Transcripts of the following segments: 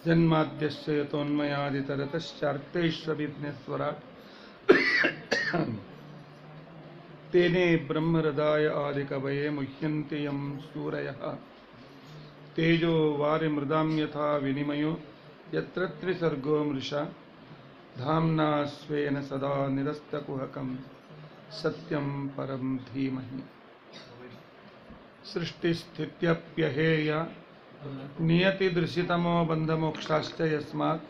जन्माद्यस्य यतोन्मयादितरतश्चार्तेष्वभिज्ञस्वराट् तेने ब्रह्महृदाय आदिकवये मुह्यन्ति यं सूरयः तेजो वारिमृदां यथा विनिमयो यत्र त्रिसर्गो मृषा धाम्ना स्वेन सदा निरस्तकुहकं सत्यं परं धीमहि सृष्टिस्थित्यप्यहेय नियतिदृशितमो बन्धमोक्षाश्च यस्मात्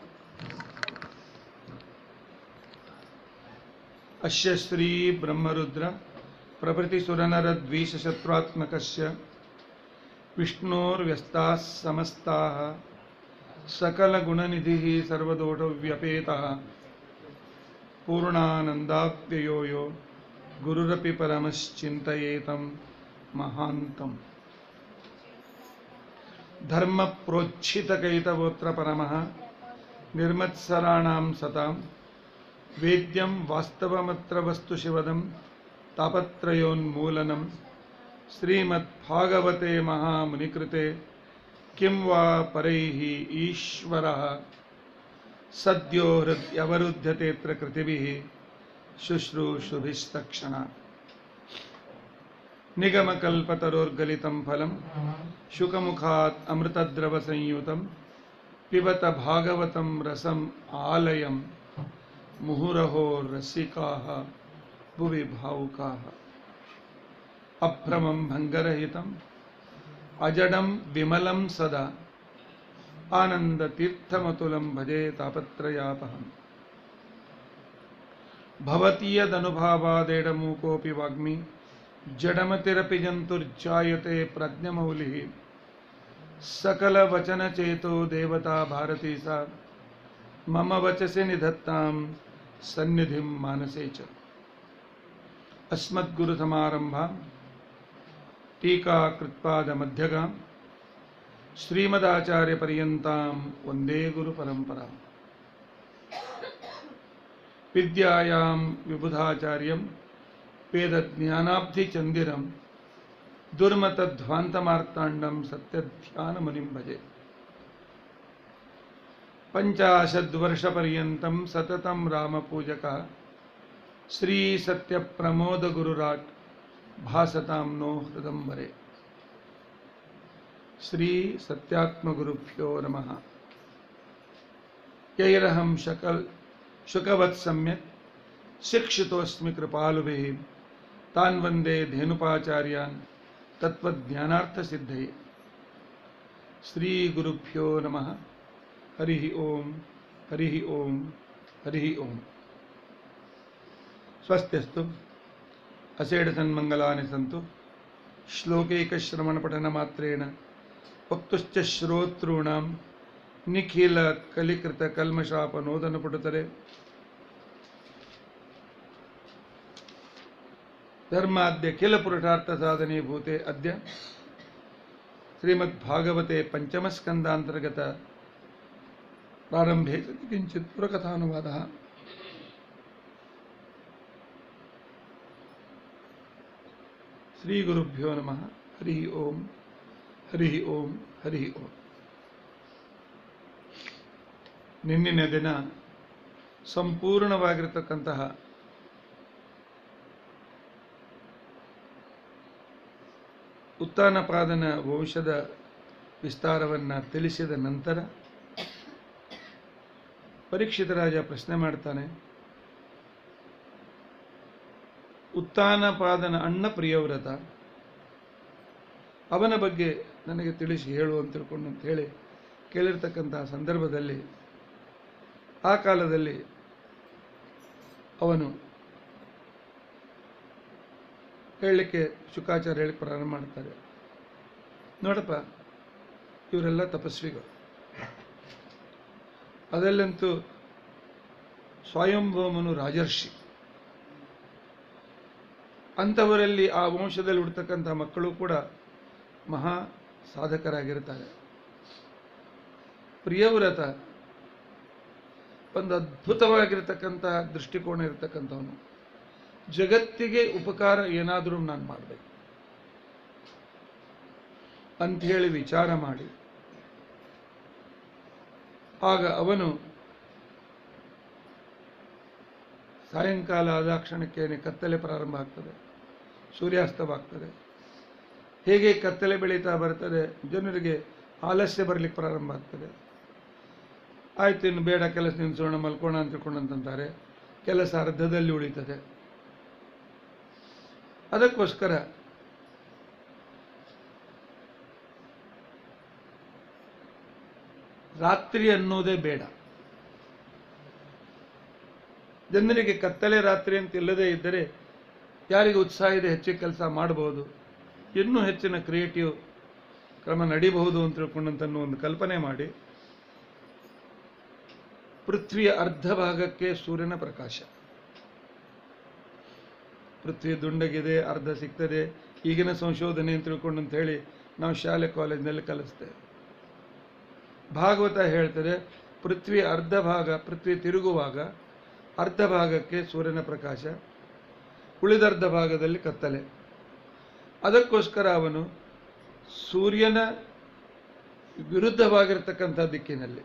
अस्य श्रीब्रह्मरुद्र प्रभृतिसुरनरद्वीषशत्रुत्मकस्य विष्णोर्व्यस्ताः समस्ताः सकलगुणनिधिः सर्वदोषव्यपेतः पूर्णानन्दाप्ययो यो गुरुरपि परमश्चिन्तयेतं महान्तम् धर्मप्रोच्छितकैतवोऽत्र परमः निर्मत्सराणां सतां वेद्यं वास्तवमत्र वस्तु शिवदं तापत्रयोन्मूलनं श्रीमद्भागवते महामुनिकृते किं वा परैः ईश्वरः सद्यो हृद्यवरुध्यतेऽत्र कृतिभिः शुश्रूषुभिस्तक्षणात् निगमकल्पतरोर्गलितं फलं शुकमुखात् अमृतद्रवसंयुतं पिबत भागवतं रसम् आलयं मुहुरहो रसिकाः भुवि भावुकाः अभ्रमं भङ्गरहितम् अजडं विमलं सदा आनन्दतीर्थमतुलं भजे तापत्रयापहम् भवति यदनुभावादेडमूकोऽपि वाग्मी जडमतिरपि जन्तुर्जायते प्रज्ञमौलिः सकलवचनचेतो देवता भारती सा मम वचसि निधत्तां सन्निधिं मानसे च अस्मद्गुरुसमारम्भां टीकाकृत्पादमध्यगां श्रीमदाचार्यपर्यन्तां वन्दे गुरुपरम्पराम् विद्यायां विबुधाचार्यं वेदज्ञानाब्धिचन्दिरं दुर्मतध्वान्तमार्ताण्डं सत्यध्यानमुनिं भजे पञ्चाशद्वर्षपर्यन्तं सततं रामपूजकः श्रीसत्यप्रमोदगुरुराट् भासतां नो हृदम्बरे श्रीसत्यात्मगुरुभ्यो नमः यैरहं शकल् शुकवत् सम्यक् शिक्षितोऽस्मि कृपालुभिः तान् वन्दे धेनुपाचार्यान् तत्त्वज्ञानार्थसिद्धये श्रीगुरुभ्यो नमः हरिः ॐ हरिः ॐ हरिः ॐ स्वस्त्यस्तु असेडसन्मङ्गलानि सन्तु श्लोकैकश्रवणपठनमात्रेण वक्तुश्च श्रोतॄणां निखिलकलिकृतकल्मषापनोदनपुटतरे धर्माद्यखिलपुरुषार्थसाधने भूते अद्य श्रीमद्भागवते पञ्चमस्कन्दान्तर्गत प्रारम्भे सति किञ्चित् पुरकथानुवादः ಶ್ರೀಗುರುಭ್ಯೋ ನಮಃ ಹರಿ ಓಂ ಹರಿ ಓಂ ಹರಿ ಓಂ ನಿನ್ನಿನ ದಿನ ಸಂಪೂರ್ಣವಾಗಿರತಕ್ಕಂತಹ ಉತ್ತಾನಪಾದನ ವಂಶದ ವಿಸ್ತಾರವನ್ನು ತಿಳಿಸಿದ ನಂತರ ಪರೀಕ್ಷಿತ ರಾಜ ಪ್ರಶ್ನೆ ಮಾಡ್ತಾನೆ ಉತ್ತಾನಪಾದನ ಅಣ್ಣ ಪ್ರಿಯವ್ರತ ಅವನ ಬಗ್ಗೆ ನನಗೆ ತಿಳಿಸಿ ಹೇಳು ಅಂತ ತಿಳ್ಕೊಂಡು ಅಂತ ಹೇಳಿ ಕೇಳಿರ್ತಕ್ಕಂತಹ ಸಂದರ್ಭದಲ್ಲಿ ಆ ಕಾಲದಲ್ಲಿ ಅವನು ಹೇಳಲಿಕ್ಕೆ ಶುಕಾಚಾರ್ಯ ಹೇಳಿ ಪ್ರಾರಂಭ ಮಾಡ್ತಾರೆ ನೋಡಪ್ಪ ಇವರೆಲ್ಲ ತಪಸ್ವಿಗಳು ಅದರಲ್ಲಂತೂ ಸ್ವಯಂಭೌಮನು ರಾಜರ್ಷಿ ಅಂಥವರಲ್ಲಿ ಆ ವಂಶದಲ್ಲಿ ಹುಡ್ತಕ್ಕಂಥ ಮಕ್ಕಳು ಕೂಡ ಮಹಾ ಸಾಧಕರಾಗಿರ್ತಾರೆ ಪ್ರಿಯವ್ರತ ಒಂದು ಅದ್ಭುತವಾಗಿರ್ತಕ್ಕಂಥ ದೃಷ್ಟಿಕೋನ ಇರತಕ್ಕಂಥವನು ಜಗತ್ತಿಗೆ ಉಪಕಾರ ಏನಾದರೂ ನಾನು ಮಾಡಬೇಕು ಅಂಥೇಳಿ ವಿಚಾರ ಮಾಡಿ ಆಗ ಅವನು ಸಾಯಂಕಾಲ ಆದ ಕ್ಷಣಕ್ಕೇನೆ ಕತ್ತಲೆ ಪ್ರಾರಂಭ ಆಗ್ತದೆ ಸೂರ್ಯಾಸ್ತವಾಗ್ತದೆ ಹೇಗೆ ಕತ್ತಲೆ ಬೆಳೀತಾ ಬರ್ತದೆ ಜನರಿಗೆ ಆಲಸ್ಯ ಬರಲಿಕ್ಕೆ ಪ್ರಾರಂಭ ಆಗ್ತದೆ ಆಯ್ತು ಇನ್ನು ಬೇಡ ಕೆಲಸ ನಿಲ್ಸೋಣ ಮಲ್ಕೋಣ ಅಂತ ತಿಳ್ಕೊಂಡಂತಾರೆ ಕೆಲಸ ಅರ್ಧದಲ್ಲಿ ಉಳಿತದೆ ಅದಕ್ಕೋಸ್ಕರ ರಾತ್ರಿ ಅನ್ನೋದೇ ಬೇಡ ಜನರಿಗೆ ಕತ್ತಲೆ ರಾತ್ರಿ ಅಂತ ಇಲ್ಲದೇ ಇದ್ದರೆ ಯಾರಿಗೆ ಉತ್ಸಾಹ ಇದೆ ಹೆಚ್ಚಿಗೆ ಕೆಲಸ ಮಾಡಬಹುದು ಇನ್ನೂ ಹೆಚ್ಚಿನ ಕ್ರಿಯೇಟಿವ್ ಕ್ರಮ ನಡಿಬಹುದು ಅಂತ ತಿಳ್ಕೊಂಡಂತ ಒಂದು ಕಲ್ಪನೆ ಮಾಡಿ ಪೃಥ್ವಿಯ ಅರ್ಧ ಭಾಗಕ್ಕೆ ಸೂರ್ಯನ ಪ್ರಕಾಶ ಪೃಥ್ವಿ ದುಂಡಗಿದೆ ಅರ್ಧ ಸಿಗ್ತದೆ ಈಗಿನ ಸಂಶೋಧನೆ ಅಂತ ತಿಳ್ಕೊಂಡು ಅಂತ ಹೇಳಿ ನಾವು ಶಾಲೆ ಕಾಲೇಜಿನಲ್ಲಿ ಕಲಿಸ್ತೇವೆ ಭಾಗವತ ಹೇಳ್ತದೆ ಪೃಥ್ವಿ ಅರ್ಧ ಭಾಗ ಪೃಥ್ವಿ ತಿರುಗುವಾಗ ಅರ್ಧ ಭಾಗಕ್ಕೆ ಸೂರ್ಯನ ಪ್ರಕಾಶ ಉಳಿದರ್ಧ ಭಾಗದಲ್ಲಿ ಕತ್ತಲೆ ಅದಕ್ಕೋಸ್ಕರ ಅವನು ಸೂರ್ಯನ ವಿರುದ್ಧವಾಗಿರ್ತಕ್ಕಂಥ ದಿಕ್ಕಿನಲ್ಲಿ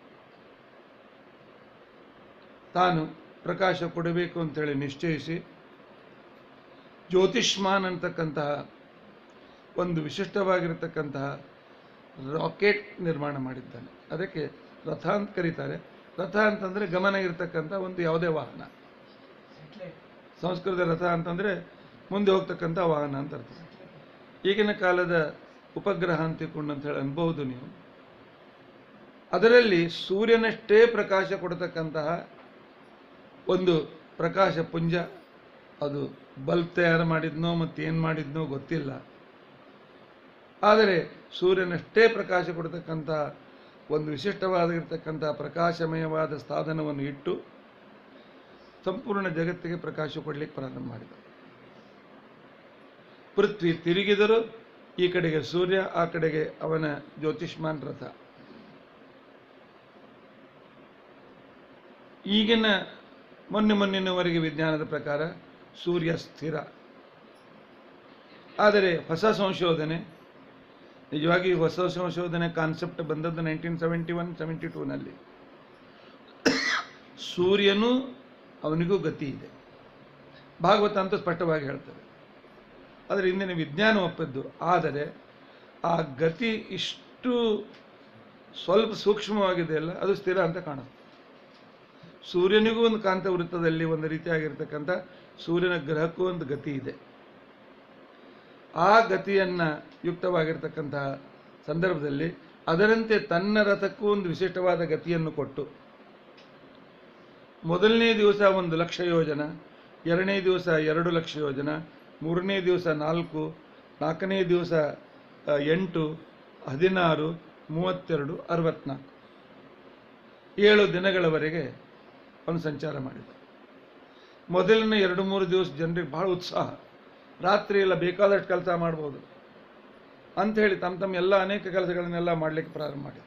ತಾನು ಪ್ರಕಾಶ ಕೊಡಬೇಕು ಅಂತೇಳಿ ನಿಶ್ಚಯಿಸಿ ಜ್ಯೋತಿಷ್ಮಾನ್ ಅಂತಕ್ಕಂತಹ ಒಂದು ವಿಶಿಷ್ಟವಾಗಿರತಕ್ಕಂತಹ ರಾಕೆಟ್ ನಿರ್ಮಾಣ ಮಾಡಿದ್ದಾನೆ ಅದಕ್ಕೆ ರಥ ಅಂತ ಕರೀತಾರೆ ರಥ ಅಂತಂದ್ರೆ ಗಮನ ಇರತಕ್ಕಂಥ ಒಂದು ಯಾವುದೇ ವಾಹನ ಸಂಸ್ಕೃತ ರಥ ಅಂತಂದ್ರೆ ಮುಂದೆ ಹೋಗ್ತಕ್ಕಂಥ ವಾಹನ ಅಂತ ಅರ್ಥ ಈಗಿನ ಕಾಲದ ಉಪಗ್ರಹ ಅಂತ ತಿಳ್ಕೊಂಡು ಅಂತ ಹೇಳಿ ಅನ್ಬಹುದು ನೀವು ಅದರಲ್ಲಿ ಸೂರ್ಯನಷ್ಟೇ ಪ್ರಕಾಶ ಕೊಡತಕ್ಕಂತಹ ಒಂದು ಪ್ರಕಾಶ ಪುಂಜ ಅದು ಬಲ್ಬ್ ತಯಾರು ಮಾಡಿದ್ನೋ ಮತ್ತೇನು ಮಾಡಿದ್ನೋ ಗೊತ್ತಿಲ್ಲ ಆದರೆ ಸೂರ್ಯನಷ್ಟೇ ಪ್ರಕಾಶ ಕೊಡತಕ್ಕಂಥ ಒಂದು ವಿಶಿಷ್ಟವಾಗಿರ್ತಕ್ಕಂಥ ಪ್ರಕಾಶಮಯವಾದ ಸಾಧನವನ್ನು ಇಟ್ಟು ಸಂಪೂರ್ಣ ಜಗತ್ತಿಗೆ ಪ್ರಕಾಶ ಕೊಡಲಿಕ್ಕೆ ಪ್ರಾರಂಭ ಮಾಡಿದ ಪೃಥ್ವಿ ತಿರುಗಿದರು ಈ ಕಡೆಗೆ ಸೂರ್ಯ ಆ ಕಡೆಗೆ ಅವನ ಜ್ಯೋತಿಷ್ಮಾನ್ ರಥ ಈಗಿನ ಮೊನ್ನೆ ಮೊನ್ನಿನವರೆಗೆ ವಿಜ್ಞಾನದ ಪ್ರಕಾರ ಸೂರ್ಯ ಸ್ಥಿರ ಆದರೆ ಹೊಸ ಸಂಶೋಧನೆ ನಿಜವಾಗಿ ಹೊಸ ಸಂಶೋಧನೆ ಕಾನ್ಸೆಪ್ಟ್ ಬಂದದ್ದು ನೈನ್ಟೀನ್ ಸೆವೆಂಟಿ ಒನ್ ಸೆವೆಂಟಿ ಟೂನಲ್ಲಿ ಸೂರ್ಯನು ಅವನಿಗೂ ಗತಿ ಇದೆ ಭಾಗವತ ಅಂತ ಸ್ಪಷ್ಟವಾಗಿ ಹೇಳ್ತದೆ ಆದರೆ ಇಂದಿನ ವಿಜ್ಞಾನ ಒಪ್ಪದ್ದು ಆದರೆ ಆ ಗತಿ ಇಷ್ಟು ಸ್ವಲ್ಪ ಸೂಕ್ಷ್ಮವಾಗಿದೆ ಅಲ್ಲ ಅದು ಸ್ಥಿರ ಅಂತ ಕಾಣುತ್ತೆ ಸೂರ್ಯನಿಗೂ ಒಂದು ಕಾಂತ ವೃತ್ತದಲ್ಲಿ ಒಂದು ರೀತಿಯಾಗಿರ್ತಕ್ಕಂಥ ಸೂರ್ಯನ ಗ್ರಹಕ್ಕೂ ಒಂದು ಗತಿ ಇದೆ ಆ ಗತಿಯನ್ನ ಯುಕ್ತವಾಗಿರ್ತಕ್ಕಂತಹ ಸಂದರ್ಭದಲ್ಲಿ ಅದರಂತೆ ತನ್ನ ರಥಕ್ಕೂ ಒಂದು ವಿಶಿಷ್ಟವಾದ ಗತಿಯನ್ನು ಕೊಟ್ಟು ಮೊದಲನೇ ದಿವಸ ಒಂದು ಲಕ್ಷ ಯೋಜನ ಎರಡನೇ ದಿವಸ ಎರಡು ಲಕ್ಷ ಯೋಜನ ಮೂರನೇ ದಿವಸ ನಾಲ್ಕು ನಾಲ್ಕನೇ ದಿವಸ ಆ, ಎಂಟು ಹದಿನಾರು ಮೂವತ್ತೆರಡು ಅರವತ್ನಾಲ್ಕು ಏಳು ದಿನಗಳವರೆಗೆ ಅವನು ಸಂಚಾರ ಮಾಡಿದ ಮೊದಲಿನ ಎರಡು ಮೂರು ದಿವಸ ಜನರಿಗೆ ಬಹಳ ಉತ್ಸಾಹ ರಾತ್ರಿ ಎಲ್ಲ ಬೇಕಾದಷ್ಟು ಕೆಲಸ ಮಾಡ್ಬೋದು ಅಂಥೇಳಿ ತಮ್ಮ ತಮ್ಮ ಎಲ್ಲ ಅನೇಕ ಕೆಲಸಗಳನ್ನೆಲ್ಲ ಮಾಡಲಿಕ್ಕೆ ಪ್ರಾರಂಭ ಮಾಡಿದ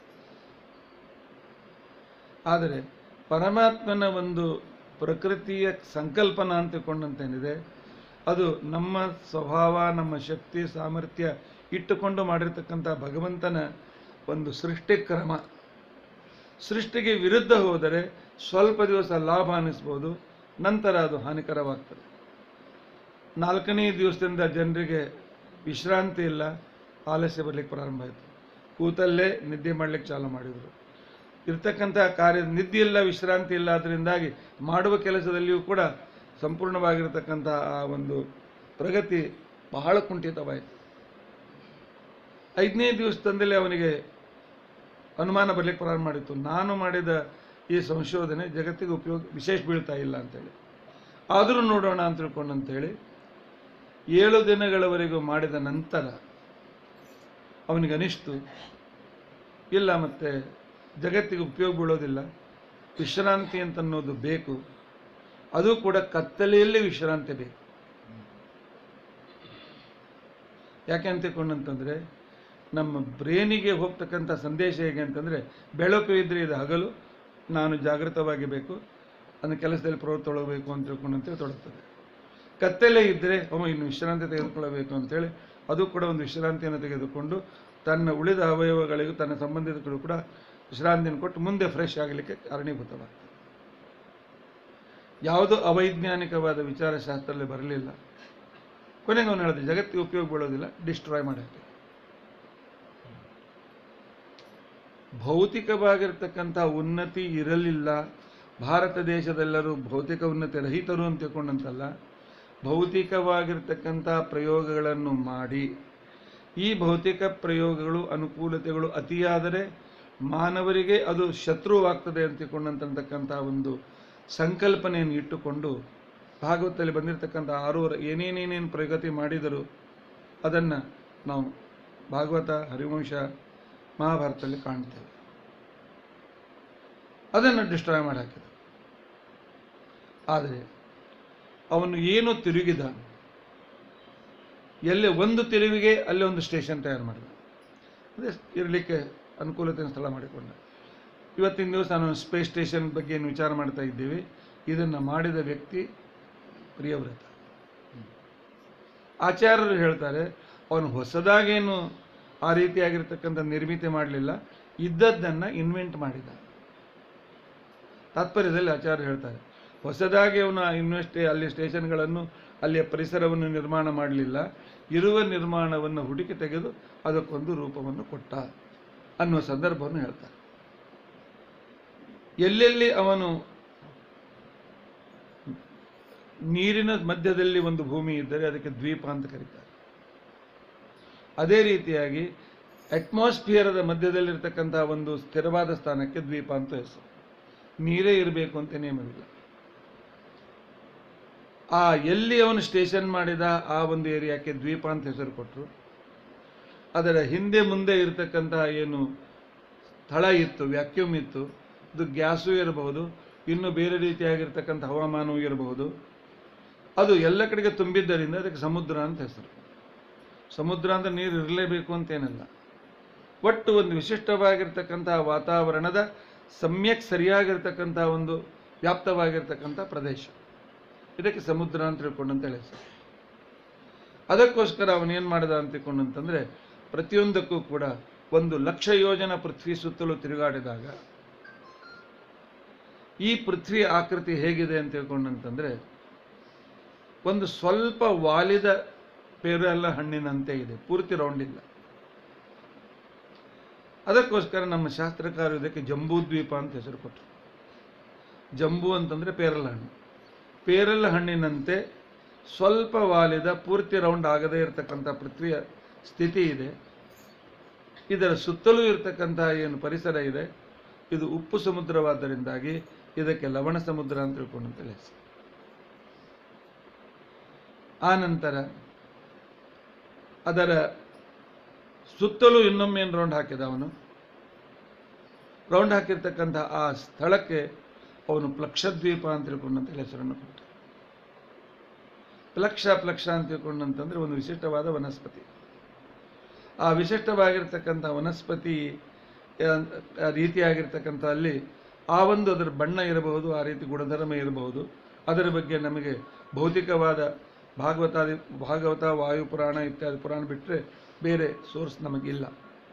ಆದರೆ ಪರಮಾತ್ಮನ ಒಂದು ಪ್ರಕೃತಿಯ ಸಂಕಲ್ಪನ ಅಂತ ತಿಳ್ಕೊಂಡಂತೇನಿದೆ ಅದು ನಮ್ಮ ಸ್ವಭಾವ ನಮ್ಮ ಶಕ್ತಿ ಸಾಮರ್ಥ್ಯ ಇಟ್ಟುಕೊಂಡು ಮಾಡಿರ್ತಕ್ಕಂಥ ಭಗವಂತನ ಒಂದು ಸೃಷ್ಟಿ ಕ್ರಮ ಸೃಷ್ಟಿಗೆ ವಿರುದ್ಧ ಹೋದರೆ ಸ್ವಲ್ಪ ದಿವಸ ಲಾಭ ಅನ್ನಿಸ್ಬೋದು ನಂತರ ಅದು ಹಾನಿಕರವಾಗ್ತದೆ ನಾಲ್ಕನೇ ದಿವಸದಿಂದ ಜನರಿಗೆ ವಿಶ್ರಾಂತಿ ಇಲ್ಲ ಆಲಸ್ಯ ಬರಲಿಕ್ಕೆ ಪ್ರಾರಂಭ ಆಯಿತು ಕೂತಲ್ಲೇ ನಿದ್ದೆ ಮಾಡಲಿಕ್ಕೆ ಚಾಲು ಮಾಡಿದರು ಇರ್ತಕ್ಕಂಥ ಕಾರ್ಯ ನಿದ್ದೆ ಇಲ್ಲ ವಿಶ್ರಾಂತಿ ಇಲ್ಲ ಅದರಿಂದಾಗಿ ಮಾಡುವ ಕೆಲಸದಲ್ಲಿಯೂ ಕೂಡ ಸಂಪೂರ್ಣವಾಗಿರತಕ್ಕಂಥ ಆ ಒಂದು ಪ್ರಗತಿ ಬಹಳ ಕುಂಠಿತವಾಯಿತು ಐದನೇ ದಿವಸದಿಂದಲೇ ಅವನಿಗೆ ಅನುಮಾನ ಬರಲಿಕ್ಕೆ ಪ್ರಾರಂಭ ಮಾಡಿತ್ತು ನಾನು ಮಾಡಿದ ಈ ಸಂಶೋಧನೆ ಜಗತ್ತಿಗೆ ಉಪಯೋಗ ವಿಶೇಷ ಬೀಳ್ತಾ ಇಲ್ಲ ಅಂತೇಳಿ ಆದರೂ ನೋಡೋಣ ಅಂತ ತಿಳ್ಕೊಂಡು ಅಂತೇಳಿ ಏಳು ದಿನಗಳವರೆಗೂ ಮಾಡಿದ ನಂತರ ಅವನಿಗೆ ಅನಿಸ್ತು ಇಲ್ಲ ಮತ್ತೆ ಜಗತ್ತಿಗೆ ಉಪಯೋಗ ಬೀಳೋದಿಲ್ಲ ವಿಶ್ರಾಂತಿ ಅಂತ ಅನ್ನೋದು ಬೇಕು ಅದು ಕೂಡ ಕತ್ತಲೆಯಲ್ಲಿ ವಿಶ್ರಾಂತಿ ಬೇಕು ಯಾಕೆ ಅಂತ ತಿಳ್ಕೊಂಡಂತಂದ್ರೆ ನಮ್ಮ ಬ್ರೇನಿಗೆ ಹೋಗ್ತಕ್ಕಂಥ ಸಂದೇಶ ಹೇಗೆ ಅಂತಂದ್ರೆ ಬೆಳಕು ಇದ್ರೆ ಇದು ಹಗಲು ನಾನು ಜಾಗೃತವಾಗಿ ಬೇಕು ಅದನ್ನ ಕೆಲಸದಲ್ಲಿ ಪ್ರವೃತ್ತಿ ತೊಳಗಬೇಕು ಅಂತ ತಿಳ್ಕೊಂಡಂತೆ ತೊಡಗ್ತದೆ ಕತ್ತಲೆ ಇದ್ದರೆ ಅವ ಇನ್ನು ವಿಶ್ರಾಂತಿ ತೆಗೆದುಕೊಳ್ಳಬೇಕು ಅಂತೇಳಿ ಅದು ಕೂಡ ಒಂದು ವಿಶ್ರಾಂತಿಯನ್ನು ತೆಗೆದುಕೊಂಡು ತನ್ನ ಉಳಿದ ಅವಯವಗಳಿಗೂ ತನ್ನ ಸಂಬಂಧಿತಗಳು ಕೂಡ ವಿಶ್ರಾಂತಿಯನ್ನು ಕೊಟ್ಟು ಮುಂದೆ ಫ್ರೆಶ್ ಆಗಲಿಕ್ಕೆ ಕಾರಣೀಭೂತವಾಗ್ತದೆ ಯಾವುದೋ ಅವೈಜ್ಞಾನಿಕವಾದ ವಿಚಾರಶಾಸ್ತ್ರದಲ್ಲಿ ಬರಲಿಲ್ಲ ಕೊನೆಗೆ ಅವನು ಹೇಳಿದೆ ಜಗತ್ತಿಗೆ ಉಪಯೋಗ ಬೀಳೋದಿಲ್ಲ ಡಿಸ್ಟ್ರಾಯ್ ಮಾಡಕ್ಕೆ ಭೌತಿಕವಾಗಿರ್ತಕ್ಕಂಥ ಉನ್ನತಿ ಇರಲಿಲ್ಲ ಭಾರತ ದೇಶದೆಲ್ಲರೂ ಭೌತಿಕ ಉನ್ನತಿ ರಹಿತರು ಅಂತ ತಿಳ್ಕೊಂಡಂತಲ್ಲ ಭೌತಿಕವಾಗಿರ್ತಕ್ಕಂಥ ಪ್ರಯೋಗಗಳನ್ನು ಮಾಡಿ ಈ ಭೌತಿಕ ಪ್ರಯೋಗಗಳು ಅನುಕೂಲತೆಗಳು ಅತಿಯಾದರೆ ಮಾನವರಿಗೆ ಅದು ಶತ್ರುವಾಗ್ತದೆ ಅಂತ ತಿಳ್ಕೊಂಡಂತಕ್ಕಂಥ ಒಂದು ಸಂಕಲ್ಪನೆಯನ್ನು ಇಟ್ಟುಕೊಂಡು ಭಾಗವತದಲ್ಲಿ ಬಂದಿರತಕ್ಕಂಥ ಆರೂರ ಏನೇನೇನೇನು ಪ್ರಗತಿ ಮಾಡಿದರು ಅದನ್ನು ನಾವು ಭಾಗವತ ಹರಿವಂಶ ಮಹಾಭಾರತದಲ್ಲಿ ಕಾಣ್ತೇವೆ ಅದನ್ನು ಡಿಸ್ಟ್ರಾಯ್ ಮಾಡಿ ಹಾಕಿದ ಆದರೆ ಅವನು ಏನು ತಿರುಗಿದ ಎಲ್ಲಿ ಒಂದು ತಿರುವಿಗೆ ಅಲ್ಲಿ ಒಂದು ಸ್ಟೇಷನ್ ತಯಾರು ಮಾಡಿದ ಅದೇ ಇರಲಿಕ್ಕೆ ಅನುಕೂಲತೆ ಸ್ಥಳ ಮಾಡಿಕೊಂಡ ಇವತ್ತಿನ ದಿವಸ ನಾನು ಸ್ಪೇಸ್ ಸ್ಟೇಷನ್ ಬಗ್ಗೆ ಏನು ವಿಚಾರ ಮಾಡ್ತಾ ಇದ್ದೀವಿ ಇದನ್ನು ಮಾಡಿದ ವ್ಯಕ್ತಿ ಪ್ರಿಯವ್ರತ ಆಚಾರ್ಯರು ಹೇಳ್ತಾರೆ ಅವನು ಹೊಸದಾಗೇನು ಆ ರೀತಿಯಾಗಿರ್ತಕ್ಕಂಥ ನಿರ್ಮಿತಿ ಮಾಡಲಿಲ್ಲ ಇದ್ದದ್ದನ್ನು ಇನ್ವೆಂಟ್ ಮಾಡಿದ ತಾತ್ಪರ್ಯದಲ್ಲಿ ಆಚಾರ್ಯ ಹೇಳ್ತಾರೆ ಹೊಸದಾಗಿ ಅವನು ಇನ್ವೆಸ್ಟ್ ಅಲ್ಲಿ ಸ್ಟೇಷನ್ಗಳನ್ನು ಅಲ್ಲಿಯ ಪರಿಸರವನ್ನು ನಿರ್ಮಾಣ ಮಾಡಲಿಲ್ಲ ಇರುವ ನಿರ್ಮಾಣವನ್ನು ಹುಡುಕಿ ತೆಗೆದು ಅದಕ್ಕೊಂದು ರೂಪವನ್ನು ಕೊಟ್ಟ ಅನ್ನುವ ಸಂದರ್ಭವನ್ನು ಹೇಳ್ತಾರೆ ಎಲ್ಲೆಲ್ಲಿ ಅವನು ನೀರಿನ ಮಧ್ಯದಲ್ಲಿ ಒಂದು ಭೂಮಿ ಇದ್ದರೆ ಅದಕ್ಕೆ ದ್ವೀಪ ಅಂತ ಕರೀತಾರೆ ಅದೇ ರೀತಿಯಾಗಿ ಅಟ್ಮಾಸ್ಫಿಯರದ ಮಧ್ಯದಲ್ಲಿರ್ತಕ್ಕಂಥ ಒಂದು ಸ್ಥಿರವಾದ ಸ್ಥಾನಕ್ಕೆ ದ್ವೀಪ ಅಂತ ಹೆಸರು ನೀರೇ ಇರಬೇಕು ಅಂತ ನಿಯಮವಿಲ್ಲ ಆ ಎಲ್ಲಿ ಅವನು ಸ್ಟೇಷನ್ ಮಾಡಿದ ಆ ಒಂದು ಏರಿಯಾಕ್ಕೆ ದ್ವೀಪ ಅಂತ ಹೆಸರು ಕೊಟ್ಟರು ಅದರ ಹಿಂದೆ ಮುಂದೆ ಇರತಕ್ಕಂತಹ ಏನು ಸ್ಥಳ ಇತ್ತು ವ್ಯಾಕ್ಯೂಮ್ ಇತ್ತು ಅದು ಗ್ಯಾಸು ಇರಬಹುದು ಇನ್ನು ಬೇರೆ ರೀತಿಯಾಗಿರ್ತಕ್ಕಂಥ ಹವಾಮಾನವೂ ಇರಬಹುದು ಅದು ಎಲ್ಲ ಕಡೆಗೆ ತುಂಬಿದ್ದರಿಂದ ಅದಕ್ಕೆ ಸಮುದ್ರ ಅಂತ ಹೆಸರು ಸಮುದ್ರ ಅಂದ್ರೆ ನೀರು ಇರಲೇಬೇಕು ಅಂತೇನಲ್ಲ ಒಟ್ಟು ಒಂದು ವಿಶಿಷ್ಟವಾಗಿರ್ತಕ್ಕಂಥ ವಾತಾವರಣದ ಸಮ್ಯಕ್ ಸರಿಯಾಗಿರ್ತಕ್ಕಂಥ ಒಂದು ವ್ಯಾಪ್ತವಾಗಿರ್ತಕ್ಕಂಥ ಪ್ರದೇಶ ಇದಕ್ಕೆ ಸಮುದ್ರ ಅಂತ ತಿಳ್ಕೊಂಡಂತ ಹೇಳಿ ಹೆಸರು ಅದಕ್ಕೋಸ್ಕರ ಅವನೇನು ಮಾಡಿದ ಅಂತ ತಿಳ್ಕೊಂಡಂತಂದ್ರೆ ಪ್ರತಿಯೊಂದಕ್ಕೂ ಕೂಡ ಒಂದು ಲಕ್ಷ ಯೋಜನ ಪೃಥ್ವಿ ಸುತ್ತಲೂ ತಿರುಗಾಡಿದಾಗ ಈ ಪೃಥ್ವಿ ಆಕೃತಿ ಹೇಗಿದೆ ಅಂತ ತಿಳ್ಕೊಂಡಂತಂದ್ರೆ ಒಂದು ಸ್ವಲ್ಪ ವಾಲಿದ ಪೇರಲ ಹಣ್ಣಿನಂತೆ ಇದೆ ಪೂರ್ತಿ ರೌಂಡ್ ಇಲ್ಲ ಅದಕ್ಕೋಸ್ಕರ ನಮ್ಮ ಶಾಸ್ತ್ರಕಾರರು ಇದಕ್ಕೆ ಜಂಬೂ ದ್ವೀಪ ಅಂತ ಹೆಸರು ಕೊಟ್ಟರು ಜಂಬೂ ಅಂತಂದ್ರೆ ಪೇರಲ ಹಣ್ಣು ಪೇರಲ ಹಣ್ಣಿನಂತೆ ಸ್ವಲ್ಪ ವಾಲಿದ ಪೂರ್ತಿ ರೌಂಡ್ ಆಗದೇ ಇರತಕ್ಕಂಥ ಪೃಥ್ವಿಯ ಸ್ಥಿತಿ ಇದೆ ಇದರ ಸುತ್ತಲೂ ಇರತಕ್ಕಂತಹ ಏನು ಪರಿಸರ ಇದೆ ಇದು ಉಪ್ಪು ಸಮುದ್ರವಾದ್ದರಿಂದಾಗಿ ಇದಕ್ಕೆ ಲವಣ ಸಮುದ್ರ ಅಂತ ತಿಳ್ಕೊಂಡಂತ ಹೆಸರು ಆ ನಂತರ ಅದರ ಸುತ್ತಲೂ ಇನ್ನೊಮ್ಮೆ ಏನು ರೌಂಡ್ ಹಾಕಿದ ಅವನು ರೌಂಡ್ ಹಾಕಿರ್ತಕ್ಕಂಥ ಆ ಸ್ಥಳಕ್ಕೆ ಅವನು ಪ್ಲಕ್ಷದ್ವೀಪ ಅಂತ ತಿಳ್ಕೊಂಡಂತ ಹೆಸರನ್ನು ಕೊಟ್ಟ ಪ್ಲಕ್ಷ ಪ್ಲಕ್ಷ ಅಂತ ತಿಳ್ಕೊಂಡಂತಂದ್ರೆ ಒಂದು ವಿಶಿಷ್ಟವಾದ ವನಸ್ಪತಿ ಆ ವಿಶಿಷ್ಟವಾಗಿರ್ತಕ್ಕಂಥ ವನಸ್ಪತಿ ಆ, ಆ ರೀತಿಯಾಗಿರ್ತಕ್ಕಂಥ ಅಲ್ಲಿ ಆ ಒಂದು ಅದರ ಬಣ್ಣ ಇರಬಹುದು ಆ ರೀತಿ ಗುಣಧರ್ಮ ಇರಬಹುದು ಅದರ ಬಗ್ಗೆ ನಮಗೆ ಭೌತಿಕವಾದ ಭಾಗವತಾದಿ ಭಾಗವತ ವಾಯುಪುರಾಣ ಇತ್ಯಾದಿ ಪುರಾಣ ಬಿಟ್ಟರೆ ಬೇರೆ ಸೋರ್ಸ್ ನಮಗಿಲ್ಲ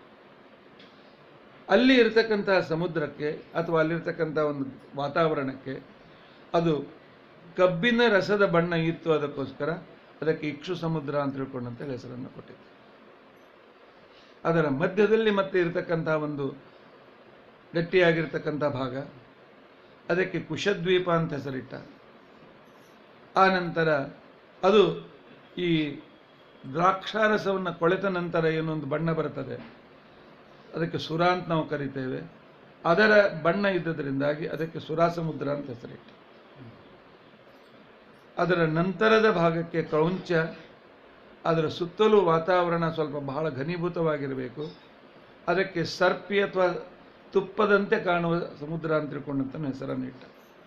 ಅಲ್ಲಿ ಇರತಕ್ಕಂತಹ ಸಮುದ್ರಕ್ಕೆ ಅಥವಾ ಅಲ್ಲಿರ್ತಕ್ಕಂಥ ಒಂದು ವಾತಾವರಣಕ್ಕೆ ಅದು ಕಬ್ಬಿನ ರಸದ ಬಣ್ಣ ಇತ್ತು ಅದಕ್ಕೋಸ್ಕರ ಅದಕ್ಕೆ ಇಕ್ಷು ಸಮುದ್ರ ಅಂತ ತಿಳ್ಕೊಂಡಂತ ಹೆಸರನ್ನು ಕೊಟ್ಟಿತ್ತು ಅದರ ಮಧ್ಯದಲ್ಲಿ ಮತ್ತೆ ಇರತಕ್ಕಂಥ ಒಂದು ಗಟ್ಟಿಯಾಗಿರ್ತಕ್ಕಂಥ ಭಾಗ ಅದಕ್ಕೆ ಕುಶದ್ವೀಪ ಅಂತ ಹೆಸರಿಟ್ಟ ಆ ನಂತರ ಅದು ಈ ದ್ರಾಕ್ಷಾರಸವನ್ನು ಕೊಳೆತ ನಂತರ ಏನೊಂದು ಬಣ್ಣ ಬರ್ತದೆ ಅದಕ್ಕೆ ಸುರ ಅಂತ ನಾವು ಕರಿತೇವೆ ಅದರ ಬಣ್ಣ ಇದ್ದದರಿಂದಾಗಿ ಅದಕ್ಕೆ ಸುರಾ ಸಮುದ್ರ ಅಂತ ಹೆಸರಿಟ್ಟು ಅದರ ನಂತರದ ಭಾಗಕ್ಕೆ ಕ್ರೌಂಚ ಅದರ ಸುತ್ತಲೂ ವಾತಾವರಣ ಸ್ವಲ್ಪ ಬಹಳ ಘನೀಭೂತವಾಗಿರಬೇಕು ಅದಕ್ಕೆ ಸರ್ಪಿ ಅಥವಾ ತುಪ್ಪದಂತೆ ಕಾಣುವ ಸಮುದ್ರ ಅಂತ ತಿಳ್ಕೊಂಡಂತ ಹೆಸರನ್ನು ಇಟ್ಟ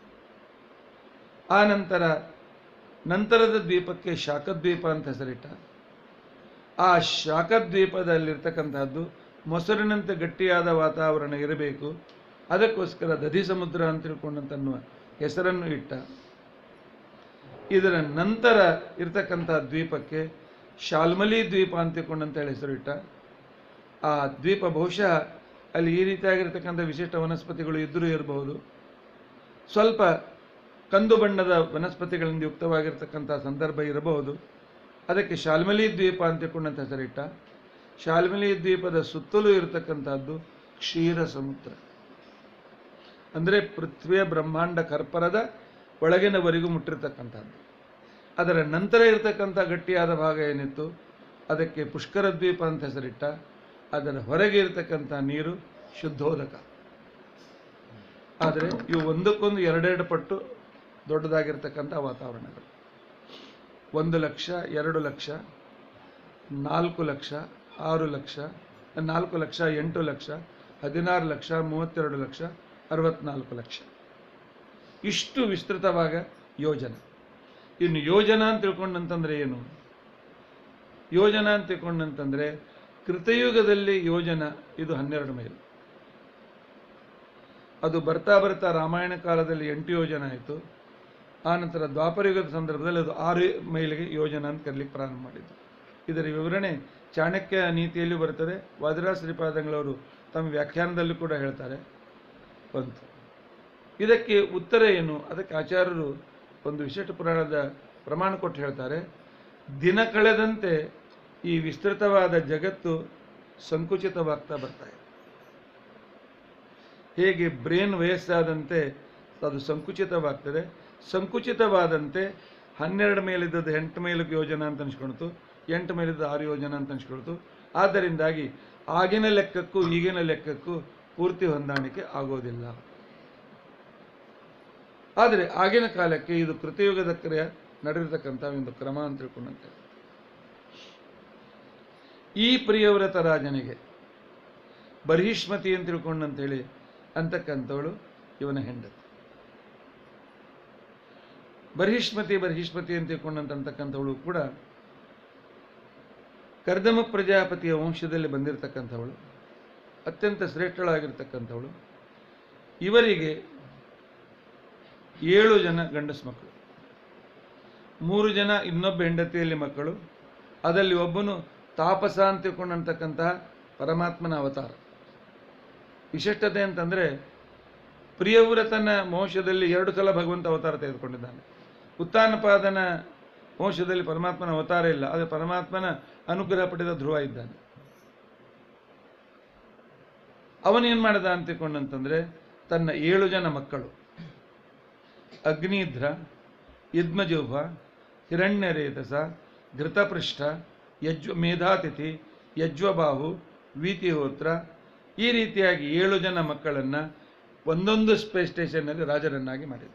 ಆ ನಂತರ ನಂತರದ ದ್ವೀಪಕ್ಕೆ ಶಾಖದ್ವೀಪ ಅಂತ ಹೆಸರಿಟ್ಟ ಆ ಶಾಖದ್ವೀಪದಲ್ಲಿರ್ತಕ್ಕಂಥದ್ದು ಮೊಸರಿನಂತೆ ಗಟ್ಟಿಯಾದ ವಾತಾವರಣ ಇರಬೇಕು ಅದಕ್ಕೋಸ್ಕರ ದಧಿ ಸಮುದ್ರ ಅಂತ ತಿಳ್ಕೊಂಡಂತನ್ನುವ ಹೆಸರನ್ನು ಇಟ್ಟ ಇದರ ನಂತರ ಇರ್ತಕ್ಕಂಥ ದ್ವೀಪಕ್ಕೆ ಶಾಲ್ಮಲಿ ದ್ವೀಪ ಅಂತ ತಿಳ್ಕೊಂಡಂತ ಹೇಳಿ ಹೆಸರಿಟ್ಟ ಆ ದ್ವೀಪ ಬಹುಶಃ ಅಲ್ಲಿ ಈ ರೀತಿಯಾಗಿರ್ತಕ್ಕಂಥ ವಿಶಿಷ್ಟ ವನಸ್ಪತಿಗಳು ಇದ್ದರೂ ಇರಬಹುದು ಸ್ವಲ್ಪ ಕಂದು ಬಣ್ಣದ ವನಸ್ಪತಿಗಳಿಂದ ಯುಕ್ತವಾಗಿರ್ತಕ್ಕಂಥ ಸಂದರ್ಭ ಇರಬಹುದು ಅದಕ್ಕೆ ಶಾಲ್ಮಲಿ ದ್ವೀಪ ಅಂತ ತಿಳ್ಕೊಂಡಂತ ಹೆಸರಿಟ್ಟ ಶಾಲ್ಮಲಿ ದ್ವೀಪದ ಸುತ್ತಲೂ ಇರತಕ್ಕಂಥದ್ದು ಕ್ಷೀರ ಸಮುದ್ರ ಅಂದರೆ ಪೃಥ್ವಿಯ ಬ್ರಹ್ಮಾಂಡ ಕರ್ಪರದ ಒಳಗಿನವರೆಗೂ ಮುಟ್ಟಿರ್ತಕ್ಕಂಥದ್ದು ಅದರ ನಂತರ ಇರತಕ್ಕಂಥ ಗಟ್ಟಿಯಾದ ಭಾಗ ಏನಿತ್ತು ಅದಕ್ಕೆ ಪುಷ್ಕರ ದ್ವೀಪ ಅಂತ ಹೆಸರಿಟ್ಟ ಅದರ ಹೊರಗೆ ಇರತಕ್ಕಂಥ ನೀರು ಶುದ್ಧೋದಕ ಆದರೆ ಇವು ಒಂದಕ್ಕೊಂದು ಎರಡೆರಡು ಪಟ್ಟು ದೊಡ್ಡದಾಗಿರ್ತಕ್ಕಂಥ ವಾತಾವರಣಗಳು ಒಂದು ಲಕ್ಷ ಎರಡು ಲಕ್ಷ ನಾಲ್ಕು ಲಕ್ಷ ಆರು ಲಕ್ಷ ನಾಲ್ಕು ಲಕ್ಷ ಎಂಟು ಲಕ್ಷ ಹದಿನಾರು ಲಕ್ಷ ಮೂವತ್ತೆರಡು ಲಕ್ಷ ಅರವತ್ನಾಲ್ಕು ಲಕ್ಷ ಇಷ್ಟು ವಿಸ್ತೃತವಾಗ ಯೋಜನೆ ಇನ್ನು ಯೋಜನಾ ಅಂತ ತಿಳ್ಕೊಂಡಂತಂದ್ರೆ ಏನು ಯೋಜನಾ ಅಂತ ತಿಳ್ಕೊಂಡಂತಂದ್ರೆ ಕೃತಯುಗದಲ್ಲಿ ಯೋಜನ ಇದು ಹನ್ನೆರಡು ಮೈಲು ಅದು ಬರ್ತಾ ಬರ್ತಾ ರಾಮಾಯಣ ಕಾಲದಲ್ಲಿ ಎಂಟು ಯೋಜನ ಆಯಿತು ಆನಂತರ ದ್ವಾಪರಯುಗದ ಸಂದರ್ಭದಲ್ಲಿ ಅದು ಆರು ಮೈಲಿಗೆ ಯೋಜನ ಅಂತ ಕರೀಲಿಕ್ಕೆ ಪ್ರಾರಂಭ ಮಾಡಿದ್ದು ಇದರ ವಿವರಣೆ ಚಾಣಕ್ಯ ನೀತಿಯಲ್ಲಿ ಬರುತ್ತದೆ ವಾದಿರಾಜ ಶ್ರೀಪಾದಂಗಳವರು ತಮ್ಮ ವ್ಯಾಖ್ಯಾನದಲ್ಲಿ ಕೂಡ ಹೇಳ್ತಾರೆ ಬಂತು ಇದಕ್ಕೆ ಉತ್ತರ ಏನು ಅದಕ್ಕೆ ಆಚಾರ್ಯರು ಒಂದು ವಿಶಿಷ್ಟ ಪುರಾಣದ ಪ್ರಮಾಣ ಕೊಟ್ಟು ಹೇಳ್ತಾರೆ ದಿನ ಕಳೆದಂತೆ ಈ ವಿಸ್ತೃತವಾದ ಜಗತ್ತು ಸಂಕುಚಿತವಾಗ್ತಾ ಬರ್ತಾ ಇದೆ ಹೇಗೆ ಬ್ರೇನ್ ವಯಸ್ಸಾದಂತೆ ಅದು ಸಂಕುಚಿತವಾಗ್ತದೆ ಸಂಕುಚಿತವಾದಂತೆ ಹನ್ನೆರಡು ಮೇಲಿದ್ದದ್ದು ಎಂಟು ಮೇಲಕ್ಕೆ ಯೋಜನಾ ಅಂತ ಅನ್ಸ್ಕೊಳ್ತು ಎಂಟು ಮೇಲಿದ್ದ ಆರು ಯೋಜನಾ ಅಂತ ಅನ್ಸ್ಕೊಳ್ತು ಆದ್ದರಿಂದಾಗಿ ಆಗಿನ ಲೆಕ್ಕಕ್ಕೂ ಈಗಿನ ಲೆಕ್ಕಕ್ಕೂ ಪೂರ್ತಿ ಹೊಂದಾಣಿಕೆ ಆಗೋದಿಲ್ಲ ಆದರೆ ಆಗಿನ ಕಾಲಕ್ಕೆ ಇದು ಕೃತಯುಗದ ಕ್ರಿಯೆ ನಡೆದಿರ್ತಕ್ಕಂಥ ಒಂದು ಕ್ರಮ ಅಂತ ತಿಳ್ಕೊಂಡಂತೆ ಈ ಪ್ರಿಯವ್ರತ ರಾಜನಿಗೆ ಬರ್ಹಿಷ್ಮತಿ ಅಂತ ತಿಳ್ಕೊಂಡಂತೇಳಿ ಅಂತಕ್ಕಂಥವಳು ಇವನ ಹೆಂಡತಿ ಬರ್ಹಿಷ್ಮತಿ ಬರ್ಹಿಷ್ಮತಿ ಅಂತ ತಿಳ್ಕೊಂಡಂತಕ್ಕಂಥವಳು ಕೂಡ ಕರ್ದಮ ಪ್ರಜಾಪತಿಯ ವಂಶದಲ್ಲಿ ಬಂದಿರತಕ್ಕಂಥವಳು ಅತ್ಯಂತ ಶ್ರೇಷ್ಠಳಾಗಿರ್ತಕ್ಕಂಥವಳು ಇವರಿಗೆ ಏಳು ಜನ ಗಂಡಸು ಮಕ್ಕಳು ಮೂರು ಜನ ಇನ್ನೊಬ್ಬ ಹೆಂಡತಿಯಲ್ಲಿ ಮಕ್ಕಳು ಅದರಲ್ಲಿ ಒಬ್ಬನು ತಾಪಸ ಅಂತ ತಿಳ್ಕೊಂಡಂತಕ್ಕಂತಹ ಪರಮಾತ್ಮನ ಅವತಾರ ವಿಶಿಷ್ಟತೆ ಅಂತಂದರೆ ಪ್ರಿಯವ್ರತನ ವಂಶದಲ್ಲಿ ಎರಡು ಸಲ ಭಗವಂತ ಅವತಾರ ತೆಗೆದುಕೊಂಡಿದ್ದಾನೆ ಉತ್ತಾನಪಾದನ ವಂಶದಲ್ಲಿ ಪರಮಾತ್ಮನ ಅವತಾರ ಇಲ್ಲ ಆದರೆ ಪರಮಾತ್ಮನ ಅನುಗ್ರಹ ಪಡೆದ ಧ್ರುವ ಇದ್ದಾನೆ ಅವನೇನು ಮಾಡಿದ ಅಂತ ತಿಳ್ಕೊಂಡಂತಂದ್ರೆ ತನ್ನ ಏಳು ಜನ ಮಕ್ಕಳು ಅಗ್ನಿಧ್ರ ಯದ್ಮಜೋಭ ಹಿರಣ್ಯರೇತಸ ಘೃತಪೃಷ್ಠ ಯಜ್ವ ಮೇಧಾತಿಥಿ ಯಜ್ವಬಾಹು ವೀತಿಹೋತ್ರ ಈ ರೀತಿಯಾಗಿ ಏಳು ಜನ ಮಕ್ಕಳನ್ನು ಒಂದೊಂದು ಸ್ಪೇಸ್ ಸ್ಟೇಷನ್ನಲ್ಲಿ ರಾಜರನ್ನಾಗಿ ಮಾಡಿದ್ದ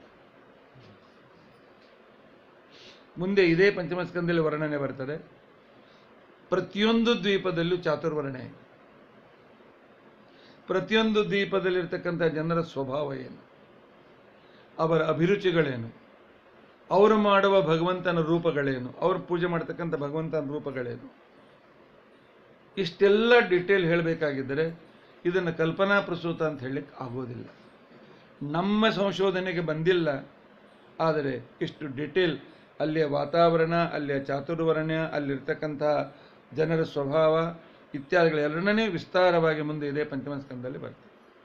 ಮುಂದೆ ಇದೇ ಪಂಚಮಸ್ಕಂದಲ್ಲಿ ವರ್ಣನೆ ಬರ್ತದೆ ಪ್ರತಿಯೊಂದು ದ್ವೀಪದಲ್ಲೂ ಚಾತುರ್ವರ್ಣೆ ಇದೆ ಪ್ರತಿಯೊಂದು ದ್ವೀಪದಲ್ಲಿರ್ತಕ್ಕಂಥ ಜನರ ಸ್ವಭಾವ ಏನು ಅವರ ಅಭಿರುಚಿಗಳೇನು ಅವರು ಮಾಡುವ ಭಗವಂತನ ರೂಪಗಳೇನು ಅವರು ಪೂಜೆ ಮಾಡ್ತಕ್ಕಂಥ ಭಗವಂತನ ರೂಪಗಳೇನು ಇಷ್ಟೆಲ್ಲ ಡಿಟೇಲ್ ಹೇಳಬೇಕಾಗಿದ್ದರೆ ಇದನ್ನು ಕಲ್ಪನಾ ಪ್ರಸೂತ ಅಂತ ಹೇಳಲಿಕ್ಕೆ ಆಗೋದಿಲ್ಲ ನಮ್ಮ ಸಂಶೋಧನೆಗೆ ಬಂದಿಲ್ಲ ಆದರೆ ಇಷ್ಟು ಡಿಟೇಲ್ ಅಲ್ಲಿಯ ವಾತಾವರಣ ಅಲ್ಲಿಯ ಚಾತುರ್ವರ್ಣ್ಯ ಅಲ್ಲಿರ್ತಕ್ಕಂಥ ಜನರ ಸ್ವಭಾವ ಇತ್ಯಾದಿಗಳೆಲ್ಲನೇ ವಿಸ್ತಾರವಾಗಿ ಮುಂದೆ ಇದೇ ಪಂಚಮಸ್ಕಂದಲ್ಲಿ ಬರ್ತದೆ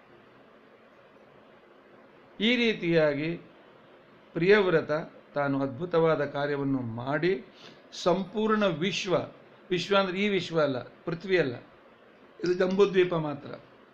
ಈ ರೀತಿಯಾಗಿ ಪ್ರಿಯವ್ರತ ತಾನು ಅದ್ಭುತವಾದ ಕಾರ್ಯವನ್ನು ಮಾಡಿ ಸಂಪೂರ್ಣ ವಿಶ್ವ ವಿಶ್ವ ಅಂದ್ರೆ ಈ ವಿಶ್ವ ಅಲ್ಲ ಪೃಥ್ವಿ ಅಲ್ಲ ಇದು ಜಂಬೂದ್ವೀಪ ಮಾತ್ರ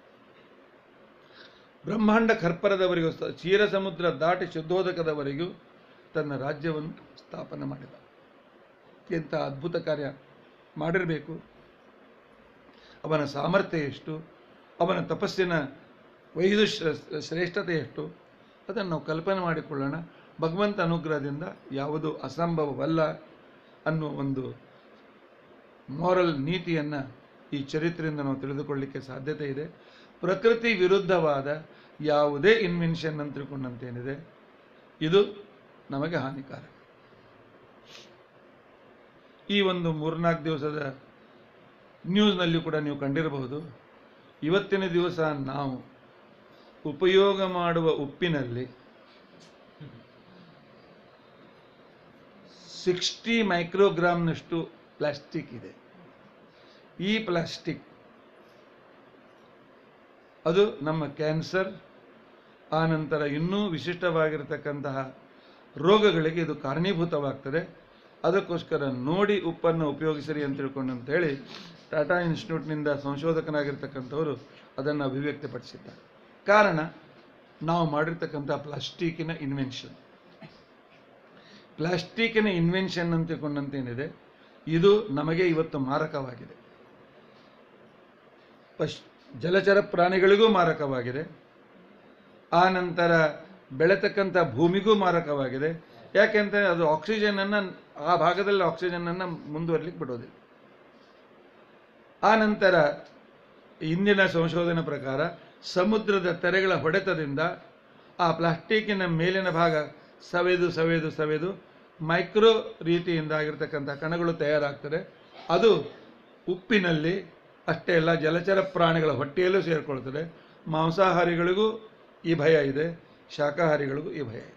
ಬ್ರಹ್ಮಾಂಡ ಕರ್ಪರದವರೆಗೂ ಸ- ಕ್ಷೀರ ಸಮುದ್ರ ದಾಟಿ ಶುದ್ಧೋದಕದವರೆಗೂ ತನ್ನ ರಾಜ್ಯವನ್ನು ಸ್ಥಾಪನೆ ಮಾಡಿದ ಎಂಥ ಅದ್ಭುತ ಕಾರ್ಯ ಮಾಡಿರಬೇಕು ಅವನ ಸಾಮರ್ಥ್ಯ ಎಷ್ಟು ಅವನ ತಪಸ್ಸಿನ ವೈದು ಶ್ರ- ಶ್ರೇಷ್ಠತೆ ಎಷ್ಟು ಅದನ್ನು ನಾವು ಕಲ್ಪನೆ ಮಾಡಿಕೊಳ್ಳೋಣ ಭಗವಂತ ಅನುಗ್ರಹದಿಂದ ಯಾವುದು ಅಸಂಭವವಲ್ಲ ಅನ್ನುವ ಒಂದು ಮಾರಲ್ ನೀತಿಯನ್ನು ಈ ಚರಿತ್ರೆಯಿಂದ ನಾವು ತಿಳಿದುಕೊಳ್ಳಿಕ್ಕೆ ಸಾಧ್ಯತೆ ಇದೆ ಪ್ರಕೃತಿ ವಿರುದ್ಧವಾದ ಯಾವುದೇ ಇನ್ವೆನ್ಷನ್ ಅಂತ ತಿಳ್ಕೊಂಡಂತೇನಿದೆ ಇದು ನಮಗೆ ಹಾನಿಕಾರಕ ಈ ಒಂದು ಮೂರ್ನಾಲ್ಕು ದಿವಸದ ನ್ಯೂಸ್ನಲ್ಲಿ ಕೂಡ ನೀವು ಕಂಡಿರಬಹುದು ಇವತ್ತಿನ ದಿವಸ ನಾವು ಉಪಯೋಗ ಮಾಡುವ ಉಪ್ಪಿನಲ್ಲಿ ಸಿಕ್ಸ್ಟಿ ಮೈಕ್ರೋಗ್ರಾಮ್ನಷ್ಟು ಪ್ಲಾಸ್ಟಿಕ್ ಇದೆ ಈ ಪ್ಲಾಸ್ಟಿಕ್ ಅದು ನಮ್ಮ ಕ್ಯಾನ್ಸರ್ ಆ ನಂತರ ಇನ್ನೂ ವಿಶಿಷ್ಟವಾಗಿರತಕ್ಕಂತಹ ರೋಗಗಳಿಗೆ ಇದು ಕಾರಣೀಭೂತವಾಗ್ತದೆ ಅದಕ್ಕೋಸ್ಕರ ನೋಡಿ ಉಪ್ಪನ್ನು ಉಪಯೋಗಿಸಿರಿ ಅಂತ ತಿಳ್ಕೊಂಡು ಅಂತ ಹೇಳಿ ಟಾಟಾ ಇನ್ಸ್ಟಿಟ್ಯೂಟ್ನಿಂದ ಸಂಶೋಧಕನಾಗಿರ್ತಕ್ಕಂಥವರು ಅದನ್ನು ಅಭಿವ್ಯಕ್ತಪಡಿಸಿದ್ದಾರೆ ಕಾರಣ ನಾವು ಮಾಡಿರ್ತಕ್ಕಂಥ ಪ್ಲಾಸ್ಟಿಕ್ಕಿನ ಇನ್ವೆನ್ಷನ್ ಪ್ಲಾಸ್ಟಿಕ್ಕಿನ ಇನ್ವೆನ್ಷನ್ ಅಂತ ತಿಳ್ಕೊಂಡಂತೇನಿದೆ ಇದು ನಮಗೆ ಇವತ್ತು ಮಾರಕವಾಗಿದೆ ಪಶ್ ಜಲಚರ ಪ್ರಾಣಿಗಳಿಗೂ ಮಾರಕವಾಗಿದೆ ಆ ನಂತರ ಬೆಳೆತಕ್ಕಂಥ ಭೂಮಿಗೂ ಮಾರಕವಾಗಿದೆ ಯಾಕೆಂದರೆ ಅದು ಆಕ್ಸಿಜನನ್ನು ಆ ಭಾಗದಲ್ಲಿ ಆಕ್ಸಿಜನನ್ನು ಮುಂದುವರಲಿಕ್ಕೆ ಬಿಡೋದಿಲ್ಲ ಆ ನಂತರ ಇಂದಿನ ಸಂಶೋಧನೆ ಪ್ರಕಾರ ಸಮುದ್ರದ ತೆರೆಗಳ ಹೊಡೆತದಿಂದ ಆ ಪ್ಲಾಸ್ಟಿಕ್ಕಿನ ಮೇಲಿನ ಭಾಗ ಸವೆದು ಸವೆದು ಸವೆದು ಮೈಕ್ರೋ ರೀತಿಯಿಂದ ಆಗಿರ್ತಕ್ಕಂಥ ಕಣಗಳು ತಯಾರಾಗ್ತದೆ ಅದು ಉಪ್ಪಿನಲ್ಲಿ ಅಷ್ಟೇ ಅಲ್ಲ ಜಲಚರ ಪ್ರಾಣಿಗಳ ಹೊಟ್ಟೆಯಲ್ಲೂ ಸೇರಿಕೊಳ್ತದೆ ಮಾಂಸಾಹಾರಿಗಳಿಗೂ ಈ ಭಯ ಇದೆ ಶಾಕಾಹಾರಿಗಳಿಗೂ ಈ ಭಯ ಇದೆ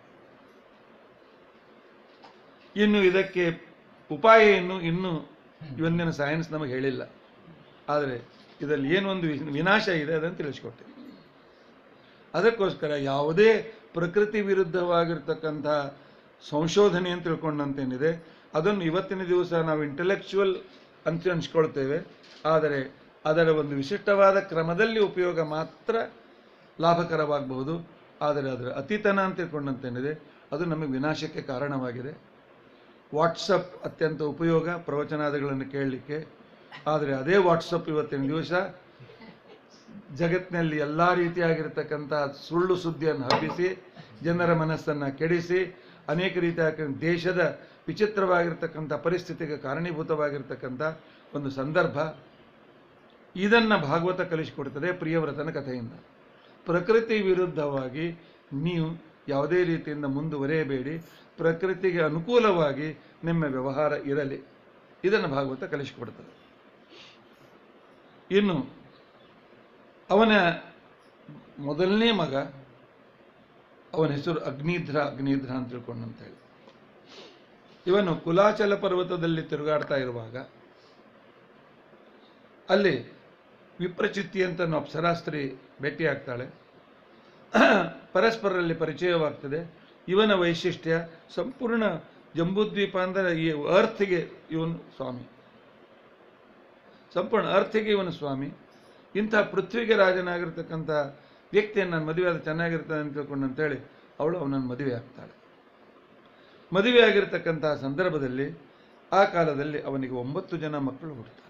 ಇನ್ನು ಇದಕ್ಕೆ ಉಪಾಯ ಏನು ಇನ್ನೂ ಇವತ್ತಿನ ಸೈನ್ಸ್ ನಮಗೆ ಹೇಳಿಲ್ಲ ಆದರೆ ಇದರಲ್ಲಿ ಏನೊಂದು ವಿ- ವಿನಾಶ ಇದೆ ಅದನ್ನು ತಿಳಿಸ್ಕೊಟ್ಟೆ ಅದಕ್ಕೋಸ್ಕರ ಯಾವುದೇ ಪ್ರಕೃತಿ ವಿರುದ್ಧವಾಗಿರ್ತಕ್ಕಂಥ ಸಂಶೋಧನೆ ಅಂತ ತಿಳ್ಕೊಂಡಂತೇನಿದೆ ಅದನ್ನು ಇವತ್ತಿನ ದಿವಸ ನಾವು ಇಂಟೆಲೆಕ್ಚುವಲ್ ಅಂತ ಅನ್ಸ್ಕೊಳ್ತೇವೆ ಆದರೆ ಅದರ ಒಂದು ವಿಶಿಷ್ಟವಾದ ಕ್ರಮದಲ್ಲಿ ಉಪಯೋಗ ಮಾತ್ರ ಲಾಭಕರವಾಗಬಹುದು ಆದರೆ ಅದರ ಅತಿತನ ಅಂತ ತಿಳ್ಕೊಂಡಂತೇನಿದೆ ಅದು ನಮಗೆ ವಿನಾಶಕ್ಕೆ ಕಾರಣವಾಗಿದೆ ವಾಟ್ಸಪ್ ಅತ್ಯಂತ ಉಪಯೋಗ ಪ್ರವಚನಾದಿಗಳನ್ನು ಕೇಳಲಿಕ್ಕೆ ಆದರೆ ಅದೇ ವಾಟ್ಸಪ್ ಇವತ್ತಿನ ದಿವಸ ಜಗತ್ತಿನಲ್ಲಿ ಎಲ್ಲ ರೀತಿಯಾಗಿರ್ತಕ್ಕಂಥ ಸುಳ್ಳು ಸುದ್ದಿಯನ್ನು ಹಬ್ಬಿಸಿ ಜನರ ಮನಸ್ಸನ್ನು ಕೆಡಿಸಿ ಅನೇಕ ರೀತಿಯಾಗಿ ದೇಶದ ವಿಚಿತ್ರವಾಗಿರ್ತಕ್ಕಂಥ ಪರಿಸ್ಥಿತಿಗೆ ಕಾರಣೀಭೂತವಾಗಿರ್ತಕ್ಕಂಥ ಒಂದು ಸಂದರ್ಭ ಇದನ್ನು ಭಾಗವತ ಕಲಿಸಿಕೊಡ್ತದೆ ಪ್ರಿಯವ್ರತನ ಕಥೆಯಿಂದ ಪ್ರಕೃತಿ ವಿರುದ್ಧವಾಗಿ ನೀವು ಯಾವುದೇ ರೀತಿಯಿಂದ ಮುಂದುವರಿಯಬೇಡಿ ಪ್ರಕೃತಿಗೆ ಅನುಕೂಲವಾಗಿ ನಿಮ್ಮ ವ್ಯವಹಾರ ಇರಲಿ ಇದನ್ನು ಭಾಗವತ ಕಲಿಸಿಕೊಡ್ತದೆ ಇನ್ನು ಅವನ ಮೊದಲನೇ ಮಗ ಅವನ ಹೆಸರು ಅಗ್ನಿಧ್ರ ಅಗ್ನಿಧ್ರ ಅಂತ ತಿಳ್ಕೊಂಡು ಅಂತ ಹೇಳಿ ಇವನು ಕುಲಾಚಲ ಪರ್ವತದಲ್ಲಿ ತಿರುಗಾಡ್ತಾ ಇರುವಾಗ ಅಲ್ಲಿ ವಿಪ್ರಚಿತ್ತಿ ಅಂತ ನಾವು ಅಪ್ಸರಾಸ್ತ್ರಿ ಭೇಟಿಯಾಗ್ತಾಳೆ ಪರಸ್ಪರರಲ್ಲಿ ಪರಿಚಯವಾಗ್ತದೆ ಇವನ ವೈಶಿಷ್ಟ್ಯ ಸಂಪೂರ್ಣ ಜಂಬೂದ್ವೀಪ ಅಂದರೆ ಈ ಅರ್ಥಿಗೆ ಇವನು ಸ್ವಾಮಿ ಸಂಪೂರ್ಣ ಅರ್ಥಿಗೆ ಇವನು ಸ್ವಾಮಿ ಇಂಥ ಪೃಥ್ವಿಗೆ ರಾಜನಾಗಿರ್ತಕ್ಕಂಥ ವ್ಯಕ್ತಿಯನ್ನು ನಾನು ಮದುವೆ ಆದ ಚೆನ್ನಾಗಿರ್ತದೆ ಅಂತ ತಿಳ್ಕೊಂಡು ಅಂತೇಳಿ ಅವಳು ಅವನನ್ನು ಮದುವೆ ಆಗ್ತಾಳೆ ಮದುವೆ ಆಗಿರ್ತಕ್ಕಂಥ ಸಂದರ್ಭದಲ್ಲಿ ಆ ಕಾಲದಲ್ಲಿ ಅವನಿಗೆ ಒಂಬತ್ತು ಜನ ಮಕ್ಕಳು ಹುಡ್ತಾರೆ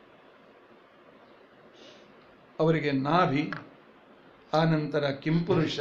ಅವರಿಗೆ ನಾಭಿ ಆನಂತರ ಕಿಂಪುರುಷ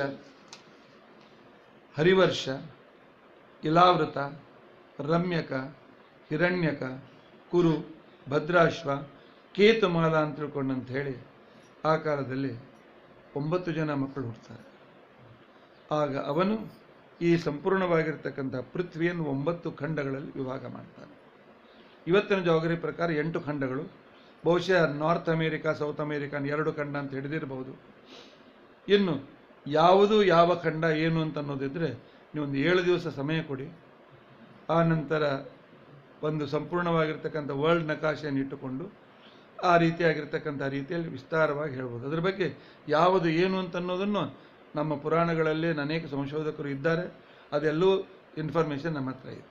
ಹರಿವರ್ಷ ಇಲಾವೃತ ರಮ್ಯಕ ಹಿರಣ್ಯಕ ಕುರು ಭದ್ರಾಶ್ವ ಕೇತುಮಾಲ ಅಂತ ತಿಳ್ಕೊಂಡಂತ ಹೇಳಿ ಆ ಕಾಲದಲ್ಲಿ ಒಂಬತ್ತು ಜನ ಮಕ್ಕಳು ಹುಡ್ತಾರೆ ಆಗ ಅವನು ಈ ಸಂಪೂರ್ಣವಾಗಿರ್ತಕ್ಕಂಥ ಪೃಥ್ವಿಯನ್ನು ಒಂಬತ್ತು ಖಂಡಗಳಲ್ಲಿ ವಿಭಾಗ ಮಾಡ್ತಾನೆ ಇವತ್ತಿನ ಜವಾಗರಿ ಪ್ರಕಾರ ಎಂಟು ಖಂಡಗಳು ಬಹುಶಃ ನಾರ್ತ್ ಅಮೇರಿಕಾ ಸೌತ್ ಅಮೇರಿಕಾ ಎರಡು ಖಂಡ ಅಂತ ಹಿಡಿದಿರಬಹುದು ಇನ್ನು ಯಾವುದು ಯಾವ ಖಂಡ ಏನು ಅಂತ ಅನ್ನೋದಿದ್ರೆ ನೀವೊಂದು ಏಳು ದಿವಸ ಸಮಯ ಕೊಡಿ ಆ ನಂತರ ಒಂದು ಸಂಪೂರ್ಣವಾಗಿರ್ತಕ್ಕಂಥ ವರ್ಲ್ಡ್ ನಕಾಶೆಯನ್ನು ಇಟ್ಟುಕೊಂಡು ಆ ರೀತಿಯಾಗಿರ್ತಕ್ಕಂಥ ರೀತಿಯಲ್ಲಿ ವಿಸ್ತಾರವಾಗಿ ಹೇಳ್ಬೋದು ಅದ್ರ ಬಗ್ಗೆ ಯಾವುದು ಏನು ಅಂತ ಅನ್ನೋದನ್ನು ನಮ್ಮ ಪುರಾಣಗಳಲ್ಲಿ ಅನೇಕ ಸಂಶೋಧಕರು ಇದ್ದಾರೆ ಅದೆಲ್ಲವೂ ಇನ್ಫಾರ್ಮೇಷನ್ ನಮ್ಮ ಹತ್ರ ಇದೆ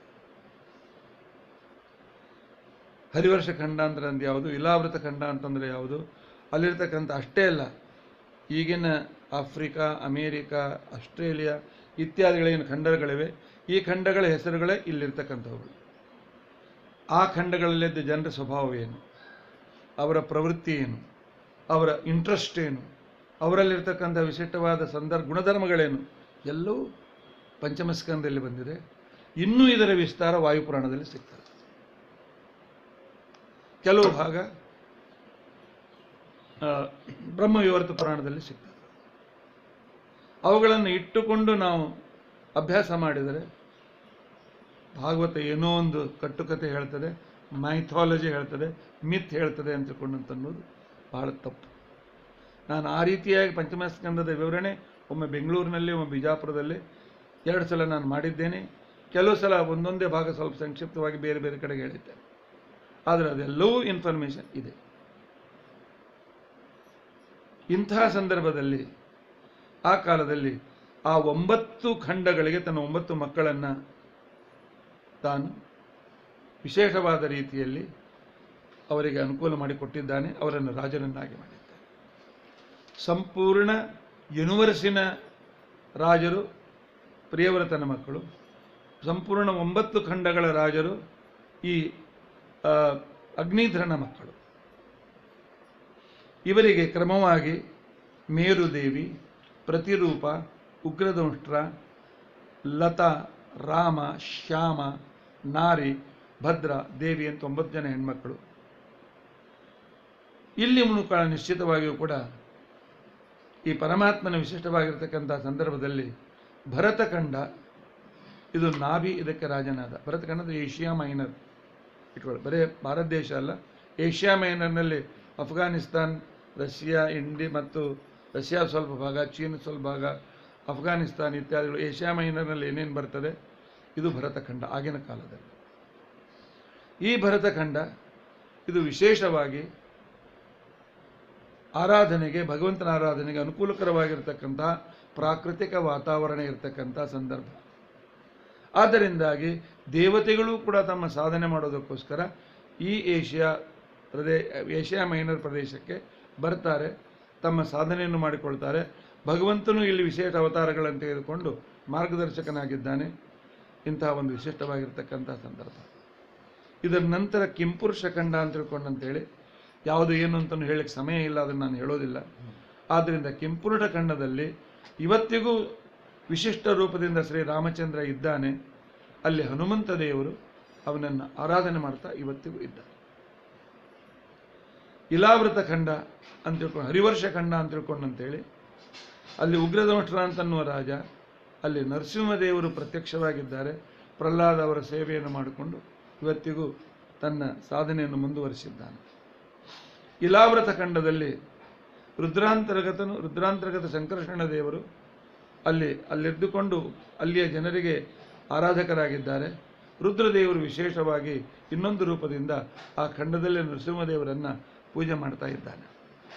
ಹರಿವರ್ಷ ಖಂಡ ಅಂದ್ರೆ ಅಂದ್ ಯಾವುದು ಇಲಾವೃತ ಖಂಡ ಅಂತಂದ್ರೆ ಯಾವುದು ಅಲ್ಲಿರ್ತಕ್ಕಂಥ ಅಷ್ಟೇ ಅಲ್ಲ ಈಗಿನ ಆಫ್ರಿಕಾ ಅಮೇರಿಕಾ ಆಸ್ಟ್ರೇಲಿಯಾ ಇತ್ಯಾದಿಗಳೇನು ಖಂಡಗಳಿವೆ ಈ ಖಂಡಗಳ ಹೆಸರುಗಳೇ ಇಲ್ಲಿರ್ತಕ್ಕಂಥವು ಆ ಖಂಡಗಳಲ್ಲಿದ್ದ ಜನರ ಸ್ವಭಾವ ಏನು ಅವರ ಪ್ರವೃತ್ತಿ ಏನು ಅವರ ಇಂಟ್ರೆಸ್ಟ್ ಏನು ಅವರಲ್ಲಿರ್ತಕ್ಕಂಥ ವಿಶಿಷ್ಟವಾದ ಸಂದರ್ಭ ಗುಣಧರ್ಮಗಳೇನು ಎಲ್ಲವೂ ಪಂಚಮಸ್ಕಂದಲ್ಲಿ ಬಂದಿದೆ ಇನ್ನೂ ಇದರ ವಿಸ್ತಾರ ವಾಯುಪುರಾಣದಲ್ಲಿ ಸಿಗ್ತದೆ ಕೆಲವು ಭಾಗ ಆ, ಬ್ರಹ್ಮವಿವರ್ತ ಪುರಾಣದಲ್ಲಿ ಸಿಗ್ತದೆ ಅವುಗಳನ್ನು ಇಟ್ಟುಕೊಂಡು ನಾವು ಅಭ್ಯಾಸ ಮಾಡಿದರೆ ಭಾಗವತ ಏನೋ ಒಂದು ಕಟ್ಟುಕತೆ ಹೇಳ್ತದೆ ಮೈಥಾಲಜಿ ಹೇಳ್ತದೆ ಮಿತ್ ಹೇಳ್ತದೆ ಅಂತ ತಿಳ್ಕೊಂಡಂತ ಅನ್ನೋದು ಬಹಳ ತಪ್ಪು ನಾನು ಆ ರೀತಿಯಾಗಿ ಪಂಚಮಸ್ಕಂದದ ವಿವರಣೆ ಒಮ್ಮೆ ಬೆಂಗಳೂರಿನಲ್ಲಿ ಒಮ್ಮೆ ಬಿಜಾಪುರದಲ್ಲಿ ಎರಡು ಸಲ ನಾನು ಮಾಡಿದ್ದೇನೆ ಕೆಲವು ಸಲ ಒಂದೊಂದೇ ಭಾಗ ಸ್ವಲ್ಪ ಸಂಕ್ಷಿಪ್ತವಾಗಿ ಬೇರೆ ಬೇರೆ ಕಡೆಗೆ ಹೇಳಿದ್ದೆ ಆದರೆ ಅದೆಲ್ಲವೂ ಇನ್ಫಾರ್ಮೇಷನ್ ಇದೆ ಇಂತಹ ಸಂದರ್ಭದಲ್ಲಿ ಆ ಕಾಲದಲ್ಲಿ ಆ ಒಂಬತ್ತು ಖಂಡಗಳಿಗೆ ತನ್ನ ಒಂಬತ್ತು ಮಕ್ಕಳನ್ನು ತಾನು ವಿಶೇಷವಾದ ರೀತಿಯಲ್ಲಿ ಅವರಿಗೆ ಅನುಕೂಲ ಮಾಡಿಕೊಟ್ಟಿದ್ದಾನೆ ಅವರನ್ನು ರಾಜರನ್ನಾಗಿ ಮಾಡಿದ್ದಾನೆ ಸಂಪೂರ್ಣ ಯುನಿವರ್ಸಿನ ರಾಜರು ಪ್ರಿಯವ್ರತನ ಮಕ್ಕಳು ಸಂಪೂರ್ಣ ಒಂಬತ್ತು ಖಂಡಗಳ ರಾಜರು ಈ ಆ, ಅಗ್ನಿಧ್ರನ ಮಕ್ಕಳು ಇವರಿಗೆ ಕ್ರಮವಾಗಿ ಮೇರುದೇವಿ ಪ್ರತಿರೂಪ ಉಗ್ರದಂಷ್ಟ್ರ ಲತಾ ರಾಮ ಶ್ಯಾಮ ನಾರಿ ಭದ್ರ ದೇವಿ ಅಂತ ಒಂಬತ್ತು ಜನ ಹೆಣ್ಮಕ್ಕಳು ಇಲ್ಲಿ ಮುಳುಕಾಳ ನಿಶ್ಚಿತವಾಗಿಯೂ ಕೂಡ ಈ ಪರಮಾತ್ಮನ ವಿಶಿಷ್ಟವಾಗಿರ್ತಕ್ಕಂಥ ಸಂದರ್ಭದಲ್ಲಿ ಭರತಖಂಡ ಇದು ನಾಭಿ ಇದಕ್ಕೆ ರಾಜನಾದ ಭರತಖಂಡದ ಏಷ್ಯಾ ಮೈನರ್ ಇಟ್ಕೊಳ್ಳಿ ಬರೀ ಭಾರತ ದೇಶ ಅಲ್ಲ ಏಷ್ಯಾ ಮೈನರ್ನಲ್ಲಿ ಅಫ್ಘಾನಿಸ್ತಾನ್ ರಷ್ಯಾ ಇಂಡಿ ಮತ್ತು ರಷ್ಯಾ ಸ್ವಲ್ಪ ಭಾಗ ಚೀನಾ ಸ್ವಲ್ಪ ಭಾಗ ಅಫ್ಘಾನಿಸ್ತಾನ್ ಇತ್ಯಾದಿಗಳು ಏಷ್ಯಾ ಮೈನರ್ನಲ್ಲಿ ಏನೇನು ಬರ್ತದೆ ಇದು ಭರತಖಂಡ ಆಗಿನ ಕಾಲದಲ್ಲಿ ಈ ಭರತಖಂಡ ಇದು ವಿಶೇಷವಾಗಿ ಆರಾಧನೆಗೆ ಭಗವಂತನ ಆರಾಧನೆಗೆ ಅನುಕೂಲಕರವಾಗಿರ್ತಕ್ಕಂತಹ ಪ್ರಾಕೃತಿಕ ವಾತಾವರಣ ಇರತಕ್ಕಂಥ ಸಂದರ್ಭ ಆದ್ದರಿಂದಾಗಿ ದೇವತೆಗಳು ಕೂಡ ತಮ್ಮ ಸಾಧನೆ ಮಾಡೋದಕ್ಕೋಸ್ಕರ ಈ ಏಷ್ಯಾ ಪ್ರದೇ ಏಷ್ಯಾ ಮೈನರ್ ಪ್ರದೇಶಕ್ಕೆ ಬರ್ತಾರೆ ತಮ್ಮ ಸಾಧನೆಯನ್ನು ಮಾಡಿಕೊಳ್ತಾರೆ ಭಗವಂತನು ಇಲ್ಲಿ ವಿಶೇಷ ಅವತಾರಗಳನ್ನು ತೆಗೆದುಕೊಂಡು ಮಾರ್ಗದರ್ಶಕನಾಗಿದ್ದಾನೆ ಇಂತಹ ಒಂದು ವಿಶಿಷ್ಟವಾಗಿರ್ತಕ್ಕಂಥ ಸಂದರ್ಭ ಇದರ ನಂತರ ಕಿಂಪುರುಷ ಖಂಡ ಅಂತ ತಿಳ್ಕೊಂಡಂತೇಳಿ ಯಾವುದು ಏನು ಅಂತಲೂ ಹೇಳಕ್ಕೆ ಸಮಯ ಇಲ್ಲ ಅದನ್ನು ನಾನು ಹೇಳೋದಿಲ್ಲ ಆದ್ದರಿಂದ ಕಿಂಪುರುಷ ಖಂಡದಲ್ಲಿ ಇವತ್ತಿಗೂ ವಿಶಿಷ್ಟ ರೂಪದಿಂದ ಶ್ರೀ ರಾಮಚಂದ್ರ ಇದ್ದಾನೆ ಅಲ್ಲಿ ಹನುಮಂತ ದೇವರು ಅವನನ್ನು ಆರಾಧನೆ ಮಾಡ್ತಾ ಇವತ್ತಿಗೂ ಇದ್ದಾನೆ ಇಲಾವೃತ ಖಂಡ ಅಂತ ತಿಳ್ಕೊಂಡು ಹರಿವರ್ಷ ಖಂಡ ಅಂತ ತಿಳ್ಕೊಂಡಂತೇಳಿ ಅಲ್ಲಿ ಉಗ್ರದಂಷ್ಟ್ರ ಅಂತನ್ನುವ ರಾಜ ಅಲ್ಲಿ ನರಸಿಂಹದೇವರು ಪ್ರತ್ಯಕ್ಷವಾಗಿದ್ದಾರೆ ಪ್ರಹ್ಲಾದ ಅವರ ಸೇವೆಯನ್ನು ಮಾಡಿಕೊಂಡು ಇವತ್ತಿಗೂ ತನ್ನ ಸಾಧನೆಯನ್ನು ಮುಂದುವರಿಸಿದ್ದಾನೆ ಇಲಾವೃತ ಖಂಡದಲ್ಲಿ ರುದ್ರಾಂತರ್ಗತನು ರುದ್ರಾಂತರ್ಗತ ಸಂಕರ್ಷಣ ದೇವರು ಅಲ್ಲಿ ಅಲ್ಲಿದ್ದುಕೊಂಡು ಅಲ್ಲಿಯ ಜನರಿಗೆ ಆರಾಧಕರಾಗಿದ್ದಾರೆ ರುದ್ರದೇವರು ವಿಶೇಷವಾಗಿ ಇನ್ನೊಂದು ರೂಪದಿಂದ ಆ ಖಂಡದಲ್ಲಿ ನರಸಿಂಹದೇವರನ್ನು ಪೂಜೆ ಮಾಡ್ತಾ ಇದ್ದಾನೆ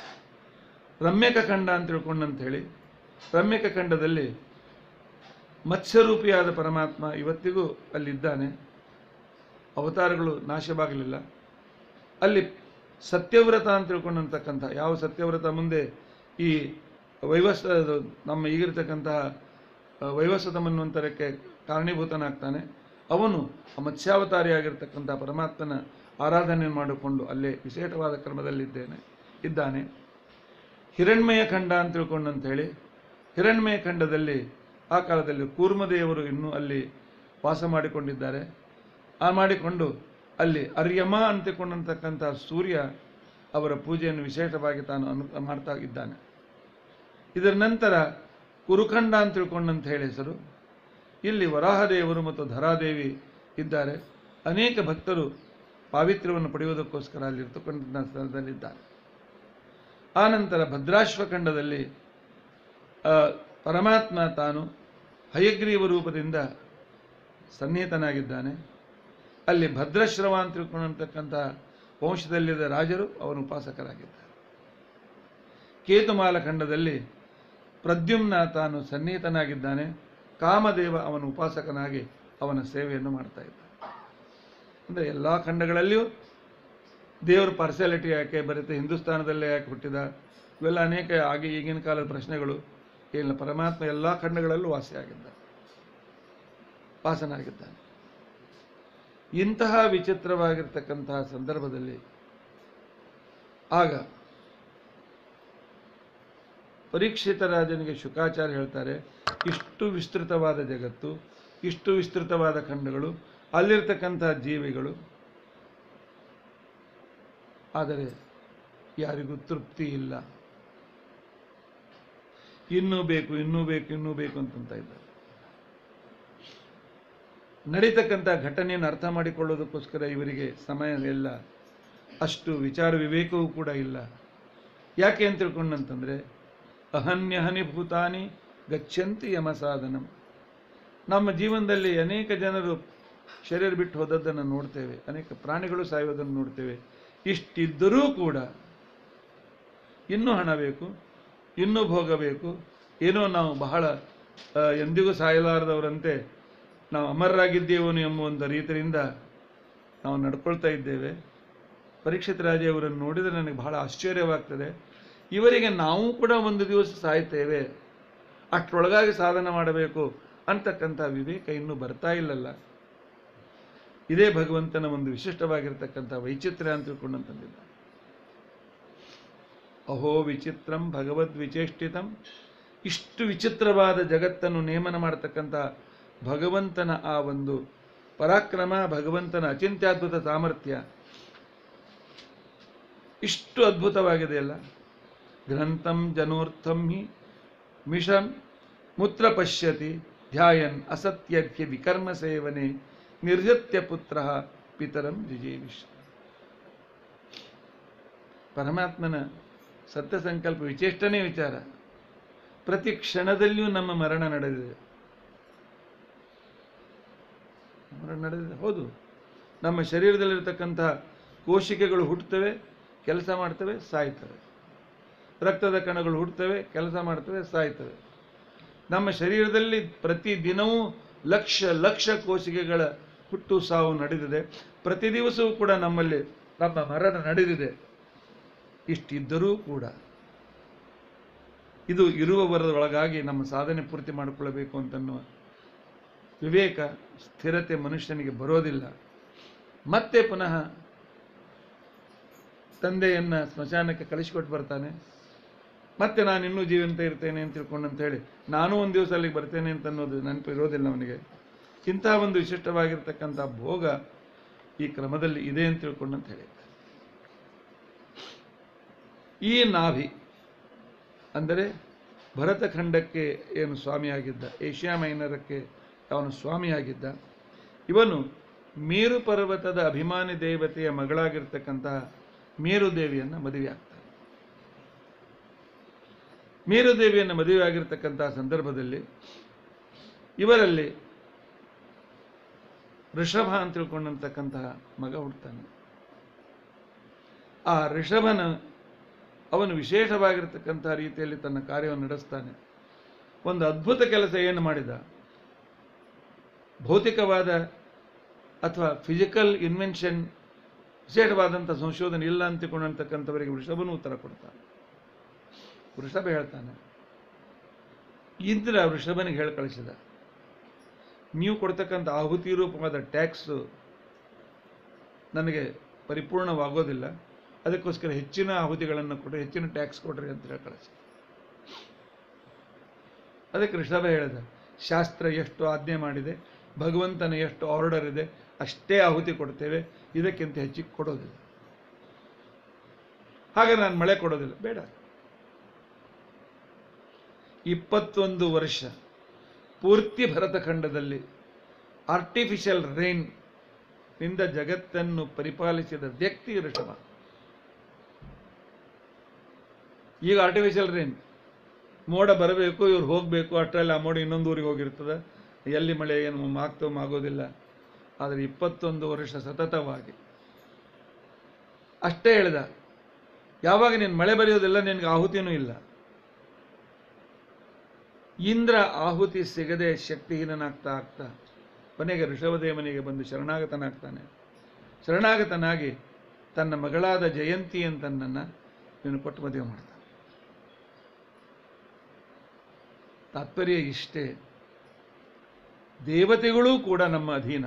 ರಮ್ಯಕ ಖಂಡ ಅಂತ ತಿಳ್ಕೊಂಡಂತ ಹೇಳಿ ರಮ್ಯಕ ಖಂಡದಲ್ಲಿ ಮತ್ಸ್ಯರೂಪಿಯಾದ ಪರಮಾತ್ಮ ಇವತ್ತಿಗೂ ಅಲ್ಲಿದ್ದಾನೆ ಅವತಾರಗಳು ನಾಶವಾಗಲಿಲ್ಲ ಅಲ್ಲಿ ಸತ್ಯವ್ರತ ಅಂತ ತಿಳ್ಕೊಂಡಂತಕ್ಕಂಥ ಯಾವ ಸತ್ಯವ್ರತ ಮುಂದೆ ಈ ವೈವಸ್ ನಮ್ಮ ಈಗಿರ್ತಕ್ಕಂತಹ ಆ, ವೈವಸ್ವತ ಮನ್ವಂತರಕ್ಕೆ ಕಾರಣೀಭೂತನಾಗ್ತಾನೆ ಅವನು ಆ ಮತ್ಸ್ಯಾವತಾರಿಯಾಗಿರ್ತಕ್ಕಂಥ ಪರಮಾತ್ಮನ ಆರಾಧನೆ ಮಾಡಿಕೊಂಡು ಅಲ್ಲೇ ವಿಶೇಷವಾದ ಕ್ರಮದಲ್ಲಿದ್ದೇನೆ ಇದ್ದಾನೆ ಹಿರಣ್ಮಯ ಖಂಡ ಅಂತ ತಿಳ್ಕೊಂಡಂತ ಹೇಳಿ ಹಿರಣ್ಮಯ ಖಂಡದಲ್ಲಿ ಆ ಕಾಲದಲ್ಲಿ ಕೂರ್ಮದೇವರು ಇನ್ನೂ ಅಲ್ಲಿ ವಾಸ ಮಾಡಿಕೊಂಡಿದ್ದಾರೆ ಆ ಮಾಡಿಕೊಂಡು ಅಲ್ಲಿ ಅರ್ಯಮ ಅಂತಿಕೊಂಡಂತಕ್ಕಂಥ ಸೂರ್ಯ ಅವರ ಪೂಜೆಯನ್ನು ವಿಶೇಷವಾಗಿ ತಾನು ಅನು ಮಾಡ್ತಾ ಇದ್ದಾನೆ ಇದರ ನಂತರ ಕುರುಖಂಡ ಅಂತ ತಿಳ್ಕೊಂಡಂತ ಹೇಳಿ ಹೆಸರು ಇಲ್ಲಿ ವರಾಹದೇವರು ಮತ್ತು ಧರಾದೇವಿ ಇದ್ದಾರೆ ಅನೇಕ ಭಕ್ತರು ಪಾವಿತ್ರ್ಯವನ್ನು ಪಡೆಯುವುದಕ್ಕೋಸ್ಕರ ಅಲ್ಲಿ ಇರ್ತಕ್ಕಂಥ ಸ್ಥಳದಲ್ಲಿದ್ದಾರೆ ಆ ನಂತರ ಭದ್ರಾಶ್ವಖಂಡದಲ್ಲಿ ಆ, ಪರಮಾತ್ಮ ತಾನು ಹಯಗ್ರೀವ ರೂಪದಿಂದ ಸನ್ನಿಹಿತನಾಗಿದ್ದಾನೆ ಅಲ್ಲಿ ಭದ್ರಶ್ರವ ಅಂತ ತಿಳ್ಕೊಂಡಂತಕ್ಕಂಥ ವಂಶದಲ್ಲಿದ್ದ ರಾಜರು ಅವನು ಉಪಾಸಕರಾಗಿದ್ದಾರೆ ಕೇತುಮಾಲ ಖಂಡದಲ್ಲಿ ಪ್ರದ್ಯುಮ್ನ ತಾನು ಸನ್ನಿಹಿತನಾಗಿದ್ದಾನೆ ಕಾಮದೇವ ಅವನ ಉಪಾಸಕನಾಗಿ ಅವನ ಸೇವೆಯನ್ನು ಮಾಡ್ತಾ ಇದ್ದಾನೆ ಅಂದರೆ ಎಲ್ಲ ಖಂಡಗಳಲ್ಲಿಯೂ ದೇವರ ಪಾರ್ಸಾಲಿಟಿ ಯಾಕೆ ಬರುತ್ತೆ ಹಿಂದೂಸ್ತಾನದಲ್ಲೇ ಯಾಕೆ ಹುಟ್ಟಿದ ಇವೆಲ್ಲ ಅನೇಕ ಆಗಿ ಈಗಿನ ಕಾಲದ ಪ್ರಶ್ನೆಗಳು ಏನಿಲ್ಲ ಪರಮಾತ್ಮ ಎಲ್ಲ ಖಂಡಗಳಲ್ಲೂ ವಾಸಿಯಾಗಿದ್ದಾನೆ ವಾಸನಾಗಿದ್ದಾನೆ ಇಂತಹ ವಿಚಿತ್ರವಾಗಿರ್ತಕ್ಕಂತಹ ಸಂದರ್ಭದಲ್ಲಿ ಆಗ ಪರೀಕ್ಷಿತ ರಾಜನಿಗೆ ಶುಕಾಚಾರ್ಯ ಹೇಳ್ತಾರೆ ಇಷ್ಟು ವಿಸ್ತೃತವಾದ ಜಗತ್ತು ಇಷ್ಟು ವಿಸ್ತೃತವಾದ ಖಂಡಗಳು ಅಲ್ಲಿರ್ತಕ್ಕಂಥ ಜೀವಿಗಳು ಆದರೆ ಯಾರಿಗೂ ತೃಪ್ತಿ ಇಲ್ಲ ಇನ್ನೂ ಬೇಕು ಇನ್ನೂ ಬೇಕು ಇನ್ನೂ ಬೇಕು ಅಂತಂತ ಇದ್ದಾರೆ ನಡೀತಕ್ಕಂಥ ಘಟನೆಯನ್ನು ಅರ್ಥ ಮಾಡಿಕೊಳ್ಳೋದಕ್ಕೋಸ್ಕರ ಇವರಿಗೆ ಸಮಯ ಇಲ್ಲ ಅಷ್ಟು ವಿಚಾರ ವಿವೇಕವೂ ಕೂಡ ಇಲ್ಲ ಯಾಕೆ ಅಂತ ತಿಳ್ಕೊಂಡಂತಂದರೆ ಅಹನ್ಯಹನಿ ಭೂತಾನಿ ಗಚ್ಚಂತಿ ಯಮ ಸಾಧನಂ ನಮ್ಮ ಜೀವನದಲ್ಲಿ ಅನೇಕ ಜನರು ಶರೀರ ಬಿಟ್ಟು ಹೋದದ್ದನ್ನು ನೋಡ್ತೇವೆ ಅನೇಕ ಪ್ರಾಣಿಗಳು ಸಾಯೋದನ್ನು ನೋಡ್ತೇವೆ ಇಷ್ಟಿದ್ದರೂ ಕೂಡ ಇನ್ನೂ ಹಣ ಬೇಕು ಇನ್ನೂ ಭೋಗ ಬೇಕು ಏನೋ ನಾವು ಬಹಳ ಆ, ಎಂದಿಗೂ ಸಾಯಲಾರದವರಂತೆ ನಾವು ಅಮರರಾಗಿದ್ದೇವನು ಎಂಬ ಒಂದು ರೀತಿಯಿಂದ ನಾವು ನಡ್ಕೊಳ್ತಾ ಇದ್ದೇವೆ ಪರೀಕ್ಷಿತ್ ರಾಜೆಯವರನ್ನು ನೋಡಿದರೆ ನನಗೆ ಬಹಳ ಆಶ್ಚರ್ಯವಾಗ್ತದೆ ಇವರಿಗೆ ನಾವು ಕೂಡ ಒಂದು ದಿವಸ ಸಾಯ್ತೇವೆ ಅಷ್ಟರೊಳಗಾಗಿ ಸಾಧನೆ ಮಾಡಬೇಕು ಅಂತಕ್ಕಂಥ ವಿವೇಕ ಇನ್ನೂ ಬರ್ತಾ ಇಲ್ಲಲ್ಲ ಇದೇ ಭಗವಂತನ ಒಂದು ವಿಶಿಷ್ಟವಾಗಿರ್ತಕ್ಕಂಥ ವೈಚಿತ್ರ್ಯ ಅಂತ ತಿಳ್ಕೊಂಡಂತಂದಿದ್ದ ಅಹೋ ವಿಚಿತ್ರಂ ಭಗವದ್ ವಿಚೇಷ್ಟಿತಂ ಇಷ್ಟು ವಿಚಿತ್ರವಾದ ಜಗತ್ತನ್ನು ನೇಮನ ಮಾಡತಕ್ಕಂಥ ಭಗವಂತನ ಆ ಒಂದು ಪರಾಕ್ರಮ ಭಗವಂತನ ಅಚಿಂತ್ಯದ್ಭುತ ಸಾಮರ್ಥ್ಯ ಇಷ್ಟು ಅದ್ಭುತವಾಗಿದೆಯಲ್ಲ ಗ್ರಂಥಂ ಜನೋರ್ಥಂ ಹಿ ಮಿಷಂ ಮುತ್ರ ಪಶ್ಯತಿ ಧ್ಯಾಯನ್ ಅಸತ್ಯರ್ಹ್ಯ ವಿಕರ್ಮ ಸೇವನೆ ನಿರ್ಜತ್ಯ ಪುತ್ರ ಪಿತರಂ ಜಿಜೇವಿಷ ಪರಮಾತ್ಮನ ಸತ್ಯ ಸಂಕಲ್ಪ ವಿಚೇಷ್ಟನೇ ವಿಚಾರ ಪ್ರತಿ ಕ್ಷಣದಲ್ಲಿಯೂ ನಮ್ಮ ಮರಣ ನಡೆದಿದೆ ಮರಣ ನಡೆದಿದೆ ಹೌದು ನಮ್ಮ ಶರೀರದಲ್ಲಿರ್ತಕ್ಕಂತಹ ಕೋಶಿಕೆಗಳು ಹುಟ್ಟುತ್ತವೆ ಕೆಲಸ ಮಾಡ್ತವೆ ಸಾಯ್ತವೆ ರಕ್ತದ ಕಣಗಳು ಹುಟ್ಟುತ್ತವೆ ಕೆಲಸ ಮಾಡ್ತವೆ ಸಾಯ್ತವೆ ನಮ್ಮ ಶರೀರದಲ್ಲಿ ಪ್ರತಿ ದಿನವೂ ಲಕ್ಷ ಲಕ್ಷ ಕೋಶಿಕೆಗಳ ಹುಟ್ಟು ಸಾವು ನಡೆದಿದೆ ಪ್ರತಿ ದಿವಸವೂ ಕೂಡ ನಮ್ಮಲ್ಲಿ ನಮ್ಮ ಮರಣ ನಡೆದಿದೆ ಇಷ್ಟಿದ್ದರೂ ಕೂಡ ಇದು ಇರುವವರದೊಳಗಾಗಿ ನಮ್ಮ ಸಾಧನೆ ಪೂರ್ತಿ ಮಾಡಿಕೊಳ್ಳಬೇಕು ಅಂತನ್ನುವ ವಿವೇಕ ಸ್ಥಿರತೆ ಮನುಷ್ಯನಿಗೆ ಬರೋದಿಲ್ಲ ಮತ್ತೆ ಪುನಃ ತಂದೆಯನ್ನ ಸ್ಮಶಾನಕ್ಕೆ ಕಳಿಸಿಕೊಟ್ಟು ಬರ್ತಾನೆ ಮತ್ತೆ ನಾನು ಇನ್ನೂ ಜೀವಂತ ಇರ್ತೇನೆ ಅಂತ ತಿಳ್ಕೊಂಡು ಅಂತ ಹೇಳಿ ನಾನು ಒಂದು ದಿವಸ ಅಲ್ಲಿಗೆ ಬರ್ತೇನೆ ಅಂತ ಅನ್ನೋದು ನೆನಪು ಇರೋದಿಲ್ಲ ಅವನಿಗೆ ಇಂತಹ ಒಂದು ವಿಶಿಷ್ಟವಾಗಿರ್ತಕ್ಕಂಥ ಭೋಗ ಈ ಕ್ರಮದಲ್ಲಿ ಇದೆ ಅಂತ ತಿಳ್ಕೊಂಡು ಅಂತ ಹೇಳಿ ಈ ನಾಭಿ ಅಂದರೆ ಭರತಖಂಡಕ್ಕೆ ಏನು ಸ್ವಾಮಿಯಾಗಿದ್ದ ಏಷ್ಯಾ ಮೈನರಕ್ಕೆ ಅವನು ಸ್ವಾಮಿಯಾಗಿದ್ದ ಇವನು ಮೇರು ಪರ್ವತದ ಅಭಿಮಾನಿ ದೇವತೆಯ ಮಗಳಾಗಿರ್ತಕ್ಕಂತಹ ಮೇರುದೇವಿಯನ್ನು ಮದುವೆಯಾಗ್ತಾನೆ ಮೇರುದೇವಿಯನ್ನು ಮದುವೆ ಆಗಿರ್ತಕ್ಕಂತಹ ಸಂದರ್ಭದಲ್ಲಿ ಇವರಲ್ಲಿ ಋಷಭ ಅಂತ ತಿಳ್ಕೊಂಡಂತಕ್ಕಂತಹ ಮಗ ಹುಡ್ತಾನೆ ಆ ಋಷಭನ ಅವನು ವಿಶೇಷವಾಗಿರ್ತಕ್ಕಂತಹ ರೀತಿಯಲ್ಲಿ ತನ್ನ ಕಾರ್ಯವನ್ನು ನಡೆಸ್ತಾನೆ ಒಂದು ಅದ್ಭುತ ಕೆಲಸ ಏನು ಮಾಡಿದ ಭೌತಿಕವಾದ ಅಥವಾ ಫಿಸಿಕಲ್ ಇನ್ವೆನ್ಷನ್ ವಿಶೇಷವಾದಂಥ ಸಂಶೋಧನೆ ಇಲ್ಲ ಅಂತಿಕೊಂಡಂತಕ್ಕಂಥವರಿಗೆ ವೃಷಭನು ಉತ್ತರ ಕೊಡ್ತಾನೆ ವೃಷಭ ಹೇಳ್ತಾನೆ ಇಂದ್ರ ವೃಷಭನಿಗೆ ಹೇಳಿ ಕಳಿಸಿದ ನೀವು ಕೊಡ್ತಕ್ಕಂಥ ಆಹುತಿ ರೂಪವಾದ ಟ್ಯಾಕ್ಸು ನನಗೆ ಪರಿಪೂರ್ಣವಾಗೋದಿಲ್ಲ ಅದಕ್ಕೋಸ್ಕರ ಹೆಚ್ಚಿನ ಆಹುತಿಗಳನ್ನು ಕೊಟ್ಟರೆ ಹೆಚ್ಚಿನ ಟ್ಯಾಕ್ಸ್ ಕೊಡ್ರಿ ಅಂತ ಹೇಳಿ ಕಳಿಸಿ ಅದಕ್ಕೆ ಋಷಭ ಹೇಳಿದ ಶಾಸ್ತ್ರ ಎಷ್ಟು ಆಜ್ಞೆ ಮಾಡಿದೆ ಭಗವಂತನ ಎಷ್ಟು ಆರ್ಡರ್ ಇದೆ ಅಷ್ಟೇ ಆಹುತಿ ಕೊಡ್ತೇವೆ ಇದಕ್ಕಿಂತ ಹೆಚ್ಚಿಗೆ ಕೊಡೋದಿಲ್ಲ ಹಾಗೆ ನಾನು ಮಳೆ ಕೊಡೋದಿಲ್ಲ ಬೇಡ ಇಪ್ಪತ್ತೊಂದು ವರ್ಷ ಪೂರ್ತಿ ಭರತಖಂಡದಲ್ಲಿ ಆರ್ಟಿಫಿಷಿಯಲ್ ರೈನ್ ನಿಂದ ಜಗತ್ತನ್ನು ಪರಿಪಾಲಿಸಿದ ವ್ಯಕ್ತಿ ಋಷಭ ಈಗ ಆರ್ಟಿಫಿಷಿಯಲ್ ರೈನ್ ಮೋಡ ಬರಬೇಕು ಇವ್ರು ಹೋಗಬೇಕು ಅಷ್ಟರಲ್ಲಿ ಆ ಮೋಡ ಇನ್ನೊಂದು ಊರಿಗೆ ಹೋಗಿರ್ತದೆ ಎಲ್ಲಿ ಮಳೆ ಏನು ಆಗ್ತೋ ಆಗೋದಿಲ್ಲ ಆದರೆ ಇಪ್ಪತ್ತೊಂದು ವರ್ಷ ಸತತವಾಗಿ ಅಷ್ಟೇ ಹೇಳಿದ ಯಾವಾಗ ನೀನು ಮಳೆ ಬರೆಯೋದಿಲ್ಲ ನಿನಗೆ ಆಹುತಿನೂ ಇಲ್ಲ ಇಂದ್ರ ಆಹುತಿ ಸಿಗದೆ ಶಕ್ತಿಹೀನನಾಗ್ತಾ ಆಗ್ತಾ ಕೊನೆಗೆ ಋಷಭದೇವನಿಗೆ ಬಂದು ಶರಣಾಗತನಾಗ್ತಾನೆ ಶರಣಾಗತನಾಗಿ ತನ್ನ ಮಗಳಾದ ಜಯಂತಿ ಅಂತನನ್ನು ಇವನು ಕೊಟ್ಟು ಮದುವೆ ಮಾಡ್ತಾನೆ ತಾತ್ಪರ್ಯ ಇಷ್ಟೇ ದೇವತೆಗಳೂ ಕೂಡ ನಮ್ಮ ಅಧೀನ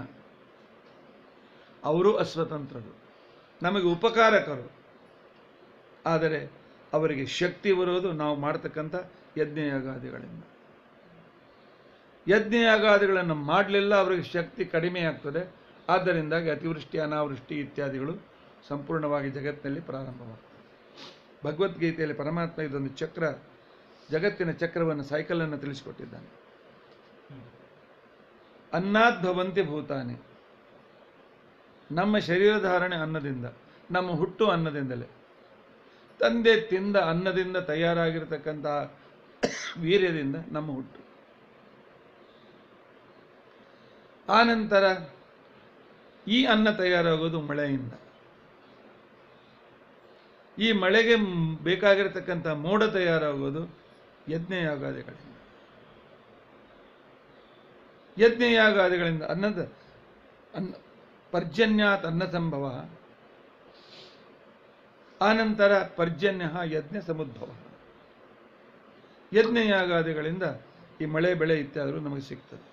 ಅವರು ಅಸ್ವತಂತ್ರರು ನಮಗೆ ಉಪಕಾರಕರು ಆದರೆ ಅವರಿಗೆ ಶಕ್ತಿ ಬರೋದು ನಾವು ಮಾಡ್ತಕ್ಕಂಥ ಯಜ್ಞಯಾಗಾದಿಗಳಿಂದ ಯಜ್ಞಯಾಗಾದಿಗಳನ್ನು ಮಾಡಲಿಲ್ಲ ಅವರಿಗೆ ಶಕ್ತಿ ಕಡಿಮೆ ಆಗ್ತದೆ ಆದ್ದರಿಂದಾಗಿ ಅತಿವೃಷ್ಟಿ ಅನಾವೃಷ್ಟಿ ಇತ್ಯಾದಿಗಳು ಸಂಪೂರ್ಣವಾಗಿ ಜಗತ್ತಿನಲ್ಲಿ ಪ್ರಾರಂಭವಾಗ್ತದೆ ಭಗವದ್ಗೀತೆಯಲ್ಲಿ ಪರಮಾತ್ಮ ಇದೊಂದು ಚಕ್ರ ಜಗತ್ತಿನ ಚಕ್ರವನ್ನು ಸೈಕಲನ್ನು ತಿಳಿಸಿಕೊಟ್ಟಿದ್ದಾನೆ ಅನ್ನಾದ್ ಭವಂತಿ ಭೂತಾನಿ ನಮ್ಮ ಶರೀರಧಾರಣೆ ಅನ್ನದಿಂದ ನಮ್ಮ ಹುಟ್ಟು ಅನ್ನದಿಂದಲೇ ತಂದೆ ತಿಂದ ಅನ್ನದಿಂದ ತಯಾರಾಗಿರ್ತಕ್ಕಂತಹ ವೀರ್ಯದಿಂದ ನಮ್ಮ ಹುಟ್ಟು ಆನಂತರ ಈ ಅನ್ನ ತಯಾರಾಗೋದು ಮಳೆಯಿಂದ ಈ ಮಳೆಗೆ ಮ್- ಬೇಕಾಗಿರತಕ್ಕಂಥ ಮೋಡ ತಯಾರಾಗೋದು ಯಜ್ಞಯಾಗಾದಿಗಳಿಂದ ಯಜ್ಞಯಾಗಾದಿಗಳಿಂದ ಅನ್ನದ ಅನ್ನ ಪರ್ಜನ್ಯಾತ್ ಅನ್ನ ಸಂಭವ ಆನಂತರ ಪರ್ಜನ್ಯ ಯಜ್ಞ ಸಮುದ್ಭವ ಯಜ್ಞಯಾಗಾದಿಗಳಿಂದ ಈ ಮಳೆ ಬೆಳೆ ಇತ್ಯಾದಿಗಳು ನಮಗೆ ಸಿಗ್ತದೆ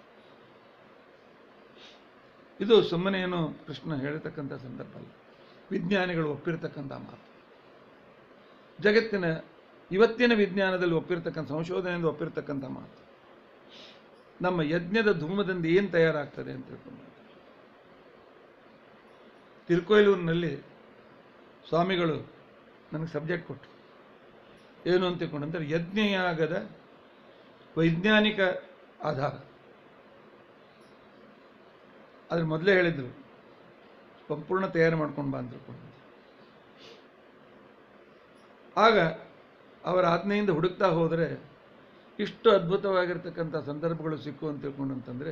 ಇದು ಸುಮ್ಮನೆ ಏನು ಕೃಷ್ಣ ಹೇಳ್ತಕ್ಕಂಥ ಸಂದರ್ಭ ಅಲ್ಲ ವಿಜ್ಞಾನಿಗಳು ಒಪ್ಪಿರ್ತಕ್ಕಂಥ ಮಾತು ಜಗತ್ತಿನ ಇವತ್ತಿನ ವಿಜ್ಞಾನದಲ್ಲಿ ಒಪ್ಪಿರ್ತಕ್ಕಂಥ ಸಂಶೋಧನೆಯಿಂದ ಒಪ್ಪಿರ್ತಕ್ಕಂಥ ಮಾತು ನಮ್ಮ ಯಜ್ಞದ ಧೂಮದಿಂದ ಏನು ತಯಾರಾಗ್ತದೆ ಅಂತ ತಿಳ್ಕೊಂಡು ತಿರುಕೋಯಿಲೂರಿನಲ್ಲಿ ಸ್ವಾಮಿಗಳು ನನಗೆ ಸಬ್ಜೆಕ್ಟ್ ಕೊಟ್ಟರು ಏನು ಅಂತ ತಿಳ್ಕೊಂಡಂದ್ರೆ ಯಜ್ಞಯಾಗದ ವೈಜ್ಞಾನಿಕ ಆಧಾರ ಅದ್ರ ಮೊದಲೇ ಹೇಳಿದ್ರು ಸಂಪೂರ್ಣ ತಯಾರು ಮಾಡ್ಕೊಂಡು ಬಾ ಅಂತ ತಿಳ್ಕೊಂಡು ಆಗ ಅವರ ಆಜ್ಞೆಯಿಂದ ಹುಡುಕ್ತಾ ಹೋದರೆ ಇಷ್ಟು ಅದ್ಭುತವಾಗಿರ್ತಕ್ಕಂಥ ಸಂದರ್ಭಗಳು ಸಿಕ್ಕು ಅಂತ ತಿಳ್ಕೊಂಡು ಅಂತಂದರೆ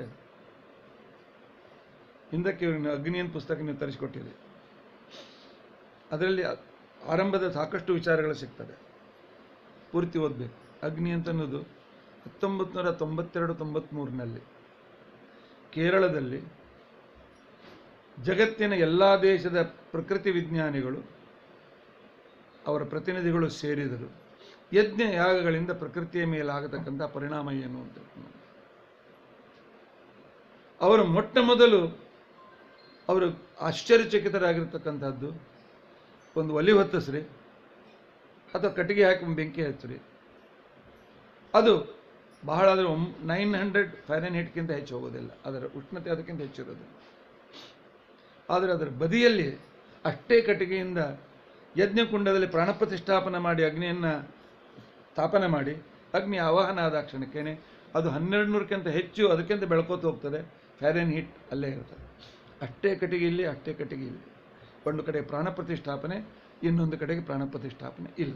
ಹಿಂದಕ್ಕೆ ಇವ್ರಿಗೆ ಅಗ್ನಿಯನ್ ಪುಸ್ತಕ ನೀವು ತರಿಸಿಕೊಟ್ಟಿರಿ ಅದರಲ್ಲಿ ಆ- ಆರಂಭದ ಸಾಕಷ್ಟು ವಿಚಾರಗಳು ಸಿಗ್ತದೆ ಪೂರ್ತಿ ಓದಬೇಕು ಅಗ್ನಿ ಅಂತ ಅನ್ನೋದು ಹತ್ತೊಂಬತ್ತು ನೂರ ತೊಂಬತ್ತೆರಡು ತೊಂಬತ್ತ್ಮೂರಿನಲ್ಲಿ ಕೇರಳದಲ್ಲಿ ಜಗತ್ತಿನ ಎಲ್ಲ ದೇಶದ ಪ್ರಕೃತಿ ವಿಜ್ಞಾನಿಗಳು ಅವರ ಪ್ರತಿನಿಧಿಗಳು ಸೇರಿದರು ಯಜ್ಞ ಯಾಗಗಳಿಂದ ಪ್ರಕೃತಿಯ ಮೇಲೆ ಆಗತಕ್ಕಂಥ ಪರಿಣಾಮ ಏನು ಅಂತ ಅವರು ಮೊಟ್ಟ ಮೊದಲು ಅವರು ಆಶ್ಚರ್ಯಚಕಿತರಾಗಿರ್ತಕ್ಕಂಥದ್ದು ಒಂದು ಒಲಿ ಹೊತ್ತಿಸ್ರಿ ಅಥವಾ ಕಟ್ಟಿಗೆ ಹಾಕಿ ಒಂದು ಬೆಂಕಿ ಹಚ್ಚ್ರಿ ಅದು ಬಹಳ ಆದರೆ ಒಮ್ ನೈನ್ ಹಂಡ್ರೆಡ್ ಫೈರನ್ ಹೀಟ್ಗಿಂತ ಹೆಚ್ಚು ಹೋಗೋದಿಲ್ಲ ಅದರ ಉಷ್ಣತೆ ಅದಕ್ಕಿಂತ ಹೆಚ್ಚಿರೋದು ಆದರೆ ಅದರ ಬದಿಯಲ್ಲಿ ಅಷ್ಟೇ ಕಟ್ಟಿಗೆಯಿಂದ ಯಜ್ಞಕುಂಡದಲ್ಲಿ ಪ್ರಾಣ ಪ್ರತಿಷ್ಠಾಪನೆ ಮಾಡಿ ಅಗ್ನಿಯನ್ನು ಸ್ಥಾಪನೆ ಮಾಡಿ ಅಗ್ನಿ ಆವಾಹನ ಆದ ಕ್ಷಣಕ್ಕೇನೆ ಅದು ಹನ್ನೆರಡು ನೂರಕ್ಕಿಂತ ಹೆಚ್ಚು ಅದಕ್ಕಿಂತ ಬೆಳ್ಕೋತ ಹೋಗ್ತದೆ ಫ್ಯಾರೆನ್ ಹೀಟ್ ಅಲ್ಲೇ ಇರ್ತದೆ ಅಷ್ಟೇ ಕಟ್ಟಿಗೆ ಇಲ್ಲಿ ಅಷ್ಟೇ ಕಟ್ಟಿಗೆ ಇಲ್ಲಿ ಒಂದು ಕಡೆ ಪ್ರಾಣ ಪ್ರತಿಷ್ಠಾಪನೆ ಇನ್ನೊಂದು ಕಡೆಗೆ ಪ್ರಾಣ ಪ್ರತಿಷ್ಠಾಪನೆ ಇಲ್ಲ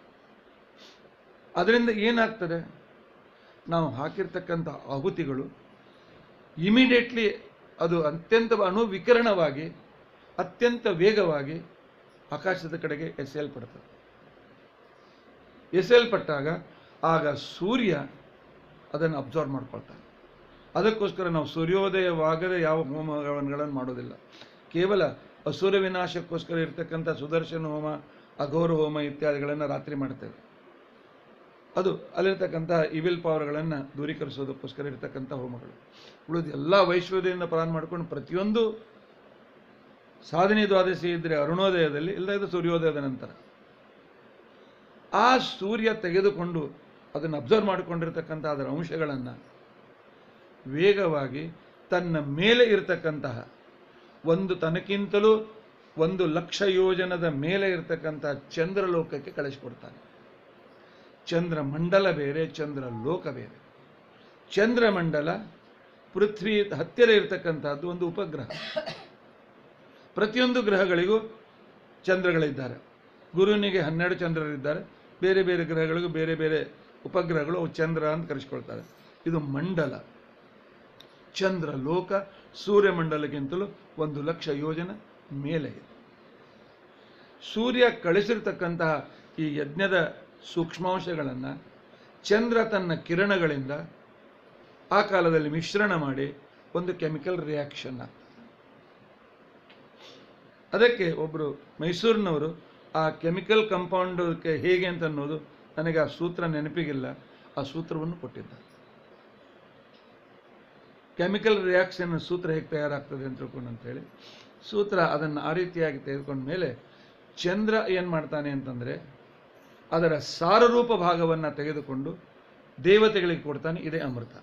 ಅದರಿಂದ ಏನಾಗ್ತದೆ ನಾವು ಹಾಕಿರ್ತಕ್ಕಂಥ ಆಹುತಿಗಳು ಇಮಿಡಿಯೇಟ್ಲಿ ಅದು ಅತ್ಯಂತ ಅಣು ವಿಕಿರಣವಾಗಿ ಅತ್ಯಂತ ವೇಗವಾಗಿ ಆಕಾಶದ ಕಡೆಗೆ ಎಸೆಯಲ್ಪಡ್ತದೆ ಎಸೆಯಲ್ಪಟ್ಟಾಗ ಆಗ ಸೂರ್ಯ ಅದನ್ನು ಅಬ್ಸರ್ವ್ ಮಾಡ್ಕೊಳ್ತಾನೆ ಅದಕ್ಕೋಸ್ಕರ ನಾವು ಸೂರ್ಯೋದಯವಾಗದೆ ಯಾವ ಹೋಮಗಳನ್ನು ಮಾಡೋದಿಲ್ಲ ಕೇವಲ ಅಸುರ ವಿನಾಶಕ್ಕೋಸ್ಕರ ಇರ್ತಕ್ಕಂಥ ಸುದರ್ಶನ ಹೋಮ ಅಘೋರ ಹೋಮ ಇತ್ಯಾದಿಗಳನ್ನು ರಾತ್ರಿ ಮಾಡ್ತೇವೆ ಅದು ಅಲ್ಲಿರ್ತಕ್ಕಂಥ ಇವಿಲ್ ಪವರ್ಗಳನ್ನು ದೂರೀಕರಿಸೋದಕ್ಕೋಸ್ಕರ ಇರ್ತಕ್ಕಂಥ ಹೋಮಗಳು ಉಳಿದ ಎಲ್ಲ ವೈಶ್ವರ್ಯದಿಂದ ಪ್ರಾರಂಭ ಮಾಡ್ಕೊಂಡು ಪ್ರತಿಯೊಂದು ಸಾಧನೆ ದ್ವಾದಶಿ ಇದ್ದರೆ ಅರುಣೋದಯದಲ್ಲಿ ಇಲ್ಲದ ಸೂರ್ಯೋದಯದ ನಂತರ ಆ ಸೂರ್ಯ ತೆಗೆದುಕೊಂಡು ಅದನ್ನು ಅಬ್ಸರ್ವ್ ಮಾಡಿಕೊಂಡಿರ್ತಕ್ಕಂಥ ಅದರ ಅಂಶಗಳನ್ನು ವೇಗವಾಗಿ ತನ್ನ ಮೇಲೆ ಇರತಕ್ಕಂತಹ ಒಂದು ತನಕ್ಕಿಂತಲೂ ಒಂದು ಲಕ್ಷ ಯೋಜನದ ಮೇಲೆ ಇರತಕ್ಕಂಥ ಚಂದ್ರಲೋಕಕ್ಕೆ ಕಳಿಸಿಕೊಡ್ತಾನೆ ಚಂದ್ರ ಮಂಡಲ ಬೇರೆ ಚಂದ್ರ ಲೋಕ ಬೇರೆ ಚಂದ್ರಮಂಡಲ ಪೃಥ್ವಿ ಹತ್ತಿರ ಇರತಕ್ಕಂಥದ್ದು ಒಂದು ಉಪಗ್ರಹ ಪ್ರತಿಯೊಂದು ಗ್ರಹಗಳಿಗೂ ಚಂದ್ರಗಳಿದ್ದಾರೆ ಗುರುವಿನಿಗೆ ಹನ್ನೆರಡು ಚಂದ್ರರಿದ್ದಾರೆ ಬೇರೆ ಬೇರೆ ಗ್ರಹಗಳಿಗೂ ಬೇರೆ ಬೇರೆ ಉಪಗ್ರಹಗಳು ಅವು ಚಂದ್ರ ಅಂತ ಕರೆಸ್ಕೊಳ್ತಾರೆ ಇದು ಮಂಡಲ ಚಂದ್ರ ಲೋಕ ಸೂರ್ಯಮಂಡಲಕ್ಕಿಂತಲೂ ಒಂದು ಲಕ್ಷ ಯೋಜನ ಮೇಲೆ ಇದೆ ಸೂರ್ಯ ಕಳಿಸಿರ್ತಕ್ಕಂತಹ ಈ ಯಜ್ಞದ ಸೂಕ್ಷ್ಮಾಂಶಗಳನ್ನು ಚಂದ್ರ ತನ್ನ ಕಿರಣಗಳಿಂದ ಆ ಕಾಲದಲ್ಲಿ ಮಿಶ್ರಣ ಮಾಡಿ ಒಂದು ಕೆಮಿಕಲ್ ರಿಯಾಕ್ಷನ್ ಆಗ್ತದೆ ಅದಕ್ಕೆ ಒಬ್ಬರು ಮೈಸೂರಿನವರು ಆ ಕೆಮಿಕಲ್ ಕಂಪೌಂಡಕ್ಕೆ ಹೇಗೆ ಅಂತ ಅನ್ನೋದು ನನಗೆ ಆ ಸೂತ್ರ ನೆನಪಿಗಿಲ್ಲ ಆ ಸೂತ್ರವನ್ನು ಕೊಟ್ಟಿದ್ದಾರೆ ಕೆಮಿಕಲ್ ರಿಯಾಕ್ಷನ್ ಸೂತ್ರ ಹೇಗೆ ತಯಾರಾಗ್ತದೆ ಅಂತ ತಿಳ್ಕೊಂಡು ಅಂತೇಳಿ ಸೂತ್ರ ಅದನ್ನು ಆ ರೀತಿಯಾಗಿ ತೆಗೆದುಕೊಂಡ ಮೇಲೆ ಚಂದ್ರ ಏನು ಮಾಡ್ತಾನೆ ಅಂತಂದರೆ ಅದರ ಸಾರರೂಪ ಭಾಗವನ್ನು ತೆಗೆದುಕೊಂಡು ದೇವತೆಗಳಿಗೆ ಕೊಡ್ತಾನೆ ಇದೇ ಅಮೃತ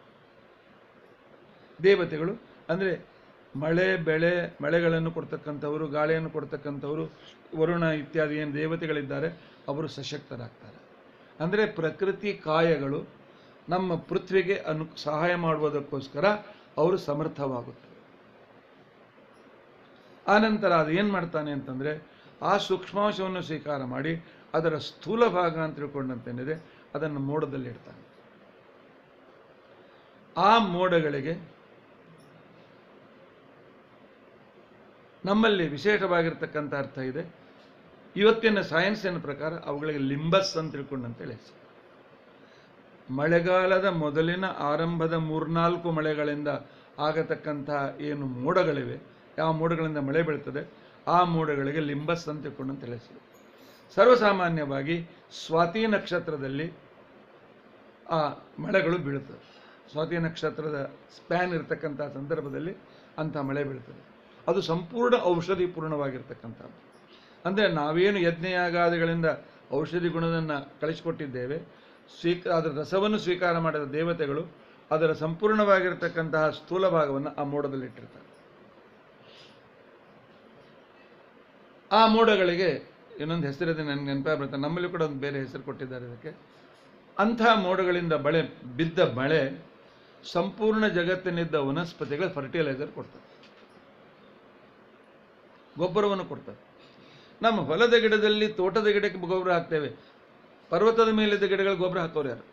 ದೇವತೆಗಳು ಅಂದರೆ ಮಳೆ ಬೆಳೆ ಮಳೆಗಳನ್ನು ಕೊಡ್ತಕ್ಕಂಥವರು ಗಾಳಿಯನ್ನು ಕೊಡ್ತಕ್ಕಂಥವರು ವರುಣ ಇತ್ಯಾದಿ ಏನು ದೇವತೆಗಳಿದ್ದಾರೆ ಅವರು ಸಶಕ್ತರಾಗ್ತಾರೆ ಅಂದರೆ ಪ್ರಕೃತಿ ಕಾಯಗಳು ನಮ್ಮ ಪೃಥ್ವಿಗೆ ಅನು ಸಹಾಯ ಮಾಡುವುದಕ್ಕೋಸ್ಕರ ಅವರು ಸಮರ್ಥವಾಗುತ್ತವೆ ಆನಂತರ ಅದು ಏನು ಮಾಡ್ತಾನೆ ಅಂತಂದರೆ ಆ ಸೂಕ್ಷ್ಮಾಂಶವನ್ನು ಸ್ವೀಕಾರ ಮಾಡಿ ಅದರ ಸ್ಥೂಲ ಭಾಗ ಅಂತ ತಿಳ್ಕೊಂಡಂತೇನಿದೆ ಅದನ್ನು ಮೋಡದಲ್ಲಿ ಇಡ್ತಾನೆ ಆ ಮೋಡಗಳಿಗೆ ನಮ್ಮಲ್ಲಿ ವಿಶೇಷವಾಗಿರ್ತಕ್ಕಂಥ ಅರ್ಥ ಇದೆ ಇವತ್ತಿನ ಸೈನ್ಸಿನ ಪ್ರಕಾರ ಅವುಗಳಿಗೆ ಲಿಂಬಸ್ ಅಂತ ತಿಳ್ಕೊಂಡು ಅಂತೇಳಿ ಹೆಸರು ಮಳೆಗಾಲದ ಮೊದಲಿನ ಆರಂಭದ ಮೂರ್ನಾಲ್ಕು ಮಳೆಗಳಿಂದ ಆಗತಕ್ಕಂತಹ ಏನು ಮೋಡಗಳಿವೆ ಯಾವ ಮೋಡಗಳಿಂದ ಮಳೆ ಬೀಳ್ತದೆ ಆ ಮೋಡಗಳಿಗೆ ಲಿಂಬಸ್ ಅಂತ ತಿಳ್ಕೊಂಡು ಅಂತ ಹೆಸರು ಸರ್ವಸಾಮಾನ್ಯವಾಗಿ ಸ್ವಾತಿ ನಕ್ಷತ್ರದಲ್ಲಿ ಆ ಮಳೆಗಳು ಬೀಳುತ್ತವೆ ಸ್ವಾತಿ ನಕ್ಷತ್ರದ ಸ್ಪ್ಯಾನ್ ಇರತಕ್ಕಂಥ ಸಂದರ್ಭದಲ್ಲಿ ಅಂಥ ಮಳೆ ಬೀಳ್ತದೆ ಅದು ಸಂಪೂರ್ಣ ಔಷಧಿ ಪೂರ್ಣವಾಗಿರ್ತಕ್ಕಂಥದ್ದು ಅಂದರೆ ನಾವೇನು ಯಜ್ಞಯಾಗಾದಿಗಳಿಂದ ಔಷಧಿ ಗುಣವನ್ನು ಕಳಿಸಿಕೊಟ್ಟಿದ್ದೇವೆ ಸ್ವೀಕ ಅದರ ರಸವನ್ನು ಸ್ವೀಕಾರ ಮಾಡಿದ ದೇವತೆಗಳು ಅದರ ಸಂಪೂರ್ಣವಾಗಿರ್ತಕ್ಕಂತಹ ಸ್ಥೂಲ ಭಾಗವನ್ನು ಆ ಮೋಡದಲ್ಲಿ ಇಟ್ಟಿರ್ತಾರೆ ಆ ಮೋಡಗಳಿಗೆ ಇನ್ನೊಂದು ಹೆಸರಿದೆ ನನಗೆ ನೆನಪಾಗಿ ಬರುತ್ತೆ ನಮ್ಮಲ್ಲಿ ಕೂಡ ಒಂದು ಬೇರೆ ಹೆಸರು ಕೊಟ್ಟಿದ್ದಾರೆ ಇದಕ್ಕೆ ಅಂಥ ಮೋಡಗಳಿಂದ ಬಳೆ ಬಿದ್ದ ಮಳೆ ಸಂಪೂರ್ಣ ಜಗತ್ತಿನಿದ್ದ ವನಸ್ಪತಿಗಳ ಫರ್ಟಿಲೈಸರ್ ಕೊಡ್ತದೆ ಗೊಬ್ಬರವನ್ನು ಕೊಡ್ತದೆ ನಮ್ಮ ಹೊಲದ ಗಿಡದಲ್ಲಿ ತೋಟದ ಗಿಡಕ್ಕೆ ಗೊಬ್ಬರ ಹಾಕ್ತೇವೆ ಪರ್ವತದ ಮೇಲಿದ್ದ ಗಿಡಗಳಿಗೆ ಗೊಬ್ಬರ ಹಾಕೋರು ಯಾರು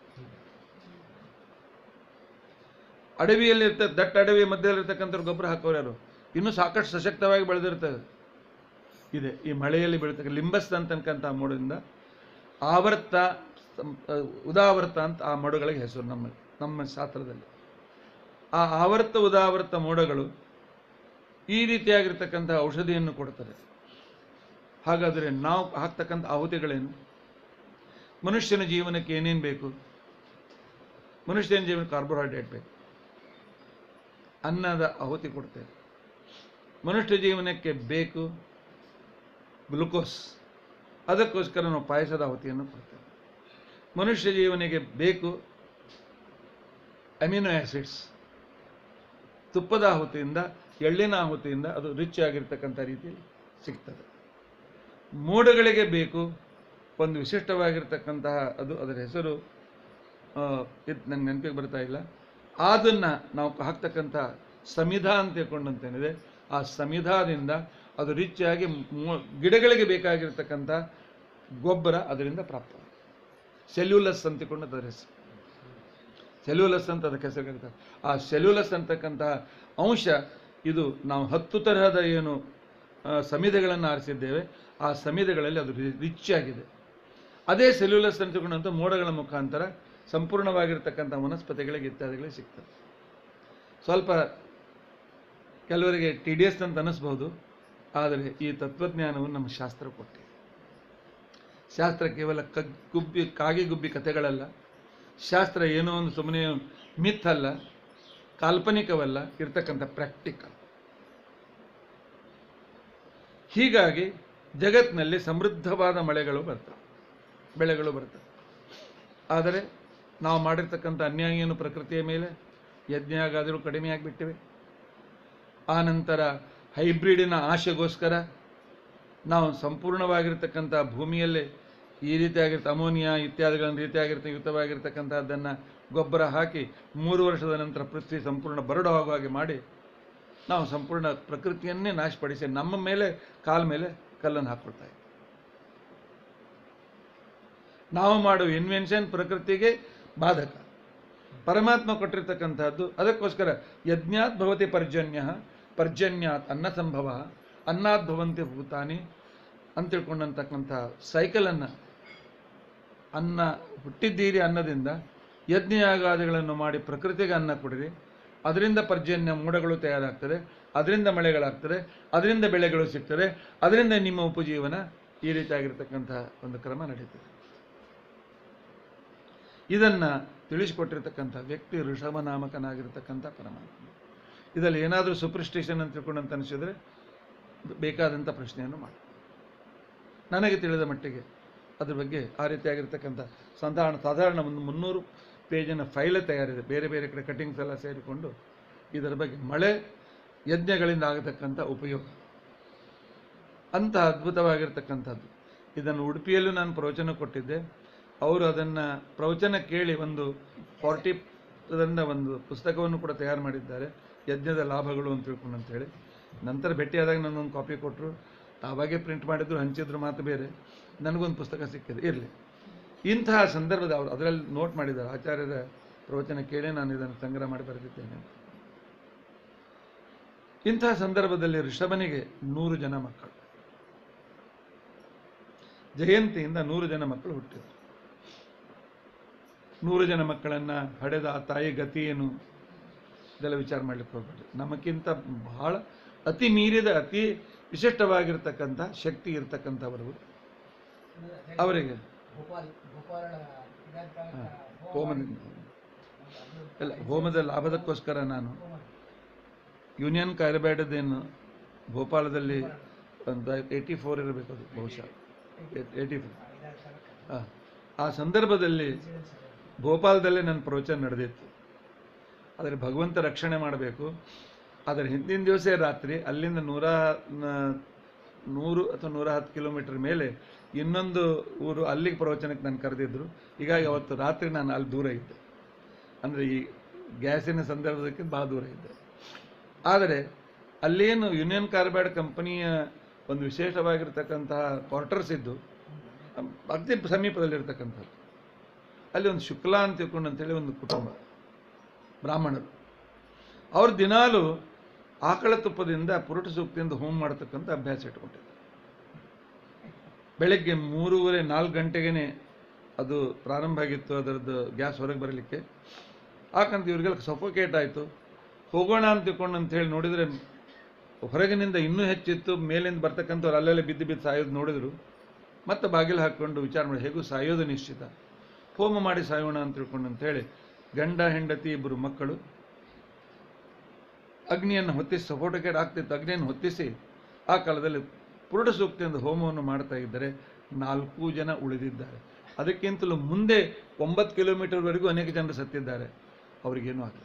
ಅಡವಿಯಲ್ಲಿ ಇರ್ತ ದಟ್ಟ ಅಡವಿ ಮಧ್ಯದಲ್ಲಿರ್ತಕ್ಕಂಥ ಗೊಬ್ಬರ ಹಾಕೋರು ಯಾರು ಇನ್ನೂ ಸಾಕಷ್ಟು ಸಶಕ್ತವಾಗಿ ಬೆಳೆದಿರ್ತದೆ ಇದೆ ಈ ಮಳೆಯಲ್ಲಿ ಬೆಳೀತಕ್ಕ ಲಿಂಬಸ್ ಅಂತಕ್ಕಂಥ ಮೋಡದಿಂದ ಆವರ್ತ ಸಂ- ಅಹ್, ಉದಾವರ್ತ ಅಂತ ಆ ಮೋಡಗಳಿಗೆ ಹೆಸರು ನಮ್ಮ ನಮ್ಮ ಶಾಸ್ತ್ರದಲ್ಲಿ ಆ ಆವರ್ತ ಉದಾವರ್ತ ಮೋಡಗಳು ಈ ರೀತಿಯಾಗಿರ್ತಕ್ಕಂಥ ಔಷಧಿಯನ್ನು ಕೊಡ್ತಾರೆ ಹಾಗಾದರೆ ನಾವು ಹಾಕ್ತಕ್ಕಂಥ ಆಹುತಿಗಳೇನು ಮನುಷ್ಯನ ಜೀವನಕ್ಕೆ ಏನೇನು ಬೇಕು ಮನುಷ್ಯನ ಜೀವನಕ್ಕೆ ಕಾರ್ಬೋಹೈಡ್ರೇಟ್ ಬೇಕು ಅನ್ನದ ಆಹುತಿ ಕೊಡ್ತೇವೆ ಮನುಷ್ಯ ಜೀವನಕ್ಕೆ ಬೇಕು ಗ್ಲುಕೋಸ್ ಅದಕ್ಕೋಸ್ಕರ ನಾವು ಪಾಯಸದ ಆಹುತಿಯನ್ನು ಕೊಡ್ತೇವೆ ಮನುಷ್ಯ ಜೀವನಿಗೆ ಬೇಕು ಅಮಿನೋ ಆ್ಯಸಿಡ್ಸ್ ತುಪ್ಪದ ಆಹುತಿಯಿಂದ ಎಳ್ಳಿನ ಆಹುತಿಯಿಂದ ಅದು ರಿಚ್ ಆಗಿರ್ತಕ್ಕಂಥ ರೀತಿಯಲ್ಲಿ ಸಿಗ್ತದೆ ಮೋಡಗಳಿಗೆ ಬೇಕು ಒಂದು ವಿಶಿಷ್ಟವಾಗಿರ್ತಕ್ಕಂತಹ ಅದು ಅದರ ಹೆಸರು ಇದು ನಂಗೆ ನೆನಪಿಗೆ ಬರ್ತಾ ಇಲ್ಲ ಅದನ್ನು ನಾವು ಹಾಕ್ತಕ್ಕಂಥ ಸಮಿಧ ಅಂತ ತಿಳ್ಕೊಂಡಂತೇನಿದೆ ಆ ಸಮಿಧಾದಿಂದ ಅದು ರಿಚ್ ಆಗಿ ಮೊ- ಗಿಡಗಳಿಗೆ ಬೇಕಾಗಿರ್ತಕ್ಕಂಥ ಗೊಬ್ಬರ ಅದರಿಂದ ಪ್ರಾಪ್ತ ಸೆಲ್ಯುಲಸ್ ಅಂತ ತಿಳ್ಕೊಂಡು ಅದರ ಹೆಸರು ಸೆಲ್ಯುಲಸ್ ಅಂತ ಅದಕ್ಕೆ ಹೆಸರು ಕರೀತಾರೆ ಆ ಸೆಲ್ಯುಲಸ್ ಅಂತಕ್ಕಂತಹ ಅಂಶ ಇದು ನಾವು ಹತ್ತು ತರಹದ ಏನು ಆ, ಸಮಿಧೆಗಳನ್ನು ಆರಿಸಿದ್ದೇವೆ ಆ ಸಮಿಧೆಗಳಲ್ಲಿ ಅದು ರಿಚ್ ಆಗಿದೆ ಅದೇ ಸೆಲ್ಯುಲಸ್ ಅಂತ ತಿಳ್ಕೊಂಡಂಥ ಮೋಡಗಳ ಮುಖಾಂತರ ಸಂಪೂರ್ಣವಾಗಿರ್ತಕ್ಕಂಥ ವನಸ್ಪತಿಗಳಿಗೆ ಇತ್ಯಾದಿಗಳಿಗೆ ಸಿಗ್ತದೆ ಸ್ವಲ್ಪ ಕೆಲವರಿಗೆ ಟಿ ಡಿ ಎಸ್ ಅಂತ ಅನ್ನಿಸ್ಬೋದು ಆದರೆ ಈ ತತ್ವಜ್ಞಾನವನ್ನು ನಮ್ಮ ಶಾಸ್ತ್ರ ಕೊಟ್ಟಿದೆ ಶಾಸ್ತ್ರ ಕೇವಲ ಕಗ್ ಗುಬ್ಬಿ ಕಾಗಿ ಗುಬ್ಬಿ ಕಥೆಗಳಲ್ಲ ಶಾಸ್ತ್ರ ಏನೋ ಒಂದು ಸುಮ್ಮನೆ ಮಿತ್ ಅಲ್ಲ ಕಾಲ್ಪನಿಕವಲ್ಲ ಇರ್ತಕ್ಕಂಥ ಪ್ರಾಕ್ಟಿಕಲ್ ಹೀಗಾಗಿ ಜಗತ್ತಿನಲ್ಲಿ ಸಮೃದ್ಧವಾದ ಮಳೆಗಳು ಬರ್ತವೆ ಬೆಳೆಗಳು ಬರ್ತವೆ ಆದರೆ ನಾವು ಮಾಡಿರ್ತಕ್ಕಂಥ ಅನ್ಯಾಯ ಏನು ಪ್ರಕೃತಿಯ ಮೇಲೆ ಯಜ್ಞಾಗಾದರೂ ಕಡಿಮೆ ಆಗಿಬಿಟ್ಟಿವೆ ಆ ನಂತರ ಹೈಬ್ರಿಡಿನ ಆಶೆಗೋಸ್ಕರ ನಾವು ಸಂಪೂರ್ಣವಾಗಿರ್ತಕ್ಕಂಥ ಭೂಮಿಯಲ್ಲೇ ಈ ರೀತಿಯಾಗಿರ್ತ ಅಮೋನಿಯಾ ಇತ್ಯಾದಿಗಳನ್ನು ರೀತಿಯಾಗಿರ್ತ ಯುಕ್ತವಾಗಿರ್ತಕ್ಕಂಥದ್ದನ್ನು ಗೊಬ್ಬರ ಹಾಕಿ ಮೂರು ವರ್ಷದ ನಂತರ ಪೃಥ್ವಿ ಸಂಪೂರ್ಣ ಬರಡು ಆಗುವ ಹಾಗೆ ಮಾಡಿ ನಾವು ಸಂಪೂರ್ಣ ಪ್ರಕೃತಿಯನ್ನೇ ನಾಶಪಡಿಸಿ ನಮ್ಮ ಮೇಲೆ ಕಾಲ ಮೇಲೆ ಕಲ್ಲನ್ನು ಹಾಕ್ಕೊಳ್ತಾ ಇದ್ದೀವಿ ನಾವು ಮಾಡುವ ಇನ್ವೆನ್ಷನ್ ಪ್ರಕೃತಿಗೆ ಬಾಧಕ ಪರಮಾತ್ಮ ಕೊಟ್ಟಿರ್ತಕ್ಕಂಥದ್ದು ಅದಕ್ಕೋಸ್ಕರ ಯಜ್ಞಾತ್ ಭವತಿ ಪರ್ಜನ್ಯ ಪರ್ಜನ್ಯಾತ್ ಅನ್ನ ಸಂಭವ ಅನ್ನಾತ್ ಭವಂತಿ ಭೂತಾನಿ ಅಂತ ತಿಳ್ಕೊಂಡಂತಕ್ಕಂಥ ಸೈಕಲನ್ನು ಅನ್ನ ಹುಟ್ಟಿದ್ದೀರಿ ಅನ್ನದಿಂದ ಯಜ್ಞಯಾಗಾದಿಗಳನ್ನು ಮಾಡಿ ಪ್ರಕೃತಿಗೆ ಅನ್ನ ಕೊಡಿರಿ ಅದರಿಂದ ಪರ್ಜನ್ಯ ಮೋಡಗಳು ತಯಾರಾಗ್ತದೆ ಅದರಿಂದ ಮಳೆಗಳಾಗ್ತದೆ ಅದರಿಂದ ಬೆಳೆಗಳು ಸಿಗ್ತದೆ ಅದರಿಂದ ನಿಮ್ಮ ಉಪಜೀವನ ಈ ರೀತಿಯಾಗಿರ್ತಕ್ಕಂಥ ಒಂದು ಕ್ರಮ ನಡೀತದೆ ಇದನ್ನು ತಿಳಿಸಿಕೊಟ್ಟಿರ್ತಕ್ಕಂಥ ವ್ಯಕ್ತಿ ಋಷಭನಾಮಕನಾಗಿರ್ತಕ್ಕಂಥ ಪರಮಾತ್ಮ ಇದರಲ್ಲಿ ಏನಾದರೂ ಸೂಪರ್ಸ್ಟಿಷನ್ ಅಂತ ತಿಳ್ಕೊಂಡಂತ ಅನಿಸಿದ್ರೆ ಬೇಕಾದಂಥ ಪ್ರಶ್ನೆಯನ್ನು ಮಾಡಿ ನನಗೆ ತಿಳಿದ ಮಟ್ಟಿಗೆ ಅದ್ರ ಬಗ್ಗೆ ಆ ರೀತಿಯಾಗಿರ್ತಕ್ಕಂಥ ಸಾಧಾರಣ ಸಾಧಾರಣ ಒಂದು ಮುನ್ನೂರು ಪೇಜಿನ ಫೈಲೇ ತಯಾರಿದೆ ಬೇರೆ ಬೇರೆ ಕಡೆ ಕಟಿಂಗ್ಸ್ ಎಲ್ಲ ಸೇರಿಕೊಂಡು ಇದರ ಬಗ್ಗೆ ಮಳೆ ಯಜ್ಞಗಳಿಂದ ಆಗತಕ್ಕಂಥ ಉಪಯೋಗ ಅಂತ ಅದ್ಭುತವಾಗಿರ್ತಕ್ಕಂಥದ್ದು ಇದನ್ನು ಉಡುಪಿಯಲ್ಲೂ ನಾನು ಪ್ರವಚನ ಕೊಟ್ಟಿದ್ದೆ ಅವರು ಅದನ್ನು ಪ್ರವಚನ ಕೇಳಿ ಒಂದು ಫಾರ್ಟಿ ಅದರಿಂದ ಒಂದು ಪುಸ್ತಕವನ್ನು ಕೂಡ ತಯಾರು ಮಾಡಿದ್ದಾರೆ ಯಜ್ಞದ ಲಾಭಗಳು ಅಂತ ತಿಳ್ಕೊಂಡು ಅಂತೇಳಿ ನಂತರ ಭೇಟಿಯಾದಾಗ ನನಗೊಂದು ಕಾಪಿ ಕೊಟ್ಟರು ತಾವಾಗೇ ಪ್ರಿಂಟ್ ಮಾಡಿದ್ರು ಹಂಚಿದ್ರು ಮಾತು ಬೇರೆ ನನಗೊಂದು ಪುಸ್ತಕ ಸಿಕ್ಕಿದೆ ಇರಲಿ ಇಂತಹ ಸಂದರ್ಭದ ಅವರು ಅದರಲ್ಲಿ ನೋಟ್ ಮಾಡಿದ್ದಾರೆ ಆಚಾರ್ಯರ ಪ್ರವಚನ ಕೇಳಿ ನಾನು ಇದನ್ನು ಸಂಗ್ರಹ ಮಾಡಿ ಬರೆದಿದ್ದೇನೆ ಅಂತ. ಇಂತಹ ಸಂದರ್ಭದಲ್ಲಿ ಋಷಭನಿಗೆ ನೂರು ಜನ ಮಕ್ಕಳು ಜಯಂತಿಯಿಂದ ನೂರು ಜನ ಮಕ್ಕಳು ಹುಟ್ಟಿದರು ನೂರು ಜನ ಮಕ್ಕಳನ್ನು ಹಡೆದ ಆ ತಾಯಿ ಗತಿ ಏನು ಇದೆಲ್ಲ ವಿಚಾರ ಮಾಡ್ಲಿಕ್ಕೆ ಹೋಗ್ಬೇಡಿ ನಮಗಿಂತ ಬಹಳ ಅತಿ ಮೀರಿದ ಅತಿ ವಿಶಿಷ್ಟವಾಗಿರ್ತಕ್ಕಂಥ ಶಕ್ತಿ ಇರ್ತಕ್ಕಂಥವರು ಅವರಿಗೆ ಭೋಪಾಲ್ ಭೋಪಾಲ್ ಹಾ, ಹೋಮದಿಂದ ಇಲ್ಲ ಹೋಮದ ಲಾಭದಕ್ಕೋಸ್ಕರ ನಾನು ಯೂನಿಯನ್ ಕಾರ್ಬೈಡದೇನು ಭೋಪಾಲದಲ್ಲಿ ಒಂದು ಏಯ್ಟಿ ಫೋರ್ ಇರಬೇಕು ಅದು ಬಹುಶಃ ಏಯ್ಟಿ ಫೋರ್ ಹಾಂ ಆ ಸಂದರ್ಭದಲ್ಲಿ ಭೋಪಾಲದಲ್ಲೇ ನನ್ನ ಪ್ರವಚನ ನಡೆದಿತ್ತು ಆದರೆ ಭಗವಂತ ರಕ್ಷಣೆ ಮಾಡಬೇಕು ಅದರ ಹಿಂದಿನ ದಿವಸ ರಾತ್ರಿ ಅಲ್ಲಿಂದ ನೂರ ನ- ನೂರು ಅಥವಾ ನೂರ ಹತ್ತು ಕಿಲೋಮೀಟರ್ ಮೇಲೆ ಇನ್ನೊಂದು ಊರು ಅಲ್ಲಿಗೆ ಪ್ರವಚನಕ್ಕೆ ನಾನು ಕರೆದಿದ್ರು ಹೀಗಾಗಿ ಅವತ್ತು ರಾತ್ರಿ ನಾನು ಅಲ್ಲಿ ದೂರ ಇದ್ದೆ ಅಂದರೆ ಈ ಗ್ಯಾಸಿನ ಸಂದರ್ಭದಕ್ಕಿಂತ ಭಾಳ ದೂರ ಇದ್ದೆ ಆದರೆ ಅಲ್ಲೇನು ಯೂನಿಯನ್ ಕಾರ್ಬೈಡ್ ಕಂಪನಿಯ ಒಂದು ವಿಶೇಷವಾಗಿರ್ತಕ್ಕಂತಹ ಕ್ವಾರ್ಟರ್ಸ್ ಇದ್ದು ಅಮ್, ಅತಿ ಸಮೀಪದಲ್ಲಿರ್ತಕ್ಕಂಥದ್ದು ಅಲ್ಲಿ ಒಂದು ಶುಕ್ಲಾ ಅಂತ ತಿಳ್ಕೊಂಡು ಅಂತೇಳಿ ಒಂದು ಕುಟುಂಬ ಬ್ರಾಹ್ಮಣರು ಅವ್ರು ದಿನಾಲು ಆಕಳ ತುಪ್ಪದಿಂದ ಪುರುಟ ಸೂಕ್ತಿಯಿಂದ ಹೋಮ ಮಾಡತಕ್ಕಂಥ ಅಭ್ಯಾಸ ಇಟ್ಕೊಂಡಿದ್ದಾರೆ ಬೆಳಗ್ಗೆ ಮೂರುವರೆ ನಾಲ್ಕು ಗಂಟೆಗೇ ಅದು ಪ್ರಾರಂಭ ಆಗಿತ್ತು ಅದರದ್ದು ಗ್ಯಾಸ್ ಹೊರಗೆ ಬರಲಿಕ್ಕೆ ಯಾಕಂತ ಇವ್ರಿಗೆಲ್ಲ ಸಫೋಕೇಟ್ ಆಯಿತು ಹೋಗೋಣ ಅಂತ ತಿಳ್ಕೊಂಡು ಅಂತ ಹೇಳಿ ನೋಡಿದರೆ ಹೊರಗಿನಿಂದ ಇನ್ನೂ ಹೆಚ್ಚಿತ್ತು ಮೇಲಿಂದ ಬರ್ತಕ್ಕಂಥವ್ರು ಅಲ್ಲೆಲ್ಲ ಬಿದ್ದು ಬಿದ್ದು ಸಾಯೋದು ನೋಡಿದ್ರು ಮತ್ತೆ ಬಾಗಿಲು ಹಾಕ್ಕೊಂಡು ವಿಚಾರ ಮಾಡಿ ಹೇಗೂ ಸಾಯೋದು ನಿಶ್ಚಿತ ಹೋಮ ಮಾಡಿ ಸಾಯೋಣ ಅಂತ ತಿಳ್ಕೊಂಡು ಅಂತೇಳಿ ಗಂಡ ಹೆಂಡತಿ ಇಬ್ಬರು ಮಕ್ಕಳು ಅಗ್ನಿಯನ್ನು ಹೊತ್ತಿಸಿ ಸಫೋಟಕೇಟ್ ಆಗ್ತಿತ್ತು ಅಗ್ನಿಯನ್ನು ಹೊತ್ತಿಸಿ ಆ ಕಾಲದಲ್ಲಿ ಪುರುಡ ಸೂಕ್ತಿಯಿಂದ ಹೋಮವನ್ನು ಮಾಡ್ತಾ ಇದ್ದರೆ ನಾಲ್ಕು ಜನ ಉಳಿದಿದ್ದಾರೆ ಅದಕ್ಕಿಂತಲೂ ಮುಂದೆ ಒಂಬತ್ತು ಕಿಲೋಮೀಟರ್ವರೆಗೂ ಅನೇಕ ಜನರು ಸತ್ತಿದ್ದಾರೆ ಅವರಿಗೇನೂ ಆಗಲಿ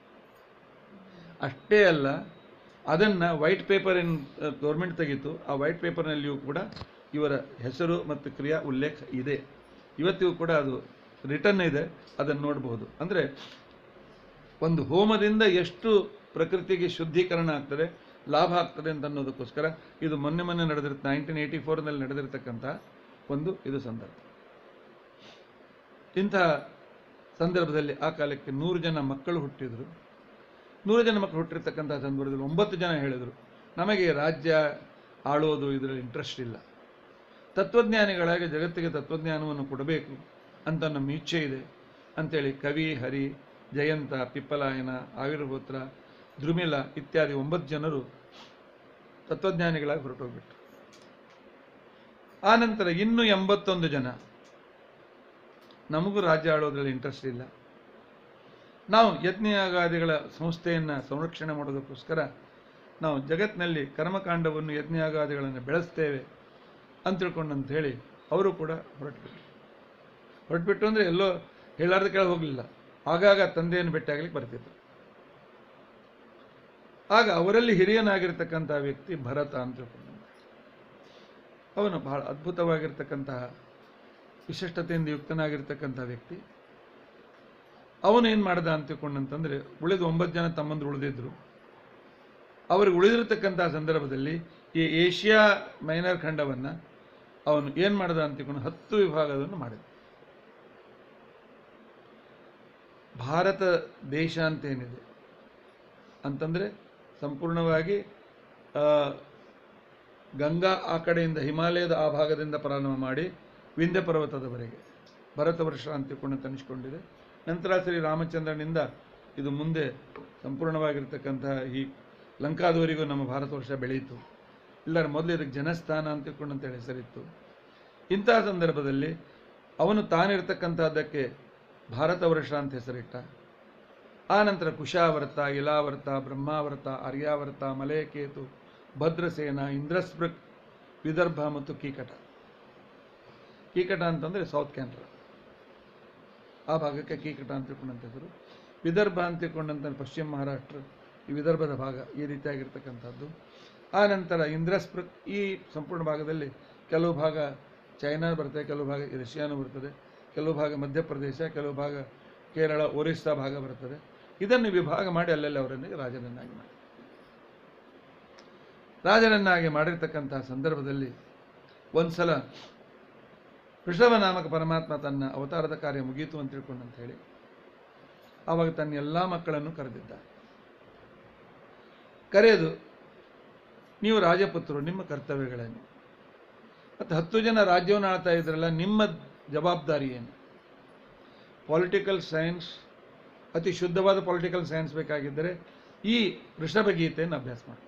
ಅಷ್ಟೇ ಅಲ್ಲ ಅದನ್ನು ವೈಟ್ ಪೇಪರ್ ಏನು ಗೌರ್ಮೆಂಟ್ ತೆಗೀತು ಆ ವೈಟ್ ಪೇಪರ್ನಲ್ಲಿಯೂ ಕೂಡ ಇವರ ಹೆಸರು ಮತ್ತು ಕ್ರಿಯಾ ಉಲ್ಲೇಖ ಇದೆ ಇವತ್ತಿಗೂ ಕೂಡ ಅದು ರಿಟರ್ನ್ ಇದೆ ಅದನ್ನು ನೋಡಬಹುದು ಅಂದರೆ ಒಂದು ಹೋಮದಿಂದ ಎಷ್ಟು ಪ್ರಕೃತಿಗೆ ಶುದ್ಧೀಕರಣ ಆಗ್ತದೆ ಲಾಭ ಆಗ್ತದೆ ಅಂತ ಅನ್ನೋದಕ್ಕೋಸ್ಕರ ಇದು ಮೊನ್ನೆ ಮೊನ್ನೆ ನಡೆದಿರುತ್ತೆ ನೈನ್ಟೀನ್ ಏಯ್ಟಿ ಫೋರ್ನಲ್ಲಿ ನಡೆದಿರ್ತಕ್ಕಂಥ ಒಂದು ಇದು ಸಂದರ್ಭ ಇಂತಹ ಸಂದರ್ಭದಲ್ಲಿ ಆ ಕಾಲಕ್ಕೆ ನೂರು ಜನ ಮಕ್ಕಳು ಹುಟ್ಟಿದರು ನೂರು ಜನ ಮಕ್ಕಳು ಹುಟ್ಟಿರ್ತಕ್ಕಂಥ ಸಂದರ್ಭದಲ್ಲಿ ಒಂಬತ್ತು ಜನ ಹೇಳಿದರು ನಮಗೆ ರಾಜ್ಯ ಆಳೋದು ಇದರಲ್ಲಿ ಇಂಟ್ರೆಸ್ಟ್ ಇಲ್ಲ ತತ್ವಜ್ಞಾನಿಗಳಾಗಿ ಜಗತ್ತಿಗೆ ತತ್ವಜ್ಞಾನವನ್ನು ಕೊಡಬೇಕು ಅಂತ ನಮ್ಮ ಇಚ್ಛೆ ಇದೆ ಅಂತೇಳಿ ಕವಿ ಹರಿ ಜಯಂತ ಪಿಪ್ಪಲಾಯನ ಆವಿರ್ಭೋತ್ರ ಧ್ರುಮಿಲ ಇತ್ಯಾದಿ ಒಂಬತ್ತು ಜನರು ತತ್ವಜ್ಞಾನಿಗಳಾಗಿ ಹೊರಟೋಗ್ಬಿಟ್ರು ಆ ನಂತರ ಇನ್ನೂ ಎಂಬತ್ತೊಂದು ಜನ ನಮಗೂ ರಾಜ್ಯ ಆಳೋದ್ರಲ್ಲಿ ಇಂಟ್ರೆಸ್ಟ್ ಇಲ್ಲ ನಾವು ಯಜ್ಞಯಾಗಾದಿಗಳ ಸಂಸ್ಥೆಯನ್ನು ಸಂರಕ್ಷಣೆ ಮಾಡೋದಕ್ಕೋಸ್ಕರ ನಾವು ಜಗತ್ತಿನಲ್ಲಿ ಕರ್ಮಕಾಂಡವನ್ನು ಯಜ್ಞಯಾಗಾದಿಗಳನ್ನು ಬೆಳೆಸ್ತೇವೆ ಅಂತ ತಿಳ್ಕೊಂಡು ಅಂತ ಹೇಳಿ ಅವರು ಕೂಡ ಹೊರಟುಬಿಟ್ರು ಹೊರಟುಬಿಟ್ಟು ಅಂದರೆ ಎಲ್ಲೋ ಹೇಳಾರ್ದ ಕೆಳಗೆ ಹೋಗಲಿಲ್ಲ ಆಗಾಗ ತಂದೆಯನ್ನು ಭೇಟಿಯಾಗಲಿಕ್ಕೆ ಬರ್ತಿದ್ರು ಆಗ ಅವರಲ್ಲಿ ಹಿರಿಯನಾಗಿರ್ತಕ್ಕಂಥ ವ್ಯಕ್ತಿ ಭರತ ಅಂತ ತಿಳ್ಕೊಂಡು ಅವನು ಬಹಳ ಅದ್ಭುತವಾಗಿರ್ತಕ್ಕಂತಹ ವಿಶಿಷ್ಟತೆಯಿಂದ ಯುಕ್ತನಾಗಿರ್ತಕ್ಕಂಥ ವ್ಯಕ್ತಿ ಅವನು ಏನು ಮಾಡ್ದ ಅಂತ ತಿಳ್ಕೊಂಡಂತಂದ್ರೆ ಉಳಿದ ಒಂಬತ್ತು ಜನ ತಮ್ಮಂದ್ರು ಉಳಿದಿದ್ರು ಅವ್ರಿಗೆ ಉಳಿದಿರತಕ್ಕಂತಹ ಸಂದರ್ಭದಲ್ಲಿ ಈ ಏಷ್ಯಾ ಮೈನರ್ ಖಂಡವನ್ನು ಅವನು ಏನು ಮಾಡ್ದ ಅಂತ ತಿಳ್ಕೊಂಡು ಹತ್ತು ವಿಭಾಗವನ್ನು ಮಾಡಿದ ಭಾರತ ದೇಶ ಅಂತ ಏನಿದೆ ಅಂತಂದರೆ ಸಂಪೂರ್ಣವಾಗಿ ಆ, ಗಂಗಾ ಆ ಕಡೆಯಿಂದ ಹಿಮಾಲಯದ ಆ ಭಾಗದಿಂದ ಪ್ರಾರಂಭ ಮಾಡಿ ವಿಂಧ್ಯ ಪರ್ವತದವರೆಗೆ ಭರತ ವರ್ಷ ಅಂತ ತಿಳ್ಕೊಂಡು ತನಿಸ್ಕೊಂಡಿದೆ ನಂತರ ಶ್ರೀ ರಾಮಚಂದ್ರನಿಂದ ಇದು ಮುಂದೆ ಸಂಪೂರ್ಣವಾಗಿರ್ತಕ್ಕಂತಹ ಈ ಲಂಕಾದವರೆಗೂ ನಮ್ಮ ಭಾರತ ವರ್ಷ ಬೆಳೆಯಿತು ಇಲ್ಲರ ಮೊದಲು ಇದಕ್ಕೆ ಜನಸ್ಥಾನ ಅಂತ ತಿಳ್ಕೊಂಡು ಅಂತೇಳಿ ಹೆಸರಿತ್ತು ಇಂತಹ ಸಂದರ್ಭದಲ್ಲಿ ಅವನು ತಾನಿರ್ತಕ್ಕಂಥದ್ದಕ್ಕೆ ಭಾರತ ವರ್ಷ ಅಂತ ಹೆಸರಿಟ್ಟ ಆ ನಂತರ ಕುಶಾವರ್ತ ಇಲಾವರ್ತ ಬ್ರಹ್ಮಾವರ್ತ ಆರ್ಯಾವರ್ತ ಮಲಯಕೇತು ಭದ್ರಸೇನ ಇಂದ್ರಸ್ಪೃಕ್ ವಿದರ್ಭ ಮತ್ತು ಕೀಕಟ ಕೀಕಟ ಅಂತಂದರೆ ಸೌತ್ ಕ್ಯಾನ್ರಾ ಆ ಭಾಗಕ್ಕೆ ಕೀಕಟ ಅಂತ ತಿಳ್ಕೊಂಡಂತ ಹೆಸರು ವಿದರ್ಭ ಅಂತ ತಿಳ್ಕೊಂಡಂತ ಪಶ್ಚಿಮ ಮಹಾರಾಷ್ಟ್ರ ಈ ವಿದರ್ಭದ ಭಾಗ ಈ ರೀತಿಯಾಗಿರ್ತಕ್ಕಂಥದ್ದು ಆ ನಂತರ ಇಂದ್ರಸ್ಪೃಕ್ ಈ ಸಂಪೂರ್ಣ ಭಾಗದಲ್ಲಿ ಕೆಲವು ಭಾಗ ಚೈನಾ ಬರ್ತದೆ ಕೆಲವು ಭಾಗ ರಷ್ಯಾನು ಬರ್ತದೆ ಕೆಲವು ಭಾಗ ಮಧ್ಯಪ್ರದೇಶ ಕೆಲವು ಭಾಗ ಕೇರಳ ಒರಿಸ್ಸಾ ಭಾಗ ಬರ್ತದೆ ಇದನ್ನು ವಿಭಾಗ ಮಾಡಿ ಅಲ್ಲೆಲ್ಲ ಅವರನ್ನು ರಾಜನನ್ನಾಗಿ ಮಾಡಿ ರಾಜನನ್ನಾಗಿ ಮಾಡಿರ್ತಕ್ಕಂತಹ ಸಂದರ್ಭದಲ್ಲಿ ಒಂದು ಸಲ ವೃಷಭ ನಾಮಕ ಪರಮಾತ್ಮ ತನ್ನ ಅವತಾರದ ಕಾರ್ಯ ಮುಗೀತು ಅಂತ ತಿಳ್ಕೊಂಡು ಅಂತ ಹೇಳಿ ಆವಾಗ ತನ್ನ ಎಲ್ಲ ಮಕ್ಕಳನ್ನು ಕರೆದಿದ್ದ ಕರೆದು ನೀವು ರಾಜಪುತ್ರರು ನಿಮ್ಮ ಕರ್ತವ್ಯಗಳೇನು ಮತ್ತು ಹತ್ತು ಜನ ರಾಜ್ಯವನ್ನು ಆಳ್ತಾ ಇದ್ರಲ್ಲ ನಿಮ್ಮ ಜವಾಬ್ದಾರಿ ಏನು ಪೊಲಿಟಿಕಲ್ ಸೈನ್ಸ್ ಅತಿ ಶುದ್ಧವಾದ ಪೊಲಿಟಿಕಲ್ ಸೈನ್ಸ್ ಬೇಕಾಗಿದ್ದರೆ ಈ ವೃಷಭ ಗೀತೆಯನ್ನು ಅಭ್ಯಾಸ ಮಾಡಿ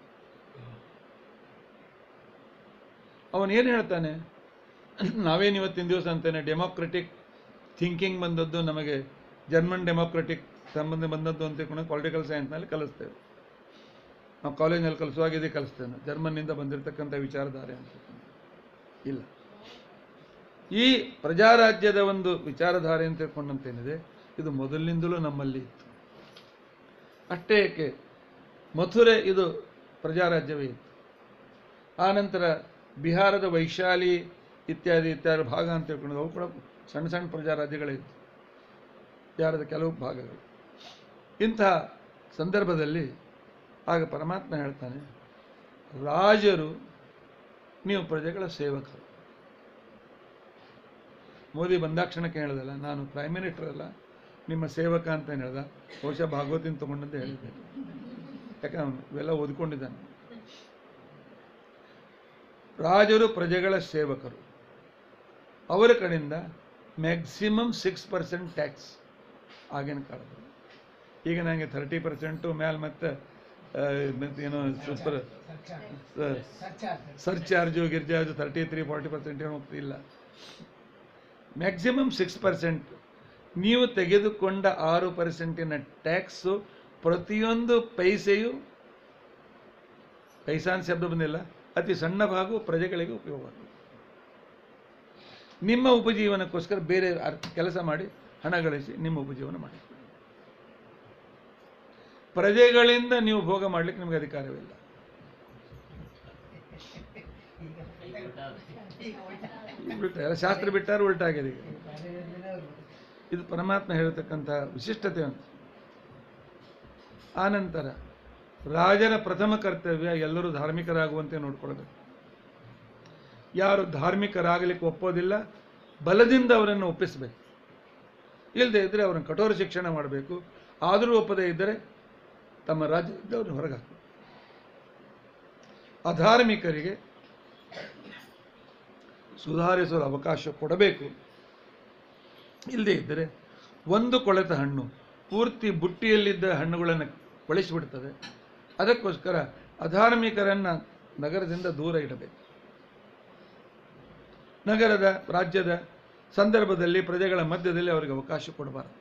ಅವನು ಏನು ಹೇಳ್ತಾನೆ ನಾವೇನು ಇವತ್ತಿನ ದಿವಸ ಅಂತೇನೆ ಡೆಮೋಕ್ರೆಟಿಕ್ ಥಿಂಕಿಂಗ್ ಬಂದದ್ದು ನಮಗೆ ಜರ್ಮನ್ ಡೆಮೋಕ್ರೆಟಿಕ್ ಸಂಬಂಧ ಬಂದದ್ದು ಅಂತ ತಿಳ್ಕೊಂಡು ಪೊಲಿಟಿಕಲ್ ಸೈನ್ಸ್ನಲ್ಲಿ ಕಲಿಸ್ತೇವೆ ನಾವು ಕಾಲೇಜ್ನಲ್ಲಿ ಕಲಿಸುವಾಗ ಇದೇ ಕಲಿಸ್ತೇವೆ ಜರ್ಮನ್ನಿಂದ ಬಂದಿರತಕ್ಕಂಥ ವಿಚಾರಧಾರೆ ಅಂತ ಇಲ್ಲ ಈ ಪ್ರಜಾರಾಜ್ಯದ ಒಂದು ವಿಚಾರಧಾರೆ ಅಂತ ತಿಳ್ಕೊಂಡಂತೇನಿದೆ ಇದು ಮೊದಲಿನಿಂದಲೂ ನಮ್ಮಲ್ಲಿ ಇತ್ತು ಅಷ್ಟೇ ಏಕೆ ಮಥುರೆ ಇದು ಪ್ರಜಾರಾಜ್ಯವೇ ಇತ್ತು ಆನಂತರ ಬಿಹಾರದ ವೈಶಾಲಿ ಇತ್ಯಾದಿ ಇತ್ಯಾದಿ ಭಾಗ ಅಂತ ತಿಳ್ಕೊಂಡು ಅವು ಕೂಡ ಸಣ್ಣ ಸಣ್ಣ ಪ್ರಜಾರಾಜ್ಯಗಳೇ ಇತ್ತು ಬಿಹಾರದ ಕೆಲವು ಭಾಗಗಳು ಇಂತಹ ಸಂದರ್ಭದಲ್ಲಿ ಆಗ ಪರಮಾತ್ಮ ಹೇಳ್ತಾನೆ ರಾಜರು ನೀವು ಪ್ರಜೆಗಳ ಸೇವಕರು ಮೋದಿ ಬಂದಾಕ್ಷಣಕ್ಕೆ ಹೇಳ್ದಲ್ಲ ನಾನು ಪ್ರೈಮ್ ಮಿನಿಸ್ಟರ್ ಅಲ್ಲ ನಿಮ್ಮ ಸೇವಕ ಅಂತ ಹೇಳ್ದ ಬಹುಶಃ ಭಾಗವತಿನ ತಗೊಂಡಂತ ಹೇಳಿದ್ದೆ ಯಾಕೆ ಅವನು ಇವೆಲ್ಲ ಓದ್ಕೊಂಡಿದ್ದಾನೆ ರಾಜರು ಪ್ರಜೆಗಳ ಸೇವಕರು ಅವರ ಕಡೆಯಿಂದ ಮ್ಯಾಕ್ಸಿಮಮ್ ಸಿಕ್ಸ್ ಪರ್ಸೆಂಟ್ ಟ್ಯಾಕ್ಸ್ ಆಗಿನ ಕಾಲದಲ್ಲಿ ಈಗ ನನಗೆ ಥರ್ಟಿ ಪರ್ಸೆಂಟು ಮ್ಯಾಲ್ ಮತ್ತೆ ಆ, ಮತ್ತೆ ಏನೋ ಸೂಪರ್ ಸರ್ಚಾರ್ಜು ಗಿರ್ಚಾರ್ಜು ತರ್ಟಿ ತ್ರೀ ಫಾರ್ಟಿ ಪರ್ಸೆಂಟ್ ಏನೋ ಇಲ್ಲ ಮ್ಯಾಕ್ಸಿಮಮ್ ಸಿಕ್ಸ್ ಪರ್ಸೆಂಟ್ ನೀವು ತೆಗೆದುಕೊಂಡ ಆರು ಪರ್ಸೆಂಟಿನ ಟ್ಯಾಕ್ಸು ಪ್ರತಿಯೊಂದು ಪೈಸೆಯು ಪೈಸಾನ್ ಶಬ್ದ ಬಂದಿಲ್ಲ ಅತಿ ಸಣ್ಣ ಭಾಗವು ಪ್ರಜೆಗಳಿಗೆ ಉಪಯೋಗವಾಗುತ್ತೆ ನಿಮ್ಮ ಉಪಜೀವನಕ್ಕೋಸ್ಕರ ಬೇರೆ ಅರ್- ಕೆಲಸ ಮಾಡಿ ಹಣ ಗಳಿಸಿ ನಿಮ್ಮ ಉಪಜೀವನ ಮಾಡಿ ಪ್ರಜೆಗಳಿಂದ ನೀವು ಭೋಗ ಮಾಡಲಿಕ್ಕೆ ನಿಮಗೆ ಅಧಿಕಾರವಿಲ್ಲ ಉಲ್ಟಾ ಎಲ್ಲ ಶಾಸ್ತ್ರ ಬಿಟ್ಟಾರು ಉಲ್ಟಾಗಿದೆ ಈಗ ಇದು ಪರಮಾತ್ಮ ಹೇಳ್ತಕ್ಕಂಥ ವಿಶಿಷ್ಟತೆ ಅಂತ ಆನಂತರ ರಾಜರ ಪ್ರಥಮ ಕರ್ತವ್ಯ ಎಲ್ಲರೂ ಧಾರ್ಮಿಕರಾಗುವಂತೆ ನೋಡ್ಕೊಳ್ಬೇಕು ಯಾರು ಧಾರ್ಮಿಕರಾಗಲಿಕ್ಕೆ ಒಪ್ಪೋದಿಲ್ಲ ಬಲದಿಂದ ಅವರನ್ನು ಒಪ್ಪಿಸಬೇಕು ಇಲ್ಲದೆ ಇದ್ದರೆ ಅವರನ್ನು ಕಠೋರ ಶಿಕ್ಷಣ ಮಾಡಬೇಕು ಆದರೂ ಒಪ್ಪದೇ ಇದ್ದರೆ ತಮ್ಮ ರಾಜ್ಯದಿಂದ ಅವ್ರನ್ನ ಹೊರಗೆ ಹಾಕಬೇಕು ಅಧಾರ್ಮಿಕರಿಗೆ ಸುಧಾರಿಸಲು ಅವಕಾಶ ಕೊಡಬೇಕು ಇಲ್ಲದೇ ಇದ್ದರೆ ಒಂದು ಕೊಳೆತ ಹಣ್ಣು ಪೂರ್ತಿ ಬುಟ್ಟಿಯಲ್ಲಿದ್ದ ಹಣ್ಣುಗಳನ್ನು ಕೊಳಿಸಿಬಿಡ್ತದೆ ಅದಕ್ಕೋಸ್ಕರ ಅಧಾರ್ಮಿಕರನ್ನು ನಗರದಿಂದ ದೂರ ಇಡಬೇಕು ನಗರದ ರಾಜ್ಯದ ಸಂದರ್ಭದಲ್ಲಿ ಪ್ರಜೆಗಳ ಮಧ್ಯದಲ್ಲಿ ಅವರಿಗೆ ಅವಕಾಶ ಕೊಡಬಾರದು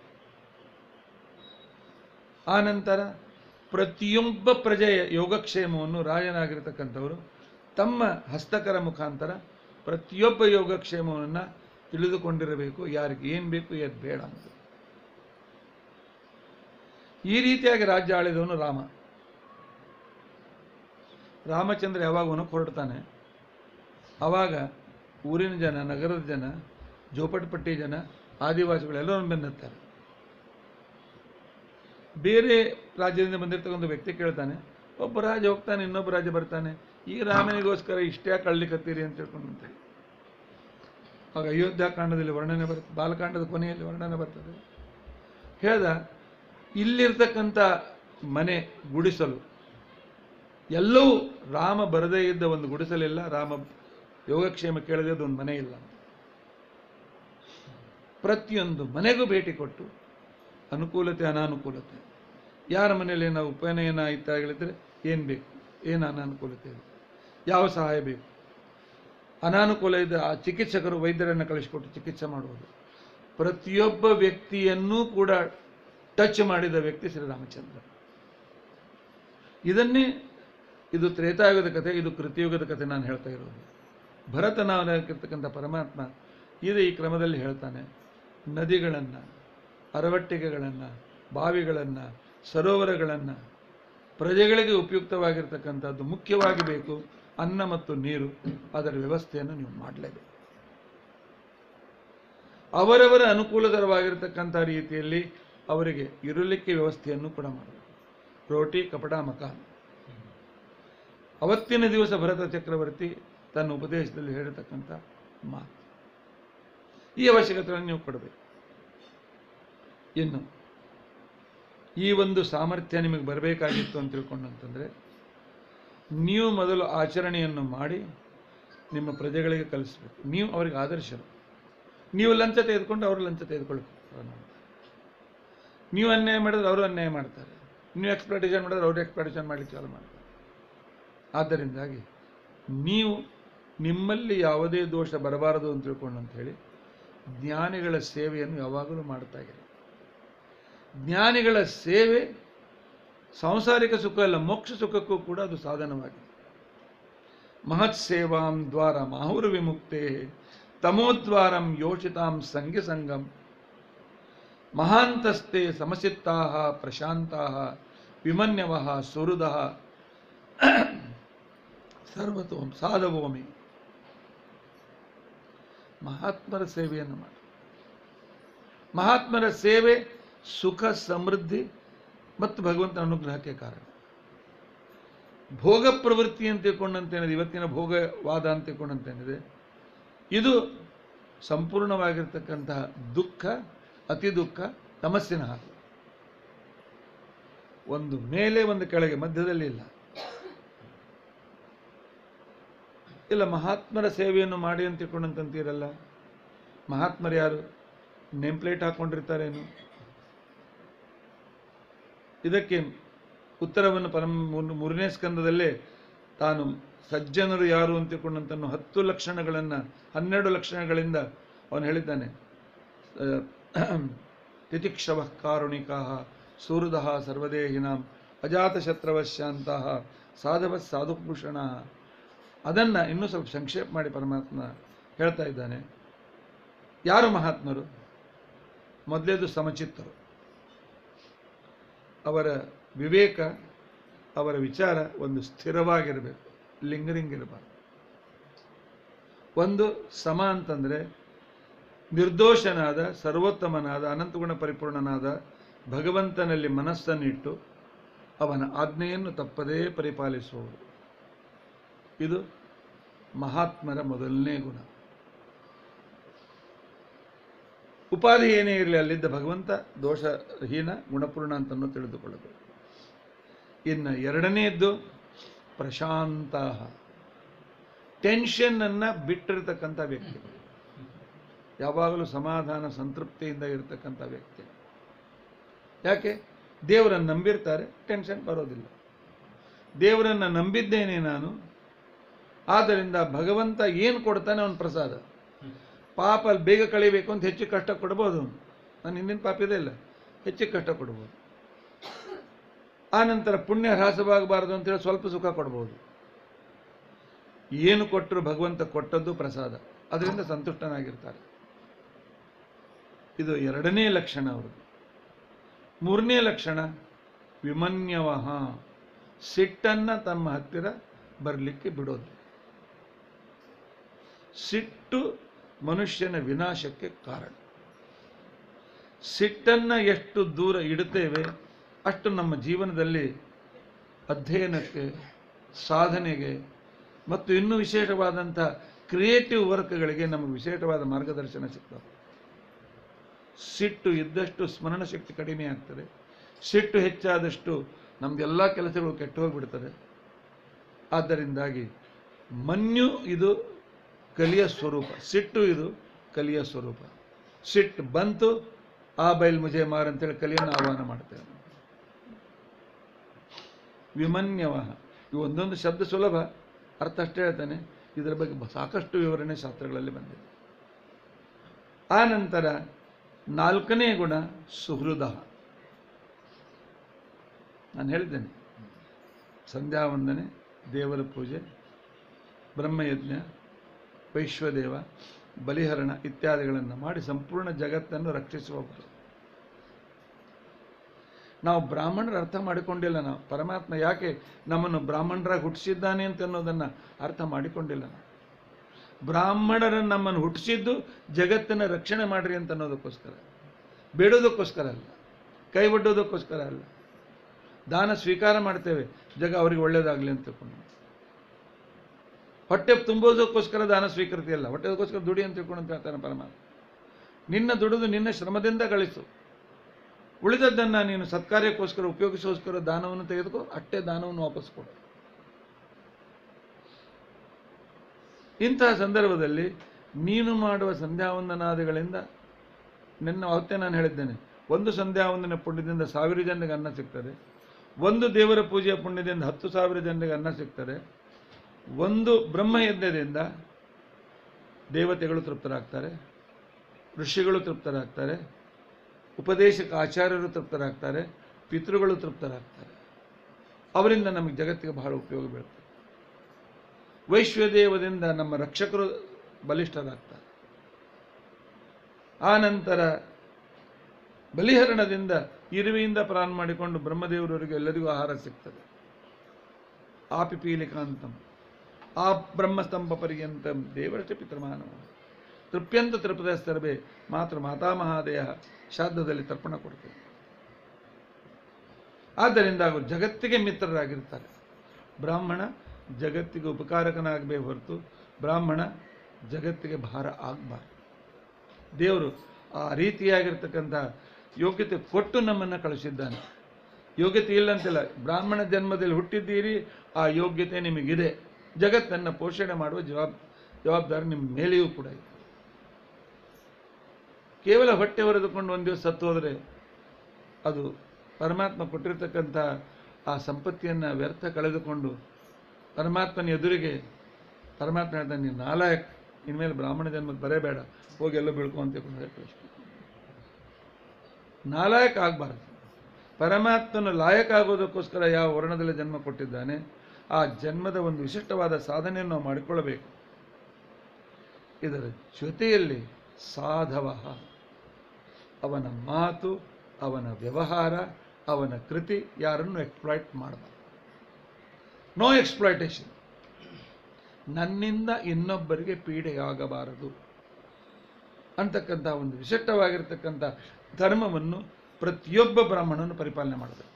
ಆನಂತರ ಪ್ರತಿಯೊಬ್ಬ ಪ್ರಜೆಯ ಯೋಗಕ್ಷೇಮವನ್ನು ರಾಜನಾಗಿರ್ತಕ್ಕಂಥವರು ತಮ್ಮ ಹಸ್ತಕರ ಮುಖಾಂತರ ಪ್ರತಿಯೊಬ್ಬ ಯೋಗಕ್ಷೇಮವನ್ನು ತಿಳಿದುಕೊಂಡಿರಬೇಕು ಯಾರಿಗೆ ಏನು ಬೇಕು ಏನು ಬೇಡ ಅಂತ ಈ ರೀತಿಯಾಗಿ ರಾಜ್ಯ ಆಳಿದವನು ರಾಮ ರಾಮಚಂದ್ರ ಯಾವಾಗ ಹೊನಕ್ಕೆ ಹೊರಡ್ತಾನೆ ಆವಾಗ ಊರಿನ ಜನ ನಗರದ ಜನ ಜೋಪಟಪಟ್ಟಿ ಜನ ಆದಿವಾಸಿಗಳು ಎಲ್ಲರೂ ಬೆನ್ನತ್ತಾರೆ ಬೇರೆ ರಾಜ್ಯದಿಂದ ಬಂದಿರ್ತಕ್ಕಂಥ ವ್ಯಕ್ತಿ ಕೇಳ್ತಾನೆ ಒಬ್ಬ ರಾಜ ಹೋಗ್ತಾನೆ ಇನ್ನೊಬ್ಬ ರಾಜ ಬರ್ತಾನೆ ಈ ರಾಮನಿಗೋಸ್ಕರ ಇಷ್ಟೇ ಕಳ್ಳಿಕತ್ತೀರಿ ಅಂತ ತಿಳ್ಕೊಂಡಂತೆ ಆಗ ಅಯೋಧ್ಯಾಕಾಂಡದಲ್ಲಿ ವರ್ಣನೆ ಬರುತ್ತೆ ಬಾಲಕಾಂಡದ ಕೊನೆಯಲ್ಲಿ ವರ್ಣನೆ ಬರ್ತದೆ ಹೇಳ್ದ ಇಲ್ಲಿರ್ತಕ್ಕಂಥ ಮನೆ ಗುಡಿಸಲು ಎಲ್ಲವೂ ರಾಮ ಬರದೇ ಇದ್ದ ಒಂದು ಗುಡಿಸಲಿಲ್ಲ ರಾಮ ಯೋಗಕ್ಷೇಮ ಕೇಳದೆ ಒಂದು ಮನೆ ಇಲ್ಲ ಪ್ರತಿಯೊಂದು ಮನೆಗೂ ಭೇಟಿ ಕೊಟ್ಟು ಅನುಕೂಲತೆ ಅನಾನುಕೂಲತೆ ಯಾರ ಮನೆಯಲ್ಲಿ ನಾವು ಉಪನಯನ ಇತ್ಯಾದಿಗಳಿದ್ರೆ ಏನು ಬೇಕು ಏನು ಅನಾನುಕೂಲತೆ ಇದೆ ಯಾವ ಸಹಾಯ ಬೇಕು ಅನಾನುಕೂಲ ಇದ್ದ ಆ ಚಿಕಿತ್ಸಕರು ವೈದ್ಯರನ್ನು ಕಳಿಸಿಕೊಟ್ಟು ಚಿಕಿತ್ಸೆ ಮಾಡುವುದು ಪ್ರತಿಯೊಬ್ಬ ವ್ಯಕ್ತಿಯನ್ನೂ ಕೂಡ ಟಚ್ ಮಾಡಿದ ವ್ಯಕ್ತಿ ಶ್ರೀರಾಮಚಂದ್ರ ಇದನ್ನೇ ಇದು ತ್ರೇತಾಯುಗದ ಕಥೆ ಇದು ಕೃತಿಯುಗದ ಕಥೆ ನಾನು ಹೇಳ್ತಾ ಇರೋದು ಭರತನಾಗಿರ್ತಕ್ಕಂಥ ಪರಮಾತ್ಮ ಇದು ಈ ಕ್ರಮದಲ್ಲಿ ಹೇಳ್ತಾನೆ ನದಿಗಳನ್ನು ಅರವಟ್ಟಿಗೆಗಳನ್ನು ಬಾವಿಗಳನ್ನು ಸರೋವರಗಳನ್ನು ಪ್ರಜೆಗಳಿಗೆ ಉಪಯುಕ್ತವಾಗಿರ್ತಕ್ಕಂಥದ್ದು ಮುಖ್ಯವಾಗಿ ಬೇಕು ಅನ್ನ ಮತ್ತು ನೀರು ಅದರ ವ್ಯವಸ್ಥೆಯನ್ನು ನೀವು ಮಾಡಲೇಬೇಕು ಅವರವರ ಅನುಕೂಲಕರವಾಗಿರ್ತಕ್ಕಂಥ ರೀತಿಯಲ್ಲಿ ಅವರಿಗೆ ಇರಲಿಕ್ಕೆ ವ್ಯವಸ್ಥೆಯನ್ನು ಕೂಡ ಮಾಡಬೇಕು ರೋಟಿ ಕಪಡ ಮಕಾನ್ ಅವತ್ತಿನ ದಿವಸ ಭರತ ಚಕ್ರವರ್ತಿ ತನ್ನ ಉಪದೇಶದಲ್ಲಿ ಹೇಳಿರ್ತಕ್ಕಂಥ ಮಾತು ಈ ಅವಶ್ಯಕತೆಗಳನ್ನು ನೀವು ಕೊಡಬೇಕು ಇನ್ನು ಈ ಒಂದು ಸಾಮರ್ಥ್ಯ ನಿಮಗೆ ಬರಬೇಕಾಗಿತ್ತು ಅಂತ ತಿಳ್ಕೊಂಡಂತಂದರೆ ನೀವು ಮೊದಲು ಆಚರಣೆಯನ್ನು ಮಾಡಿ ನಿಮ್ಮ ಪ್ರಜೆಗಳಿಗೆ ಕಲಿಸ್ಬೇಕು ನೀವು ಅವರಿಗೆ ಆದರ್ಶರು ನೀವು ಲಂಚ ತೆಗೆದುಕೊಂಡು ಅವರು ಲಂಚ ತೆಗೆದುಕೊಳ್ಳಬೇಕು ನೀವು ಅನ್ಯಾಯ ಮಾಡಿದ್ರೆ ಅವರು ಅನ್ಯಾಯ ಮಾಡ್ತಾರೆ ನೀವು ಎಕ್ಸ್ಪ್ಲೈಟೇಷನ್ ಮಾಡಿದ್ರೆ ಅವರು ಎಕ್ಸ್ಪ್ಲೈಟೇಷನ್ ಮಾಡಲಿಕ್ಕೆ ಚಾಲು ಮಾಡ್ತಾರೆ ಆದ್ದರಿಂದಾಗಿ ನೀವು ನಿಮ್ಮಲ್ಲಿ ಯಾವುದೇ ದೋಷ ಬರಬಾರದು ಅಂತ ತಿಳ್ಕೊಂಡು ಅಂತ ಹೇಳಿ ಜ್ಞಾನಿಗಳ ಸೇವೆಯನ್ನು ಯಾವಾಗಲೂ ಮಾಡ್ತಾ ಇರಿ ಜ್ಞಾನಿಗಳ ಸೇವೆ ಸಾಂಸಾರಿಕ ಸುಖ ಅಲ್ಲ ಮೋಕ್ಷ ಸುಖಕ್ಕೂ ಕೂಡ ಅದು ಸಾಧನವಾಗಿದೆ ಮಹತ್ ಸೇವಾಂ ದ್ವಾರ ಮಾಹುರು ವಿಮುಕ್ತೆ ತಮೋದ್ವಾರಂ ಯೋಷಿತಾಂ ಸಂಘ ಸಂಗಂ ಮಹಾಂತಸ್ತೆ ಸಮಸಿತ್ತಾ ಪ್ರಶಾಂತಾ ವಿಮನ್ಯವ ಸುಹೃದ ಸರ್ವತೋಂ ಸಾಧವೋಮಿ ಮಹಾತ್ಮರ ಸೇವೆಯನ್ನು ಮಾಡಿ ಮಹಾತ್ಮರ ಸೇವೆ ಸುಖ ಸಮೃದ್ಧಿ ಮತ್ತು ಭಗವಂತನ ಅನುಗ್ರಹಕ್ಕೆ ಕಾರಣ ಭೋಗ ಪ್ರವೃತ್ತಿ ಅಂತ ತಿಳ್ಕೊಂಡಂತೇನಿದೆ ಇವತ್ತಿನ ಭೋಗವಾದ ಅಂತ ತಿಳ್ಕೊಂಡಂತೇನಿದೆ ಇದು ಸಂಪೂರ್ಣವಾಗಿರ್ತಕ್ಕಂತಹ ದುಃಖ ಅತಿ ದುಃಖ ತಮಸ್ಸಿನ ಹಾಗೆ ಒಂದು ಮೇಲೆ ಒಂದು ಕೆಳಗೆ ಮಧ್ಯದಲ್ಲಿ ಇಲ್ಲ ಇಲ್ಲ ಮಹಾತ್ಮರ ಸೇವೆಯನ್ನು ಮಾಡಿ ಅಂತ ತಿಳ್ಕೊಂಡಂತೀರಲ್ಲ ಮಹಾತ್ಮರು ಯಾರು ನೇಮ್ ಪ್ಲೇಟ್ ಹಾಕೊಂಡಿರ್ತಾರೇನು ಇದಕ್ಕೆ ಉತ್ತರವನ್ನು ಪರಮ ಮೂರ್- ಮೂರನೇ ಸ್ಕಂದದಲ್ಲೇ ತಾನು ಸಜ್ಜನರು ಯಾರು ಅಂತ ತಿಳ್ಕೊಂಡಂತನ್ನು ಹತ್ತು ಲಕ್ಷಣಗಳನ್ನು ಹನ್ನೆರಡು ಲಕ್ಷಣಗಳಿಂದ ಅವನು ಹೇಳಿದ್ದಾನೆ ತಿತಿಕ್ಷವ ಕಾರುಣಿಕಾ ಸೂರ್ದ ಸರ್ವದೇಹಿನಾಂ ಅಜಾತಶತ್ರವಶಾಂತ ಸಾಧವ ಸಾಧುಭೂಷಣ ಅದನ್ನು ಇನ್ನೂ ಸ್ವಲ್ಪ ಸಂಕ್ಷೇಪ ಮಾಡಿ ಪರಮಾತ್ಮ ಹೇಳ್ತಾ ಇದ್ದಾನೆ ಯಾರು ಮಹಾತ್ಮರು ಮೊದಲೇದು ಸಮಚಿತ್ತರು ಅವರ ವಿವೇಕ ಅವರ ವಿಚಾರ ಒಂದು ಸ್ಥಿರವಾಗಿರಬೇಕು ಲಿಂಗರಿಂಗ್ ಇರಬಾರ್ದು ಒಂದು ಸಮ ಅಂತಂದರೆ ನಿರ್ದೋಷನಾದ ಸರ್ವೋತ್ತಮನಾದ ಅನಂತಗುಣ ಪರಿಪೂರ್ಣನಾದ ಭಗವಂತನಲ್ಲಿ ಮನಸ್ಸನ್ನಿಟ್ಟು ಅವನ ಆಜ್ಞೆಯನ್ನು ತಪ್ಪದೇ ಪರಿಪಾಲಿಸುವವರು ಇದು ಮಹಾತ್ಮರ ಮೊದಲನೇ ಗುಣ ಉಪಾಧಿ ಏನೇ ಇರಲಿ ಅಲ್ಲಿದ್ದ ಭಗವಂತ ದೋಷಹೀನ ಗುಣಪೂರ್ಣ ಅಂತನೂ ತಿಳಿದುಕೊಳ್ಳಬೇಕು ಇನ್ನು ಎರಡನೆಯದ್ದು ಪ್ರಶಾಂತ ಟೆನ್ಷನ್ನನ್ನು ಬಿಟ್ಟಿರ್ತಕ್ಕಂಥ ವ್ಯಕ್ತಿ ಯಾವಾಗಲೂ ಸಮಾಧಾನ ಸಂತೃಪ್ತಿಯಿಂದ ಇರತಕ್ಕಂಥ ವ್ಯಕ್ತಿ ಯಾಕೆ ದೇವರನ್ನು ನಂಬಿರ್ತಾರೆ ಟೆನ್ಷನ್ ಬರೋದಿಲ್ಲ ದೇವರನ್ನು ನಂಬಿದ್ದೇನೆ ನಾನು ಆದ್ದರಿಂದ ಭಗವಂತ ಏನು ಕೊಡ್ತಾನೆ ಅವನ ಪ್ರಸಾದ ಪಾಪ ಅಲ್ಲಿ ಬೇಗ ಕಳಿಬೇಕು ಅಂತ ಹೆಚ್ಚು ಕಷ್ಟ ಕೊಡ್ಬೋದು ಅವನು ನಾನು ಹಿಂದಿನ ಪಾಪ ಇದೆ ಇಲ್ಲ ಹೆಚ್ಚಿಗೆ ಕಷ್ಟ ಕೊಡ್ಬೋದು ಆ ನಂತರ ಪುಣ್ಯ ಹ್ರಾಸವಾಗಬಾರದು ಅಂತೇಳಿ ಸ್ವಲ್ಪ ಸುಖ ಕೊಡ್ಬೋದು ಏನು ಕೊಟ್ಟರು ಭಗವಂತ ಕೊಟ್ಟದ್ದು ಪ್ರಸಾದ ಅದರಿಂದ ಸಂತುಷ್ಟನಾಗಿರ್ತಾರೆ ಇದು ಎರಡನೇ ಲಕ್ಷಣ ಅವರದು ಮೂರನೇ ಲಕ್ಷಣ ವಿಮನ್ಯವಹ ಸಿಟ್ಟನ್ನು ತಮ್ಮ ಹತ್ತಿರ ಬರಲಿಕ್ಕೆ ಬಿಡೋದು ಸಿಟ್ಟು ಮನುಷ್ಯನ ವಿನಾಶಕ್ಕೆ ಕಾರಣ ಸಿಟ್ಟನ್ನು ಎಷ್ಟು ದೂರ ಇಡುತ್ತೇವೆ ಅಷ್ಟು ನಮ್ಮ ಜೀವನದಲ್ಲಿ ಅಧ್ಯಯನಕ್ಕೆ ಸಾಧನೆಗೆ ಮತ್ತು ಇನ್ನೂ ವಿಶೇಷವಾದಂಥ ಕ್ರಿಯೇಟಿವ್ ವರ್ಕ್ಗಳಿಗೆ ನಮಗೆ ವಿಶೇಷವಾದ ಮಾರ್ಗದರ್ಶನ ಸಿಗ್ತದೆ ಸಿಟ್ಟು ಇದ್ದಷ್ಟು ಸ್ಮರಣ ಶಕ್ತಿ ಕಡಿಮೆ ಆಗ್ತದೆ ಸಿಟ್ಟು ಹೆಚ್ಚಾದಷ್ಟು ನಮ್ದೆಲ್ಲ ಕೆಲಸಗಳು ಕೆಟ್ಟು ಹೋಗ್ಬಿಡ್ತದೆ ಆದ್ದರಿಂದಾಗಿ ಮನ್ಯು ಇದು ಕಲಿಯ ಸ್ವರೂಪ ಸಿಟ್ಟು ಇದು ಕಲಿಯ ಸ್ವರೂಪ ಸಿಟ್ಟು ಬಂತು ಆ ಬೈಲ್ ಮುಜೆ ಮಾರ್ ಅಂತೇಳಿ ಕಲಿಯನ್ನು ಆಹ್ವಾನ ಮಾಡ್ತೇವೆ ವಿಮನ್ಯವ ಇವು ಒಂದೊಂದು ಶಬ್ದ ಸುಲಭ ಅರ್ಥ ಅಷ್ಟೇ ಹೇಳ್ತಾನೆ ಇದರ ಬಗ್ಗೆ ಬ- ಸಾಕಷ್ಟು ವಿವರಣೆ ಶಾಸ್ತ್ರಗಳಲ್ಲಿ ಬಂದಿದೆ ಆ ನಂತರ ನಾಲ್ಕನೇ ಗುಣ ಸುಹೃದ ನಾನು ಹೇಳಿದ್ದೇನೆ ಸಂಧ್ಯಾ ವಂದನೆ ದೇವರ ಪೂಜೆ ಬ್ರಹ್ಮಯಜ್ಞ ವೈಶ್ವದೇವ ಬಲಿಹರಣ ಇತ್ಯಾದಿಗಳನ್ನು ಮಾಡಿ ಸಂಪೂರ್ಣ ಜಗತ್ತನ್ನು ರಕ್ಷಿಸುವವರು ನಾವು ಬ್ರಾಹ್ಮಣರ ಅರ್ಥ ಮಾಡಿಕೊಂಡಿಲ್ಲ ನಾವು ಪರಮಾತ್ಮ ಯಾಕೆ ನಮ್ಮನ್ನು ಬ್ರಾಹ್ಮಣರಾಗಿ ಹುಟ್ಟಿಸಿದ್ದಾನೆ ಅಂತ ಅನ್ನೋದನ್ನು ಅರ್ಥ ಮಾಡಿಕೊಂಡಿಲ್ಲ ನಾವು ಬ್ರಾಹ್ಮಣರನ್ನು ನಮ್ಮನ್ನು ಹುಟ್ಟಿಸಿದ್ದು ಜಗತ್ತನ್ನು ರಕ್ಷಣೆ ಮಾಡ್ರಿ ಅಂತ ಅನ್ನೋದಕ್ಕೋಸ್ಕರ ಬೇಡೋದಕ್ಕೋಸ್ಕರ ಅಲ್ಲ ಕೈ ಒಡ್ಡೋದಕ್ಕೋಸ್ಕರ ಅಲ್ಲ ದಾನ ಸ್ವೀಕಾರ ಮಾಡ್ತೇವೆ ಜಗ ಅವರಿಗೆ ಒಳ್ಳೇದಾಗಲಿ ಅಂತ ತಿಳ್ಕೊಂಡು ಹೊಟ್ಟೆ ತುಂಬೋದಕ್ಕೋಸ್ಕರ ದಾನ ಸ್ವೀಕೃತಿ ಅಲ್ಲ ಹೊಟ್ಟೆದಕ್ಕೋಸ್ಕರ ದುಡಿ ಅಂತ ತಿಳ್ಕೊಂಡು ಅಂತ ಹೇಳ್ತಾನೆ ಪರಮಾತ್ಮ ನಿನ್ನ ದುಡಿದು ನಿನ್ನ ಶ್ರಮದಿಂದ ಗಳಿಸು ಉಳಿದದ್ದನ್ನು ನೀನು ಸತ್ಕಾರ್ಯಕ್ಕೋಸ್ಕರ ಉಪಯೋಗಿಸೋಸ್ಕರ ದಾನವನ್ನು ತೆಗೆದುಕೋ ಅಷ್ಟೇ ದಾನವನ್ನು ವಾಪಸ್ ಕೊಡು ಇಂತಹ ಸಂದರ್ಭದಲ್ಲಿ ನೀನು ಮಾಡುವ ಸಂಧ್ಯಾವಂದನಾದಿಗಳಿಂದ ನಿನ್ನ ಅವತ್ತೇ ನಾನು ಹೇಳಿದ್ದೇನೆ ಒಂದು ಸಂಧ್ಯಾವಂದನ ಪುಣ್ಯದಿಂದ ಸಾವಿರ ಜನರಿಗೆ ಅನ್ನ ಸಿಗ್ತದೆ ಒಂದು ದೇವರ ಪೂಜೆಯ ಪುಣ್ಯದಿಂದ ಹತ್ತು ಸಾವಿರ ಜನರಿಗೆ ಅನ್ನ ಸಿಗ್ತದೆ ಒಂದು ಬ್ರಹ್ಮಯಜ್ಞದಿಂದ ದೇವತೆಗಳು ತೃಪ್ತರಾಗ್ತಾರೆ ಋಷಿಗಳು ತೃಪ್ತರಾಗ್ತಾರೆ ಉಪದೇಶಕ ಆಚಾರ್ಯರು ತೃಪ್ತರಾಗ್ತಾರೆ ಪಿತೃಗಳು ತೃಪ್ತರಾಗ್ತಾರೆ ಅವರಿಂದ ನಮಗೆ ಜಗತ್ತಿಗೆ ಬಹಳ ಉಪಯೋಗ ಬೀಳ್ತದೆ ವೈಶ್ವದೇವದಿಂದ ನಮ್ಮ ರಕ್ಷಕರು ಬಲಿಷ್ಠರಾಗ್ತಾರೆ ಆ ನಂತರ ಬಲಿಹರಣದಿಂದ ಇರುವೆಯಿಂದ ಪ್ರಾಣ ಮಾಡಿಕೊಂಡು ಬ್ರಹ್ಮದೇವರವರಿಗೆ ಎಲ್ಲರಿಗೂ ಆಹಾರ ಸಿಗ್ತದೆ ಆ ಪಿಪೀಲಿಕಾಂತಂ ಆ ಬ್ರಹ್ಮಸ್ತಂಭ ಪರ್ಯಂತಂ ದೇವರಚ ಪಿತೃಮಾನವ ತೃಪ್ಯಂತ ತೃಪದ ಸರ್ವೇ ಮಾತೃ ಮಾತಾಮಹಾದೇಹ ಶ್ರಾದ್ದದಲ್ಲಿ ತರ್ಪಣ ಕೊಡ್ತೇವೆ ಆದ್ದರಿಂದ ಅವರು ಜಗತ್ತಿಗೆ ಮಿತ್ರರಾಗಿರ್ತಾರೆ ಬ್ರಾಹ್ಮಣ ಜಗತ್ತಿಗೆ ಉಪಕಾರಕನಾಗಬೇ ಹೊರತು ಬ್ರಾಹ್ಮಣ ಜಗತ್ತಿಗೆ ಭಾರ ಆಗಬಾರ್ದು ದೇವರು ಆ ರೀತಿಯಾಗಿರ್ತಕ್ಕಂಥ ಯೋಗ್ಯತೆ ಕೊಟ್ಟು ನಮ್ಮನ್ನು ಕಳಿಸಿದ್ದಾನೆ ಯೋಗ್ಯತೆ ಇಲ್ಲ ಅಂತಿಲ್ಲ ಬ್ರಾಹ್ಮಣ ಜನ್ಮದಲ್ಲಿ ಹುಟ್ಟಿದ್ದೀರಿ ಆ ಯೋಗ್ಯತೆ ನಿಮಗಿದೆ ಜಗತ್ತನ್ನು ಪೋಷಣೆ ಮಾಡುವ ಜವಾಬ್ ಜವಾಬ್ದಾರಿ ನಿಮ್ಮ ಮೇಲೆಯೂ ಕೂಡ ಇದೆ ಕೇವಲ ಹೊಟ್ಟೆ ಹೊರೆದುಕೊಂಡು ಒಂದು ದಿವಸ ಸತ್ತು ಹೋದರೆ ಅದು ಪರಮಾತ್ಮ ಕೊಟ್ಟಿರ್ತಕ್ಕಂಥ ಆ ಸಂಪತ್ತಿಯನ್ನು ವ್ಯರ್ಥ ಕಳೆದುಕೊಂಡು ಪರಮಾತ್ಮನ ಎದುರಿಗೆ ಪರಮಾತ್ಮ ಹೇಳ್ತಾನೆ ನೀನು ನಾಲಾಯಕ್ ಇನ್ಮೇಲೆ ಬ್ರಾಹ್ಮಣ ಜನ್ಮಕ್ಕೆ ಬರೇಬೇಡ ಹೋಗಿ ಎಲ್ಲೋ ಬೀಳ್ಕೊ ಅಂತ ಕೊಂಡ್ರೆ ಕೃಷ್ಣ ನಾಲಾಯಕ್ ಆಗಬಾರ್ದು ಪರಮಾತ್ಮನು ಲಾಯಕ ಆಗೋದಕ್ಕೋಸ್ಕರ ಯಾವ ವರ್ಣದಲ್ಲಿ ಜನ್ಮ ಕೊಟ್ಟಿದ್ದಾನೆ ಆ ಜನ್ಮದ ಒಂದು ವಿಶಿಷ್ಟವಾದ ಸಾಧನೆಯನ್ನು ನಾವು ಮಾಡಿಕೊಳ್ಳಬೇಕು ಇದರ ಜೊತೆಯಲ್ಲಿ ಸಾಧವ ಅವನ ಮಾತು ಅವನ ವ್ಯವಹಾರ ಅವನ ಕೃತಿ ಯಾರನ್ನು ಎಕ್ಸ್ಪ್ಲಾಯ್ಟ್ ಮಾಡಬಾರ್ದು ನೋ ಎಕ್ಸ್ಪ್ಲಾಯ್ಟೇಷನ್ ನನ್ನಿಂದ ಇನ್ನೊಬ್ಬರಿಗೆ ಪೀಡೆಯಾಗಬಾರದು ಅಂತಕ್ಕಂಥ ಒಂದು ವಿಶಿಷ್ಟವಾಗಿರ್ತಕ್ಕಂಥ ಧರ್ಮವನ್ನು ಪ್ರತಿಯೊಬ್ಬ ಬ್ರಾಹ್ಮಣನು ಪರಿಪಾಲನೆ ಮಾಡಬೇಕು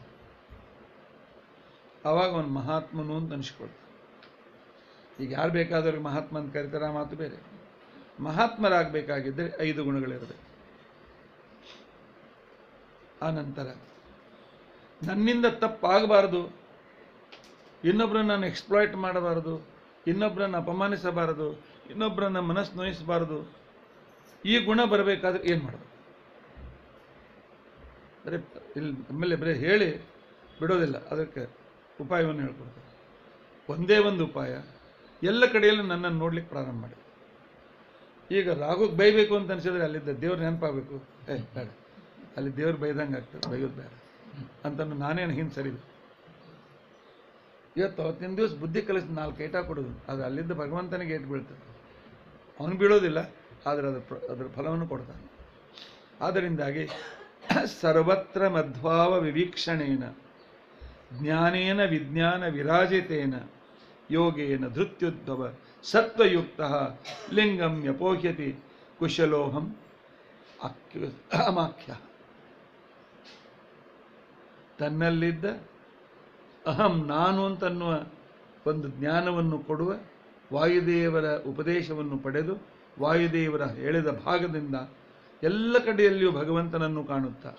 ಆವಾಗ ಅವನು ಮಹಾತ್ಮನು ಅಂತ ಅನಿಸ್ಕೊಳ್ತಾನೆ ಈಗ ಯಾರು ಬೇಕಾದವ್ರಿಗೆ ಮಹಾತ್ಮ ಅಂತ ಕರೀತಾರೆ ಆ ಮಾತು ಬೇರೆ ಮಹಾತ್ಮರಾಗಬೇಕಾಗಿದ್ದರೆ ಐದು ಗುಣಗಳಿರಬೇಕು ಆ ನಂತರ ನನ್ನಿಂದ ತಪ್ಪಾಗಬಾರದು ಇನ್ನೊಬ್ಬರನ್ನ ನಾನು ಎಕ್ಸ್ಪ್ಲಾಯ್ಟ್ ಮಾಡಬಾರದು ಇನ್ನೊಬ್ಬರನ್ನ ಅಪಮಾನಿಸಬಾರದು ಇನ್ನೊಬ್ಬರನ್ನ ಮನಸ್ಸು ನೋಯಿಸಬಾರದು ಈ ಗುಣ ಬರಬೇಕಾದ್ರೆ ಏನು ಮಾಡಬೇಕು ಬರೀ ಇಲ್ಲಿ ನಮ್ಮಲ್ಲಿ ಬರೀ ಹೇಳಿ ಬಿಡೋದಿಲ್ಲ ಅದಕ್ಕೆ ಉಪಾಯವನ್ನು ಹೇಳ್ಕೊಡ್ತಾರೆ ಒಂದೇ ಒಂದು ಉಪಾಯ ಎಲ್ಲ ಕಡೆಯಲ್ಲೂ ನನ್ನನ್ನು ನೋಡ್ಲಿಕ್ಕೆ ಪ್ರಾರಂಭ ಮಾಡಿ ಈಗ ರಾಘುಗೆ ಬೈಬೇಕು ಅಂತ ಅನ್ಸಿದ್ರೆ ಅಲ್ಲಿದ್ದ ದೇವ್ರ ನೆನಪಾಗಬೇಕು ಏ ಬೇಡ ಅಲ್ಲಿ ದೇವ್ರು ಬೈದಂಗೆ ಆಗ್ತದೆ ಬೈಯೋದು ಬೇಡ ಅಂತಂದು ನಾನೇನು ಹಿಂದೆ ಸರಿದು ಇವತ್ತು ಅವತ್ತಿನ ದಿವಸ ಬುದ್ಧಿ ಕಲಿಸಿ ನಾಲ್ಕು ಏಟ ಕೊಡೋದು ಅದು ಅಲ್ಲಿದ್ದ ಭಗವಂತನಿಗೆ ಏಟು ಬೀಳ್ತದೆ ಅವನು ಬೀಳೋದಿಲ್ಲ ಆದರೆ ಅದ್ರ ಪ್ರ- ಅದ್ರ ಫಲವನ್ನು ಕೊಡ್ತಾನೆ ಆದ್ದರಿಂದಾಗಿ ಸರ್ವತ್ರ ಮಧ್ವಾವ ವಿವೀಕ್ಷಣೇನ ಜ್ಞಾನೇನ ವಿಜ್ಞಾನ ವಿರಾಜಿತೇನ ಯೋಗೇನ ಧೃತ್ಯುದ್ಭವ ಸತ್ವಯುಕ್ತ ಲಿಂಗಂ ಯಪೋಹ್ಯತಿ ಕುಶಲೋಹಂ ಅಕ್ಯ ಅಮಾಖ್ಯ ತನ್ನಲ್ಲಿದ್ದ ಅಹಂ ನಾನು ಅಂತನ್ನುವ ಒಂದು ಜ್ಞಾನವನ್ನು ಕೊಡುವ ವಾಯುದೇವರ ಉಪದೇಶವನ್ನು ಪಡೆದು ವಾಯುದೇವರ ಹೇಳಿದ ಭಾಗದಿಂದ ಎಲ್ಲ ಕಡೆಯಲ್ಲಿಯೂ ಭಗವಂತನನ್ನು ಕಾಣುತ್ತಾ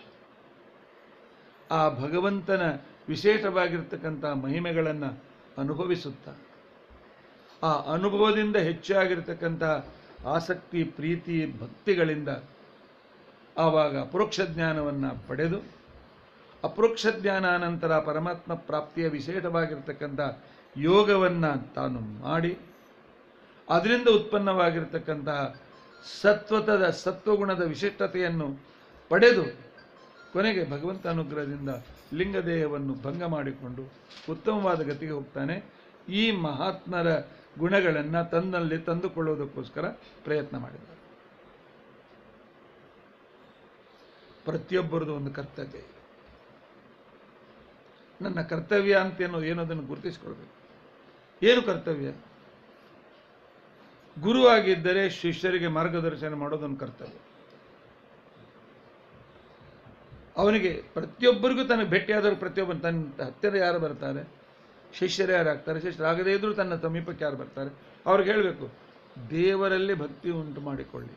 ಆ ಭಗವಂತನ ವಿಶೇಷವಾಗಿರ್ತಕ್ಕಂಥ ಮಹಿಮೆಗಳನ್ನು ಅನುಭವಿಸುತ್ತಾ ಆ ಅನುಭವದಿಂದ ಹೆಚ್ಚಾಗಿರ್ತಕ್ಕಂಥ ಆಸಕ್ತಿ ಪ್ರೀತಿ ಭಕ್ತಿಗಳಿಂದ ಆವಾಗ ಅಪರೋಕ್ಷ ಜ್ಞಾನವನ್ನು ಪಡೆದು ಅಪರೋಕ್ಷ ಜ್ಞಾನಾನಂತರ ಪರಮಾತ್ಮ ಪ್ರಾಪ್ತಿಯ ವಿಶೇಷವಾಗಿರ್ತಕ್ಕಂಥ ಯೋಗವನ್ನು ತಾನು ಮಾಡಿ ಅದರಿಂದ ಉತ್ಪನ್ನವಾಗಿರ್ತಕ್ಕಂತಹ ಸತ್ವತದ ಸತ್ವಗುಣದ ವಿಶಿಷ್ಟತೆಯನ್ನು ಪಡೆದು ಕೊನೆಗೆ ಭಗವಂತ ಅನುಗ್ರಹದಿಂದ ಲಿಂಗದೇಹವನ್ನು ಭಂಗ ಮಾಡಿಕೊಂಡು ಉತ್ತಮವಾದ ಗತಿಗೆ ಹೋಗ್ತಾನೆ ಈ ಮಹಾತ್ಮರ ಗುಣಗಳನ್ನು ತನ್ನಲ್ಲಿ ತಂದುಕೊಳ್ಳುವುದಕ್ಕೋಸ್ಕರ ಪ್ರಯತ್ನ ಮಾಡಿದ್ದಾರೆ ಪ್ರತಿಯೊಬ್ಬರದು ಒಂದು ಕರ್ತವ್ಯ ಇದೆ ನನ್ನ ಕರ್ತವ್ಯ ಅಂತ ಏನೋ ಏನೋದನ್ನು ಗುರುತಿಸ್ಕೊಳ್ಬೇಕು ಏನು ಕರ್ತವ್ಯ ಗುರುವಾಗಿದ್ದರೆ ಶಿಷ್ಯರಿಗೆ ಮಾರ್ಗದರ್ಶನ ಮಾಡೋದೊಂದು ಕರ್ತವ್ಯ ಅವನಿಗೆ ಪ್ರತಿಯೊಬ್ಬರಿಗೂ ತನಗೆ ಭೇಟಿಯಾದವರು ಪ್ರತಿಯೊಬ್ಬ ತನ್ನ ಹತ್ತಿರ ಯಾರು ಬರ್ತಾರೆ ಶಿಷ್ಯರು ಯಾರು ಆಗ್ತಾರೆ ಶಿಷ್ಯರಾಗದೇ ಇದ್ರೂ ತನ್ನ ಸಮೀಪಕ್ಕೆ ಯಾರು ಬರ್ತಾರೆ ಅವ್ರಿಗೆ ಹೇಳಬೇಕು ದೇವರಲ್ಲಿ ಭಕ್ತಿ ಉಂಟು ಮಾಡಿಕೊಳ್ಳಿ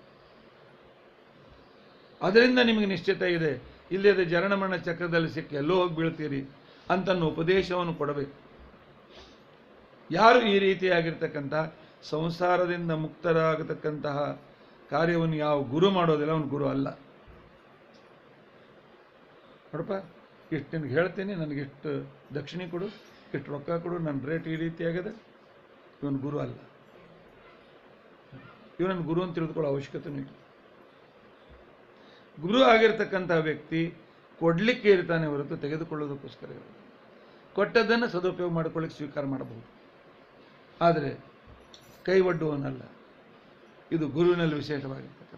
ಅದರಿಂದ ನಿಮಗೆ ನಿಶ್ಚಿತ ಇದೆ ಇಲ್ಲದ ಜರಣಮರಣ ಚಕ್ರದಲ್ಲಿ ಸಿಕ್ಕಿ ಎಲ್ಲೋ ಹೋಗಿ ಬೀಳ್ತೀರಿ ಅಂತನ್ನೋ ಉಪದೇಶವನ್ನು ಕೊಡಬೇಕು ಯಾರು ಈ ರೀತಿಯಾಗಿರ್ತಕ್ಕಂಥ ಸಂಸಾರದಿಂದ ಮುಕ್ತರಾಗತಕ್ಕಂತಹ ಕಾರ್ಯವನ್ನು ಯಾವ ಗುರು ಮಾಡೋದಿಲ್ಲ ಅವನು ಗುರು ಅಲ್ಲ ನೋಡಪ್ಪ ಇಷ್ಟು ನಿನಗೆ ಹೇಳ್ತೀನಿ ನನಗಿಷ್ಟು ದಕ್ಷಿಣೆ ಕೊಡು ಇಷ್ಟು ರೊಕ್ಕ ಕೊಡು ನನ್ನ ರೇಟ್ ಈ ರೀತಿ ಆಗಿದೆ ಇವನು ಗುರು ಅಲ್ಲ ಇವನನ್ನು ಗುರು ಅಂತ ತಿಳಿದುಕೊಳ್ಳೋ ಅವಶ್ಯಕತೆನೂ ಇಲ್ಲ ಗುರು ಆಗಿರ್ತಕ್ಕಂಥ ವ್ಯಕ್ತಿ ಕೊಡ್ಲಿಕ್ಕೆ ಇರ್ತಾನೆ ಹೊರತು ತೆಗೆದುಕೊಳ್ಳೋದಕ್ಕೋಸ್ಕರ ಇರೋದು ಕೊಟ್ಟದ್ದನ್ನು ಸದುಪಯೋಗ ಮಾಡ್ಕೊಳ್ಳಿಕ್ಕೆ ಸ್ವೀಕಾರ ಮಾಡಬಹುದು ಆದರೆ ಕೈ ಒಡ್ಡುವನಲ್ಲ ಇದು ಗುರುವಿನಲ್ಲಿ ವಿಶೇಷವಾಗಿರ್ತಕ್ಕಂಥ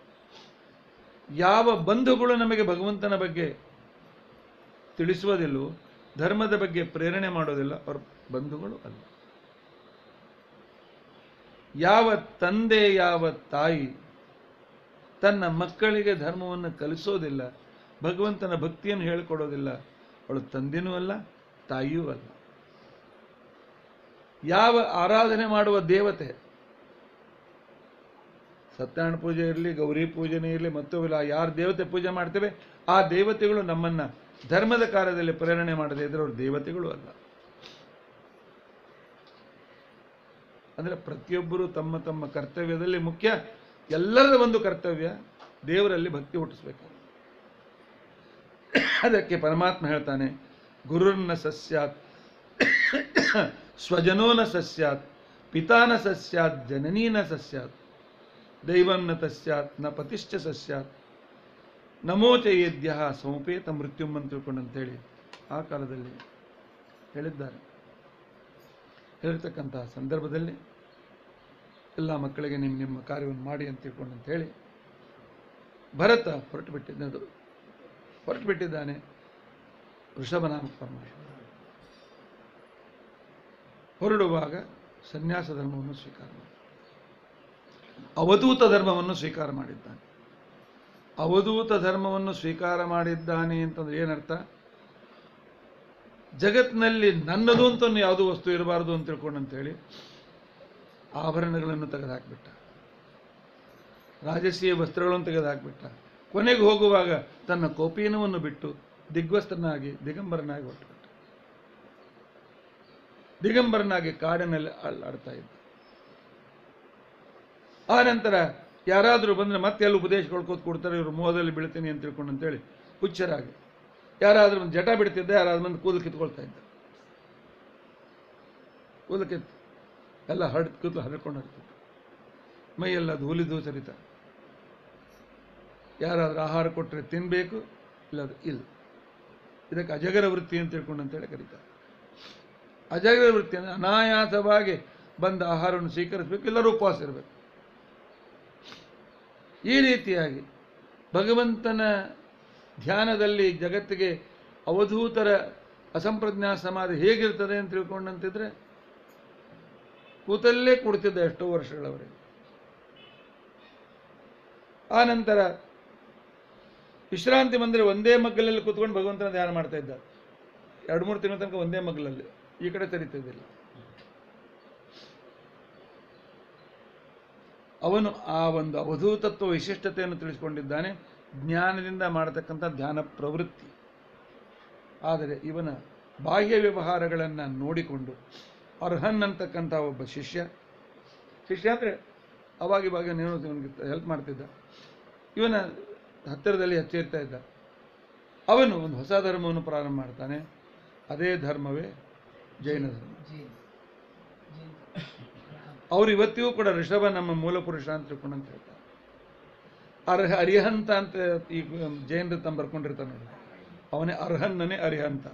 ಯಾವ ಬಂಧುಗಳು ನಮಗೆ ಭಗವಂತನ ಬಗ್ಗೆ ತಿಳಿಸುವುದಿಲ್ಲವೋ ಧರ್ಮದ ಬಗ್ಗೆ ಪ್ರೇರಣೆ ಮಾಡೋದಿಲ್ಲ ಅವ್ರ ಬಂಧುಗಳು ಅಲ್ಲ ಯಾವ ತಂದೆ ಯಾವ ತಾಯಿ ತನ್ನ ಮಕ್ಕಳಿಗೆ ಧರ್ಮವನ್ನು ಕಲಿಸೋದಿಲ್ಲ ಭಗವಂತನ ಭಕ್ತಿಯನ್ನು ಹೇಳಿಕೊಡೋದಿಲ್ಲ ಅವಳು ತಂದೆನೂ ಅಲ್ಲ ತಾಯಿಯೂ ಅಲ್ಲ ಯಾವ ಆರಾಧನೆ ಮಾಡುವ ದೇವತೆ ಸತ್ಯನಾರಾಯಣ ಪೂಜೆ ಇರಲಿ ಗೌರಿ ಪೂಜೆನೇ ಇರಲಿ ಮತ್ತೊಬ್ಬ ಯಾರು ದೇವತೆ ಪೂಜೆ ಮಾಡ್ತೇವೆ ಆ ದೇವತೆಗಳು ನಮ್ಮನ್ನ ಧರ್ಮದ ಕಾರ್ಯದಲ್ಲಿ ಪ್ರೇರಣೆ ಮಾಡದೇ ಇದ್ರೆ ಅವರು ದೇವತೆಗಳು ಅಲ್ಲ ಅಂದ್ರೆ ಪ್ರತಿಯೊಬ್ಬರು ತಮ್ಮ ತಮ್ಮ ಕರ್ತವ್ಯದಲ್ಲಿ ಮುಖ್ಯ ಎಲ್ಲರ ಒಂದು ಕರ್ತವ್ಯ ದೇವರಲ್ಲಿ ಭಕ್ತಿ ಹುಟ್ಟಿಸ್ಬೇಕು ಅದಕ್ಕೆ ಪರಮಾತ್ಮ ಹೇಳ್ತಾನೆ ಗುರುರ್ನ ಸಸ್ಯಾತ್ ಸ್ವಜನೋನ ಸಸ್ಯಾತ್ ಪಿತಾನ ಸಸ್ಯಾತ್ ಜನನೀನ ಸಸ್ಯಾತ್ ದೈವಂ ನ ತಸ್ಯಾತ್ ನ ಪತಿಶ್ಚ ಸಸ್ಯಾತ್ ನಮೋಚ ಯದ್ಯ ಸಮಪೇತ ಮೃತ್ಯುಂ ಅಂತ ತಿಳ್ಕೊಂಡು ಅಂತೇಳಿ ಆ ಕಾಲದಲ್ಲಿ ಹೇಳಿದ್ದಾರೆ ಹೇಳಿರ್ತಕ್ಕಂತಹ ಸಂದರ್ಭದಲ್ಲಿ ಎಲ್ಲ ಮಕ್ಕಳಿಗೆ ನಿಮ್ಮ ನಿಮ್ಮ ಕಾರ್ಯವನ್ನು ಮಾಡಿ ಅಂತ ತಿಳ್ಕೊಂಡು ಅಂತ ಹೇಳಿ ಭರತ ಹೊರಟು ಬಿಟ್ಟಿದ್ದು ಹೊರಟು ಬಿಟ್ಟಿದ್ದಾನೆ ವೃಷಭನಾಮ ಪರಮೇಶ್ವರ ಹೊರಡುವಾಗ ಸನ್ಯಾಸ ಧರ್ಮವನ್ನು ಸ್ವೀಕಾರ ಮಾಡಿ ಅವಧೂತ ಧರ್ಮವನ್ನು ಸ್ವೀಕಾರ ಮಾಡಿದ್ದಾನೆ ಅವಧೂತ ಧರ್ಮವನ್ನು ಸ್ವೀಕಾರ ಮಾಡಿದ್ದಾನೆ ಅಂತಂದ್ರೆ ಏನರ್ಥ ಜಗತ್ತಿನಲ್ಲಿ ನನ್ನದು ಅಂತ ಯಾವುದೂ ವಸ್ತು ಇರಬಾರದು ಅಂತ ತಿಳ್ಕೊಂಡು ಅಂತೇಳಿ ಆಭರಣಗಳನ್ನು ತೆಗೆದುಹಾಕ್ಬಿಟ್ಟ ರಾಜಸೀಯ ವಸ್ತ್ರಗಳನ್ನು ತೆಗೆದುಹಾಕ್ಬಿಟ್ಟ ಕೊನೆಗೆ ಹೋಗುವಾಗ ತನ್ನ ಕೋಪೀನವನ್ನು ಬಿಟ್ಟು ದಿಗ್ವಸ್ತನಾಗಿ ದಿಗಂಬರನಾಗಿ ಹೊರಟುಬಿಟ್ಟ ದಿಗಂಬರನಾಗಿ ಕಾಡಿನಲ್ಲಿ ಅಲ್ಲಾಡ್ತಾ ಇದ್ದ ಆ ನಂತರ ಯಾರಾದರೂ ಬಂದರೆ ಮತ್ತೆ ಎಲ್ಲ ಉಪದೇಶಗಳು ಕೂತ್ ಕೊಡ್ತಾರೆ ಇವರು ಮೋಹದಲ್ಲಿ ಬೀಳ್ತೀನಿ ಅಂತ ತಿಳ್ಕೊಂಡು ಅಂತೇಳಿ ಹುಚ್ಚರಾಗಿ ಯಾರಾದ್ರೂ ಒಂದು ಜಟ ಬಿಡ್ತಿದ್ದ ಯಾರಾದ್ರೂ ಬಂದು ಕೂದಲು ಕಿತ್ಕೊಳ್ತಾ ಇದ್ದ ಕೂದಲು ಕಿತ್ತು ಎಲ್ಲ ಹರಡ್ ಕೂದಲು ಹರಡ್ಕೊಂಡು ಹೋಗ್ತಿತ್ತು ಮೈಯೆಲ್ಲ ಧೂಲಿದು ಸರಿತ ಯಾರಾದ್ರೂ ಆಹಾರ ಕೊಟ್ಟರೆ ತಿನ್ನಬೇಕು ಇಲ್ಲ ಅದು ಇಲ್ಲ ಇದಕ್ಕೆ ಅಜಗರ ವೃತ್ತಿ ಅಂತ ತಿಳ್ಕೊಂಡು ಅಂತೇಳಿ ಕರೀತಾರೆ ಅಜಗರ ವೃತ್ತಿ ಅಂದರೆ ಅನಾಯಾಸವಾಗಿ ಬಂದ ಆಹಾರವನ್ನು ಸ್ವೀಕರಿಸಬೇಕು ಎಲ್ಲರೂ ಉಪವಾಸ ಇರಬೇಕು ಈ ರೀತಿಯಾಗಿ ಭಗವಂತನ ಧ್ಯಾನದಲ್ಲಿ ಜಗತ್ತಿಗೆ ಅವಧೂತರ ಅಸಂಪ್ರಜ್ಞಾ ಸಮಾಧಿ ಹೇಗಿರ್ತದೆ ಅಂತ ತಿಳ್ಕೊಂಡಂತಿದ್ರೆ ಕೂತಲ್ಲೇ ಕುಳಿತಿದ್ದ ಎಷ್ಟೋ ವರ್ಷಗಳವರೆಗೆ ಆ ನಂತರ ವಿಶ್ರಾಂತಿ ಮಂದಿರ ಒಂದೇ ಮಗ್ಗಲಲ್ಲಿ ಕೂತ್ಕೊಂಡು ಭಗವಂತನ ಧ್ಯಾನ ಮಾಡ್ತಾ ಇದ್ದ ಎರಡು ಮೂರು ತಿಂಗಳ ತನಕ ಒಂದೇ ಮಗ್ಗಲಲ್ಲಿ ಈ ಕಡೆ ಸರಿತಿದ್ದಿಲ್ಲ ಅವನು ಆ ಒಂದು ಅವಧೂತತ್ವ ವಿಶಿಷ್ಟತೆಯನ್ನು ತಿಳಿಸಿಕೊಂಡಿದ್ದಾನೆ ಜ್ಞಾನದಿಂದ ಮಾಡತಕ್ಕಂಥ ಧ್ಯಾನ ಪ್ರವೃತ್ತಿ ಆದರೆ ಇವನ ಬಾಹ್ಯ ವ್ಯವಹಾರಗಳನ್ನು ನೋಡಿಕೊಂಡು ಅರ್ಹನ್ ಅಂತಕ್ಕಂಥ ಒಬ್ಬ ಶಿಷ್ಯ ಶಿಷ್ಯ ಅಂದರೆ ಅವಾಗಿವಾಗ ನೀನು ಇವನಿಗೆ ಹೆಲ್ಪ್ ಮಾಡ್ತಿದ್ದ ಇವನ ಹತ್ತಿರದಲ್ಲಿ ಹಚ್ಚಿರ್ತಾ ಇದ್ದ ಅವನು ಒಂದು ಹೊಸ ಧರ್ಮವನ್ನು ಪ್ರಾರಂಭ ಮಾಡ್ತಾನೆ ಅದೇ ಧರ್ಮವೇ ಜೈನ ಧರ್ಮ ಅವ್ರು ಇವತ್ತಿಗೂ ಕೂಡ ಋಷಭ ನಮ್ಮ ಮೂಲ ಪುರುಷ ಅಂತ ತಿಳ್ಕೊಂಡು ಅಂತ ಹೇಳ್ತಾರೆ ಅರ್ಹ ಅರಿಹಂತ ಅಂತ ಈ ಜೈನರು ತಮ್ಮ ಬರ್ಕೊಂಡಿರ್ತಾರೆ ನೋಡಿ ಅವನೇ ಅರ್ಹನ್ನನೇ ಅರಿಹಂತ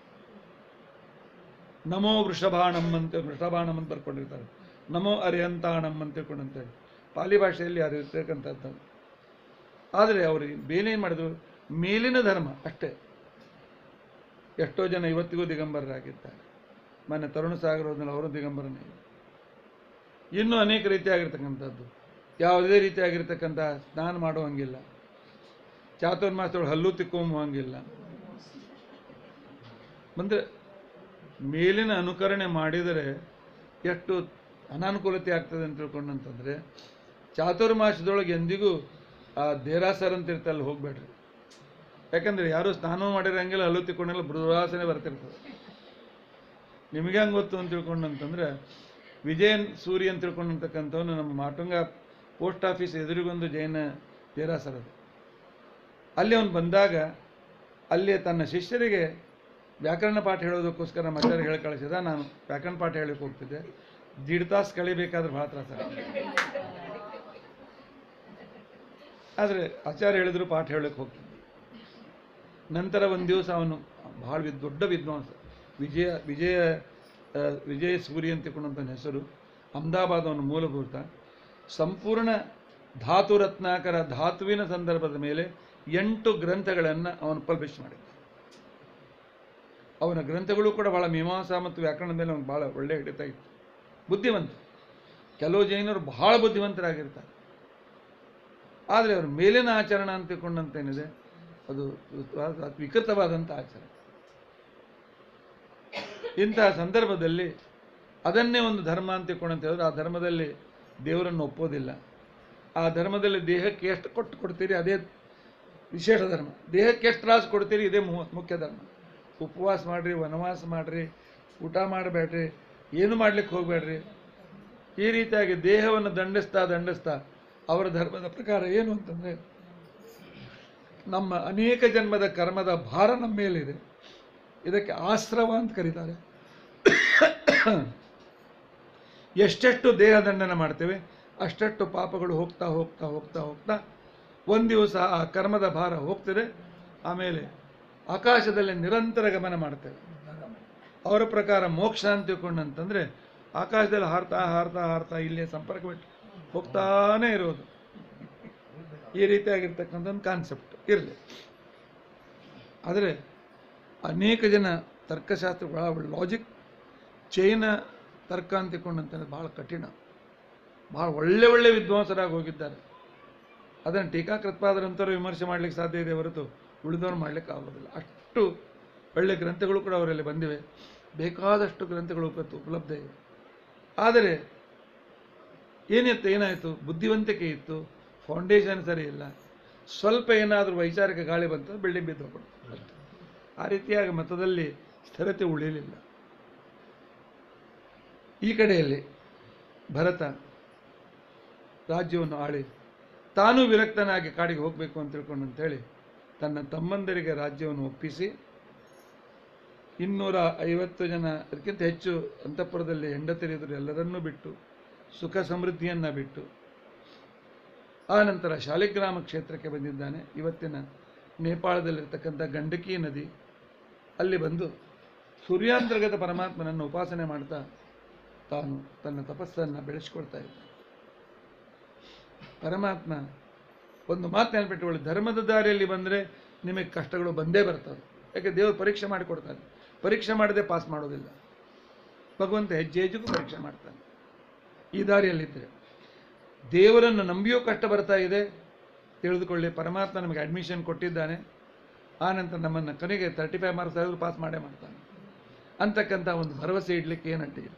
ನಮೋ ವೃಷಭಾಣಂ ಅಂತ ವೃಷಭಾಣಂ ಅಂತ ಬರ್ಕೊಂಡಿರ್ತಾರೆ ನಮೋ ಅರಿಹಂತಾಣಂ ಅಂತ ತಿಳ್ಕೊಂಡು ಅಂತೇಳಿ ಪಾಲಿ ಭಾಷೆಯಲ್ಲಿ ಅರಿರ್ತಕ್ಕಂಥದ್ದು ಆದರೆ ಅವರು ಬೇನೇನು ಮಾಡಿದ್ರು ಮೇಲಿನ ಧರ್ಮ ಅಷ್ಟೇ ಎಷ್ಟೋ ಜನ ಇವತ್ತಿಗೂ ದಿಗಂಬರರಾಗಿದ್ದಾರೆ ಮೊನ್ನೆ ತರುಣ ಸಾಗರ ಹೋದ್ಮೇಲೆ ಅವರು ದಿಗಂಬರನೇ ಇನ್ನೂ ಅನೇಕ ರೀತಿಯಾಗಿರ್ತಕ್ಕಂಥದ್ದು ಯಾವುದೇ ರೀತಿಯಾಗಿರ್ತಕ್ಕಂಥ ಸ್ನಾನ ಮಾಡುವಂಗಿಲ್ಲ ಚಾತುರ್ಮಾಸದೊಳಗೆ ಹಲ್ಲು ತಿಕ್ಕೊಂಬಂಗಿಲ್ಲ ಅಂದರೆ ಮೇಲಿನ ಅನುಕರಣೆ ಮಾಡಿದರೆ ಎಷ್ಟು ಅನಾನುಕೂಲತೆ ಆಗ್ತದೆ ಅಂತ ತಿಳ್ಕೊಂಡಂತಂದರೆ ಚಾತುರ್ಮಾಸದೊಳಗೆ ಎಂದಿಗೂ ಆ ದೇರಾಸರ್ ಅಂತ ಇರ್ತಲ್ಲ ಹೋಗ್ಬೇಡ್ರಿ ಯಾಕಂದ್ರೆ ಯಾರು ಸ್ನಾನ ಮಾಡಿರಂಗಿಲ್ಲ ಹಲ್ಲು ತಿಕ್ಕೊಂಡಿಲ್ಲ ಮೃದುವಾಸನೆ ಬರ್ತಿರ್ತದೆ ನಿಮಗೆ ಹಂಗೆ ಗೊತ್ತು ಅಂತ ತಿಳ್ಕೊಂಡಂತಂದ್ರೆ ವಿಜಯನ್ ಸೂರಿ ಅಂತ ತಿಳ್ಕೊಂಡಿರ್ತಕ್ಕಂಥವನು ನಮ್ಮ ಮಾಟುಂಗ ಪೋಸ್ಟ್ ಆಫೀಸ್ ಎದುರಿಗೊಂದು ಜೈನ ದೇರಾಸರ ಅದು ಅಲ್ಲಿ ಅವನು ಬಂದಾಗ ಅಲ್ಲಿ ತನ್ನ ಶಿಷ್ಯರಿಗೆ ವ್ಯಾಕರಣ ಪಾಠ ಹೇಳೋದಕ್ಕೋಸ್ಕರ ನಮ್ಮ ಆಚಾರ್ಯ ಹೇಳಿ ಕಳಿಸಿದ ನಾನು ವ್ಯಾಕರಣ ಪಾಠ ಹೇಳಕ್ಕೆ ಹೋಗ್ತಿದ್ದೆ ದೀಡ್ ತಾಸು ಕಳಿಬೇಕಾದ್ರೆ ಭಾಳ ತ್ರಾಸ ಆದರೆ ಆಚಾರ್ಯ ಹೇಳಿದ್ರು ಪಾಠ ಹೇಳಕ್ಕೆ ಹೋಗ್ತಿದ್ದೆ ನಂತರ ಒಂದು ದಿವಸ ಅವನು ಭಾಳ ವಿದ್ ದೊಡ್ಡ ವಿದ್ವಾಂಸ ವಿಜಯ ವಿಜಯ ಆ, ವಿಜಯ ಸೂರಿ ಅಂತ ತಿಳ್ಕೊಂಡಂಥ ಹೆಸರು ಅಹಮದಾಬಾದ್ ಅವನ ಮೂಲಭೂತ ಸಂಪೂರ್ಣ ಧಾತು ರತ್ನಾಕರ ಧಾತುವಿನ ಸಂದರ್ಭದ ಮೇಲೆ ಎಂಟು ಗ್ರಂಥಗಳನ್ನು ಅವನು ಪಬ್ಲಿಷ್ ಮಾಡಿದ್ದ ಅವನ ಗ್ರಂಥಗಳು ಕೂಡ ಬಹಳ ಮೀಮಾಂಸಾ ಮತ್ತು ವ್ಯಾಕರಣದ ಮೇಲೆ ಅವನು ಭಾಳ ಒಳ್ಳೆ ಹಿಡಿತ ಇತ್ತು ಬುದ್ಧಿವಂತ ಕೆಲವು ಜೈನರು ಬಹಳ ಬುದ್ಧಿವಂತರಾಗಿರ್ತಾರೆ ಆದರೆ ಅವ್ರ ಮೇಲಿನ ಆಚರಣ ಅಂತ ತಿಳ್ಕೊಂಡಂತೇನಿದೆ ಅದು ಅದು ವಿಕೃತವಾದಂಥ ಆಚರಣೆ ಇಂತಹ ಸಂದರ್ಭದಲ್ಲಿ ಅದನ್ನೇ ಒಂದು ಧರ್ಮ ಅಂತ ತಿಳ್ಕೊಂಡಂತ ಹೇಳಿದ್ರೆ ಆ ಧರ್ಮದಲ್ಲಿ ದೇವರನ್ನು ಒಪ್ಪೋದಿಲ್ಲ ಆ ಧರ್ಮದಲ್ಲಿ ದೇಹಕ್ಕೆ ಎಷ್ಟು ಕೊಟ್ಟು ಕೊಡ್ತೀರಿ ಅದೇ ವಿಶೇಷ ಧರ್ಮ ದೇಹಕ್ಕೆ ಎಷ್ಟು ತ್ರಾಸು ಕೊಡ್ತೀರಿ ಇದೇ ಮು- ಮುಖ್ಯ ಧರ್ಮ ಉಪವಾಸ ಮಾಡಿರಿ ವನವಾಸ ಮಾಡಿರಿ ಊಟ ಮಾಡಬೇಡ್ರಿ ಏನು ಮಾಡ್ಲಿಕ್ಕೆ ಹೋಗಬೇಡ್ರಿ ಈ ರೀತಿಯಾಗಿ ದೇಹವನ್ನು ದಂಡಿಸ್ತಾ ದಂಡಿಸ್ತಾ ಅವರ ಧರ್ಮದ ಪ್ರಕಾರ ಏನು ಅಂತಂದರೆ ನಮ್ಮ ಅನೇಕ ಜನ್ಮದ ಕರ್ಮದ ಭಾರ ನಮ್ಮ ಮೇಲಿದೆ ಇದಕ್ಕೆ ಆಶ್ರವ ಅಂತ ಕರೀತಾರೆ ಎಷ್ಟೆಷ್ಟು ದೇಹ ದಂಡನೆ ಮಾಡ್ತೇವೆ ಅಷ್ಟೆಷ್ಟು ಪಾಪಗಳು ಹೋಗ್ತಾ ಹೋಗ್ತಾ ಹೋಗ್ತಾ ಹೋಗ್ತಾ ಒಂದು ದಿವಸ ಆ ಕರ್ಮದ ಭಾರ ಹೋಗ್ತದೆ ಆಮೇಲೆ ಆಕಾಶದಲ್ಲಿ ನಿರಂತರ ಗಮನ ಮಾಡ್ತೇವೆ ಅವರ ಪ್ರಕಾರ ಮೋಕ್ಷ ಅಂತ ತಿಳ್ಕೊಂಡಂತಂದ್ರೆ ಆಕಾಶದಲ್ಲಿ ಹಾರ್ತಾ ಹಾರ್ತಾ ಹಾರ್ತಾ ಇಲ್ಲೇ ಸಂಪರ್ಕ ಬಿಟ್ಟು ಹೋಗ್ತಾನೇ ಇರೋದು ಈ ರೀತಿಯಾಗಿರ್ತಕ್ಕಂಥ ಒಂದು ಕಾನ್ಸೆಪ್ಟ್ ಇರಲಿ ಆದರೆ ಅನೇಕ ಜನ ತರ್ಕಶಾಸ್ತ್ರ ಲಾಜಿಕ್ ಚೈನ ತರ್ಕ ಅಂತ ತಿಳ್ಕೊಂಡಂತಂದ್ರೆ ಭಾಳ ಕಠಿಣ ಭಾಳ ಒಳ್ಳೆ ಒಳ್ಳೆ ವಿದ್ವಾಂಸರಾಗಿ ಹೋಗಿದ್ದಾರೆ ಅದನ್ನು ಟೀಕಾಕೃತ್ಪಾದರಂತರೂ ವಿಮರ್ಶೆ ಮಾಡಲಿಕ್ಕೆ ಸಾಧ್ಯ ಇದೆ ಹೊರತು ಉಳಿದವರು ಮಾಡಲಿಕ್ಕೆ ಆಗೋದಿಲ್ಲ ಅಷ್ಟು ಒಳ್ಳೆ ಗ್ರಂಥಗಳು ಕೂಡ ಅವರಲ್ಲಿ ಬಂದಿವೆ ಬೇಕಾದಷ್ಟು ಗ್ರಂಥಗಳು ಉಪ- ಉಪಲಬ್ಧ ಇವೆ ಆದರೆ ಏನಿತ್ತು ಏನಾಯಿತು ಬುದ್ಧಿವಂತಿಕೆ ಇತ್ತು ಫೌಂಡೇಶನ್ ಸರಿ ಇಲ್ಲ ಸ್ವಲ್ಪ ಏನಾದರೂ ವೈಚಾರಿಕ ಗಾಳಿ ಬಂತು ಬಿಲ್ಡಿಂಗ್ ಬಿದ್ದು ಹೋಗ್ಬಿಡ್ತು ಆ ರೀತಿಯಾಗಿ ಮತದಲ್ಲಿ ಸ್ಥಿರತೆ ಉಳಿಯಲಿಲ್ಲ ಈ ಕಡೆಯಲ್ಲಿ ಭರತ ರಾಜ್ಯವನ್ನು ಆಳಿ ತಾನೂ ವಿರಕ್ತನಾಗಿ ಕಾಡಿಗೆ ಹೋಗಬೇಕು ಅಂತ ತಿಳ್ಕೊಂಡು ಅಂತೇಳಿ ತನ್ನ ತಮ್ಮಂದರಿಗೆ ರಾಜ್ಯವನ್ನು ಒಪ್ಪಿಸಿ ಇನ್ನೂರ ಐವತ್ತು ಜನ ಅದಕ್ಕಿಂತ ಹೆಚ್ಚು ಅಂತಃಪುರದಲ್ಲಿ ಹೆಂಡತಿರಿದ್ರು ಎಲ್ಲರನ್ನೂ ಬಿಟ್ಟು ಸುಖ ಸಮೃದ್ಧಿಯನ್ನು ಬಿಟ್ಟು ಆ ನಂತರ ಶಾಲಿಗ್ರಾಮ ಕ್ಷೇತ್ರಕ್ಕೆ ಬಂದಿದ್ದಾನೆ ಇವತ್ತಿನ ನೇಪಾಳದಲ್ಲಿರ್ತಕ್ಕಂಥ ಗಂಡಕಿ ನದಿ ಅಲ್ಲಿ ಬಂದು ಸೂರ್ಯಾಂತರ್ಗತ ಪರಮಾತ್ಮನನ್ನು ಉಪಾಸನೆ ಮಾಡ್ತಾ ತಾನು ತನ್ನ ತಪಸ್ಸನ್ನು ಬೆಳೆಸ್ಕೊಳ್ತಾ ಇದ್ದ ಪರಮಾತ್ಮ ಒಂದು ಮಾತು ನೆನಪಿಟ್ಟುಕೊಳ್ಳಿ ಧರ್ಮದ ದಾರಿಯಲ್ಲಿ ಬಂದರೆ ನಿಮಗೆ ಕಷ್ಟಗಳು ಬಂದೇ ಬರ್ತವೆ ಯಾಕೆ ದೇವರು ಪರೀಕ್ಷೆ ಮಾಡಿಕೊಡ್ತಾನೆ ಪರೀಕ್ಷೆ ಮಾಡದೆ ಪಾಸ್ ಮಾಡೋದಿಲ್ಲ ಭಗವಂತ ಹೆಜ್ಜೆ ಹೆಜ್ಜೆಗೂ ಪರೀಕ್ಷೆ ಮಾಡ್ತಾನೆ ಈ ದಾರಿಯಲ್ಲಿದ್ದರೆ ದೇವರನ್ನು ನಂಬಿಯೋ ಕಷ್ಟ ಬರ್ತಾ ಇದೆ ತಿಳಿದುಕೊಳ್ಳಿ ಪರಮಾತ್ಮ ನಮಗೆ ಅಡ್ಮಿಷನ್ ಕೊಟ್ಟಿದ್ದಾನೆ ಆ ನಂತರ ನಮ್ಮನ್ನು ಕೊನೆಗೆ ತರ್ಟಿ ಫೈವ್ ಮಾರ್ಕ್ಸ್ ಆದರೂ ಪಾಸ್ ಮಾಡೇ ಮಾಡ್ತಾನೆ ಅಂತಕ್ಕಂಥ ಒಂದು ಭರವಸೆ ಇಡಲಿಕ್ಕೆ ಏನಟ್ಟಿದೆ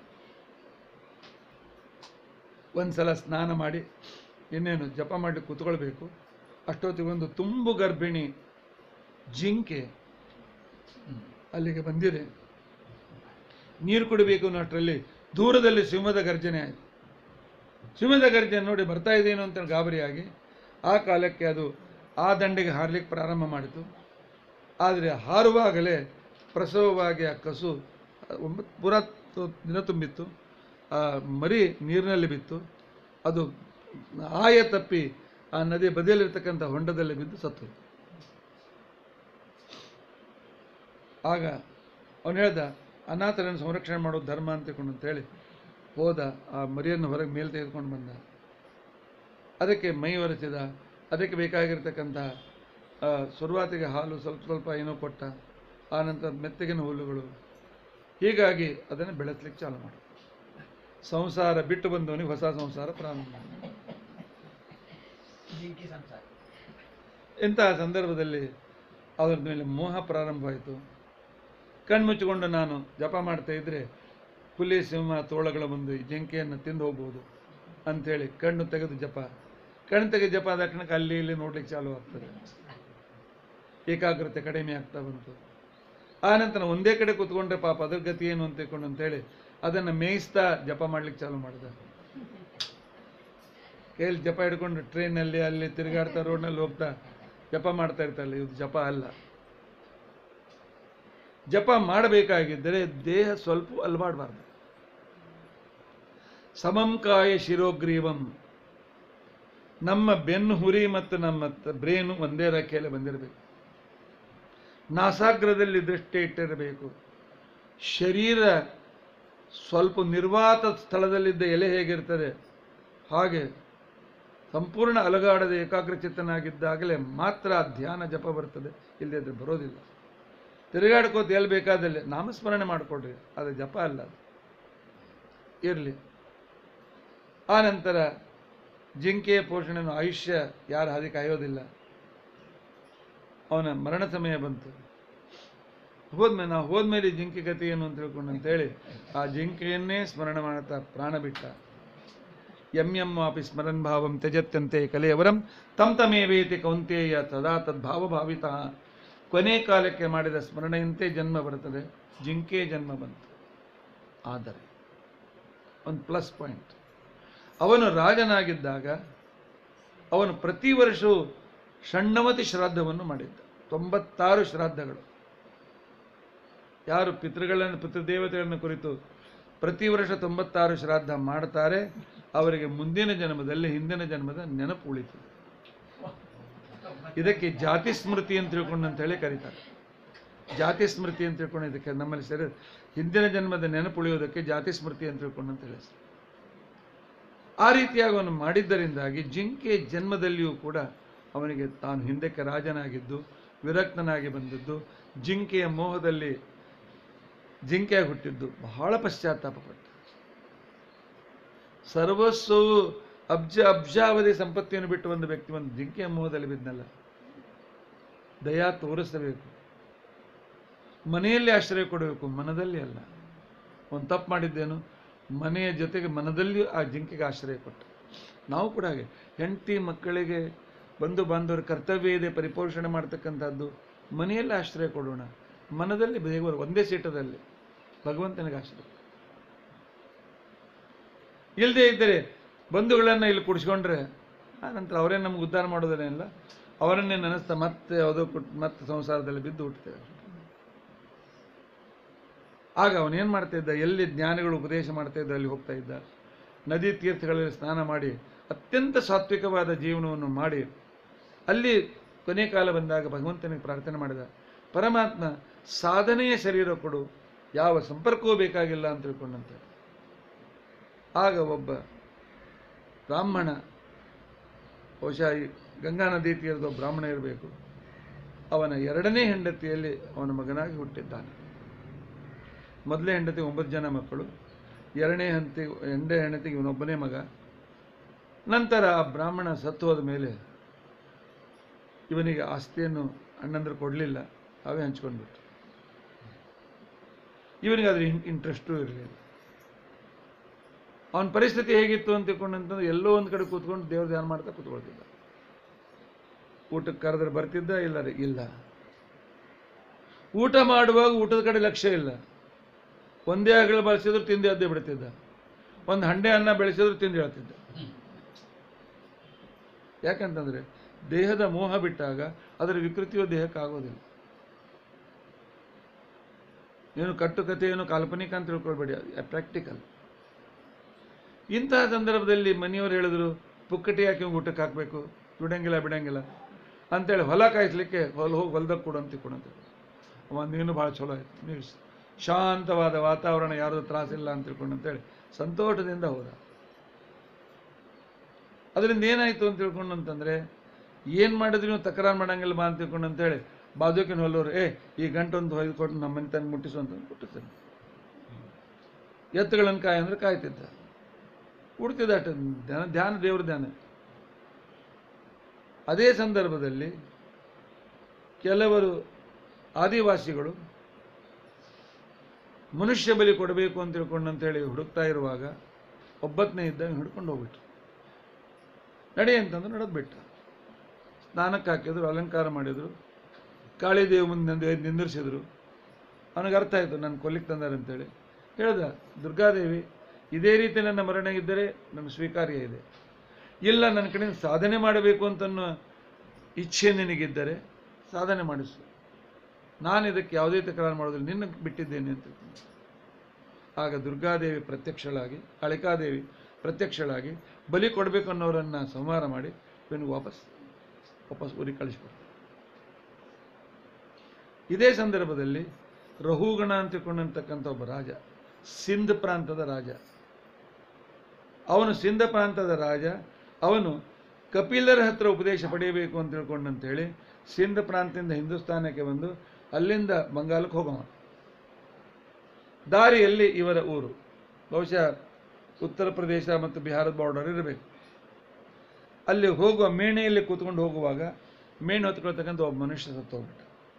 ಒಂದು ಸಲ ಸ್ನಾನ ಮಾಡಿ ಇನ್ನೇನು ಜಪ ಮಾಡಿ ಕೂತ್ಕೊಳ್ಬೇಕು ಅಷ್ಟೊತ್ತಿಗೊಂದು ತುಂಬು ಗರ್ಭಿಣಿ ಜಿಂಕೆ ಹ್ಮ್, ಅಲ್ಲಿಗೆ ಬಂದಿದೆ ನೀರು ಕುಡಿಬೇಕು ಅನ್ನೋಷ್ಟರಲ್ಲಿ ದೂರದಲ್ಲಿ ಸಿಂಹದ ಗರ್ಜನೆ ಆಯಿತು ಸಿಂಹದ ಗರ್ಜನೆ ನೋಡಿ ಬರ್ತಾ ಇದೇನೋ ಅಂತ ಗಾಬರಿಯಾಗಿ ಆ ಕಾಲಕ್ಕೆ ಅದು ಆ ದಂಡೆಗೆ ಹಾರಲಿಕ್ಕೆ ಪ್ರಾರಂಭ ಮಾಡಿತು ಆದರೆ ಹಾರುವಾಗಲೇ ಪ್ರಸವವಾಗಿ ಆ ಕಸು ಒಂಬತ್ತು ಪೂರ ತು- ದಿನ ತುಂಬಿತ್ತು ಆ ಮರಿ ನೀರಿನಲ್ಲಿ ಬಿತ್ತು ಅದು ಆಯ ತಪ್ಪಿ ಆ ನದಿ ಬದಿಯಲ್ಲಿರ್ತಕ್ಕಂಥ ಹೊಂಡದಲ್ಲಿ ಬಿದ್ದು ಸತ್ತು ಆಗ ಅವನು ಹೇಳ್ದ ಅನಾಥರನ್ನು ಸಂರಕ್ಷಣೆ ಮಾಡೋದು ಧರ್ಮ ಅಂತ ತಿಳ್ಕೊಂಡು ಅಂತೇಳಿ ಹೋದ ಆ ಮರಿಯನ್ನು ಹೊರಗೆ ಮೇಲೆ ತೆಗೆದುಕೊಂಡು ಬಂದ ಅದಕ್ಕೆ ಮೈ ಒರೆಸಿದ ಅದಕ್ಕೆ ಬೇಕಾಗಿರ್ತಕ್ಕಂಥ ಆ, ಶುರುವಾತಿಗೆ ಹಾಲು ಸ್ವಲ್ಪ ಸ್ವಲ್ಪ ಏನೋ ಕೊಟ್ಟ ಆನಂತರ ಮೆತ್ತಗಿನ ಹುಲ್ಲುಗಳು ಹೀಗಾಗಿ ಅದನ್ನು ಬೆಳೆಸ್ಲಿಕ್ಕೆ ಚಾಲು ಮಾಡ ಸಂಸಾರ ಬಿಟ್ಟು ಬಂದವನಿಗೆ ಹೊಸ ಸಂಸಾರ ಪ್ರಾರಂಭ ಮಾಡಿದ. ಜಿಂಕಿ ಸಂಸಾರ ಇಂತಹ ಸಂದರ್ಭದಲ್ಲಿ ಅದರ ಮೇಲೆ ಮೋಹ ಪ್ರಾರಂಭವಾಯಿತು ಕಣ್ಮುಚ್ಚಿಕೊಂಡು ನಾನು ಜಪ ಮಾಡ್ತಾ ಇದ್ರೆ ಹುಲಿ ಸಿಂಹ ತೋಳಗಳ ಮುಂದೆ ಈ ಜಿಂಕೆಯನ್ನು ತಿಂದು ಹೋಗ್ಬೋದು ಅಂಥೇಳಿ ಕಣ್ಣು ತೆಗೆದು ಜಪ ಕಣ್ಣು ತೆಗೆದು ಜಪ ಆದ ತಕ್ಷಣಕ್ಕೆ ಅಲ್ಲಿ ಇಲ್ಲಿ ನೋಡ್ಲಿಕ್ಕೆ ಚಾಲು ಆಗ್ತದೆ ಏಕಾಗ್ರತೆ ಕಡಿಮೆ ಆಗ್ತಾ ಬಂತು ಆ ನಂತರ ಒಂದೇ ಕಡೆ ಕೂತ್ಕೊಂಡ್ರೆ ಪಾಪ ಅದ್ರ ಗತಿ ಏನು ಅಂತ ತಿಳ್ಕೊಂಡು ಅಂತೇಳಿ ಅದನ್ನು ಮೇಯಿಸ್ತಾ ಜಪ ಮಾಡ್ಲಿಕ್ಕೆ ಚಾಲು ಮಾಡಿದ ಕೈಯಲ್ಲಿ ಜಪ ಹಿಡ್ಕೊಂಡು ಟ್ರೈನಲ್ಲಿ ಅಲ್ಲಿ ತಿರುಗಾಡ್ತಾ ರೋಡ್ನಲ್ಲಿ ಹೋಗ್ತಾ ಜಪ ಮಾಡ್ತಾ ಇರ್ತಾರಲ್ಲ ಇದು ಜಪ ಅಲ್ಲ ಜಪ ಮಾಡಬೇಕಾಗಿದ್ದರೆ ದೇಹ ಸ್ವಲ್ಪ ಅಲ್ಬಾಡಬಾರ್ದು ಸಮಂ ಕಾಯ ಶಿರೋಗ್ರೀವಂ ನಮ್ಮ ಬೆನ್ನು ಹುರಿ ಮತ್ತು ನಮ್ಮ ತ- ಬ್ರೇನು ಒಂದೇ ರೆಕ್ಕೆಯಲ್ಲಿ ಬಂದಿರಬೇಕು ನಾಸಾಗ್ರದಲ್ಲಿ ದೃಷ್ಟಿ ಇಟ್ಟಿರಬೇಕು ಶರೀರ ಸ್ವಲ್ಪ ನಿರ್ವಾತ ಸ್ಥಳದಲ್ಲಿದ್ದ ಎಲೆ ಹೇಗಿರ್ತದೆ ಹಾಗೆ ಸಂಪೂರ್ಣ ಅಲಗಾಡದೆ ಏಕಾಗ್ರಚಿತ್ತನಾಗಿದ್ದಾಗಲೇ ಮಾತ್ರ ಆ ಧ್ಯಾನ ಜಪ ಬರ್ತದೆ ಇಲ್ಲದಿದ್ರೆ ಬರೋದಿಲ್ಲ ತಿರುಗಾಡ್ಕೋತ ಎಲ್ಲಿ ಬೇಕಾದಲ್ಲಿ ನಾಮಸ್ಮರಣೆ ಮಾಡಿಕೊಡ್ರಿ ಅದು ಜಪ ಅಲ್ಲ ಅದು ಇರಲಿ ಆ ನಂತರ ಜಿಂಕೆಯ ಪೋಷಣೆಯನ್ನು ಆಯುಷ್ಯ ಯಾರ ಹಾದಿ ಕಾಯೋದಿಲ್ಲ ಅವನ ಮರಣ ಸಮಯ ಬಂತು ಹೋದ್ಮೇಲೆ ನಾವು ಹೋದ್ಮೇಲೆ ಈ ಜಿಂಕೆ ಗತಿ ಏನು ಅಂತ ತಿಳ್ಕೊಂಡು ಅಂತೇಳಿ ಆ ಜಿಂಕೆಯನ್ನೇ ಸ್ಮರಣೆ ಮಾಡ್ತಾ ಪ್ರಾಣ ಬಿಟ್ಟ ಎಂ ಎಂ ವಾಪಿ ಸ್ಮರನ್ ಭಾವಂ ತ್ಯಜತ್ಯಂತೆ ಕಲೆಯವರಂ ತಮ್ ತಮೇವೇತಿ ಕೌಂತೇಯ ತದಾ ತದ್ಭಾವಭಾವಿತ ಕೊನೆ ಕಾಲಕ್ಕೆ ಮಾಡಿದ ಸ್ಮರಣೆಯಂತೆ ಜನ್ಮ ಬರುತ್ತದೆ ಜಿಂಕೆ ಜನ್ಮ ಬಂತು ಆದರೆ ಒಂದು ಪ್ಲಸ್ ಪಾಯಿಂಟ್ ಅವನು ರಾಜನಾಗಿದ್ದಾಗ ಅವನು ಪ್ರತಿ ವರ್ಷವೂ ಷಣ್ಣವತಿ ಶ್ರಾದ್ದವನ್ನು ಮಾಡಿದ್ದ ತೊಂಬತ್ತಾರು ಶ್ರಾದ್ದಗಳು ಯಾರು ಪಿತೃಗಳನ್ನು ಪಿತೃದೇವತೆಗಳನ್ನು ಕುರಿತು ಪ್ರತಿ ವರ್ಷ ತೊಂಬತ್ತಾರು ಶ್ರಾದ್ದ ಮಾಡ್ತಾರೆ ಅವರಿಗೆ ಮುಂದಿನ ಜನ್ಮದಲ್ಲಿ ಹಿಂದಿನ ಜನ್ಮದ ನೆನಪು ಉಳಿತದೆ ಇದಕ್ಕೆ ಜಾತಿ ಸ್ಮೃತಿ ಅಂತ ತಿಳ್ಕೊಂಡು ಅಂತ ಹೇಳಿ ಕರೀತಾರೆ ಜಾತಿ ಸ್ಮೃತಿ ಅಂತ ತಿಳ್ಕೊಂಡು ಇದಕ್ಕೆ ನಮ್ಮಲ್ಲಿ ಸೇರಿ ಹಿಂದಿನ ಜನ್ಮದ ನೆನಪು ಉಳಿಯೋದಕ್ಕೆ ಜಾತಿ ಸ್ಮೃತಿ ಅಂತ ತಿಳ್ಕೊಂಡು ಅಂತ ಹೇಳಿ ಹೆಸರು. ಆ ರೀತಿಯಾಗಿ ಅವನು ಮಾಡಿದ್ದರಿಂದಾಗಿ ಜಿಂಕೆ ಜನ್ಮದಲ್ಲಿಯೂ ಕೂಡ ಅವನಿಗೆ ತಾನು ಹಿಂದಕ್ಕೆ ರಾಜನಾಗಿದ್ದು ವಿರಕ್ತನಾಗಿ ಬಂದದ್ದು ಜಿಂಕೆಯ ಮೋಹದಲ್ಲಿ ಜಿಂಕೆಯಾಗಿ ಹುಟ್ಟಿದ್ದು ಬಹಳ ಪಶ್ಚಾತ್ತಾಪಪಟ್ಟ ಸರ್ವಸ್ವವು ಅಬ್ಜ ಅಬ್ಜಾವಧಿ ಸಂಪತ್ತಿಯನ್ನು ಬಿಟ್ಟು ಒಂದು ವ್ಯಕ್ತಿ ಒಂದು ಜಿಂಕೆಯ ಮೋಹದಲ್ಲಿ ಬಿದ್ದನಲ್ಲ ದಯಾ ತೋರಿಸಬೇಕು ಮನೆಯಲ್ಲಿ ಆಶ್ರಯ ಕೊಡಬೇಕು ಮನದಲ್ಲಿ ಅಲ್ಲ ಒಂದು ತಪ್ಪು ಮಾಡಿದ್ದೇನು ಮನೆಯ ಜೊತೆಗೆ ಮನದಲ್ಲಿ ಆ ಜಿಂಕೆಗೆ ಆಶ್ರಯ ಕೊಟ್ಟ ನಾವು ಕೂಡ ಹಾಗೆ ಹೆಂಡತಿ ಮಕ್ಕಳಿಗೆ ಬಂಧು ಬಾಂಧವರ ಕರ್ತವ್ಯ ಇದೆ ಪರಿಪೋಷಣೆ ಮಾಡ್ತಕ್ಕಂಥದ್ದು ಮನೆಯಲ್ಲಿ ಆಶ್ರಯ ಕೊಡೋಣ ಮನದಲ್ಲಿ ದೇವರು ಒಂದೇ ಸೀಟದಲ್ಲಿ ಭಗವಂತನಿಗೆ ಆಶ್ರಯ ಇಲ್ಲದೆ ಇದ್ದರೆ ಬಂಧುಗಳನ್ನು ಇಲ್ಲಿ ಕುಡಿಸ್ಕೊಂಡ್ರೆ ಆ ನಂತರ ಅವರೇ ನಮ್ಗೆ ಉದ್ಧಾರ ಮಾಡೋದೇನಿಲ್ಲ ಅವರನ್ನೇ ನೆನೆಸ್ತಾ ಮತ್ತೆ ಯಾವುದೋ ಕುಟ್ ಮತ್ತೆ ಸಂಸಾರದಲ್ಲಿ ಬಿದ್ದು ಹುಟ್ಟುತ್ತೇವೆ ಆಗ ಅವನೇನು ಮಾಡ್ತಾ ಇದ್ದ ಎಲ್ಲಿ ಜ್ಞಾನಿಗಳು ಉಪದೇಶ ಮಾಡ್ತಾ ಇದ್ದ ಅಲ್ಲಿ ಹೋಗ್ತಾ ಇದ್ದ ನದಿ ತೀರ್ಥಗಳಲ್ಲಿ ಸ್ನಾನ ಮಾಡಿ ಅತ್ಯಂತ ಸಾತ್ವಿಕವಾದ ಜೀವನವನ್ನು ಮಾಡಿ ಅಲ್ಲಿ ಕೊನೆ ಕಾಲ ಬಂದಾಗ ಭಗವಂತನಿಗೆ ಪ್ರಾರ್ಥನೆ ಮಾಡಿದ ಪರಮಾತ್ಮ ಸಾಧನೆಯ ಶರೀರ ಕೊಡು ಯಾವ ಸಂಪರ್ಕವೂ ಬೇಕಾಗಿಲ್ಲ ಅಂತ ತಿಳ್ಕೊಂಡಂತೆ ಆಗ ಒಬ್ಬ ಬ್ರಾಹ್ಮಣ ಬಹುಶಃ ಈ ಗಂಗಾ ನದಿ ತೀರದ ಒಬ್ಬ ಬ್ರಾಹ್ಮಣ ಇರಬೇಕು ಅವನ ಎರಡನೇ ಹೆಂಡತಿಯಲ್ಲಿ ಅವನ ಮಗನಾಗಿ ಹುಟ್ಟಿದ್ದಾನೆ ಮೊದಲನೇ ಹೆಂಡತಿ ಒಂಬತ್ತು ಜನ ಮಕ್ಕಳು ಎರಡನೇ ಹೆಂಡತಿ ಎರಡನೇ ಹೆಂಡತಿಗೆ ಇವನೊಬ್ಬನೇ ಮಗ ನಂತರ ಆ ಬ್ರಾಹ್ಮಣ ಸತ್ತು ಹೋದ ಮೇಲೆ ಇವನಿಗೆ ಆಸ್ತಿಯನ್ನು ಅಣ್ಣಂದ್ರು ಕೊಡಲಿಲ್ಲ ಅವೇ ಹಂಚ್ಕೊಂಡ್ಬಿಟ್ಟು ಇವನಿಗೆ ಅದ್ರ ಇಂಟ್ರೆಸ್ಟೂ ಇರಲಿಲ್ಲ ಅವನ ಪರಿಸ್ಥಿತಿ ಹೇಗಿತ್ತು ಅಂತ ತಿಳ್ಕೊಂಡಂತಂದ್ರೆ ಎಲ್ಲೋ ಒಂದು ಕಡೆ ಕೂತ್ಕೊಂಡು ದೇವ್ರ ಧ್ಯಾನ ಮಾಡ್ತಾ ಕೂತ್ಕೊಳ್ತಿದ್ದ ಊಟಕ್ಕೆ ಕರೆದ್ರೆ ಬರ್ತಿದ್ದ ಇಲ್ಲ ರೀ ಇಲ್ಲ ಊಟ ಮಾಡುವಾಗ ಊಟದ ಕಡೆ ಲಕ್ಷ್ಯ ಇಲ್ಲ ಒಂದೇ ಅಗಳು ಬಳಸಿದ್ರು ತಿಂದು ಅದ್ದೇ ಬಿಡ್ತಿದ್ದ ಒಂದು ಹಂಡೆ ಅನ್ನ ಬೆಳೆಸಿದ್ರು ತಿಂದು ಹೇಳ್ತಿದ್ದ ಯಾಕಂತಂದ್ರೆ ದೇಹದ ಮೋಹ ಬಿಟ್ಟಾಗ ಅದರ ವಿಕೃತಿಯು ದೇಹಕ್ಕಾಗೋದಿಲ್ಲ ಏನು ಕಟ್ಟುಕತೆ ಏನು ಕಾಲ್ಪನಿಕ ಅಂತ ತಿಳ್ಕೊಳ್ಬೇಡಿ ಪ್ರಾಕ್ಟಿಕಲ್ ಇಂತಹ ಸಂದರ್ಭದಲ್ಲಿ ಮನೆಯವರು ಹೇಳಿದ್ರು ಪುಕ್ಕಟಿ ಹಾಕಿ ಇವ್ನಿಗೆ ಊಟಕ್ಕೆ ಹಾಕಬೇಕು ಬಿಡಂಗಿಲ್ಲ ಬಿಡಂಗಿಲ್ಲ ಅಂತೇಳಿ ಹೊಲ ಕಾಯಿಸ್ಲಿಕ್ಕೆ ಹೊಲ ಹೋಗಿ ಹೊಲ್ದಾಗ ಕೊಡು ಅಂತ ಕೊಡಂತ ಅವ ನೀನು ಭಾಳ ಚಲೋ ಆಯ್ತು ನೀವು ಶಾಂತವಾದ ವಾತಾವರಣ ಯಾರ್ದು ತ್ರಾಸಿಲ್ಲ ಅಂತ ತಿಳ್ಕೊಂಡು ಅಂತೇಳಿ ಸಂತೋಷದಿಂದ ಹೋದ ಅದರಿಂದ ಏನಾಯ್ತು ಅಂತ ತಿಳ್ಕೊಂಡು ಅಂತಂದ್ರೆ ಏನು ಮಾಡಿದ್ರು ನೀವು ತಕರಾರು ಮಾಡಂಗಿಲ್ಲ ಬಾ ಅಂತ ತಿಳ್ಕೊಂಡು ಅಂತೇಳಿ ಬಾಜುಕಿನ ಹೊಲ್ಲೋರು ಏ ಈ ಗಂಟೊಂದು ಹೊಯ್ದು ಕೊಟ್ಟು ನಮ್ಮ ಮನೆ ತಂದು ಮುಟ್ಟಿಸು ಅಂತ ಮುಟ್ಟಿಸ್ತಾನೆ ಎತ್ತುಗಳನ್ನು ಕಾಯ ಅಂದ್ರೆ ಕಾಯ್ತಿದ್ದ ಉಡ್ತಿದ್ದ ಅಷ್ಟ ಧ್ಯಾನ ಧ್ಯಾನ ದೇವ್ರ ಧ್ಯಾನ ಅದೇ ಸಂದರ್ಭದಲ್ಲಿ ಕೆಲವರು ಆದಿವಾಸಿಗಳು ಮನುಷ್ಯ ಬಲಿ ಕೊಡಬೇಕು ಅಂತ ತಿಳ್ಕೊಂಡು ಅಂತೇಳಿ ಹುಡುಕ್ತಾ ಇರುವಾಗ ಒಬ್ಬತ್ತನೇ ಇದ್ದ ಇವ್ನು ಹಿಡ್ಕೊಂಡು ಹೋಗ್ಬಿಟ್ರು ನಡಿ ಅಂತಂದ್ರೆ ನಡೆದು ಬಿಟ್ಟ ಸ್ನಾನಕ್ಕೆ ಹಾಕಿದ್ರು ಅಲಂಕಾರ ಮಾಡಿದ್ರು ಕಾಳಿದೇವಿ ಮುಂದೆ ನಂದು ಎದ್ದು ನಿಂದಿರಿಸಿದ್ರು ಅವನಿಗೆ ಅರ್ಥ ಆಯಿತು ನಾನು ಕೊಲ್ಲಿಕ್ಕೆ ತಂದಾರೆ ಅಂತೇಳಿ ಹೇಳ್ದ ದುರ್ಗಾದೇವಿ ಇದೇ ರೀತಿ ನನ್ನ ಮರಣ ಇದ್ದರೆ ನನ್ನ ಸ್ವೀಕಾರ್ಯ ಇದೆ ಇಲ್ಲ ನನ್ನ ಕಡೆಯಿಂದ ಸಾಧನೆ ಮಾಡಬೇಕು ಅಂತನ್ನೋ ಇಚ್ಛೆ ನಿನಗಿದ್ದರೆ ಸಾಧನೆ ಮಾಡಿಸು ನಾನು ಇದಕ್ಕೆ ಯಾವುದೇ ತಕರಾರು ಮಾಡೋದಿಲ್ಲ ನಿನ್ನ ಬಿಟ್ಟಿದ್ದೇನೆ ಅಂತ ಆಗ ದುರ್ಗಾದೇವಿ ಪ್ರತ್ಯಕ್ಷಳಾಗಿ ಕಾಳಿಕಾದೇವಿ ಪ್ರತ್ಯಕ್ಷಳಾಗಿ ಬಲಿ ಕೊಡಬೇಕು ಅನ್ನೋರನ್ನು ಸಂಹಾರ ಮಾಡಿ ಇವನಿಗೆ ವಾಪಸ್ ವಾಪಸ್ ಊರಿಗೆ ಕಳಿಸ್ಬಿಡ್ತಾರೆ ಇದೇ ಸಂದರ್ಭದಲ್ಲಿ ರಹುಗಣ ಅಂತ ತಿಳ್ಕೊಂಡಂತಕ್ಕಂಥ ಒಬ್ಬ ರಾಜ ಸಿಂಧ್ ಪ್ರಾಂತದ ರಾಜ ಅವನು ಸಿಂಧ ಪ್ರಾಂತದ ರಾಜ ಅವನು ಕಪಿಲರ ಹತ್ರ ಉಪದೇಶ ಪಡೆಯಬೇಕು ಅಂತ ತಿಳ್ಕೊಂಡಂತೇಳಿ ಸಿಂಧ ಪ್ರಾಂತದಿಂದ ಹಿಂದೂಸ್ತಾನಕ್ಕೆ ಬಂದು ಅಲ್ಲಿಂದ ಬಂಗಾಲಕ್ಕೆ ಹೋಗೋಣ ದಾರಿಯಲ್ಲಿ ಇವರ ಊರು ಬಹುಶಃ ಉತ್ತರ ಪ್ರದೇಶ ಮತ್ತು ಬಿಹಾರದ ಬಾರ್ಡರ್ ಇರಬೇಕು ಅಲ್ಲಿ ಹೋಗುವ ಮೇಣೆಯಲ್ಲಿ ಕೂತ್ಕೊಂಡು ಹೋಗುವಾಗ ಮೇಣೆ ಹೊತ್ಕೊಳ್ತಕ್ಕಂಥ ಒಬ್ಬ ಮನುಷ್ಯ ಸತ್ತು ಹೋಗ್ಬಿಟ್ಟ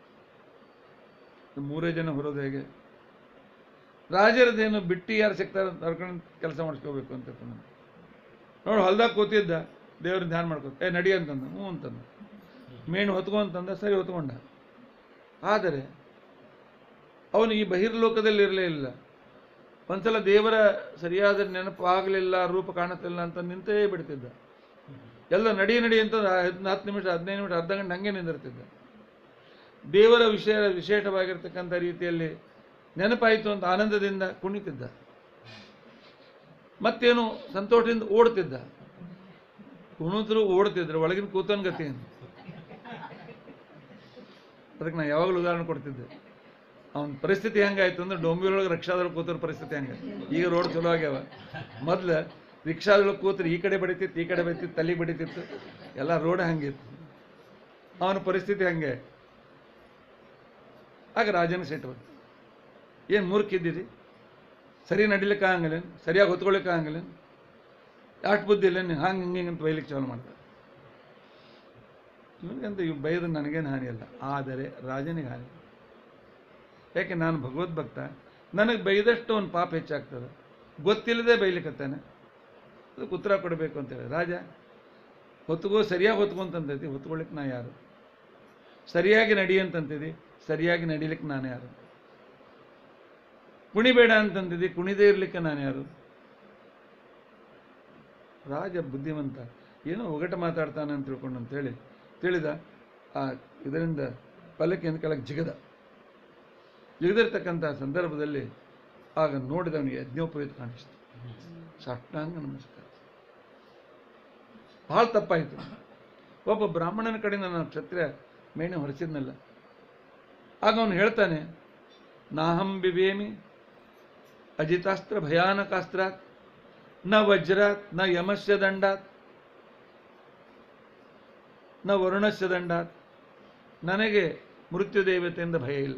ಮೂರೇ ಜನ ಹೊರೋದು ಹೇಗೆ ರಾಜರದೇನು ಬಿಟ್ಟು ಯಾರು ಸಿಗ್ತಾರೆ ನಡ್ಕೊಂಡು ಕೆಲಸ ಮಾಡಿಸ್ಕೋಬೇಕು ಅಂತ ತಿಳ್ಕೊಂಡು ನೋಡು ಹೊಲ್ದಾಗ ಕೂತಿದ್ದ ದೇವ್ರ ಧ್ಯಾನ ಮಾಡ್ಕೋ ಏ ನಡಿ ಅಂತಂದ ಹ್ಞೂ ಅಂತಂದ ಮೇಣು ಹೊತ್ಕೊ ಅಂತಂದ ಸರಿ ಹೊತ್ಕೊಂಡ ಆದರೆ ಅವನು ಈ ಬಹಿರ್ಲೋಕದಲ್ಲಿ ಇರಲೇ ಇಲ್ಲ ಒಂದ್ಸಲ ದೇವರ ಸರಿಯಾದ ನೆನಪು ಆಗಲಿಲ್ಲ ರೂಪ ಕಾಣುತ್ತಿಲ್ಲ ಅಂತ ನಿಂತೇ ಬಿಡ್ತಿದ್ದ ಎಲ್ಲ ನಡಿ ನಡಿ ಅಂತ ಹತ್ತು ಹತ್ತು ನಿಮಿಷ ಹದಿನೈದು ನಿಮಿಷ ಅರ್ಧ ಗಂಟೆ ಹಂಗೆ ನಿಂದಿರ್ತಿದ್ದ ದೇವರ ವಿಷಯ ವಿಶೇಷವಾಗಿರ್ತಕ್ಕಂಥ ರೀತಿಯಲ್ಲಿ ನೆನಪಾಯಿತು ಅಂತ ಆನಂದದಿಂದ ಕುಣಿತಿದ್ದ ಮತ್ತೇನು ಸಂತೋಷದಿಂದ ಓಡ್ತಿದ್ದ ಕುಣಿದ್ರು ಓಡ್ತಿದ್ರು ಒಳಗಿನ ಕೂತನ್ ಗತಿ ಏನು ಅದಕ್ಕೆ ನಾನು ಯಾವಾಗಲೂ ಉದಾಹರಣೆ ಕೊಡ್ತಿದ್ದೆ ಅವನ ಪರಿಸ್ಥಿತಿ ಹೆಂಗಾಯ್ತು ಅಂದ್ರೆ ಡೊಂಬಿಯೊಳಗೆ ರಿಕ್ಷಾದೊಳಗೆ ಕೂತರ ಪರಿಸ್ಥಿತಿ ಹಂಗೆ ಈಗ ರೋಡ್ ಚಲೋ ಆಗ್ಯಾವ ಮೊದ್ಲು ರಿಕ್ಷಾದೊಳಗೆ ಕೂತ್ರೆ ಈ ಕಡೆ ಬಡಿತಿತ್ತು ಈ ಕಡೆ ಬಡಿತಿತ್ತು ತಲೆ ಬಡಿತಿತ್ತು ಎಲ್ಲ ರೋಡ್ ಹಂಗಿತ್ತು ಅವನ ಪರಿಸ್ಥಿತಿ ಹಂಗೆ ಆಗ ರಾಜನ ಸಿಟ್ಟು ಬಂತು ಏನು ಮೂರ್ಖಿದ್ದೀರಿ ಸರಿ ನಡಿಲಿಕ್ಕೆ ಆಗಂಗಿಲ್ಲ ಸರಿಯಾಗಿ ಹೊತ್ಕೊಳ್ಳಿಕ್ಕೆ ಆಗಂಗಿಲ್ಲ ಅಷ್ಟು ಬುದ್ಧಿ ಇಲ್ಲ ನೀನು ಹಂಗೆ ಹಿಂಗೆ ಅಂತ ಬೈಲಿಕ್ಕೆ ಚಾಲು ಮಾಡ್ತಾರೆ ಇವನಿಗಂತ ಇವ್ ಬೈದ್ರೆ ನನಗೇನು ಹಾನಿ ಅಲ್ಲ ಆದರೆ ರಾಜನಿಗೆ ಹಾನಿ ಯಾಕೆ ನಾನು ಭಗವದ್ಭಕ್ತ ನನಗೆ ಬೈದಷ್ಟು ಒಂದು ಪಾಪ ಹೆಚ್ಚಾಗ್ತದೆ ಗೊತ್ತಿಲ್ಲದೆ ಬೈಲಿಕ್ಕತ್ತಾನೆ ಅದಕ್ಕೆ ಉತ್ತರ ಕೊಡಬೇಕು ಅಂತೇಳಿ ರಾಜ ಹೊತ್ಕೋ ಸರಿಯಾಗಿ ಹೊತ್ಕೊಂತಂತೈತಿ ಹೊತ್ಕೊಳ್ಳಿಕ್ಕೆ ನಾ ಯಾರು ಸರಿಯಾಗಿ ನಡಿ ಅಂತಂತಿದ್ದಿ ಸರಿಯಾಗಿ ನಡಿಲಿಕ್ಕೆ ನಾನು ಯಾರು ಕುಣಿಬೇಡ ಅಂತಂತಿದ್ದಿ ಕುಣಿದೇ ಇರ್ಲಿಕ್ಕೆ ನಾನು ಯಾರು ರಾಜ ಬುದ್ಧಿವಂತ ಏನೋ ಒಗಟ ಮಾತಾಡ್ತಾನೆ ಅಂತ ತಿಳ್ಕೊಂಡು ಅಂತೇಳಿ ತಿಳಿದ ಆ ಇದರಿಂದ ಪಲ್ಲಕ್ಕಿಯಿಂದ ಕೆಳಗೆ ಜಿಗದ ಜಿಗದಿರ್ತಕ್ಕಂಥ ಸಂದರ್ಭದಲ್ಲಿ ಆಗ ನೋಡಿದವನಿಗೆ ಯಜ್ಞೋಪವೀತ ಕಾಣಿಸ್ತು ಸಾಷ್ಟಾಂಗ ನಮಸ್ಕಾರ ಭಾಳ ತಪ್ಪಾಯಿತು ಒಬ್ಬ ಬ್ರಾಹ್ಮಣನ ಕಡೆಯಿಂದ ನಾನು ಕ್ಷತ್ರಿಯ ಮೇಣೆ ಹೊರಸಿದ್ನಲ್ಲ ಆಗ ಅವನು ಹೇಳ್ತಾನೆ ನಾಹಂ ಬಿಬೇಮಿ ಅಜಿತಾಸ್ತ್ರ ಭಯಾನಕಾಸ್ತ್ರಾತ್ ನ ವಜ್ರಾತ್ ನ ಯಮಸ್ಯ ದಂಡಾತ್ ನ ವರುಣಸ್ಯ ದಂಡಾತ್ ನನಗೆ ಮೃತ್ಯು ದೇವತೆಯಿಂದ ಭಯ ಇಲ್ಲ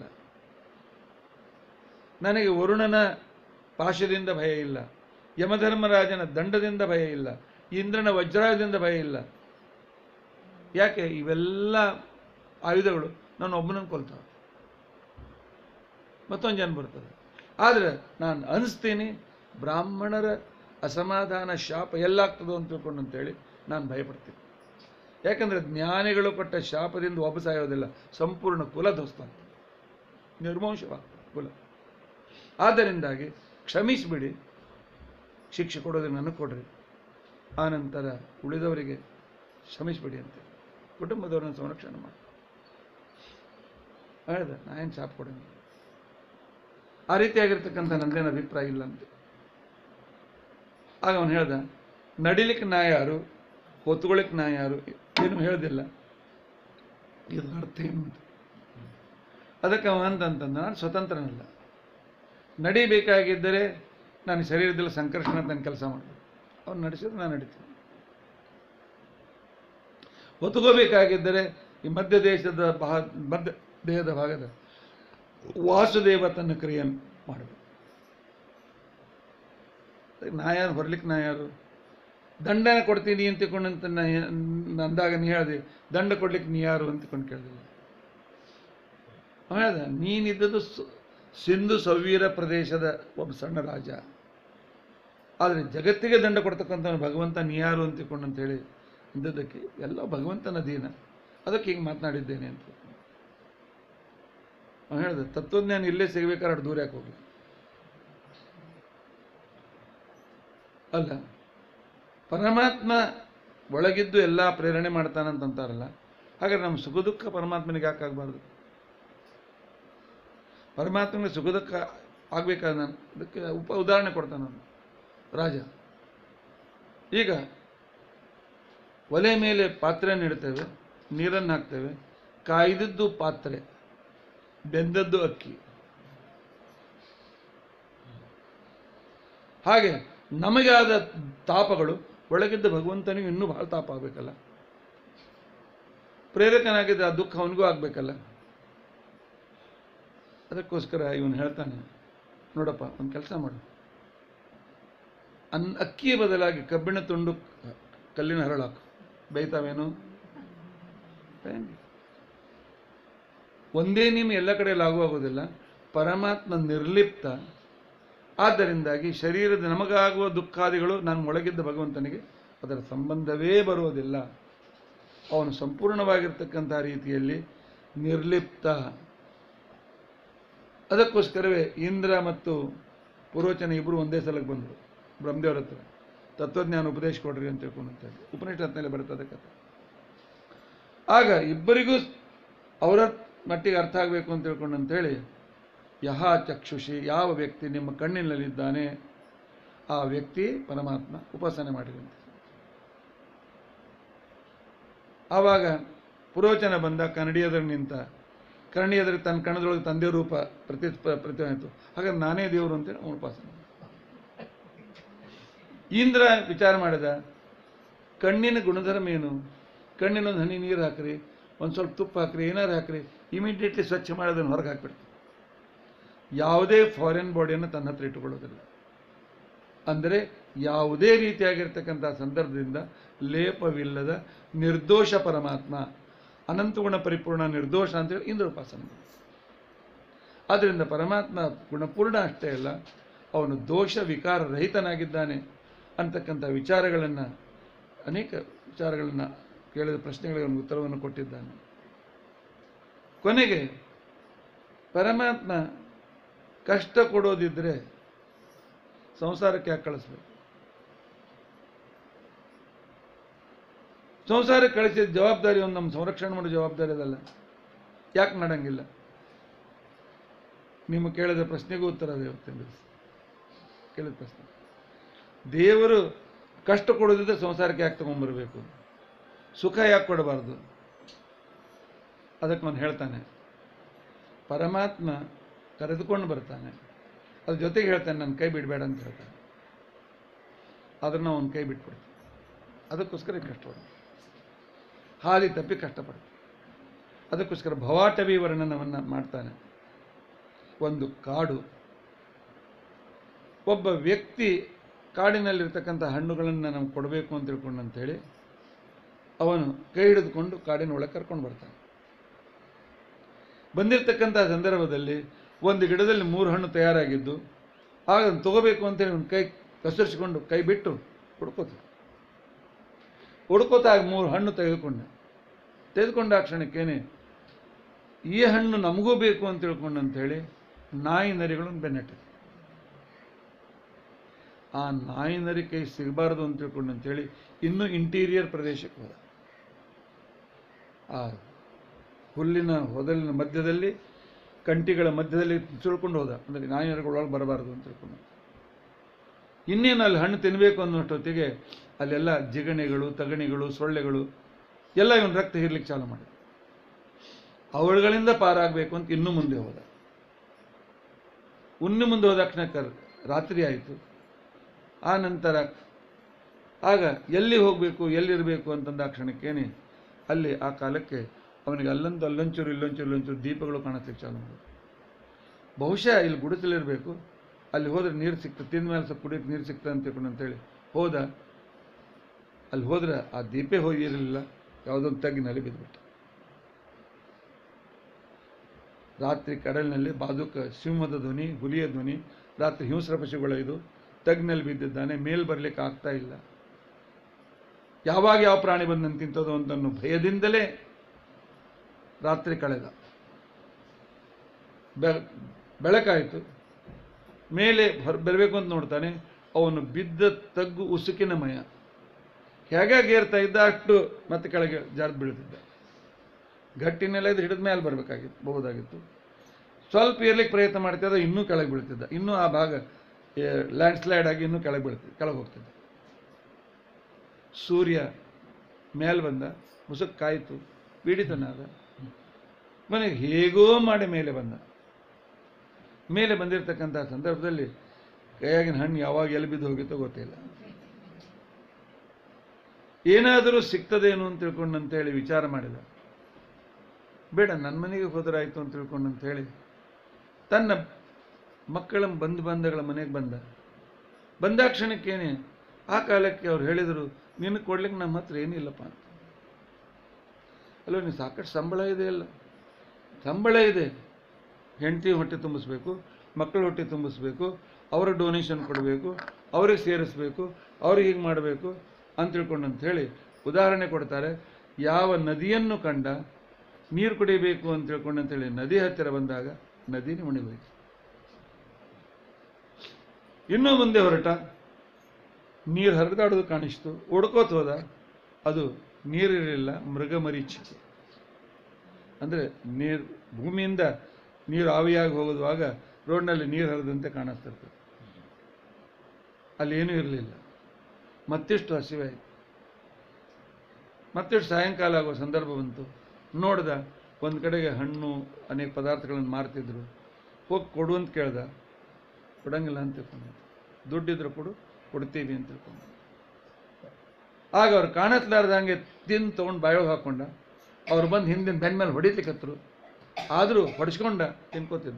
ನನಗೆ ವರುಣನ ಪಾಶದಿಂದ ಭಯ ಇಲ್ಲ ಯಮಧರ್ಮರಾಜನ ದಂಡದಿಂದ ಭಯ ಇಲ್ಲ ಇಂದ್ರನ ವಜ್ರಾಯದಿಂದ ಭಯ ಇಲ್ಲ ಯಾಕೆ ಇವೆಲ್ಲ ಆಯುಧಗಳು ನಾನು ಒಬ್ಬನನ್ನು ಕೊಲ್ತಾವೆ ಮತ್ತೊಂದು ಜನ ಬರ್ತದೆ ಆದರೆ ನಾನು ಅನಿಸ್ತೀನಿ ಬ್ರಾಹ್ಮಣರ ಅಸಮಾಧಾನ ಶಾಪ ಎಲ್ಲಾಗ್ತದೋ ಅಂತ ತಿಳ್ಕೊಂಡು ಅಂತೇಳಿ ನಾನು ಭಯಪಡ್ತೀನಿ ಯಾಕಂದರೆ ಜ್ಞಾನಿಗಳು ಕೊಟ್ಟ ಶಾಪದಿಂದ ಒಬ್ಬ ಸಾಯೋದಿಲ್ಲ ಸಂಪೂರ್ಣ ಕುಲ ಧ್ವಸ್ತ ಆಗ್ತದೆ ನಿರ್ವಂಶವಾಗ್ತದೆ ಕುಲ ಆದ್ದರಿಂದಾಗಿ ಕ್ಷಮಿಸಿಬಿಡಿ ಶಿಕ್ಷೆ ಕೊಡೋದಕ್ಕೆ ನನಗೆ ಕೊಡ್ರಿ ಆನಂತರ ಉಳಿದವರಿಗೆ ಕ್ಷಮಿಸಿಬಿಡಿ ಅಂತ ಕುಟುಂಬದವ್ರನ್ನ ಸಂರಕ್ಷಣೆ ಮಾಡಿ ಹೇಳ್ದೆ ನಾ ಏನು ಶಾಪ ಕೊಡೋಣ ಆ ರೀತಿಯಾಗಿರ್ತಕ್ಕಂಥ ನಂದೇನು ಅಭಿಪ್ರಾಯ ಇಲ್ಲ ಅಂತ ಆಗ ಅವನು ಹೇಳ್ದ ನಡಿಲಿಕ್ಕೆ ನಾ ಯಾರು ಹೊತ್ಕೊಳ್ಳಿಕ್ಕೆ ನಾ ಯಾರು ಏನು ಹೇಳ್ದಿಲ್ಲ ಇದ್ರ ಅರ್ಥ ಏನು ಅಂತ ಅದಕ್ಕೆ ಅವ ಅಂತಂತಂದ ನಾನು ಸ್ವತಂತ್ರನಲ್ಲ ನಡಿಬೇಕಾಗಿದ್ದರೆ ನಾನು ಶರೀರದಲ್ಲಿ ಸಂಕರ್ಷಣ ತನ್ನ ಕೆಲಸ ಮಾಡಬೇಕು ಅವ್ನು ನಡೆಸಿದ್ರೆ ನಾನು ನಡೀತೀನಿ ಹೊತ್ಕೋಬೇಕಾಗಿದ್ದರೆ ಈ ಮಧ್ಯ ದೇಶದ ಭಾ ಮಧ್ಯ ದೇಹದ ಭಾಗದ ವಾಸುದೇವ ತನ್ನ ಕ್ರಿಯೆಯನ್ನು ಮಾಡಬೇಕು ನಾ ಯಾರು ಹೊರಲಿಕ್ಕೆ ನಾ ಯಾರು ದಂಡನ ಕೊಡ್ತೀನಿ ಅಂತ ತಿಳ್ಕೊಂಡಂತ ನಾ ಏನ್- ಅಂದಾಗ ನೀ ಹೇಳಿದೆ ದಂಡ ಕೊಡ್ಲಿಕ್ಕೆ ನೀ ಯಾರು ಅಂತ ತಿಳ್ಕೊಂಡು ಕೇಳಿದಿಲ್ಲ ಅವ ಹೇಳ್ದ ನೀನಿದ್ದದ್ದು ಸು- ಸಿಂಧು ಸವ್ವೀರ ಪ್ರದೇಶದ ಒಬ್ಬ ಸಣ್ಣ ರಾಜ ಆದರೆ ಜಗತ್ತಿಗೆ ದಂಡ ಕೊಡ್ತಕ್ಕಂಥ ಭಗವಂತ ನೀ ಯಾರು ಅಂತ ತಿಳ್ಕೊಂಡು ಅಂತೇಳಿ ಇದ್ದದ್ದಕ್ಕೆ ಎಲ್ಲ ಭಗವಂತನ ಅಧೀನ ಅದಕ್ಕೆ ಹಿಂಗೆ ಮಾತನಾಡಿದ್ದೇನೆ ಅಂತ ಅವ್ನು ಹೇಳ್ದೆ ತತ್ವಜ್ಞಾನ ಇಲ್ಲೇ ಸಿಗಬೇಕಾದ್ರೆ ಅಷ್ಟು ದೂರ ಯಾಕೆ ಹೋಗಿ ಅಲ್ಲ ಪರಮಾತ್ಮ ಒಳಗಿದ್ದು ಎಲ್ಲ ಪ್ರೇರಣೆ ಮಾಡ್ತಾನಂತಾರಲ್ಲ ಹಾಗಾದ್ರೆ ನಮ್ಮ ಸುಖ ದುಃಖ ಪರಮಾತ್ಮನಿಗೆ ಯಾಕಾಗಬಾರ್ದು ಪರಮಾತ್ಮನಿಗೆ ಸುಖ ದುಃಖ ಆಗ್ಬೇಕಾದ್ರೆ ನಾನು ಅದಕ್ಕೆ ಉಪ ಉದಾಹರಣೆ ಕೊಡ್ತಾನೆ ನಾನು ರಾಜ ಈಗ ಒಲೆ ಮೇಲೆ ಪಾತ್ರೆಯನ್ನು ಇಡ್ತೇವೆ ನೀರನ್ನು ಹಾಕ್ತೇವೆ ಕಾಯ್ದದ್ದು ಪಾತ್ರೆ ಬೆಂದದ್ದು ಅಕ್ಕಿ ಹಾಗೆ ನಮಗೆ ಆದ ತಾಪಗಳು ಒಳಗಿದ್ದ ಭಗವಂತನಿಗೆ ಇನ್ನೂ ಬಹಳ ತಾಪ ಆಗಬೇಕಲ್ಲ ಪ್ರೇರಕನಾಗಿದ್ದ ಆ ದುಃಖ ಅವನಿಗೂ ಆಗಬೇಕಲ್ಲ ಅದಕ್ಕೋಸ್ಕರ ಇವನು ಹೇಳ್ತಾನೆ ನೋಡಪ್ಪ ಒಂದು ಕೆಲಸ ಮಾಡು ಅನ್ ಅಕ್ಕಿಯ ಬದಲಾಗಿ ಕಬ್ಬಿಣ ತುಂಡು ಕಲ್ಲಿನ ಹರಳಾಕು ಬೇಯ್ತಾವೇನು ಬೇಯಂಗಿಲ್ಲ. ಒಂದೇ ನಿಯಮ ಎಲ್ಲ ಕಡೆ ಲಾಗು ಆಗೋದಿಲ್ಲ ಪರಮಾತ್ಮ ನಿರ್ಲಿಪ್ತ ಆದ್ದರಿಂದಾಗಿ ಶರೀರದ ನಮಗಾಗುವ ದುಃಖಾದಿಗಳು ನಾನು ಒಳಗಿದ್ದ ಭಗವಂತನಿಗೆ ಅದರ ಸಂಬಂಧವೇ ಬರುವುದಿಲ್ಲ ಅವನು ಸಂಪೂರ್ಣವಾಗಿರ್ತಕ್ಕಂಥ ರೀತಿಯಲ್ಲಿ ನಿರ್ಲಿಪ್ತ ಅದಕ್ಕೋಸ್ಕರವೇ ಇಂದ್ರ ಮತ್ತು ಪುರೋಚನ ಇಬ್ಬರು ಒಂದೇ ಸಲಕ್ಕೆ ಬಂದರು ಬ್ರಹ್ಮದೇವರ ಹತ್ರ ತತ್ವಜ್ಞಾನ ಉಪದೇಶ ಕೊಡ್ರಿ ಅಂತ ತಿಳ್ಕೊಂಡು ಅಂತ ಹೇಳಿ ಉಪನಿಷತ್ನಲ್ಲಿ ಬರ್ತದೆ ಕಥೆ ಆಗ ಇಬ್ಬರಿಗೂ ಅವರ ಮಟ್ಟಿಗೆ ಅರ್ಥ ಆಗಬೇಕು ಅಂತ ತಿಳ್ಕೊಂಡು ಅಂತೇಳಿ ಯಹ ಚಕ್ಷುಷಿ ಯಾವ ವ್ಯಕ್ತಿ ನಿಮ್ಮ ಕಣ್ಣಿನಲ್ಲಿದ್ದಾನೆ ಆ ವ್ಯಕ್ತಿ ಪರಮಾತ್ಮ ಉಪಾಸನೆ ಮಾಡಿದಂತೆ ಆವಾಗ ಪುರೋಚನ ಬಂದ ಕನ್ನಡಿಯದ್ರ ನಿಂತ ಕನ್ನಡಿಯದ್ರ ತನ್ನ ಕಣ್ಣದೊಳಗೆ ತಂದೆ ರೂಪ ಪ್ರತಿ ಪ್ರತಿ ಆಯಿತು ಹಾಗಾದ್ರೆ ನಾನೇ ದೇವರು ಅಂತೇಳಿ ಅವನು ಉಪಾಸನೆ ಮಾಡಿದ. ಇಂದ್ರ ವಿಚಾರ ಮಾಡಿದ ಕಣ್ಣಿನ ಗುಣಧರ್ಮ ಏನು ಕಣ್ಣಿನ ಒಂದು ಹನಿ ನೀರು ಹಾಕ್ರಿ ಒಂದು ಸ್ವಲ್ಪ ತುಪ್ಪ ಹಾಕ್ರಿ ಏನಾರು ಹಾಕ್ರಿ ಇಮಿಡಿಯೇಟ್ಲಿ ಸ್ವಚ್ಛ ಮಾಡಿ ಅದನ್ನು ಹೊರಗೆ ಹಾಕ್ಬಿಡ್ತು ಯಾವುದೇ ಫಾರಿನ್ ಬಾಡಿಯನ್ನು ತನ್ನ ಹತ್ರ ಇಟ್ಟುಕೊಳ್ಳೋದಿಲ್ಲ ಅಂದರೆ ಯಾವುದೇ ರೀತಿಯಾಗಿರ್ತಕ್ಕಂಥ ಸಂದರ್ಭದಿಂದ ಲೇಪವಿಲ್ಲದ ನಿರ್ದೋಷ ಪರಮಾತ್ಮ ಅನಂತ ಗುಣ ಪರಿಪೂರ್ಣ ನಿರ್ದೋಷ ಅಂತೇಳಿ ಇಂದ್ರ ಉಪಾಸನೆ ಆದ್ದರಿಂದ ಪರಮಾತ್ಮ ಗುಣಪೂರ್ಣ ಅಷ್ಟೇ ಅಲ್ಲ ಅವನು ದೋಷ ವಿಕಾರ ರಹಿತನಾಗಿದ್ದಾನೆ ಅಂತಕ್ಕಂಥ ವಿಚಾರಗಳನ್ನು ಅನೇಕ ವಿಚಾರಗಳನ್ನು ಕೇಳಿದ ಪ್ರಶ್ನೆಗಳಿಗೆ ಅವನು ಉತ್ತರವನ್ನು ಕೊಟ್ಟಿದ್ದಾನೆ ಕೊನೆಗೆ ಪರಮಾತ್ಮ ಕಷ್ಟ ಕೊಡೋದಿದ್ರೆ ಸಂಸಾರಕ್ಕೆ ಯಾಕೆ ಕಳಿಸ್ಬೇಕು ಸಂಸಾರಕ್ಕೆ ಕಳಿಸಿದ ಜವಾಬ್ದಾರಿ ಒಂದು ನಮ್ಮ ಸಂರಕ್ಷಣೆ ಮಾಡೋ ಜವಾಬ್ದಾರಿ ಅದಲ್ಲ ಯಾಕೆ ಮಾಡಂಗಿಲ್ಲ ನಿಮ್ಮ ಕೇಳಿದ ಪ್ರಶ್ನೆಗೂ ಉತ್ತರ ಅದೇ ಇವತ್ತಿನ ದಿವಸ ಕೇಳಿದ ಪ್ರಶ್ನೆ ದೇವರು ಕಷ್ಟ ಕೊಡೋದಿದ್ರೆ ಸಂಸಾರಕ್ಕೆ ಯಾಕೆ ತಗೊಂಡ್ಬರ್ಬೇಕು ಸುಖ ಯಾಕೆ ಕೊಡಬಾರ್ದು ಅದಕ್ಕೆ ಅವನು ಹೇಳ್ತಾನೆ ಪರಮಾತ್ಮ ಕರೆದುಕೊಂಡು ಬರ್ತಾನೆ ಅದ್ರ ಜೊತೆಗೆ ಹೇಳ್ತಾನೆ ನನ್ನ ಕೈ ಬಿಡಬೇಡ ಅಂತ ಹೇಳ್ತಾನೆ ಆದ್ರೆ ನಾವು ಅವ್ನ ಕೈ ಬಿಟ್ಬಿಡ್ತೀವಿ ಅದಕ್ಕೋಸ್ಕರ ಕಷ್ಟಪಡ ಹಾದಿ ತಪ್ಪಿ ಕಷ್ಟಪಡ್ತೀವಿ ಅದಕ್ಕೋಸ್ಕರ ಭವಾಟವಿ ವರ್ಣನವನ್ನು ಮಾಡ್ತಾನೆ ಒಂದು ಕಾಡು ಒಬ್ಬ ವ್ಯಕ್ತಿ ಕಾಡಿನಲ್ಲಿರ್ತಕ್ಕಂಥ ಹಣ್ಣುಗಳನ್ನು ನಮ್ಗೆ ಕೊಡಬೇಕು ಅಂತ ತಿಳ್ಕೊಂಡು ಅಂತೇಳಿ ಅವನು ಕೈ ಹಿಡಿದುಕೊಂಡು ಕಾಡಿನ ಒಳಗೆ ಕರ್ಕೊಂಡು ಬರ್ತಾನೆ ಬಂದಿರತಕ್ಕಂಥ ಸಂದರ್ಭದಲ್ಲಿ ಒಂದು ಗಿಡದಲ್ಲಿ ಮೂರು ಹಣ್ಣು ತಯಾರಾಗಿದ್ದು ಆಗ ಅದನ್ನು ತಗೋಬೇಕು ಅಂತೇಳಿ ಒಂದು ಕೈ ಕಸರಿಸಿಕೊಂಡು ಕೈ ಬಿಟ್ಟು ಹುಡ್ಕೋತ ಹುಡ್ಕೋತಾಗ ಮೂರು ಹಣ್ಣು ತೆಗೆದುಕೊಂಡೆ ತೆಗೆದುಕೊಂಡ ಆ ಕ್ಷಣಕ್ಕೇನೆ ಈ ಹಣ್ಣು ನಮಗೂ ಬೇಕು ಅಂತ ತಿಳ್ಕೊಂಡು ಅಂತೇಳಿ ನಾಯಿ ನರಿಗಳನ್ನು ಬೆನ್ನಟ್ಟಿದೆ ಆ ನಾಯಿ ನರಿ ಕೈ ಸಿಗಬಾರ್ದು ಅಂತ ತಿಳ್ಕೊಂಡು ಅಂತೇಳಿ ಇನ್ನೂ ಇಂಟೀರಿಯರ್ ಪ್ರದೇಶಕ್ಕೆ ಹೋದ ಆ ಹುಲ್ಲಿನ ಹೊದಲಿನ ಮಧ್ಯದಲ್ಲಿ ಕಂಟಿಗಳ ಮಧ್ಯದಲ್ಲಿ ಸುಳ್ಕೊಂಡು ಹೋದ ಅಂದರೆ ನಾಯಿ ನರಿಗಳೊಳಗೆ ಬರಬಾರ್ದು ಅಂತ ತಿಳ್ಕೊಂಡು ಇನ್ನೇನು ಅಲ್ಲಿ ಹಣ್ಣು ತಿನ್ನಬೇಕು ಅನ್ನೋಷ್ಟೊತ್ತಿಗೆ ಅಲ್ಲೆಲ್ಲ ಜಿಗಣೆಗಳು ತಗಣಿಗಳು ಸೊಳ್ಳೆಗಳು ಎಲ್ಲ ಇವನು ರಕ್ತ ಹೀರ್ಲಿಕ್ಕೆ ಚಾಲು ಮಾಡಿದ ಅವಳುಗಳಿಂದ ಪಾರಾಗಬೇಕು ಅಂತ ಇನ್ನೂ ಮುಂದೆ ಹೋದ ಇನ್ನು ಮುಂದೆ ಹೋದ ತಕ್ಷಣ ರಾತ್ರಿ ಆಯಿತು ಆ ನಂತರ ಆಗ ಎಲ್ಲಿ ಹೋಗಬೇಕು ಎಲ್ಲಿರಬೇಕು ಅಂತಂದ ಆ ಕ್ಷಣಕ್ಕೇನೆ ಅಲ್ಲಿ ಆ ಕಾಲಕ್ಕೆ ಅವನಿಗೆ ಅಲ್ಲೊಂದು ಅಲ್ಲೊಂಚೂರು ಇಲ್ಲೊಂಚೂರು ಇಲ್ಲೊಂಚೂರು ದೀಪಗಳು ಕಾಣಿಸ್ಲಿಕ್ಕೆ ಚಾಲು ಮಾಡಿದ್ರು ಬಹುಶಃ ಇಲ್ಲಿ ಗುಡಿಸಲಿರಬೇಕು ಅಲ್ಲಿ ಹೋದ್ರೆ ನೀರು ಸಿಕ್ತದೆ ತಿಂದ ಮೇಲೆ ಸ್ವಲ್ಪ ಕುಡಿಯೋಕೆ ನೀರು ಸಿಗ್ತದೆ ಅಂತ ತಿಳ್ಕೊಂಡು ಅಂತೇಳಿ ಹೋದ ಅಲ್ಲಿ ಹೋದ್ರೆ ಆ ದೀಪೇ ಹೋಗಿರಲಿಲ್ಲ ಯಾವುದೊಂದು ತಗ್ಗಿನಲ್ಲಿ ಬಿದ್ದುಬಿಟ್ಟ ರಾತ್ರಿ ಕಡಲಿನಲ್ಲಿ ಬಾದುಕ ಸಿಂಹದ ಧ್ವನಿ ಹುಲಿಯ ಧ್ವನಿ ರಾತ್ರಿ ಹಿಂಸ್ರ ಪಶುಗಳು ಇದು ತಗ್ನಲ್ಲಿ ಬಿದ್ದಿದ್ದಾನೆ ಮೇಲ್ ಬರ್ಲಿಕ್ಕೆ ಆಗ್ತಾ ಇಲ್ಲ ಯಾವಾಗ ಯಾವ ಪ್ರಾಣಿ ಬಂದು ನನ್ನ ತಿಂತದೋ ಅಂತ ಅನ್ನೋ ಭಯದಿಂದಲೇ ರಾತ್ರಿ ಕಳೆದ ಬೆ ಬೆಳಕಾಯಿತು ಮೇಲೆ ಹೊರ ಬರಬೇಕು ಅಂತ ನೋಡ್ತಾನೆ ಅವನು ಬಿದ್ದ ತಗ್ಗು ಉಸುಕಿನ ಮಯ ಹೇಗಾಗಿ ಏರ್ತಾ ಇದ್ದ ಅಷ್ಟು ಮತ್ತೆ ಕೆಳಗೆ ಜಾರ್ದು ಬೀಳ್ತಿದ್ದ ಗಟ್ಟಿ ನೆಲ ಇದು ಹಿಡಿದ ಮೇಲೆ ಬರಬೇಕಾಗಿತ್ತು ಬಹುದಾಗಿತ್ತು ಸ್ವಲ್ಪ ಏರ್ಲಿಕ್ಕೆ ಪ್ರಯತ್ನ ಮಾಡ್ತಿದ್ದ ಇನ್ನೂ ಕೆಳಗೆ ಬೀಳ್ತಿದ್ದ ಇನ್ನೂ ಆ ಭಾಗ ಲ್ಯಾಂಡ್ ಸ್ಲೈಡ್ ಆಗಿ ಇನ್ನೂ ಕೆಳಗೆ ಬೀಳ್ತಿದ್ದ ಕೆಳಗೆ ಹೋಗ್ತಿದ್ದ ಸೂರ್ಯ ಮೇಲೆ ಬಂದ ಮುಸುಕ್ ಕಾಯಿತು ಪೀಡಿತನಾದ ಮನೆಗೆ ಹೇಗೋ ಮಾಡಿ ಮೇಲೆ ಬಂದ ಮೇಲೆ ಬಂದಿರತಕ್ಕಂಥ ಸಂದರ್ಭದಲ್ಲಿ ಕೈಯಾಗಿನ ಹಣ್ಣು ಯಾವಾಗ ಎಲ್ಲಿ ಬಿದ್ದು ಹೋಗಿತ್ತೋ ಗೊತ್ತಿಲ್ಲ ಏನಾದರೂ ಸಿಗ್ತದೇನು ಅಂತ ತಿಳ್ಕೊಂಡು ಅಂತೇಳಿ ವಿಚಾರ ಮಾಡಿದ ಬೇಡ ನನ್ನ ಮನೆಗೆ ಹೋದರಾಯ್ತು ಅಂತ ತಿಳ್ಕೊಂಡು ಅಂತ ಹೇಳಿ ತನ್ನ ಮಕ್ಕಳ ಬಂಧು ಬಾಂಧವಗಳ ಮನೆಗೆ ಬಂದ ಬಂದಾಕ್ಷಣಕ್ಕೇನೆ ಆ ಕಾಲಕ್ಕೆ ಅವ್ರು ಹೇಳಿದರು ನಿನಗೆ ಕೊಡ್ಲಿಕ್ಕೆ ನಮ್ಮ ಹತ್ರ ಏನಿಲ್ಲಪ್ಪ ಅಂತ ಅಲ್ಲೋ ನೀನು ಸಾಕಷ್ಟು ಸಂಬಳ ಇದೆ ಅಲ್ಲ ಸಂಬಳ ಇದೆ ಹೆಂಡತಿ ಹೊಟ್ಟೆ ತುಂಬಿಸ್ಬೇಕು ಮಕ್ಕಳ ಹೊಟ್ಟೆ ತುಂಬಿಸ್ಬೇಕು ಅವರ ಡೊನೇಷನ್ ಕೊಡಬೇಕು ಅವ್ರಿಗೆ ಸೇರಿಸ್ಬೇಕು ಅವ್ರಿಗೆ ಹೀಗೆ ಮಾಡಬೇಕು ಅಂತ ತಿಳ್ಕೊಂಡು ಅಂತ ಹೇಳಿ ಉದಾಹರಣೆ ಕೊಡ್ತಾರೆ ಯಾವ ನದಿಯನ್ನು ಕಂಡ ನೀರು ಕುಡಿಬೇಕು ಅಂತ ತಿಳ್ಕೊಂಡು ಅಂತೇಳಿ ನದಿ ಹತ್ತಿರ ಬಂದಾಗ ನದಿನೇ ಮುಣಿಬೇಕು ಇನ್ನೂ ಮುಂದೆ ಹೊರಟ ನೀರು ಹರಿದಾಡೋದು ಕಾಣಿಸ್ತು ಓಡ್ಕೋತ ಹೋದ ಅದು ನೀರಿರಲಿಲ್ಲ ಮೃಗ ಮರೀಚಿಕೆ ಅಂದರೆ ನೀರು ಭೂಮಿಯಿಂದ ನೀರು ಆವಿಯಾಗಿ ಹೋಗುವಾಗ ರೋಡ್ನಲ್ಲಿ ನೀರು ಹರಿದಂತೆ ಕಾಣಿಸ್ತಿರ್ತದೆ ಅಲ್ಲಿ ಏನೂ ಇರಲಿಲ್ಲ ಮತ್ತಿಷ್ಟು ಹಸಿವೆ ಆಯಿತು ಮತ್ತಿಷ್ಟು ಸಾಯಂಕಾಲ ಆಗುವ ಸಂದರ್ಭ ಬಂತು ನೋಡ್ದ ಒಂದು ಕಡೆಗೆ ಹಣ್ಣು ಅನೇಕ ಪದಾರ್ಥಗಳನ್ನು ಮಾರ್ತಿದ್ರು ಹೋಗಿ ಕೊಡು ಅಂತ ಕೇಳ್ದ ಕೊಡಂಗಿಲ್ಲ ಅಂತ ತಿಳ್ಕೊಂಡು ದುಡ್ಡಿದ್ರು ಕೊಡು ಕೊಡ್ತೀವಿ ಅಂತ ತಿಳ್ಕೊಂಡು ಆಗ ಅವ್ರು ಕಾಣತ್ಲಾರ್ದಂಗೆ ತಿಂದು ತೊಗೊಂಡು ಬಾಯೊಳಗೆ ಹಾಕೊಂಡ ಅವ್ರು ಬಂದು ಹಿಂದಿನ ಬೆನ್ನ ಮೇಲೆ ಹೊಡಿಲಿಕ್ಕತ್ರು ಆದರೂ ಹೊಡಿಸ್ಕೊಂಡ ತಿನ್ಕೋತಿದ್ದ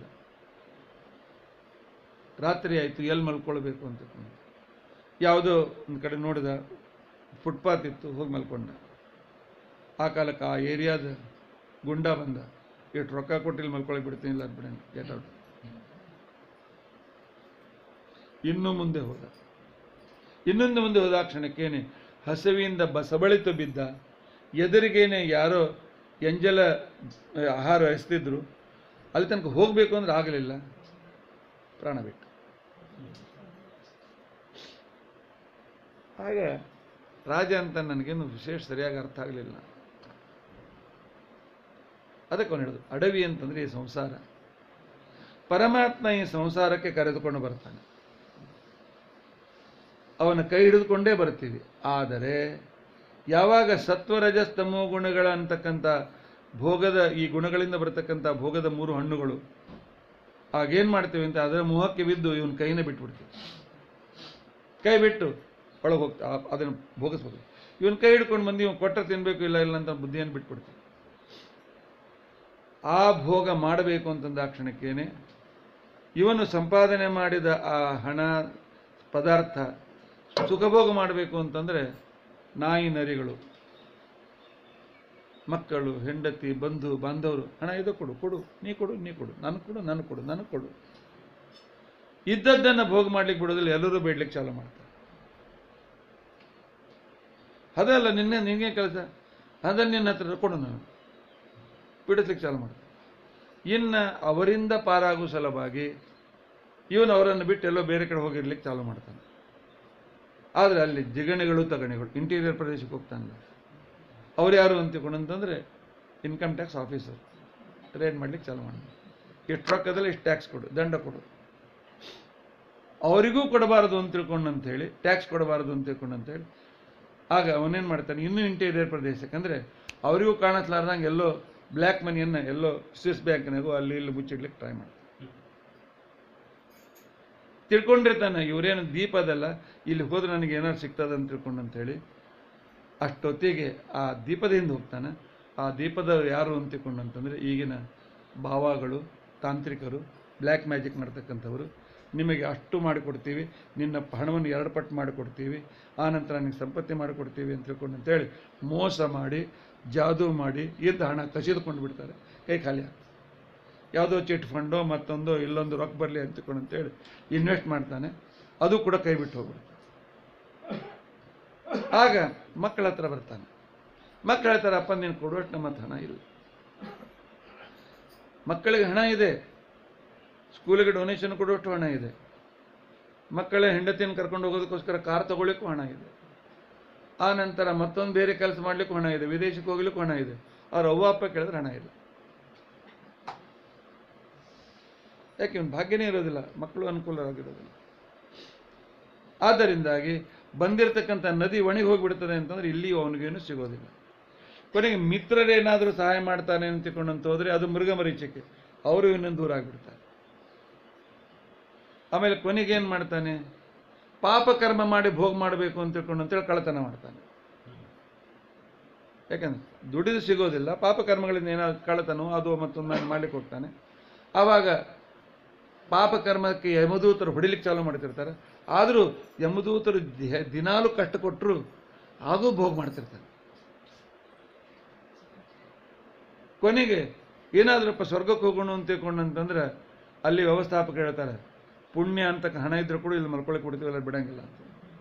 ರಾತ್ರಿ ಆಯಿತು ಎಲ್ಲಿ ಮಲ್ಕೊಳ್ಬೇಕು ಅಂತ ತಿಳ್ಕೊಂಡು ಯಾವುದೋ ಒಂದು ಕಡೆ ನೋಡಿದ ಫುಟ್ಪಾತ್ ಇತ್ತು ಹೋಗಿ ಮಲ್ಕೊಂಡ ಆ ಕಾಲಕ್ಕೆ ಆ ಏರಿಯಾದ ಗುಂಡ ಬಂದ ಎಷ್ಟು ರೊಕ್ಕ ಕೊಟ್ಟಿಲ್ಲಿ ಮಲ್ಕೊಳಕ್ ಬಿಡ್ತೀನಿ ಇಲ್ಲ ಬಿಡ ಗೆಟ್ ಔಟ್ ಇನ್ನೂ ಮುಂದೆ ಹೋದ ಇನ್ನೊಂದು ಮುಂದೆ ಹೋದ ಕ್ಷಣಕ್ಕೇನೆ ಹಸಿವಿಯಿಂದ ಬಸಬಳಿತು ಬಿದ್ದ ಎದುರಿಗೇನೆ ಯಾರೋ ಎಂಜಲ ಆ, ಆಹಾರ ಎಸ್ತಿದ್ರು ಅಲ್ಲಿ ತನಕ ಹೋಗಬೇಕು ಅಂದ್ರೆ ಆಗಲಿಲ್ಲ ಪ್ರಾಣ ಬಿಟ್ಟು ಆಗ ರಾಜ ಅಂತ ನನಗೇನು ವಿಶೇಷ ಸರಿಯಾಗಿ ಅರ್ಥ ಆಗಲಿಲ್ಲ ಅದಕ್ಕೆ ಅವನು ಹೇಳಿದ್ರು ಅಡವಿ ಅಂತಂದ್ರೆ ಈ ಸಂಸಾರ ಪರಮಾತ್ಮ ಈ ಸಂಸಾರಕ್ಕೆ ಕರೆದುಕೊಂಡು ಬರ್ತಾನೆ ಅವನ ಕೈ ಹಿಡಿದುಕೊಂಡೇ ಬರ್ತೀವಿ ಆದರೆ ಯಾವಾಗ ಸತ್ವರಜಸ್ ತಮೋ ಗುಣಗಳ ಅಂತಕ್ಕಂಥ ಭೋಗದ ಈ ಗುಣಗಳಿಂದ ಬರತಕ್ಕಂಥ ಭೋಗದ ಮೂರು ಹಣ್ಣುಗಳು ಆಗೇನು ಮಾಡ್ತೀವಿ ಅಂತ ಅದರ ಮುಖಕ್ಕೆ ಬಿದ್ದು ಇವನ ಕೈನ ಬಿಟ್ಬಿಡ್ತೀವಿ ಕೈ ಬಿಟ್ಟು ಒಳಗೆ ಹೋಗ್ತಾ ಆ- ಅದನ್ನು ಭೋಗಿಸ್ಬೋದು ಇವನ್ ಕೈ ಹಿಡ್ಕೊಂಡು ಬಂದು ಇವ್ನು ಕೊಟ್ಟರೆ ತಿನ್ಬೇಕು ಇಲ್ಲ ಇಲ್ಲ ಅಂತ ಬುದ್ಧಿಯನ್ನು ಬಿಟ್ಬಿಡ್ತೀವಿ ಆ ಭೋಗ ಮಾಡಬೇಕು ಅಂತಂದ ಆ ಕ್ಷಣಕ್ಕೇನೆ ಇವನು ಸಂಪಾದನೆ ಮಾಡಿದ ಆ ಹಣ ಪದಾರ್ಥ ಸುಖಭೋಗ ಮಾಡಬೇಕು ಅಂತಂದರೆ ನಾಯಿ ನರಿಗಳು ಮಕ್ಕಳು ಹೆಂಡತಿ ಬಂಧು ಬಾಂಧವರು ಹಣ ಇದು ಕೊಡು ಕೊಡು ನೀ ಕೊಡು ನೀ ಕೊಡು ನನಗೆ ಕೊಡು ನನಗೆ ಕೊಡು ನನಗೆ ಕೊಡು ಇದ್ದದ್ದನ್ನು ಭೋಗ ಮಾಡ್ಲಿಕ್ಕೆ ಬಿಡೋದಿಲ್ಲ ಎಲ್ಲರೂ ಬೇಡ್ಲಿಕ್ಕೆ ಚಾಲು ಮಾಡ್ತಾರೆ ಅದಲ್ಲ ನಿನ್ನೆ ನಿನಗೆ ಕೆಲಸ ಅದನ್ನು ನಿನ್ನ ಹತ್ರ ಕೊಡು ನಾನು ಬಿಡಿಸ್ಲಿಕ್ಕೆ ಚಾಲು ಮಾಡ್ತಾರೆ ಇನ್ನು ಅವರಿಂದ ಪಾರಾಗುವ ಸಲುವಾಗಿ ಇವನು ಅವರನ್ನು ಬಿಟ್ಟು ಎಲ್ಲೋ ಬೇರೆ ಕಡೆ ಹೋಗಿರ್ಲಿಕ್ಕೆ ಚಾಲು ಮಾಡ್ತಾನೆ ಆದರೆ ಅಲ್ಲಿ ಜಿಗಣೆಗಳು ತಗಣೆಗಳು ಇಂಟೀರಿಯರ್ ಪ್ರದೇಶಕ್ಕೆ ಹೋಗ್ತಾನಲ್ಲ ಅವ್ರು ಯಾರು ಅಂತಕೊಂಡಂತಂದರೆ ಇನ್ಕಮ್ ಟ್ಯಾಕ್ಸ್ ಆಫೀಸರ್ ರೇಡ್ ಮಾಡ್ಲಿಕ್ಕೆ ಚಾಲು ಮಾಡಿ ಎಷ್ಟು ರೊಕ್ಕದಲ್ಲಿ ಇಷ್ಟು ಟ್ಯಾಕ್ಸ್ ಕೊಡು ದಂಡ ಕೊಡು ಅವರಿಗೂ ಕೊಡಬಾರದು ಅಂತ ತಿಳ್ಕೊಂಡು ಅಂತ ಹೇಳಿ ಟ್ಯಾಕ್ಸ್ ಕೊಡಬಾರದು ಅಂತ ತಿಳ್ಕೊಂಡು ಅಂತ ಹೇಳಿ ಆಗ ಅವನೇನು ಮಾಡ್ತಾನೆ ಇನ್ನೂ ಇಂಟೀರಿಯರ್ ಪ್ರದೇಶಕ್ಕೆ ಅಂದರೆ ಅವರಿಗೂ ಕಾಣಿಸ್ಲಾರ್ದಂಗೆ ಎಲ್ಲೋ ಬ್ಲ್ಯಾಕ್ ಮನಿಯನ್ನು ಎಲ್ಲೋ ಸ್ವಿಸ್ ಬ್ಯಾಂಕ್ನಾಗೂ ಅಲ್ಲಿ ಇಲ್ಲಿ ಮುಚ್ಚಿಡ್ಲಿಕ್ಕೆ ಟ್ರೈ ಮಾಡ್ತಾನೆ ತಿಳ್ಕೊಂಡಿರ್ತಾನೆ ಇವರೇನು ದೀಪದಲ್ಲ ಇಲ್ಲಿ ಹೋದ್ರೆ ನನಗೆ ಏನಾದ್ರು ಸಿಗ್ತದೆ ಅಂತ ತಿಳ್ಕೊಂಡು ಅಂತ ಹೇಳಿ ಅಷ್ಟೊತ್ತಿಗೆ ಆ ದೀಪದಿಂದ ಹೋಗ್ತಾನೆ ಆ ದೀಪದವ್ರು ಯಾರು ಅಂತ ತಿಳ್ಕೊಂಡು ಅಂತಂದರೆ ಈಗಿನ ಭಾವಗಳು ತಾಂತ್ರಿಕರು ಬ್ಲ್ಯಾಕ್ ಮ್ಯಾಜಿಕ್ ಮಾಡ್ತಕ್ಕಂಥವ್ರು ನಿಮಗೆ ಅಷ್ಟು ಮಾಡಿಕೊಡ್ತೀವಿ ನಿನ್ನ ಹಣವನ್ನು ಎರಡು ಪಟ್ಟು ಮಾಡಿಕೊಡ್ತೀವಿ ಆ ನಂತರ ನಿನಗೆ ಸಂಪತ್ತಿ ಮಾಡಿಕೊಡ್ತೀವಿ ಅಂತ ತಿಳ್ಕೊಂಡು ಅಂತೇಳಿ ಮೋಸ ಮಾಡಿ ಜಾದೂ ಮಾಡಿ ಇದ್ದ ಹಣ ಕಸಿದುಕೊಂಡು ಬಿಡ್ತಾರೆ ಕೈ ಖಾಲಿ ಆಗ್ತದೆ ಯಾವುದೋ ಚಿಟ್ ಫಂಡೋ ಮತ್ತೊಂದೋ ಇಲ್ಲೊಂದು ರೊಕ್ಕ ಬರಲಿ ಅಂತ ತಿಳ್ಕೊಂಡು ಅಂತೇಳಿ ಇನ್ವೆಸ್ಟ್ ಮಾಡ್ತಾನೆ ಅದು ಕೂಡ ಕೈ ಬಿಟ್ಟು ಹೋಗ್ಬಿಡುತ್ತೆ ಆಗ ಮಕ್ಕಳ ಹತ್ರ ಬರ್ತಾನೆ ಮಕ್ಕಳ ಹತ್ರ ಅಪ್ಪ ನೀನು ಕೊಡುವಷ್ಟು ನಮ್ಮ ಹತ್ರ ಹಣ ಇಲ್ಲ ಮಕ್ಕಳಿಗೆ ಹಣ ಇದೆ ಸ್ಕೂಲಿಗೆ ಡೊನೇಷನ್ ಕೊಡುವಷ್ಟು ಹಣ ಇದೆ ಮಕ್ಕಳ ಹೆಂಡತಿಯನ್ನು ಕರ್ಕೊಂಡು ಹೋಗೋದಕ್ಕೋಸ್ಕರ ಕಾರ್ ತಗೊಳ್ಳಿಕ್ಕೂ ಹಣ ಇದೆ ಆ ನಂತರ ಮತ್ತೊಂದು ಬೇರೆ ಕೆಲಸ ಮಾಡ್ಲಿಕ್ಕೂ ಹಣ ಇದೆ ವಿದೇಶಕ್ಕೆ ಹೋಗ್ಲಿಕ್ಕೂ ಹಣ ಇದೆ ಅವ್ರ ಅವ್ವ ಅಪ್ಪ ಕೇಳಿದ್ರೆ ಹಣ ಇಲ್ಲ ಯಾಕೆ ಇವನು ಭಾಗ್ಯನೇ ಇರೋದಿಲ್ಲ ಮಕ್ಕಳು ಅನುಕೂಲವಾಗಿರೋದಿಲ್ಲ ಆದ್ದರಿಂದಾಗಿ ಬಂದಿರತಕ್ಕಂಥ ನದಿ ಒಣಗಿ ಹೋಗಿಬಿಡ್ತದೆ ಅಂತಂದ್ರೆ ಇಲ್ಲಿ ಅವನಿಗೇನು ಸಿಗೋದಿಲ್ಲ ಕೊನೆಗೆ ಮಿತ್ರರೇನಾದರೂ ಸಹಾಯ ಮಾಡ್ತಾನೆ ಅಂತ ತಿಳ್ಕೊಂಡಂತ ಹೋದ್ರೆ ಅದು ಮೃಗ ಮರೀಚಿಕೆ ಅವರು ಇನ್ನೊಂದು ದೂರ ಆಗಿಬಿಡ್ತಾರೆ ಆಮೇಲೆ ಕೊನೆಗೆ ಏನು ಮಾಡ್ತಾನೆ ಪಾಪ ಕರ್ಮ ಮಾಡಿ ಭೋಗ ಮಾಡಬೇಕು ಅಂತ ತಿಳ್ಕೊಂಡು ಅಂತೇಳಿ ಕಳ್ಳತನ ಮಾಡ್ತಾನೆ ಯಾಕಂದ್ರೆ ದುಡಿದು ಸಿಗೋದಿಲ್ಲ ಪಾಪ ಕರ್ಮಗಳಿಂದ ಏನಾದ್ರು ಕಳ್ಳತನೋ ಅದು ಮತ್ತೊಂದು ಮಾಡಿ ಮಾಡ್ಲಿಕ್ಕೆ ಹೋಗ್ತಾನೆ ಆವಾಗ ಪಾಪ ಕರ್ಮಕ್ಕೆ ಯಮದೂತರು ಹೊಡಿಲಿಕ್ಕೆ ಚಾಲು ಮಾಡ್ತಿರ್ತಾರೆ ಆದರೂ ಯಮದೂತರು ದಿ- ದಿನಾಲೂ ಕಷ್ಟ ಕೊಟ್ಟರು ಆಗೂ ಭೋಗ ಮಾಡ್ತಿರ್ತಾರೆ ಕೊನೆಗೆ ಏನಾದ್ರಪ್ಪ ಸ್ವರ್ಗಕ್ಕೆ ಹೋಗೋಣ ಅಂತ ತಿಳ್ಕೊಂಡಂತಂದ್ರೆ ಅಲ್ಲಿ ವ್ಯವಸ್ಥಾಪಕ ಹೇಳ್ತಾರೆ ಪುಣ್ಯ ಅಂತ ಹಣ ಇದ್ರೆ ಕೂಡ ಇಲ್ಲಿ ಮಲ್ಕೊಳಕ್ಕೆ ಬಿಡ್ತೀವಲ್ಲ ಬಿಡಂಗಿಲ್ಲ ಅಂತ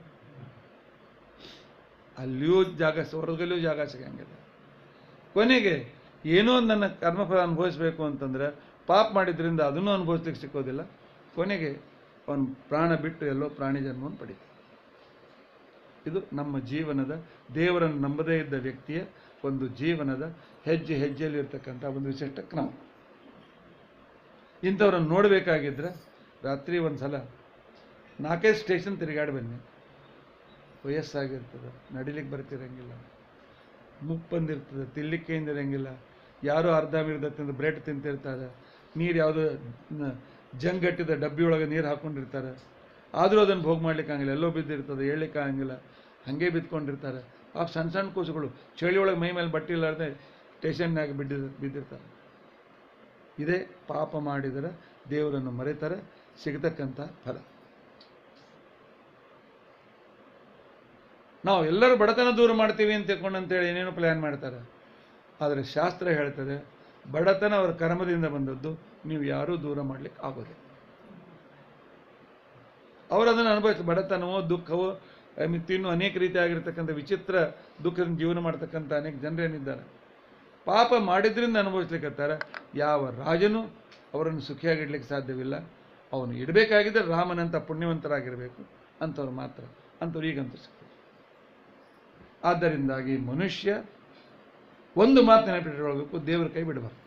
ಅಲ್ಲಿಯೂ ಜಾಗ ಸ್ವರ್ಗದಲ್ಲಿಯೂ ಜಾಗ ಸಿಗಂಗಿಲ್ಲ ಕೊನೆಗೆ ಏನೋ ಒಂದು ನನ್ನ ಕರ್ಮಫಲ ಅನುಭವಿಸ್ಬೇಕು ಅಂತಂದ್ರೆ ಪಾಪ ಮಾಡಿದ್ರಿಂದ ಅದನ್ನು ಅನುಭವಿಸ್ಲಿಕ್ಕೆ ಸಿಕ್ಕೋದಿಲ್ಲ ಕೊನೆಗೆ ಅವನು ಪ್ರಾಣ ಬಿಟ್ಟು ಎಲ್ಲೋ ಪ್ರಾಣಿ ಜನ್ಮವನ್ನು ಪಡೀತಾನೆ ಇದು ನಮ್ಮ ಜೀವನದ ದೇವರನ್ನು ನಂಬದೇ ಇದ್ದ ವ್ಯಕ್ತಿಯ ಒಂದು ಜೀವನದ ಹೆಜ್ಜೆ ಹೆಜ್ಜೆಯಲ್ಲಿ ಇರ್ತಕ್ಕಂಥ ಒಂದು ವಿಶಿಷ್ಟ ಕ್ರಮ ಇಂಥವ್ರನ್ನ ನೋಡಬೇಕಾಗಿದ್ರೆ ರಾತ್ರಿ ಒಂದು ಸಲ ನಾಲ್ಕೈದು ಸ್ಟೇಷನ್ ತಿರುಗಾಡಿ ಬನ್ನಿ ವಯಸ್ಸಾಗಿರ್ತದೆ ನಡಿಲಿಕ್ಕೆ ಬರ್ತಿರಂಗಿಲ್ಲ ಮುಪ್ಪು ಬಂದಿರ್ತದೆ ತಿನ್ಲಿಕ್ಕೆ ಇರಂಗಿಲ್ಲ ಯಾರೋ ಅರ್ಧ ಮಿರ್ಧ ತಿಂದು ಬ್ರೆಡ್ ತಿಂತಿರ್ತಾರೆ ನೀರು ಯಾವುದೋ ನ- ಜಂಗಟ್ಟಿದ ಡಬ್ಬಿ ಒಳಗೆ ನೀರು ಹಾಕ್ಕೊಂಡಿರ್ತಾರೆ ಆದರೂ ಅದನ್ನು ಭೋಗ ಮಾಡ್ಲಿಕ್ಕೆ ಆಗಂಗಿಲ್ಲ ಎಲ್ಲೋ ಬಿದ್ದಿರ್ತದೆ ಹೇಳಲಿಕ್ಕೆ ಆಗಂಗಿಲ್ಲ ಹಾಗೆ ಬಿದ್ಕೊಂಡಿರ್ತಾರೆ ಪಾಪ ಸಣ್ಣ ಸಣ್ಣ ಕೂಸುಗಳು ಚಳಿ ಒಳಗೆ ಮೈ ಮೇಲೆ ಬಟ್ಟೆ ಇಲ್ಲಾರ್ದೆ ಸ್ಟೇಷನ್ನಾಗ ಬಿದ್ದಿದ ಬಿದ್ದಿರ್ತಾರೆ ಇದೇ ಪಾಪ ಮಾಡಿದರೆ ದೇವರನ್ನು ಮರೆತರೆ ಸಿಗತಕ್ಕಂಥ ಫಲ ನಾವು ಎಲ್ಲರೂ ಬಡತನ ದೂರ ಮಾಡ್ತೀವಿ ಅಂತ ತಿಳ್ಕೊಂಡು ಅಂತೇಳಿ ಏನೇನೋ ಪ್ಲ್ಯಾನ್ ಮಾಡ್ತಾರೆ ಆದರೆ ಶಾಸ್ತ್ರ ಹೇಳ್ತದೆ ಬಡತನ ಅವರ ಕರ್ಮದಿಂದ ಬಂದದ್ದು ನೀವು ಯಾರೂ ದೂರ ಮಾಡ್ಲಿಕ್ಕೆ ಆಗೋದಿಲ್ಲ ಅವರು ಅದನ್ನು ಅನುಭವಿಸ್ ಬಡತನವೋ ದುಃಖವೋ ಐ ಮೀನ್ ಇನ್ನೂ ಅನೇಕ ರೀತಿಯಾಗಿರ್ತಕ್ಕಂಥ ವಿಚಿತ್ರ ದುಃಖದಿಂದ ಜೀವನ ಮಾಡ್ತಕ್ಕಂಥ ಅನೇಕ ಜನರೇನಿದ್ದಾರೆ ಪಾಪ ಮಾಡಿದ್ರಿಂದ ಅನುಭವಿಸ್ಲಿಕ್ಕತ್ತಾರೆ ಯಾವ ರಾಜನು ಅವರನ್ನು ಸುಖಿಯಾಗಿಡ್ಲಿಕ್ಕೆ ಸಾಧ್ಯವಿಲ್ಲ ಅವನು ಇಡಬೇಕಾಗಿದ್ದರೆ ರಾಮನಂತ ಪುಣ್ಯವಂತರಾಗಿರಬೇಕು ಅಂಥವ್ರು ಮಾತ್ರ ಅಂಥವ್ರು ಈಗಂತೂ ಸಿಗ್ತದೆ ಆದ್ದರಿಂದಾಗಿ ಮನುಷ್ಯ ಒಂದು ಮಾತು ನೆನಪಿಟ್ಕೊಳ್ಬೇಕು ದೇವರ ಕೈ ಬಿಡಬಾರ್ದು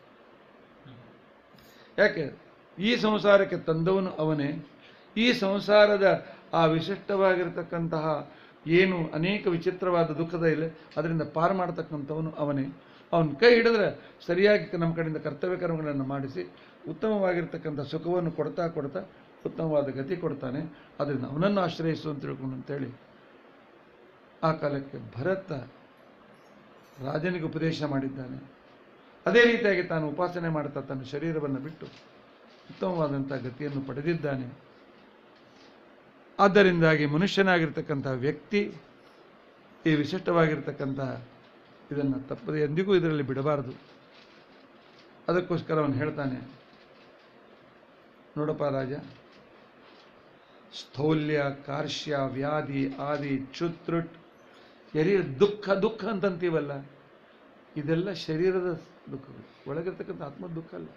ಯಾಕೆ ಈ ಸಂಸಾರಕ್ಕೆ ತಂದವನು ಅವನೇ ಈ ಸಂಸಾರದ ಆ ವಿಶಿಷ್ಟವಾಗಿರತಕ್ಕಂತಹ ಏನು ಅನೇಕ ವಿಚಿತ್ರವಾದ ದುಃಖದ ಇದೆ ಅದರಿಂದ ಪಾರು ಮಾಡತಕ್ಕಂಥವನು ಅವನೇ ಅವನ ಕೈ ಹಿಡಿದ್ರೆ ಸರಿಯಾಗಿ ನಮ್ಮ ಕಡೆಯಿಂದ ಕರ್ತವ್ಯ ಕರ್ಮಗಳನ್ನು ಮಾಡಿಸಿ ಉತ್ತಮವಾಗಿರ್ತಕ್ಕಂಥ ಸುಖವನ್ನು ಕೊಡ್ತಾ ಕೊಡ್ತಾ ಉತ್ತಮವಾದ ಗತಿ ಕೊಡ್ತಾನೆ ಅದರಿಂದ ಅವನನ್ನು ಆಶ್ರಯಿಸು ಅಂತ ತಿಳ್ಕೊಂಡು ಅಂತೇಳಿ ಆ ಕಾಲಕ್ಕೆ ಭರತ ರಾಜನಿಗೆ ಉಪದೇಶ ಮಾಡಿದ್ದಾನೆ ಅದೇ ರೀತಿಯಾಗಿ ತಾನು ಉಪಾಸನೆ ಮಾಡ್ತಾ ತನ್ನ ಶರೀರವನ್ನು ಬಿಟ್ಟು ಉತ್ತಮವಾದಂಥ ಗತಿಯನ್ನು ಪಡೆದಿದ್ದಾನೆ ಆದ್ದರಿಂದಾಗಿ ಮನುಷ್ಯನಾಗಿರ್ತಕ್ಕಂಥ ವ್ಯಕ್ತಿ ಈ ವಿಶಿಷ್ಟವಾಗಿರ್ತಕ್ಕಂಥ ಇದನ್ನು ತಪ್ಪದೆ ಎಂದಿಗೂ ಇದರಲ್ಲಿ ಬಿಡಬಾರದು ಅದಕ್ಕೋಸ್ಕರ ಅವನು ಹೇಳ್ತಾನೆ ನೋಡಪ್ಪ ರಾಜ ಸ್ಥೌಲ್ಯ ಕಾರ್ಶ್ಯ ವ್ಯಾಧಿ ಆದಿ ಕ್ಷುತ್ರುಟ್ ಎರಿ ದುಃಖ ದುಃಖ ಅಂತಂತೀವಲ್ಲ ಇದೆಲ್ಲ ಶರೀರದ ದುಃಖಗಳು ಒಳಗಿರ್ತಕ್ಕಂಥ ಆತ್ಮದ ದುಃಖ ಅಲ್ಲ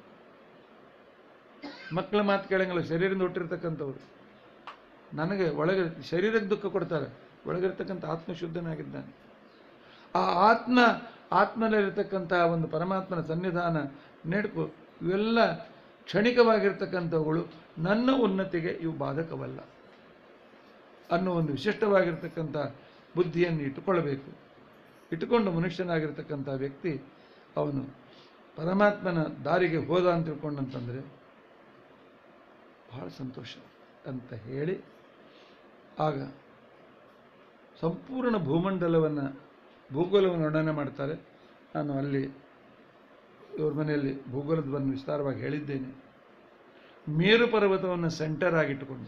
ಮಕ್ಕಳ ಮಾತು ಕೇಳಂಗಿಲ್ಲ ಶರೀರದಿಂದ ಹುಟ್ಟಿರ್ತಕ್ಕಂಥವ್ರು ನನಗೆ ಒಳಗೆ ಶರೀರಕ್ಕೆ ದುಃಖ ಕೊಡ್ತಾರೆ ಒಳಗಿರ್ತಕ್ಕಂಥ ಆತ್ಮ ಶುದ್ಧನಾಗಿದ್ದಾನೆ ಆ ಆತ್ಮ ಆತ್ಮನಲ್ಲಿರ್ತಕ್ಕಂಥ ಒಂದು ಪರಮಾತ್ಮನ ಸನ್ನಿಧಾನ ನೆಡ್ಕು ಇವೆಲ್ಲ ಕ್ಷಣಿಕವಾಗಿರ್ತಕ್ಕಂಥವುಗಳು ನನ್ನ ಉನ್ನತಿಗೆ ಇವು ಬಾಧಕವಲ್ಲ ಅನ್ನೋ ಒಂದು ವಿಶಿಷ್ಟವಾಗಿರ್ತಕ್ಕಂಥ ಬುದ್ಧಿಯನ್ನು ಇಟ್ಟುಕೊಳ್ಳಬೇಕು ಇಟ್ಟುಕೊಂಡು ಮನುಷ್ಯನಾಗಿರ್ತಕ್ಕಂಥ ವ್ಯಕ್ತಿ ಅವನು ಪರಮಾತ್ಮನ ದಾರಿಗೆ ಹೋದ ಅಂತ ತಿಳ್ಕೊಂಡಂತಂದರೆ ಬಹಳ ಸಂತೋಷ ಅಂತ ಹೇಳಿ ಆಗ ಸಂಪೂರ್ಣ ಭೂಮಂಡಲವನ್ನು ಭೂಗೋಳವನ್ನು ವರ್ಣನೆ ಮಾಡ್ತಾರೆ ನಾನು ಅಲ್ಲಿ ಇವ್ರ ಮನೆಯಲ್ಲಿ ಭೂಗೋಳದ ಒಂದು ವಿಸ್ತಾರವಾಗಿ ಹೇಳಿದ್ದೇನೆ ಮೇರು ಪರ್ವತವನ್ನು ಸೆಂಟರ್ ಆಗಿಟ್ಟುಕೊಂಡು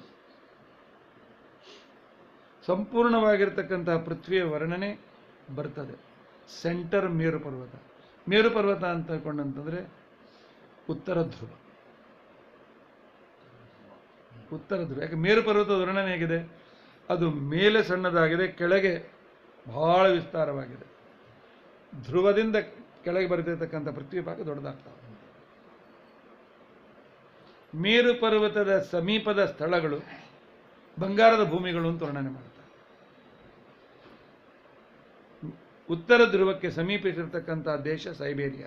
ಸಂಪೂರ್ಣವಾಗಿರ್ತಕ್ಕಂತಹ ಪೃಥ್ವಿಯ ವರ್ಣನೆ ಬರ್ತದೆ ಸೆಂಟರ್ ಮೇರು ಪರ್ವತ ಮೇರು ಪರ್ವತ ಅಂತ ತಿಳ್ಕೊಂಡಂತಂದ್ರೆ ಉತ್ತರ ಧ್ರುವ ಉತ್ತರ ಧ್ರುವ ಯಾಕೆ ಮೇರು ಪರ್ವತದ ವರ್ಣನೆ ಹೇಗಿದೆ ಅದು ಮೇಲೆ ಸಣ್ಣದಾಗಿದೆ ಕೆಳಗೆ ಬಹಳ ವಿಸ್ತಾರವಾಗಿದೆ ಧ್ರುವದಿಂದ ಕೆಳಗೆ ಬರೆದಿರ್ತಕ್ಕಂಥ ಪೃಥ್ವಿ ಭಾಗ ದೊಡ್ಡದಾಗ್ತಾ ಉಂಟು. ಮೇರು ಪರ್ವತದ ಸಮೀಪದ ಸ್ಥಳಗಳು ಬಂಗಾರದ ಭೂಮಿಗಳು ಅಂತ ವರ್ಣನೆ ಮಾಡ್ತಾರೆ ಉತ್ತರ ಧ್ರುವಕ್ಕೆ ಸಮೀಪಿಸಿರ್ತಕ್ಕಂಥ ದೇಶ ಸೈಬೇರಿಯಾ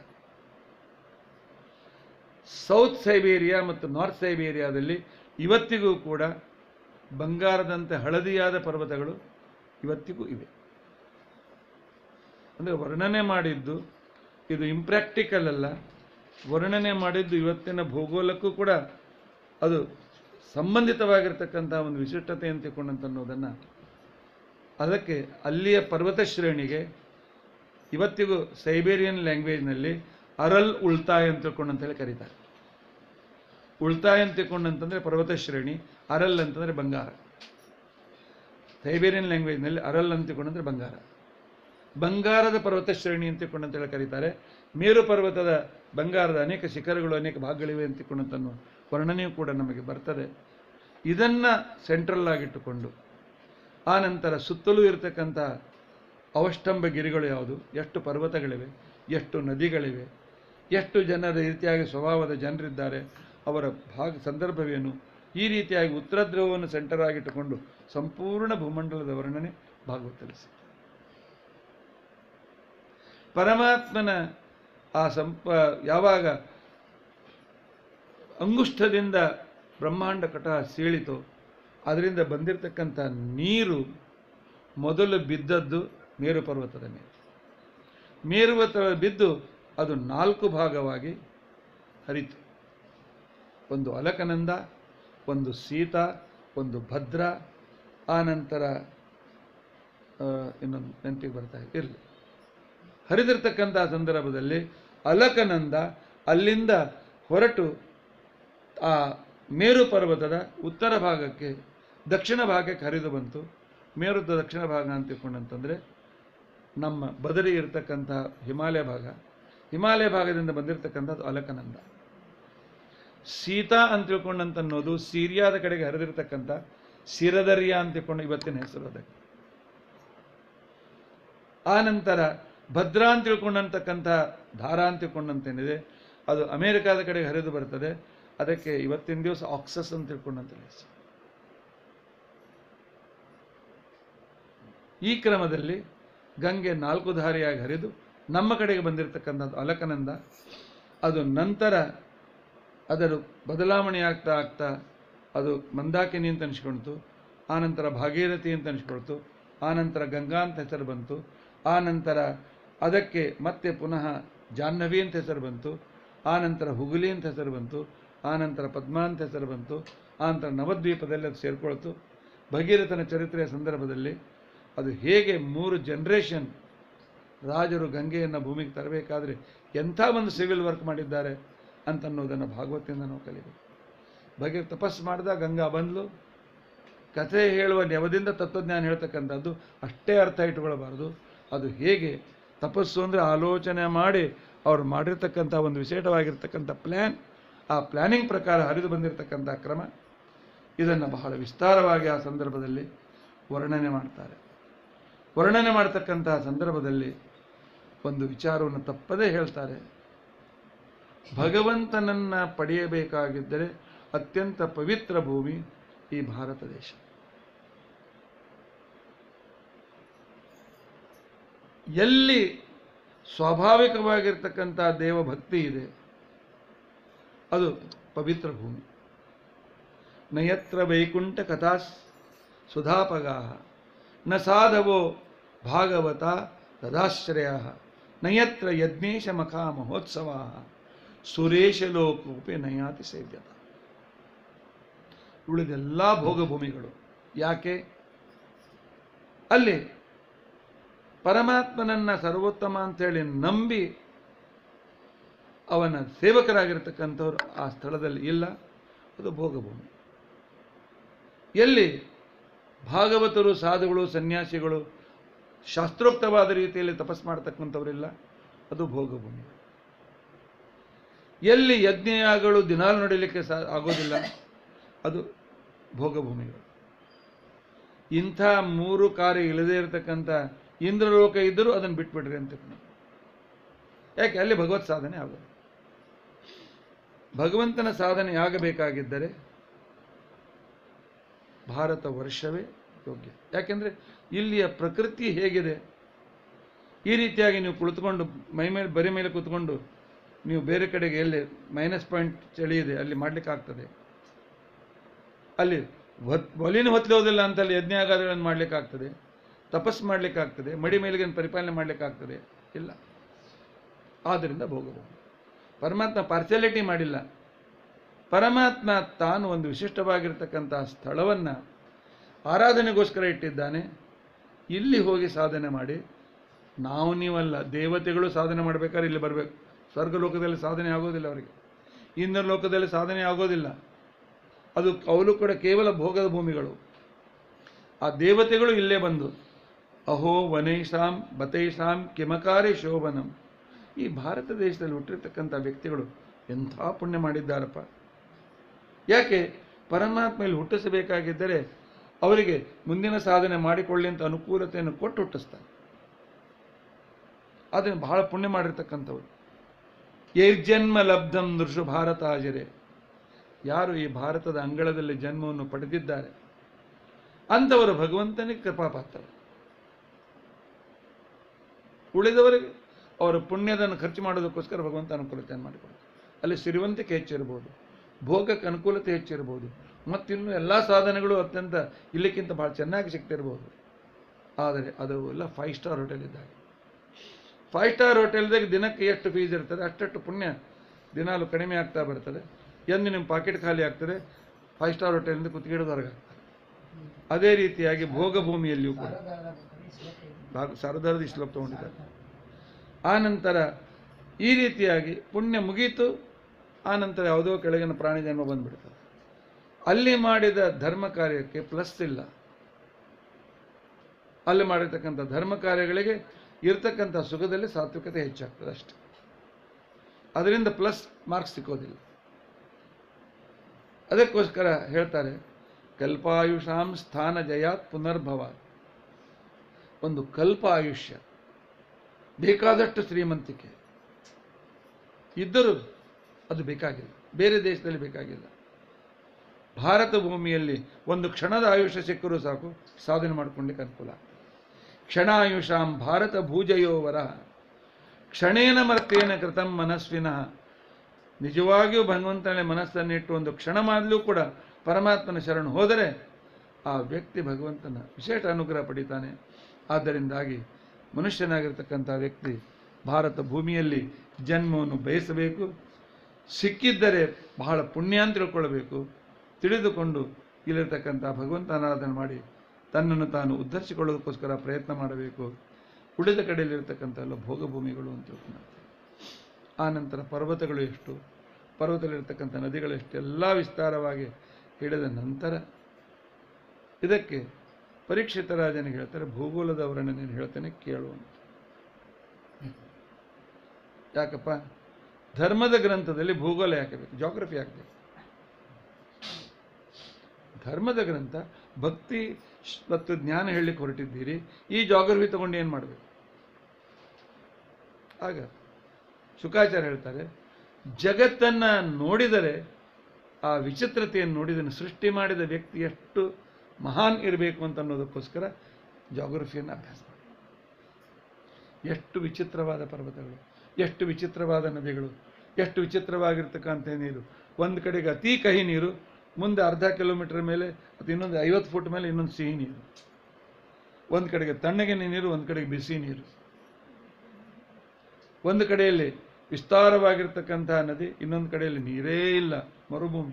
ಸೌತ್ ಸೈಬೇರಿಯಾ ಮತ್ತು ನಾರ್ತ್ ಸೈಬೇರಿಯಾದಲ್ಲಿ ಇವತ್ತಿಗೂ ಕೂಡ ಬಂಗಾರದಂತೆ ಹಳದಿಯಾದ ಪರ್ವತಗಳು ಇವತ್ತಿಗೂ ಇವೆ ಅಂದರೆ ವರ್ಣನೆ ಮಾಡಿದ್ದು ಇದು ಇಂಪ್ರ್ಯಾಕ್ಟಿಕಲ್ ಅಲ್ಲ ವರ್ಣನೆ ಮಾಡಿದ್ದು ಇವತ್ತಿನ ಭೂಗೋಳಕ್ಕೂ ಕೂಡ ಅದು ಸಂಬಂಧಿತವಾಗಿರ್ತಕ್ಕಂಥ ಒಂದು ವಿಶಿಷ್ಟತೆ ಅಂತ ತಿಳ್ಕೊಂಡಂತ ಅನ್ನೋದನ್ನು ಅದಕ್ಕೆ ಅಲ್ಲಿಯ ಪರ್ವತ ಶ್ರೇಣಿಗೆ ಇವತ್ತಿಗೂ ಸೈಬೇರಿಯನ್ ಲ್ಯಾಂಗ್ವೇಜ್ನಲ್ಲಿ ಅರಲ್ ಉಳ್ತಾಯ ಅಂತ ತಿಳ್ಕೊಂಡು ಅಂತೇಳಿ ಕರೀತಾರೆ ಉಳ್ತಾಯ ಅಂತ ತಿಳ್ಕೊಂಡಂತಂದ್ರೆ ಪರ್ವತ ಶ್ರೇಣಿ ಅರಲ್ ಅಂತಂದ್ರೆ ಬಂಗಾರ ಸೈಬೇರಿಯನ್ ಲ್ಯಾಂಗ್ವೇಜ್ನಲ್ಲಿ ಅರಲ್ ಅಂತ ತಿಳ್ಕೊಂಡಂದ್ರೆ ಬಂಗಾರ ಬಂಗಾರದ ಪರ್ವತ ಶ್ರೇಣಿ ಅಂತ ತಿಳ್ಕೊಂಡು ಅಂತೇಳಿ ಕರೀತಾರೆ ಮೇರು ಪರ್ವತದ ಬಂಗಾರದ ಅನೇಕ ಶಿಖರಗಳು ಅನೇಕ ಭಾಗಗಳಿವೆ ಅಂತ ತಿಳ್ಕೊಂಡಂತ ಅನ್ನೋ ವರ್ಣನೆಯೂ ಕೂಡ ನಮಗೆ ಬರ್ತದೆ ಇದನ್ನ ಸೆಂಟ್ರಲ್ ಆಗಿಟ್ಟುಕೊಂಡು ಆ ನಂತರ ಸುತ್ತಲೂ ಇರತಕ್ಕಂಥ ಅವಷ್ಟಂಬ ಗಿರಿಗಳು ಯಾವುದು ಎಷ್ಟು ಪರ್ವತಗಳಿವೆ ಎಷ್ಟು ನದಿಗಳಿವೆ ಎಷ್ಟು ಜನರ ರೀತಿಯಾಗಿ ಸ್ವಭಾವದ ಜನರಿದ್ದಾರೆ ಅವರ ಭಾಗ ಸಂದರ್ಭವೇನು ಈ ರೀತಿಯಾಗಿ ಉತ್ತರ ಧ್ರುವವನ್ನು ಸೆಂಟರ್ ಆಗಿಟ್ಟುಕೊಂಡು ಸಂಪೂರ್ಣ ಭೂಮಂಡಲದ ವರ್ಣನೆ ಭಾಗವತದಲ್ಲಿ ಸಿಗ್ತದೆ ಪರಮಾತ್ಮನ ಆ ಸಂಪ ಯಾವಾಗ ಅಂಗುಷ್ಠದಿಂದ ಬ್ರಹ್ಮಾಂಡ ಕಟ ಸೀಳಿತು ಅದರಿಂದ ಬಂದಿರತಕ್ಕಂಥ ನೀರು ಮೊದಲು ಬಿದ್ದದ್ದು ಮೇರು ಪರ್ವತದ ಮೇಲೆ ಮೇರುವತ ಬಿದ್ದು ಅದು ನಾಲ್ಕು ಭಾಗವಾಗಿ ಹರಿತು ಒಂದು ಅಲಕನಂದ ಒಂದು ಸೀತ ಒಂದು ಭದ್ರ ಆ ನಂತರ ಆ, ಇನ್ನೊಂದು ನೆನಪಿಗೆ ಬರ್ತಾ ಇರಲಿ ಹರಿದಿರ್ತಕ್ಕಂಥ ಸಂದರ್ಭದಲ್ಲಿ ಅಲಕನಂದ ಅಲ್ಲಿಂದ ಹೊರಟು ಆ ಮೇರು ಪರ್ವತದ ಉತ್ತರ ಭಾಗಕ್ಕೆ ದಕ್ಷಿಣ ಭಾಗಕ್ಕೆ ಹರಿದು ಬಂತು ಮೇರುದ ದಕ್ಷಿಣ ಭಾಗ ಅಂತ ತಿಳ್ಕೊಂಡಂತಂದರೆ ನಮ್ಮ ಬದರಿ ಇರತಕ್ಕಂಥ ಹಿಮಾಲಯ ಭಾಗ ಹಿಮಾಲಯ ಭಾಗದಿಂದ ಬಂದಿರತಕ್ಕಂಥದ್ದು ಅಲಕನಂದ ಸೀತಾ ಅಂತ ತಿಳ್ಕೊಂಡಂತ ಅನ್ನೋದು ಸಿರಿಯಾದ ಕಡೆಗೆ ಹರಿದಿರ್ತಕ್ಕಂಥ ಸಿರದರ್ಯ ಅಂತ ತಿಳ್ಕೊಂಡು ಇವತ್ತಿನ ಹೆಸರು ಅದಕ್ಕೆ ಆ ನಂತರ ಭದ್ರಾ ಅಂತ ತಿಳ್ಕೊಂಡಂತಕ್ಕಂಥ ಧಾರಾ ಅಂತ ತಿಳ್ಕೊಂಡಂತೇನಿದೆ ಅದು ಅಮೇರಿಕಾದ ಕಡೆಗೆ ಹರಿದು ಬರ್ತದೆ ಅದಕ್ಕೆ ಇವತ್ತಿನ ದಿವಸ ಆಕ್ಸಸ್ ಅಂತ ತಿಳ್ಕೊಂಡಂತ ಹೆಸರು ಈ ಕ್ರಮದಲ್ಲಿ ಗಂಗೆ ನಾಲ್ಕು ಧಾರಿಯಾಗಿ ಹರಿದು ನಮ್ಮ ಕಡೆಗೆ ಬಂದಿರತಕ್ಕಂಥದ್ದು ಅಲಕನಂದ ಅದು ನಂತರ ಅದರ ಬದಲಾವಣೆ ಆಗ್ತಾ ಆಗ್ತಾ ಅದು ಮಂದಾಕಿನಿ ಅಂತ ಅನಿಸ್ಕೊಳ್ತು ಆನಂತರ ಭಾಗೀರಥಿ ಅಂತ ಅನಿಸ್ಕೊಳ್ತು ಆನಂತರ ಗಂಗಾ ಅಂತ ಹೆಸರು ಬಂತು ಆನಂತರ ಅದಕ್ಕೆ ಮತ್ತೆ ಪುನಃ ಜಾಹ್ನವಿ ಅಂತ ಹೆಸರು ಬಂತು ಆನಂತರ ಹುಗುಲಿ ಅಂತ ಹೆಸರು ಬಂತು ಆನಂತರ ಪದ್ಮ ಅಂತ ಹೆಸರು ಬಂತು ಆನಂತರ ನವದ್ವೀಪದಲ್ಲಿ ಅದು ಸೇರ್ಕೊಳ್ತು ಭಗೀರಥನ ಚರಿತ್ರೆಯ ಸಂದರ್ಭದಲ್ಲಿ ಅದು ಹೇಗೆ ಮೂರು ಜನ್ರೇಷನ್ ರಾಜರು ಗಂಗೆಯನ್ನು ಭೂಮಿಗೆ ತರಬೇಕಾದ್ರೆ ಎಂಥ ಒಂದು ಸಿವಿಲ್ ವರ್ಕ್ ಮಾಡಿದ್ದಾರೆ ಅಂತನ್ನೋದನ್ನು ಭಾಗವತದಿಂದ ನಾವು ಕಲಿಬೇಕು ಭಗೀರ ತಪಸ್ಸು ಮಾಡಿದ ಗಂಗಾ ಬಂದ್ಲು ಕಥೆ ಹೇಳುವ ನೆವದಿಂದ ತತ್ವಜ್ಞಾನ ಹೇಳ್ತಕ್ಕಂಥದ್ದು ಅಷ್ಟೇ ಅರ್ಥ ಇಟ್ಕೊಳ್ಬಾರ್ದು ಅದು ಹೇಗೆ ತಪಸ್ಸು ಅಂದರೆ ಆಲೋಚನೆ ಮಾಡಿ ಅವ್ರು ಮಾಡಿರ್ತಕ್ಕಂಥ ಒಂದು ವಿಶೇಷವಾಗಿರ್ತಕ್ಕಂಥ ಪ್ಲ್ಯಾನ್ ಆ ಪ್ಲ್ಯಾನಿಂಗ್ ಪ್ರಕಾರ ಹರಿದು ಬಂದಿರತಕ್ಕಂಥ ಕ್ರಮ ಇದನ್ನು ಬಹಳ ವಿಸ್ತಾರವಾಗಿ ಆ ಸಂದರ್ಭದಲ್ಲಿ ವರ್ಣನೆ ಮಾಡ್ತಾರೆ ವರ್ಣನೆ ಮಾಡ್ತಕ್ಕಂತಹ ಸಂದರ್ಭದಲ್ಲಿ ಒಂದು ವಿಚಾರವನ್ನು ತಪ್ಪದೇ ಹೇಳ್ತಾರೆ ಭಗವಂತನನ್ನ ಪಡೆಯಬೇಕಾಗಿದ್ದರೆ ಅತ್ಯಂತ ಪವಿತ್ರ ಭೂಮಿ ಈ ಭಾರತ ದೇಶ ಎಲ್ಲಿ ಸ್ವಾಭಾವಿಕವಾಗಿರ್ತಕ್ಕಂಥ ದೇವಭಕ್ತಿ ಇದೆ ಅದು ಪವಿತ್ರ ಭೂಮಿ ನಯತ್ರ ವೈಕುಂಠ ಕಥಾ ಸುಧಾಪಗಾ ನ ಸಾಧವೋ ಭಾಗವತ ತದಾಶ್ರಯ ನಯತ್ರ ಯಜ್ಞೇಶ ಮಖಾ ಮಹೋತ್ಸವ ಸುರೇಶ ಲೋಕೋಪಿ ನಯಾತಿ ಸೇವ್ಯತ ಉಳಿದೆಲ್ಲ ಭೋಗಭೂಮಿಗಳು ಯಾಕೆ ಅಲ್ಲಿ ಪರಮಾತ್ಮನನ್ನ ಸರ್ವೋತ್ತಮ ಅಂತೇಳಿ ನಂಬಿ ಅವನ ಸೇವಕರಾಗಿರ್ತಕ್ಕಂಥವ್ರು ಆ ಸ್ಥಳದಲ್ಲಿ ಇಲ್ಲ ಅದು ಭೋಗಭೂಮಿ ಎಲ್ಲಿ ಭಾಗವತರು ಸಾಧುಗಳು ಸನ್ಯಾಸಿಗಳು ಶಾಸ್ತ್ರೋಕ್ತವಾದ ರೀತಿಯಲ್ಲಿ ತಪಸ್ ಮಾಡ್ತಕ್ಕಂಥವರಿಲ್ಲ ಅದು ಭೋಗಭೂಮಿ ಎಲ್ಲಿ ಯಜ್ಞಯಾಗಗಳು ದಿನಾಲು ನಡೀಲಿಕ್ಕೆ ಸಾ ಆಗೋದಿಲ್ಲ ಅದು ಭೋಗಭೂಮಿಗಳು ಇಂಥ ಮೂರು ಕಾರ್ಯ ಇಲ್ಲದೇ ಇರತಕ್ಕಂಥ ಇಂದ್ರಲೋಕ ಇದ್ದರೂ ಅದನ್ನು ಬಿಟ್ಬಿಡ್ರಿ ಅಂತ ತಿಳ್ಕೊಂಡು. ಯಾಕೆ ಅಲ್ಲಿ ಭಗವತ್ ಸಾಧನೆ ಆಗೋದು ಭಗವಂತನ ಸಾಧನೆ ಆಗಬೇಕಾಗಿದ್ದರೆ ಭಾರತ ವರ್ಷವೇ ಯೋಗ್ಯ ಯಾಕೆಂದರೆ ಇಲ್ಲಿಯ ಪ್ರಕೃತಿ ಹೇಗಿದೆ ಈ ರೀತಿಯಾಗಿ ನೀವು ಕುಳಿತುಕೊಂಡು ಮೈ ಮೇಲೆ ಬರಿ ಮೇಲೆ ಕೂತ್ಕೊಂಡು ನೀವು ಬೇರೆ ಕಡೆಗೆ ಎಲ್ಲಿ ಮೈನಸ್ ಪಾಯಿಂಟ್ ಚಳಿ ಇದೆ ಅಲ್ಲಿ ಮಾಡ್ಲಿಕ್ಕೆ ಆಗ್ತದೆ ಅಲ್ಲಿ ಹೊತ್ ಒಲಿನ ಹೊತ್ತಲೋದಿಲ್ಲ ಅಂತ ಅಲ್ಲಿ ಯಜ್ಞಾಗಾರಗಳನ್ನು ಮಾಡ್ಲಿಕ್ಕೆ ಆಗ್ತದೆ ತಪಸ್ ಮಾಡ್ಲಿಕ್ಕೆ ಆಗ್ತದೆ ಮಡಿ ಮೇಲಿಗೆ ಪರಿಪಾಲನೆ ಮಾಡ್ಲಿಕ್ಕೆ ಆಗ್ತದೆ ಇಲ್ಲ ಆದ್ದರಿಂದ ಭೋಗಬಹುದು ಪರಮಾತ್ಮ ಪಾರ್ಚಾಲಿಟಿ ಮಾಡಿಲ್ಲ ಪರಮಾತ್ಮ ತಾನು ಒಂದು ವಿಶಿಷ್ಟವಾಗಿರ್ತಕ್ಕಂಥ ಸ್ಥಳವನ್ನು ಆರಾಧನೆಗೋಸ್ಕರ ಇಟ್ಟಿದ್ದಾನೆ ಇಲ್ಲಿ ಹೋಗಿ ಸಾಧನೆ ಮಾಡಿ ನಾವು ನೀವಲ್ಲ ದೇವತೆಗಳು ಸಾಧನೆ ಮಾಡಬೇಕಾದ್ರೆ ಇಲ್ಲಿ ಬರಬೇಕು ಸ್ವರ್ಗ ಲೋಕದಲ್ಲಿ ಸಾಧನೆ ಆಗೋದಿಲ್ಲ ಅವರಿಗೆ ಇಂದ್ರ ಲೋಕದಲ್ಲಿ ಸಾಧನೆ ಆಗೋದಿಲ್ಲ ಅದು ಅವಳು ಕೂಡ ಕೇವಲ ಭೋಗದ ಭೂಮಿಗಳು ಆ ದೇವತೆಗಳು ಇಲ್ಲೇ ಬಂದು ಅಹೋ ವನೈಷಾಂ ಬತೈಷಾಂ ಕಿಮಕಾರಿ ಶೋಭನಂ ಈ ಭಾರತ ದೇಶದಲ್ಲಿ ಹುಟ್ಟಿರ್ತಕ್ಕಂಥ ವ್ಯಕ್ತಿಗಳು ಎಂಥ ಪುಣ್ಯ ಮಾಡಿದ್ದಾರಪ್ಪ ಯಾಕೆ ಪರಮಾತ್ಮ ಇಲ್ಲಿ ಹುಟ್ಟಿಸಬೇಕಾಗಿದ್ದರೆ ಅವರಿಗೆ ಮುಂದಿನ ಸಾಧನೆ ಮಾಡಿಕೊಳ್ಳಿ ಅಂತ ಅನುಕೂಲತೆಯನ್ನು ಕೊಟ್ಟು ಹುಟ್ಟಿಸ್ತಾರೆ ಅದನ್ನು ಬಹಳ ಪುಣ್ಯ ಮಾಡಿರ್ತಕ್ಕಂಥವ್ರು ಯೈರ್ಜನ್ಮ ಲಬ್ಧಂ ನೃಷು ಭಾರತ ಹಾಜರೆ ಯಾರು ಈ ಭಾರತದ ಅಂಗಳದಲ್ಲಿ ಜನ್ಮವನ್ನು ಪಡೆದಿದ್ದಾರೆ ಅಂಥವರು ಭಗವಂತನಿಗೆ ಕೃಪಾಪಾತ್ರರು ಉಳಿದವರಿಗೆ ಅವರ ಪುಣ್ಯದನ್ನು ಖರ್ಚು ಮಾಡೋದಕ್ಕೋಸ್ಕರ ಭಗವಂತ ಅನುಕೂಲತೆಯನ್ನು ಮಾಡಿಕೊಡ್ತಾರೆ ಅಲ್ಲಿ ಸಿರಿವಂತಿಕೆ ಹೆಚ್ಚಿರ್ಬೋದು ಭೋಗಕ್ಕೆ ಅನುಕೂಲತೆ ಹೆಚ್ಚಿರ್ಬೋದು ಮತ್ತಿನ್ನು ಎಲ್ಲ ಸಾಧನೆಗಳು ಅತ್ಯಂತ ಇಲ್ಲಕ್ಕಿಂತ ಭಾಳ ಚೆನ್ನಾಗಿ ಸಿಗ್ತಿರ್ಬೋದು ಆದರೆ ಅದು ಎಲ್ಲ ಫೈವ್ ಸ್ಟಾರ್ ಹೋಟೆಲ್ ಇದ್ದಾಗ ಫೈವ್ ಸ್ಟಾರ್ ಹೋಟೆಲ್ದಾಗ ದಿನಕ್ಕೆ ಎಷ್ಟು ಫೀಸ್ ಇರ್ತದೆ ಅಷ್ಟಷ್ಟು ಪುಣ್ಯ ದಿನಾಲು ಕಡಿಮೆ ಆಗ್ತಾ ಬರ್ತದೆ ಎಂದು ನಿಮ್ಮ ಪಾಕೆಟ್ ಖಾಲಿ ಆಗ್ತದೆ ಫೈವ್ ಸ್ಟಾರ್ ಹೋಟೆಲಿಂದ ಕುತ್ತಿಗೆಡೋದು ಹೊರಗೆ ಆಗ್ತದೆ ಅದೇ ರೀತಿಯಾಗಿ ಭೋಗ ಭೂಮಿಯಲ್ಲಿಯೂ ಕೂಡ ಭಾಗ- ಶಾರದಾರದಿ ಶ್ಲೋಕ ತಗೊಂಡಿದ್ದಾರೆ ಆ ನಂತರ ಈ ರೀತಿಯಾಗಿ ಪುಣ್ಯ ಮುಗೀತು ಆ ನಂತರ ಯಾವುದೋ ಕೆಳಗಿನ ಪ್ರಾಣಿ ಜನ್ಮ ಬಂದ್ಬಿಡ್ತದೆ ಅಲ್ಲಿ ಮಾಡಿದ ಧರ್ಮ ಕಾರ್ಯಕ್ಕೆ ಪ್ಲಸ್ ಇಲ್ಲ ಅಲ್ಲಿ ಮಾಡಿರ್ತಕ್ಕಂಥ ಧರ್ಮ ಕಾರ್ಯಗಳಿಗೆ ಇರ್ತಕ್ಕಂಥ ಸುಖದಲ್ಲಿ ಸಾತ್ವಿಕತೆ ಹೆಚ್ಚಾಗ್ತದೆ ಅಷ್ಟೆ ಅದರಿಂದ ಪ್ಲಸ್ ಮಾರ್ಕ್ಸ್ ಸಿಕ್ಕೋದಿಲ್ಲ ಅದಕ್ಕೋಸ್ಕರ ಹೇಳ್ತಾರೆ ಕಲ್ಪಾಯುಷಾಂ ಸ್ಥಾನ ಜಯಾತ್ ಪುನರ್ಭವ ಒಂದು ಕಲ್ಪ ಆಯುಷ್ಯ ಬೇಕಾದಷ್ಟು ಶ್ರೀಮಂತಿಕೆ ಇದ್ದರೂ ಅದು ಬೇಕಾಗಿಲ್ಲ ಬೇರೆ ದೇಶದಲ್ಲಿ ಬೇಕಾಗಿಲ್ಲ ಭಾರತ ಭೂಮಿಯಲ್ಲಿ ಒಂದು ಕ್ಷಣದ ಆಯುಷ್ಯ ಸಿಕ್ಕರೂ ಸಾಕು ಸಾಧನೆ ಮಾಡ್ಕೊಳ್ಳಿಕ್ಕೆ ಅನುಕೂಲ ಆಗ್ತದೆ ಕ್ಷಣಾಯುಷಾಂ ಭಾರತ ಭೂಜಯೋವರ ಕ್ಷಣೇನ ಮರ್ತೇನ ಕೃತಂ ಮನಸ್ವಿನಃ ನಿಜವಾಗಿಯೂ ಭಗವಂತನೇ ಮನಸ್ಸನ್ನಿಟ್ಟು ಒಂದು ಕ್ಷಣ ಮಾಡಲೂ ಕೂಡ ಪರಮಾತ್ಮನ ಶರಣು ಹೋದರೆ ಆ ವ್ಯಕ್ತಿ ಭಗವಂತನ ವಿಶೇಷ ಅನುಗ್ರಹ ಪಡಿತಾನೆ ಆದ್ದರಿಂದಾಗಿ ಮನುಷ್ಯನಾಗಿರ್ತಕ್ಕಂಥ ವ್ಯಕ್ತಿ ಭಾರತ ಭೂಮಿಯಲ್ಲಿ ಜನ್ಮವನ್ನು ಬಯಸಬೇಕು ಸಿಕ್ಕಿದ್ದರೆ ಬಹಳ ಪುಣ್ಯ ಅಂತ ತಿಳ್ಕೊಳ್ಬೇಕು ತಿಳಿದುಕೊಂಡು ಇಲ್ಲಿರ್ತಕ್ಕಂಥ ಭಗವಂತ ಆರಾಧನೆ ಮಾಡಿ ತನ್ನನ್ನು ತಾನು ಉದ್ಧರಿಸಿಕೊಳ್ಳೋದಕ್ಕೋಸ್ಕರ ಪ್ರಯತ್ನ ಮಾಡಬೇಕು ಉಳಿದ ಕಡೆಯಲ್ಲಿರ್ತಕ್ಕಂಥ ಎಲ್ಲ ಭೋಗಭೂಮಿಗಳು ಅಂತ ತಿಳ್ಕೊಂಡು ಆ ನಂತರ ಪರ್ವತಗಳು ಎಷ್ಟು ಪರ್ವತದಲ್ಲಿರ್ತಕ್ಕಂಥ ನದಿಗಳು ಎಷ್ಟು ಎಲ್ಲ ವಿಸ್ತಾರವಾಗಿ ಹೇಳಿದ ನಂತರ ಇದಕ್ಕೆ ಪರೀಕ್ಷಿತ ರಾಜನಿಗೆ ಹೇಳ್ತಾರೆ ಭೂಗೋಳದ ವರ್ಣನೆ ಹೇಳ್ತೇನೆ ಕೇಳು ಅಂತ ಯಾಕಪ್ಪ ಧರ್ಮದ ಗ್ರಂಥದಲ್ಲಿ ಭೂಗೋಳ ಯಾಕೆ ಬೇಕು ಜಾಗ್ರಫಿ ಹಾಕಬೇಕು ಧರ್ಮದ ಗ್ರಂಥ ಭಕ್ತಿ ಶ್- ಮತ್ತು ಜ್ಞಾನ ಹೇಳಲಿಕ್ಕೆ ಹೊರಟಿದ್ದೀರಿ ಈ ಜಾಗ್ರಫಿ ತಗೊಂಡು ಏನು ಮಾಡಬೇಕು ಆಗ ಶುಕಾಚಾರ್ಯ ಹೇಳ್ತಾರೆ ಜಗತ್ತನ್ನು ನೋಡಿದರೆ ಆ ವಿಚಿತ್ರತೆಯನ್ನು ನೋಡಿದನು ಸೃಷ್ಟಿ ಮಾಡಿದ ವ್ಯಕ್ತಿ ಎಷ್ಟು ಮಹಾನ್ ಇರಬೇಕು ಅಂತ ಅನ್ನೋದಕ್ಕೋಸ್ಕರ ಜಾಗ್ರಫಿಯನ್ನು ಅಭ್ಯಾಸ ಮಾಡಿ ಎಷ್ಟು ವಿಚಿತ್ರವಾದ ಪರ್ವತಗಳು ಎಷ್ಟು ವಿಚಿತ್ರವಾದ ನದಿಗಳು ಎಷ್ಟು ವಿಚಿತ್ರವಾಗಿರ್ತಕ್ಕಂಥ ನೀರು ಒಂದು ಕಡೆಗೆ ಅತಿ ಕಹಿ ನೀರು ಮುಂದೆ ಅರ್ಧ ಕಿಲೋಮೀಟರ್ ಮೇಲೆ ಅಥವಾ ಇನ್ನೊಂದು ಐವತ್ತು ಫುಟ್ ಮೇಲೆ ಇನ್ನೊಂದು ಸಿಹಿ ನೀರು ಒಂದು ಕಡೆಗೆ ತಣ್ಣಗೆ ನೀರು ಒಂದು ಕಡೆಗೆ ಬಿಸಿ ನೀರು ಒಂದು ಕಡೆಯಲ್ಲಿ ವಿಸ್ತಾರವಾಗಿರ್ತಕ್ಕಂತಹ ನದಿ ಇನ್ನೊಂದು ಕಡೆಯಲ್ಲಿ ನೀರೇ ಇಲ್ಲ ಮರುಭೂಮಿ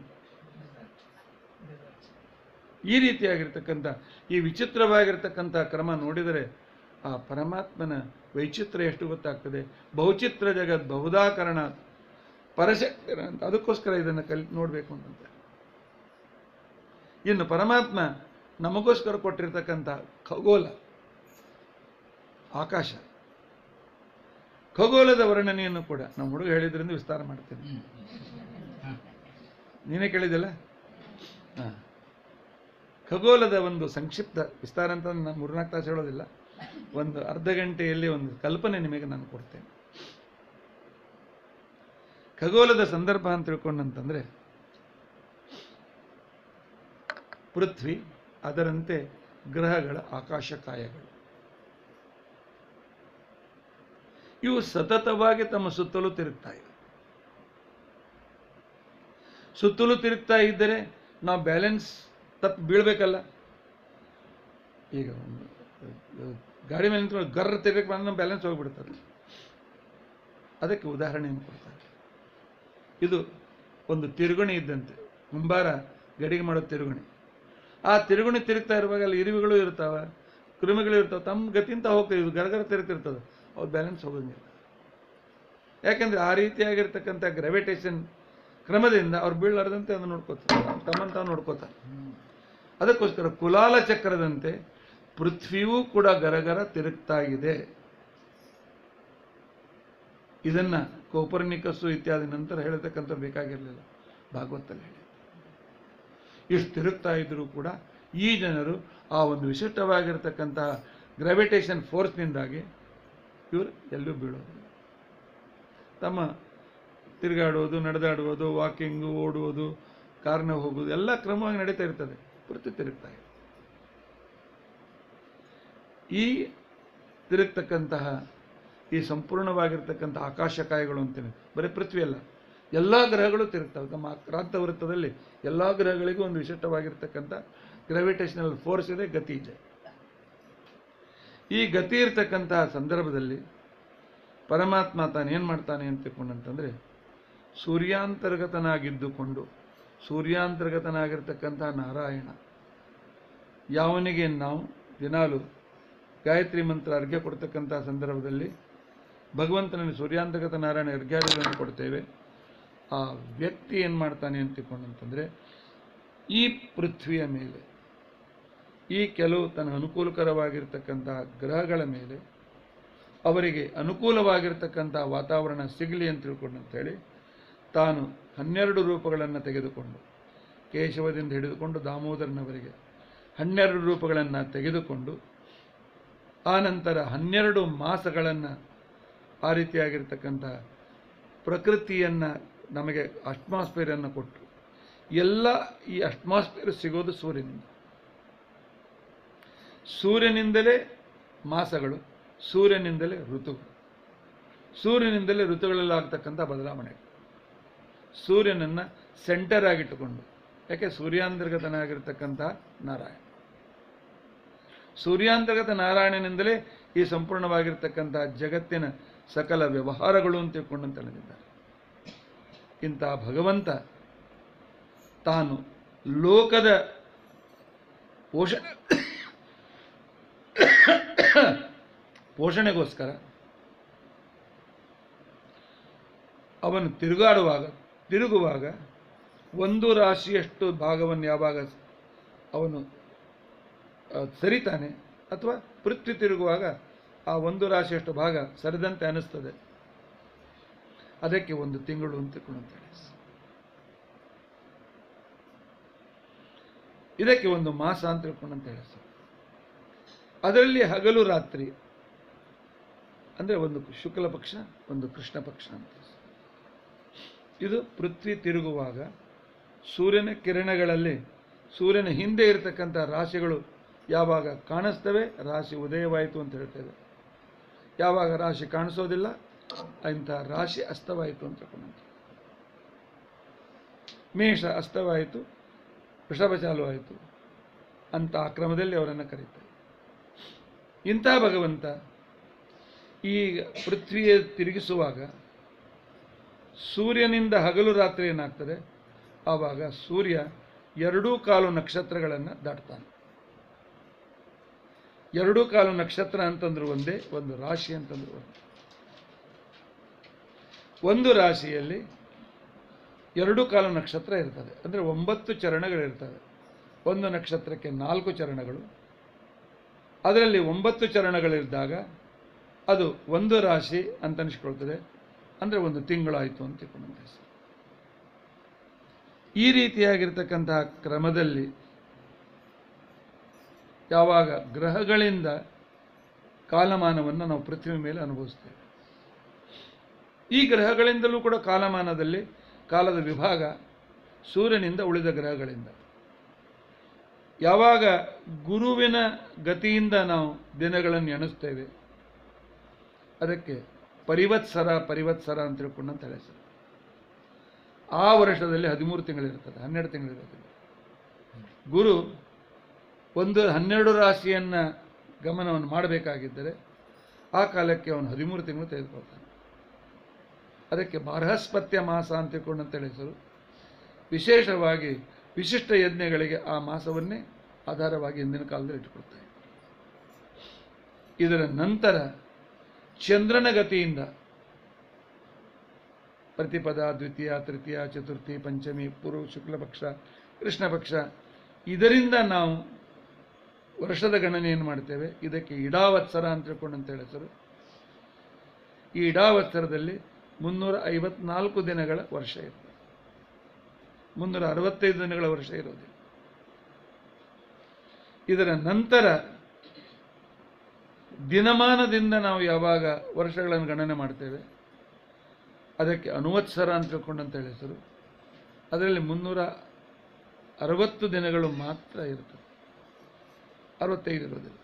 ಈ ರೀತಿಯಾಗಿರ್ತಕ್ಕಂಥ ಈ ವಿಚಿತ್ರವಾಗಿರ್ತಕ್ಕಂಥ ಕ್ರಮ ನೋಡಿದರೆ ಆ ಪರಮಾತ್ಮನ ವೈಚಿತ್ರ್ಯ ಎಷ್ಟು ಗೊತ್ತಾಗ್ತದೆ ಬಹುಚಿತ್ರ ಜಗತ್ ಬಹುದಾಕರಣ ಪರಶಕ್ತಿರ ಅಂತ ಅದಕ್ಕೋಸ್ಕರ ಇದನ್ನು ಕಲಿ ನೋಡಬೇಕು ಅಂತಂತೆ ಇನ್ನು ಪರಮಾತ್ಮ ನಮಗೋಸ್ಕರ ಕೊಟ್ಟಿರ್ತಕ್ಕಂಥ ಖಗೋಲ ಆಕಾಶ ಖಗೋಲದ ವರ್ಣನೆಯನ್ನು ಕೂಡ ನಮ್ಮ ಹುಡುಗ ಹೇಳಿದ್ರಿಂದ ವಿಸ್ತಾರ ಮಾಡ್ತೇನೆ ನೀನೇ ಕೇಳಿದಲ್ಲ ಹಾ ಖಗೋಲದ ಒಂದು ಸಂಕ್ಷಿಪ್ತ ವಿಸ್ತಾರ ಅಂತ ನಾನು ಮೂರ್ನಾಲ್ಕು ತಾಸು ಹೇಳೋದಿಲ್ಲ ಒಂದು ಅರ್ಧ ಗಂಟೆಯಲ್ಲಿ ಒಂದು ಕಲ್ಪನೆ ನಿಮಗೆ ನಾನು ಕೊಡ್ತೇನೆ ಖಗೋಲದ ಸಂದರ್ಭ ಅಂತ ತಿಳ್ಕೊಂಡಂತಂದ್ರೆ ಪೃಥ್ವಿ ಅದರಂತೆ ಗ್ರಹಗಳ ಆಕಾಶಕಾಯಗಳು ಇವು ಸತತವಾಗಿ ತಮ್ಮ ಸುತ್ತಲೂ ತಿರುಗ್ತಾ ಇವೆ ಸುತ್ತಲೂ ತಿರುಗ್ತಾ ಇದ್ದರೆ ನಾವು ಬ್ಯಾಲೆನ್ಸ್ ತಪ್ಪು ಬೀಳ್ಬೇಕಲ್ಲ ಈಗ ಒಂದು, ಅಹ್, ಗಾಡಿ ಮೇಲೆ ನಿಂತ್ಕೊಂಡು ಗರ್ರ ತಿರುಗಕ್ಕೆ ಬಂದ್ರೆ ನಮ್ಮ ಬ್ಯಾಲೆನ್ಸ್ ಹೋಗ್ಬಿಡ್ತದೆ ಅದಕ್ಕೆ ಉದಾಹರಣೆಯನ್ನು ಕೊಡ್ತಾರೆ ಇದು ಒಂದು ತಿರುಗಣಿ ಇದ್ದಂತೆ ಮುಂಬಾರ ಗಡಿಗೆ ಮಾಡೋ ತಿರುಗಣಿ ಆ ತಿರುಗಣಿ ತಿರುಗ್ತಾ ಇರುವಾಗ ಅಲ್ಲಿ ಇರುವೆಗಳು ಇರ್ತಾವೆ ಕ್ರಿಮಿಗಳು ಇರ್ತಾವೆ ತಮ್ಮ ಗತಿಂತ ಹೋಗ್ತದೆ ಇದು ಗರಗರ ತಿರುಗ್ತಿರ್ತದೆ ಅವ್ರು ಬ್ಯಾಲೆನ್ಸ್ ಹೋಗೋಂಗಿಲ್ಲ ಯಾಕಂದ್ರೆ ಆ ರೀತಿಯಾಗಿರ್ತಕ್ಕಂಥ ಗ್ರಾವಿಟೇಷನ್ ಕ್ರಮದಿಂದ ಅವ್ರು ಬೀಳಲಾರ್ದಂತೆ ಅದನ್ನು ನೋಡ್ಕೋತಾರೆ ತಮ್ಮನ್ನು ತಾವು ನೋಡ್ಕೋತಾರೆ ಅದಕ್ಕೋಸ್ಕರ ಕುಲಾಲ ಚಕ್ರದಂತೆ ಪೃಥ್ವಿಯೂ ಕೂಡ ಗರಗರ ತಿರುಗ್ತಾ ಇದೆ ಇದನ್ನ ಕೋಪರ್ನಿಕಸ್ಸು ಇತ್ಯಾದಿ ನಂತರ ಹೇಳತಕ್ಕಂಥ ಬೇಕಾಗಿರಲಿಲ್ಲ ಭಾಗವತಲ್ಲಿ ಹೇಳಿ ಇಷ್ಟು ತಿರುಗ್ತಾ ಇದ್ರೂ ಕೂಡ ಈ ಜನರು ಆ ಒಂದು ವಿಶಿಷ್ಟವಾಗಿರ್ತಕ್ಕಂತಹ ಗ್ರಾವಿಟೇಷನ್ ಫೋರ್ಸ್ನಿಂದಾಗಿ ಇವರು ಎಲ್ಲೂ ಬೀಳೋದಿಲ್ಲ ತಮ್ಮ ತಿರುಗಾಡುವುದು ನಡೆದಾಡುವುದು ವಾಕಿಂಗು ಓಡುವುದು ಕಾರ್ನ ಹೋಗುವುದು ಎಲ್ಲ ಕ್ರಮವಾಗಿ ನಡೀತಾ ಇರ್ತದೆ ಪೂರ್ತಿ ತಿರುಗ್ತಾ ಇದೆ ಈ ತಿರುಗ್ತಕ್ಕಂತಹ ಈ ಸಂಪೂರ್ಣವಾಗಿರ್ತಕ್ಕಂಥ ಆಕಾಶಕಾಯಗಳು ಅಂತೇನೆ ಬರೀ ಪೃಥ್ವಿ ಅಲ್ಲ ಎಲ್ಲ ಗ್ರಹಗಳು ತಿರುಗ್ತವೆ ತಮ್ಮ ಕ್ರಾಂತ ವೃತ್ತದಲ್ಲಿ ಎಲ್ಲ ಗ್ರಹಗಳಿಗೂ ಒಂದು ವಿಶಿಷ್ಟವಾಗಿರ್ತಕ್ಕಂಥ ಗ್ರಾವಿಟೇಷನಲ್ ಫೋರ್ಸ್ ಇದೆ ಗತಿ ಇದೆ ಈ ಗತಿ ಇರ್ತಕ್ಕಂತಹ ಸಂದರ್ಭದಲ್ಲಿ ಪರಮಾತ್ಮ ತಾನೇನು ಮಾಡ್ತಾನೆ ಅಂತ ತಿಳ್ಕೊಂಡಂತಂದರೆ ಸೂರ್ಯಾಂತರ್ಗತನಾಗಿದ್ದುಕೊಂಡು ಸೂರ್ಯಾಂತರ್ಗತನಾಗಿರ್ತಕ್ಕಂಥ ನಾರಾಯಣ ಯಾವನಿಗೆ ನಾವು ದಿನಾಲು ಗಾಯತ್ರಿ ಮಂತ್ರ ಅರ್ಘ್ಯ ಕೊಡ್ತಕ್ಕಂಥ ಸಂದರ್ಭದಲ್ಲಿ ಭಗವಂತನಲ್ಲಿ ಸೂರ್ಯಾಂತರ್ಗತ ನಾರಾಯಣ ಅರ್ಘ್ಯಾದಿಗಳನ್ನು ಕೊಡ್ತೇವೆ ಆ ವ್ಯಕ್ತಿ ಏನು ಮಾಡ್ತಾನೆ ಅಂತ ತಿಳ್ಕೊಂಡಂತಂದರೆ ಈ ಪೃಥ್ವಿಯ ಮೇಲೆ ಈ ಕೆಲವು ತನ್ನ ಅನುಕೂಲಕರವಾಗಿರ್ತಕ್ಕಂಥ ಗ್ರಹಗಳ ಮೇಲೆ ಅವರಿಗೆ ಅನುಕೂಲವಾಗಿರ್ತಕ್ಕಂಥ ವಾತಾವರಣ ಸಿಗಲಿ ಅಂತ ತಿಳ್ಕೊಂಡು ಅಂತೇಳಿ ತಾನು ಹನ್ನೆರಡು ರೂಪಗಳನ್ನು ತೆಗೆದುಕೊಂಡು ಕೇಶವದಿಂದ ಹಿಡಿದುಕೊಂಡು ದಾಮೋದರನವರಿಗೆ ಹನ್ನೆರಡು ರೂಪಗಳನ್ನು ತೆಗೆದುಕೊಂಡು ಆ ನಂತರ ಹನ್ನೆರಡು ಮಾಸಗಳನ್ನು ಆ ರೀತಿಯಾಗಿರ್ತಕ್ಕಂಥ ಪ್ರಕೃತಿಯನ್ನು ನಮಗೆ ಅಟ್ಮಾಸ್ಫಿಯರನ್ನು ಕೊಟ್ಟು ಎಲ್ಲ ಈ ಅಟ್ಮಾಸ್ಫಿಯರ್ ಸಿಗೋದು ಸೂರ್ಯನಿಂದ ಸೂರ್ಯನಿಂದಲೇ ಮಾಸಗಳು ಸೂರ್ಯನಿಂದಲೇ ಋತುಗಳು ಸೂರ್ಯನಿಂದಲೇ ಋತುಗಳಲ್ಲಿ ಆಗ್ತಕ್ಕಂಥ ಬದಲಾವಣೆ ಸೂರ್ಯನನ್ನು ಸೆಂಟರ್ ಆಗಿಟ್ಟುಕೊಂಡು ಯಾಕೆ ಸೂರ್ಯಾಂತರ್ಗತನಾಗಿರ್ತಕ್ಕಂಥ ನಾರಾಯಣ ಸೂರ್ಯಾಂತರ್ಗತ ನಾರಾಯಣನಿಂದಲೇ ಈ ಸಂಪೂರ್ಣವಾಗಿರ್ತಕ್ಕಂಥ ಜಗತ್ತಿನ ಸಕಲ ವ್ಯವಹಾರಗಳು ಅಂತ ತಿಳ್ಕೊಂಡಂತ ಹೇಳಿದ್ದಾರೆ ಇಂಥ ಭಗವಂತ ತಾನು ಲೋಕದ ಪೋಷಣೆ ಪೋಷಣೆಗೋಸ್ಕರ ಅವನು ತಿರುಗಾಡುವಾಗ ತಿರುಗುವಾಗ ಒಂದು ರಾಶಿಯಷ್ಟು ಭಾಗವನ್ನು ಯಾವಾಗ ಅವನು ಆ, ಸರಿತಾನೆ ಅಥವಾ ಪೃಥ್ವಿ ತಿರುಗುವಾಗ ಆ ಒಂದು ರಾಶಿಯಷ್ಟು ಭಾಗ ಸರಿದಂತೆ ಅನಿಸ್ತದೆ ಅದಕ್ಕೆ ಒಂದು ತಿಂಗಳು ಅಂತ ತಿಳ್ಕೊಂಡಂತೇಳಿ ಇದಕ್ಕೆ ಒಂದು ಮಾಸ ಅಂತ ತಿಳ್ಕೊಂಡಂತ ಹೇಳಿ ಸರ್ ಅದರಲ್ಲಿ ಹಗಲು ರಾತ್ರಿ ಅಂದರೆ ಒಂದು ಶುಕ್ಲ ಪಕ್ಷ ಒಂದು ಕೃಷ್ಣ ಪಕ್ಷ ಅಂತ ಇದು ಪೃಥ್ವಿ ತಿರುಗುವಾಗ ಸೂರ್ಯನ ಕಿರಣಗಳಲ್ಲಿ ಸೂರ್ಯನ ಹಿಂದೆ ಇರತಕ್ಕಂಥ ರಾಶಿಗಳು ಯಾವಾಗ ಕಾಣಿಸ್ತವೆ ರಾಶಿ ಉದಯವಾಯಿತು ಅಂತ ಹೇಳ್ತೇವೆ ಯಾವಾಗ ರಾಶಿ ಕಾಣಿಸೋದಿಲ್ಲ ಇಂಥ ರಾಶಿ ಅಸ್ತವಾಯಿತು ಅಂತ ತಿಳ್ಕೊಂಡಂತೆ ಮೇಷ ಅಸ್ತವಾಯಿತು ವೃಷಭ ಚಾಲು ಆಯಿತು ಅಂತ ಆ ಕ್ರಮದಲ್ಲಿ ಅವರನ್ನು ಕರೀತಾರೆ ಇಂಥ ಭಗವಂತ ಈ ಪೃಥ್ವಿಯ ತಿರುಗಿಸುವಾಗ ಸೂರ್ಯನಿಂದ ಹಗಲು ರಾತ್ರಿ ಏನಾಗ್ತದೆ ಆವಾಗ ಸೂರ್ಯ ಎರಡೂ ಕಾಲು ನಕ್ಷತ್ರಗಳನ್ನು ದಾಟ್ತಾನೆ ಎರಡೂ ಕಾಲು ನಕ್ಷತ್ರ ಅಂತಂದ್ರು ಒಂದೇ ಒಂದು ರಾಶಿ ಅಂತಂದ್ರು ಒಂದೇ ಒಂದು ರಾಶಿಯಲ್ಲಿ ಎರಡು ಕಾಲು ನಕ್ಷತ್ರ ಇರ್ತದೆ ಅಂದರೆ ಒಂಬತ್ತು ಚರಣಗಳಿರ್ತವೆ ಒಂದು ನಕ್ಷತ್ರಕ್ಕೆ ನಾಲ್ಕು ಚರಣಗಳು ಅದರಲ್ಲಿ ಒಂಬತ್ತು ಚರಣಗಳಿದ್ದಾಗ ಅದು ಒಂದು ರಾಶಿ ಅಂತ ಅನಿಸ್ಕೊಳ್ತದೆ ಅಂದರೆ ಒಂದು ತಿಂಗಳಾಯಿತು ಅಂತ ತಿಳ್ಕೊಂಡಂತೆ ಹೆಸರು. ಈ ರೀತಿಯಾಗಿರ್ತಕ್ಕಂತಹ ಕ್ರಮದಲ್ಲಿ ಯಾವಾಗ ಗ್ರಹಗಳಿಂದ ಕಾಲಮಾನವನ್ನು ನಾವು ಪೃಥ್ವಿ ಮೇಲೆ ಅನುಭವಿಸ್ತೇವೆ ಈ ಗ್ರಹಗಳಿಂದಲೂ ಕೂಡ ಕಾಲಮಾನದಲ್ಲಿ ಕಾಲದ ವಿಭಾಗ ಸೂರ್ಯನಿಂದ ಉಳಿದ ಗ್ರಹಗಳಿಂದ ಯಾವಾಗ ಗುರುವಿನ ಗತಿಯಿಂದ ನಾವು ದಿನಗಳನ್ನು ಎಣಿಸ್ತೇವೆ ಅದಕ್ಕೆ ಪರಿವತ್ಸರ ಪರಿವತ್ಸರ ಅಂತ ತಿಳ್ಕೊಂಡಂತ ಹೇಳಿ ಹೆಸರು ಆ ವರ್ಷದಲ್ಲಿ ಹದಿಮೂರು ತಿಂಗಳಿರ್ತದೆ ಹನ್ನೆರಡು ತಿಂಗಳಿರ್ತದೆ ಗುರು ಒಂದು ಹನ್ನೆರಡು ರಾಶಿಯನ್ನ ಗಮನವನ್ನು ಮಾಡಬೇಕಾಗಿದ್ದರೆ ಆ ಕಾಲಕ್ಕೆ ಅವನು ಹದಿಮೂರು ತಿಂಗಳು ತೆಗೆದುಕೊಳ್ತಾನೆ ಅದಕ್ಕೆ ಬೃಹಸ್ಪತ್ಯ ಮಾಸ ಅಂತ ತಿಳ್ಕೊಂಡಂತ ಹೇಳಿ ಹೆಸರು ವಿಶೇಷವಾಗಿ ವಿಶಿಷ್ಟ ಯಜ್ಞಗಳಿಗೆ ಆ ಮಾಸವನ್ನೇ ಆಧಾರವಾಗಿ ಹಿಂದಿನ ಕಾಲದಲ್ಲಿ ಇಟ್ಟುಕೊಳ್ತಾರೆ ಇದರ ನಂತರ ಚಂದ್ರನ ಗತಿಯಿಂದ ಪ್ರತಿಪದ ದ್ವಿತೀಯ ತೃತೀಯ ಚತುರ್ಥಿ ಪಂಚಮಿ ಪೂರ್ವ ಶುಕ್ಲ ಪಕ್ಷ ಕೃಷ್ಣ ಪಕ್ಷ ಇದರಿಂದ ನಾವು ವರ್ಷದ ಗಣನೆಯನ್ನು ಮಾಡ್ತೇವೆ ಇದಕ್ಕೆ ಇಡಾವತ್ಸರ ಅಂತ ತಿಳ್ಕೊಂಡಂತ ಹೇಳಿ ಹೆಸರು ಈ ಇಡಾವತ್ಸರದಲ್ಲಿ ಮುನ್ನೂರ ಐವತ್ನಾಲ್ಕು ದಿನಗಳ ವರ್ಷ ಇರ್ತದೆ ಮುನ್ನೂರ ಅರವತ್ತೈದು ದಿನಗಳ ವರ್ಷ ಇರೋದಿಲ್ಲ ಇದರ ನಂತರ ದಿನಮಾನದಿಂದ ನಾವು ಯಾವಾಗ ವರ್ಷಗಳನ್ನು ಗಣನೆ ಮಾಡ್ತೇವೆ ಅದಕ್ಕೆ ಅನುವತ್ಸರ ಅಂತ ತಿಳ್ಕೊಂಡಂತ ಹೇಳಿ ಹೆಸರು ಅದರಲ್ಲಿ ಮುನ್ನೂರ ಅರವತ್ತು ದಿನಗಳು ಮಾತ್ರ ಇರ್ತದೆ ಅರವತ್ತೈದು ಇರೋದಿಲ್ಲ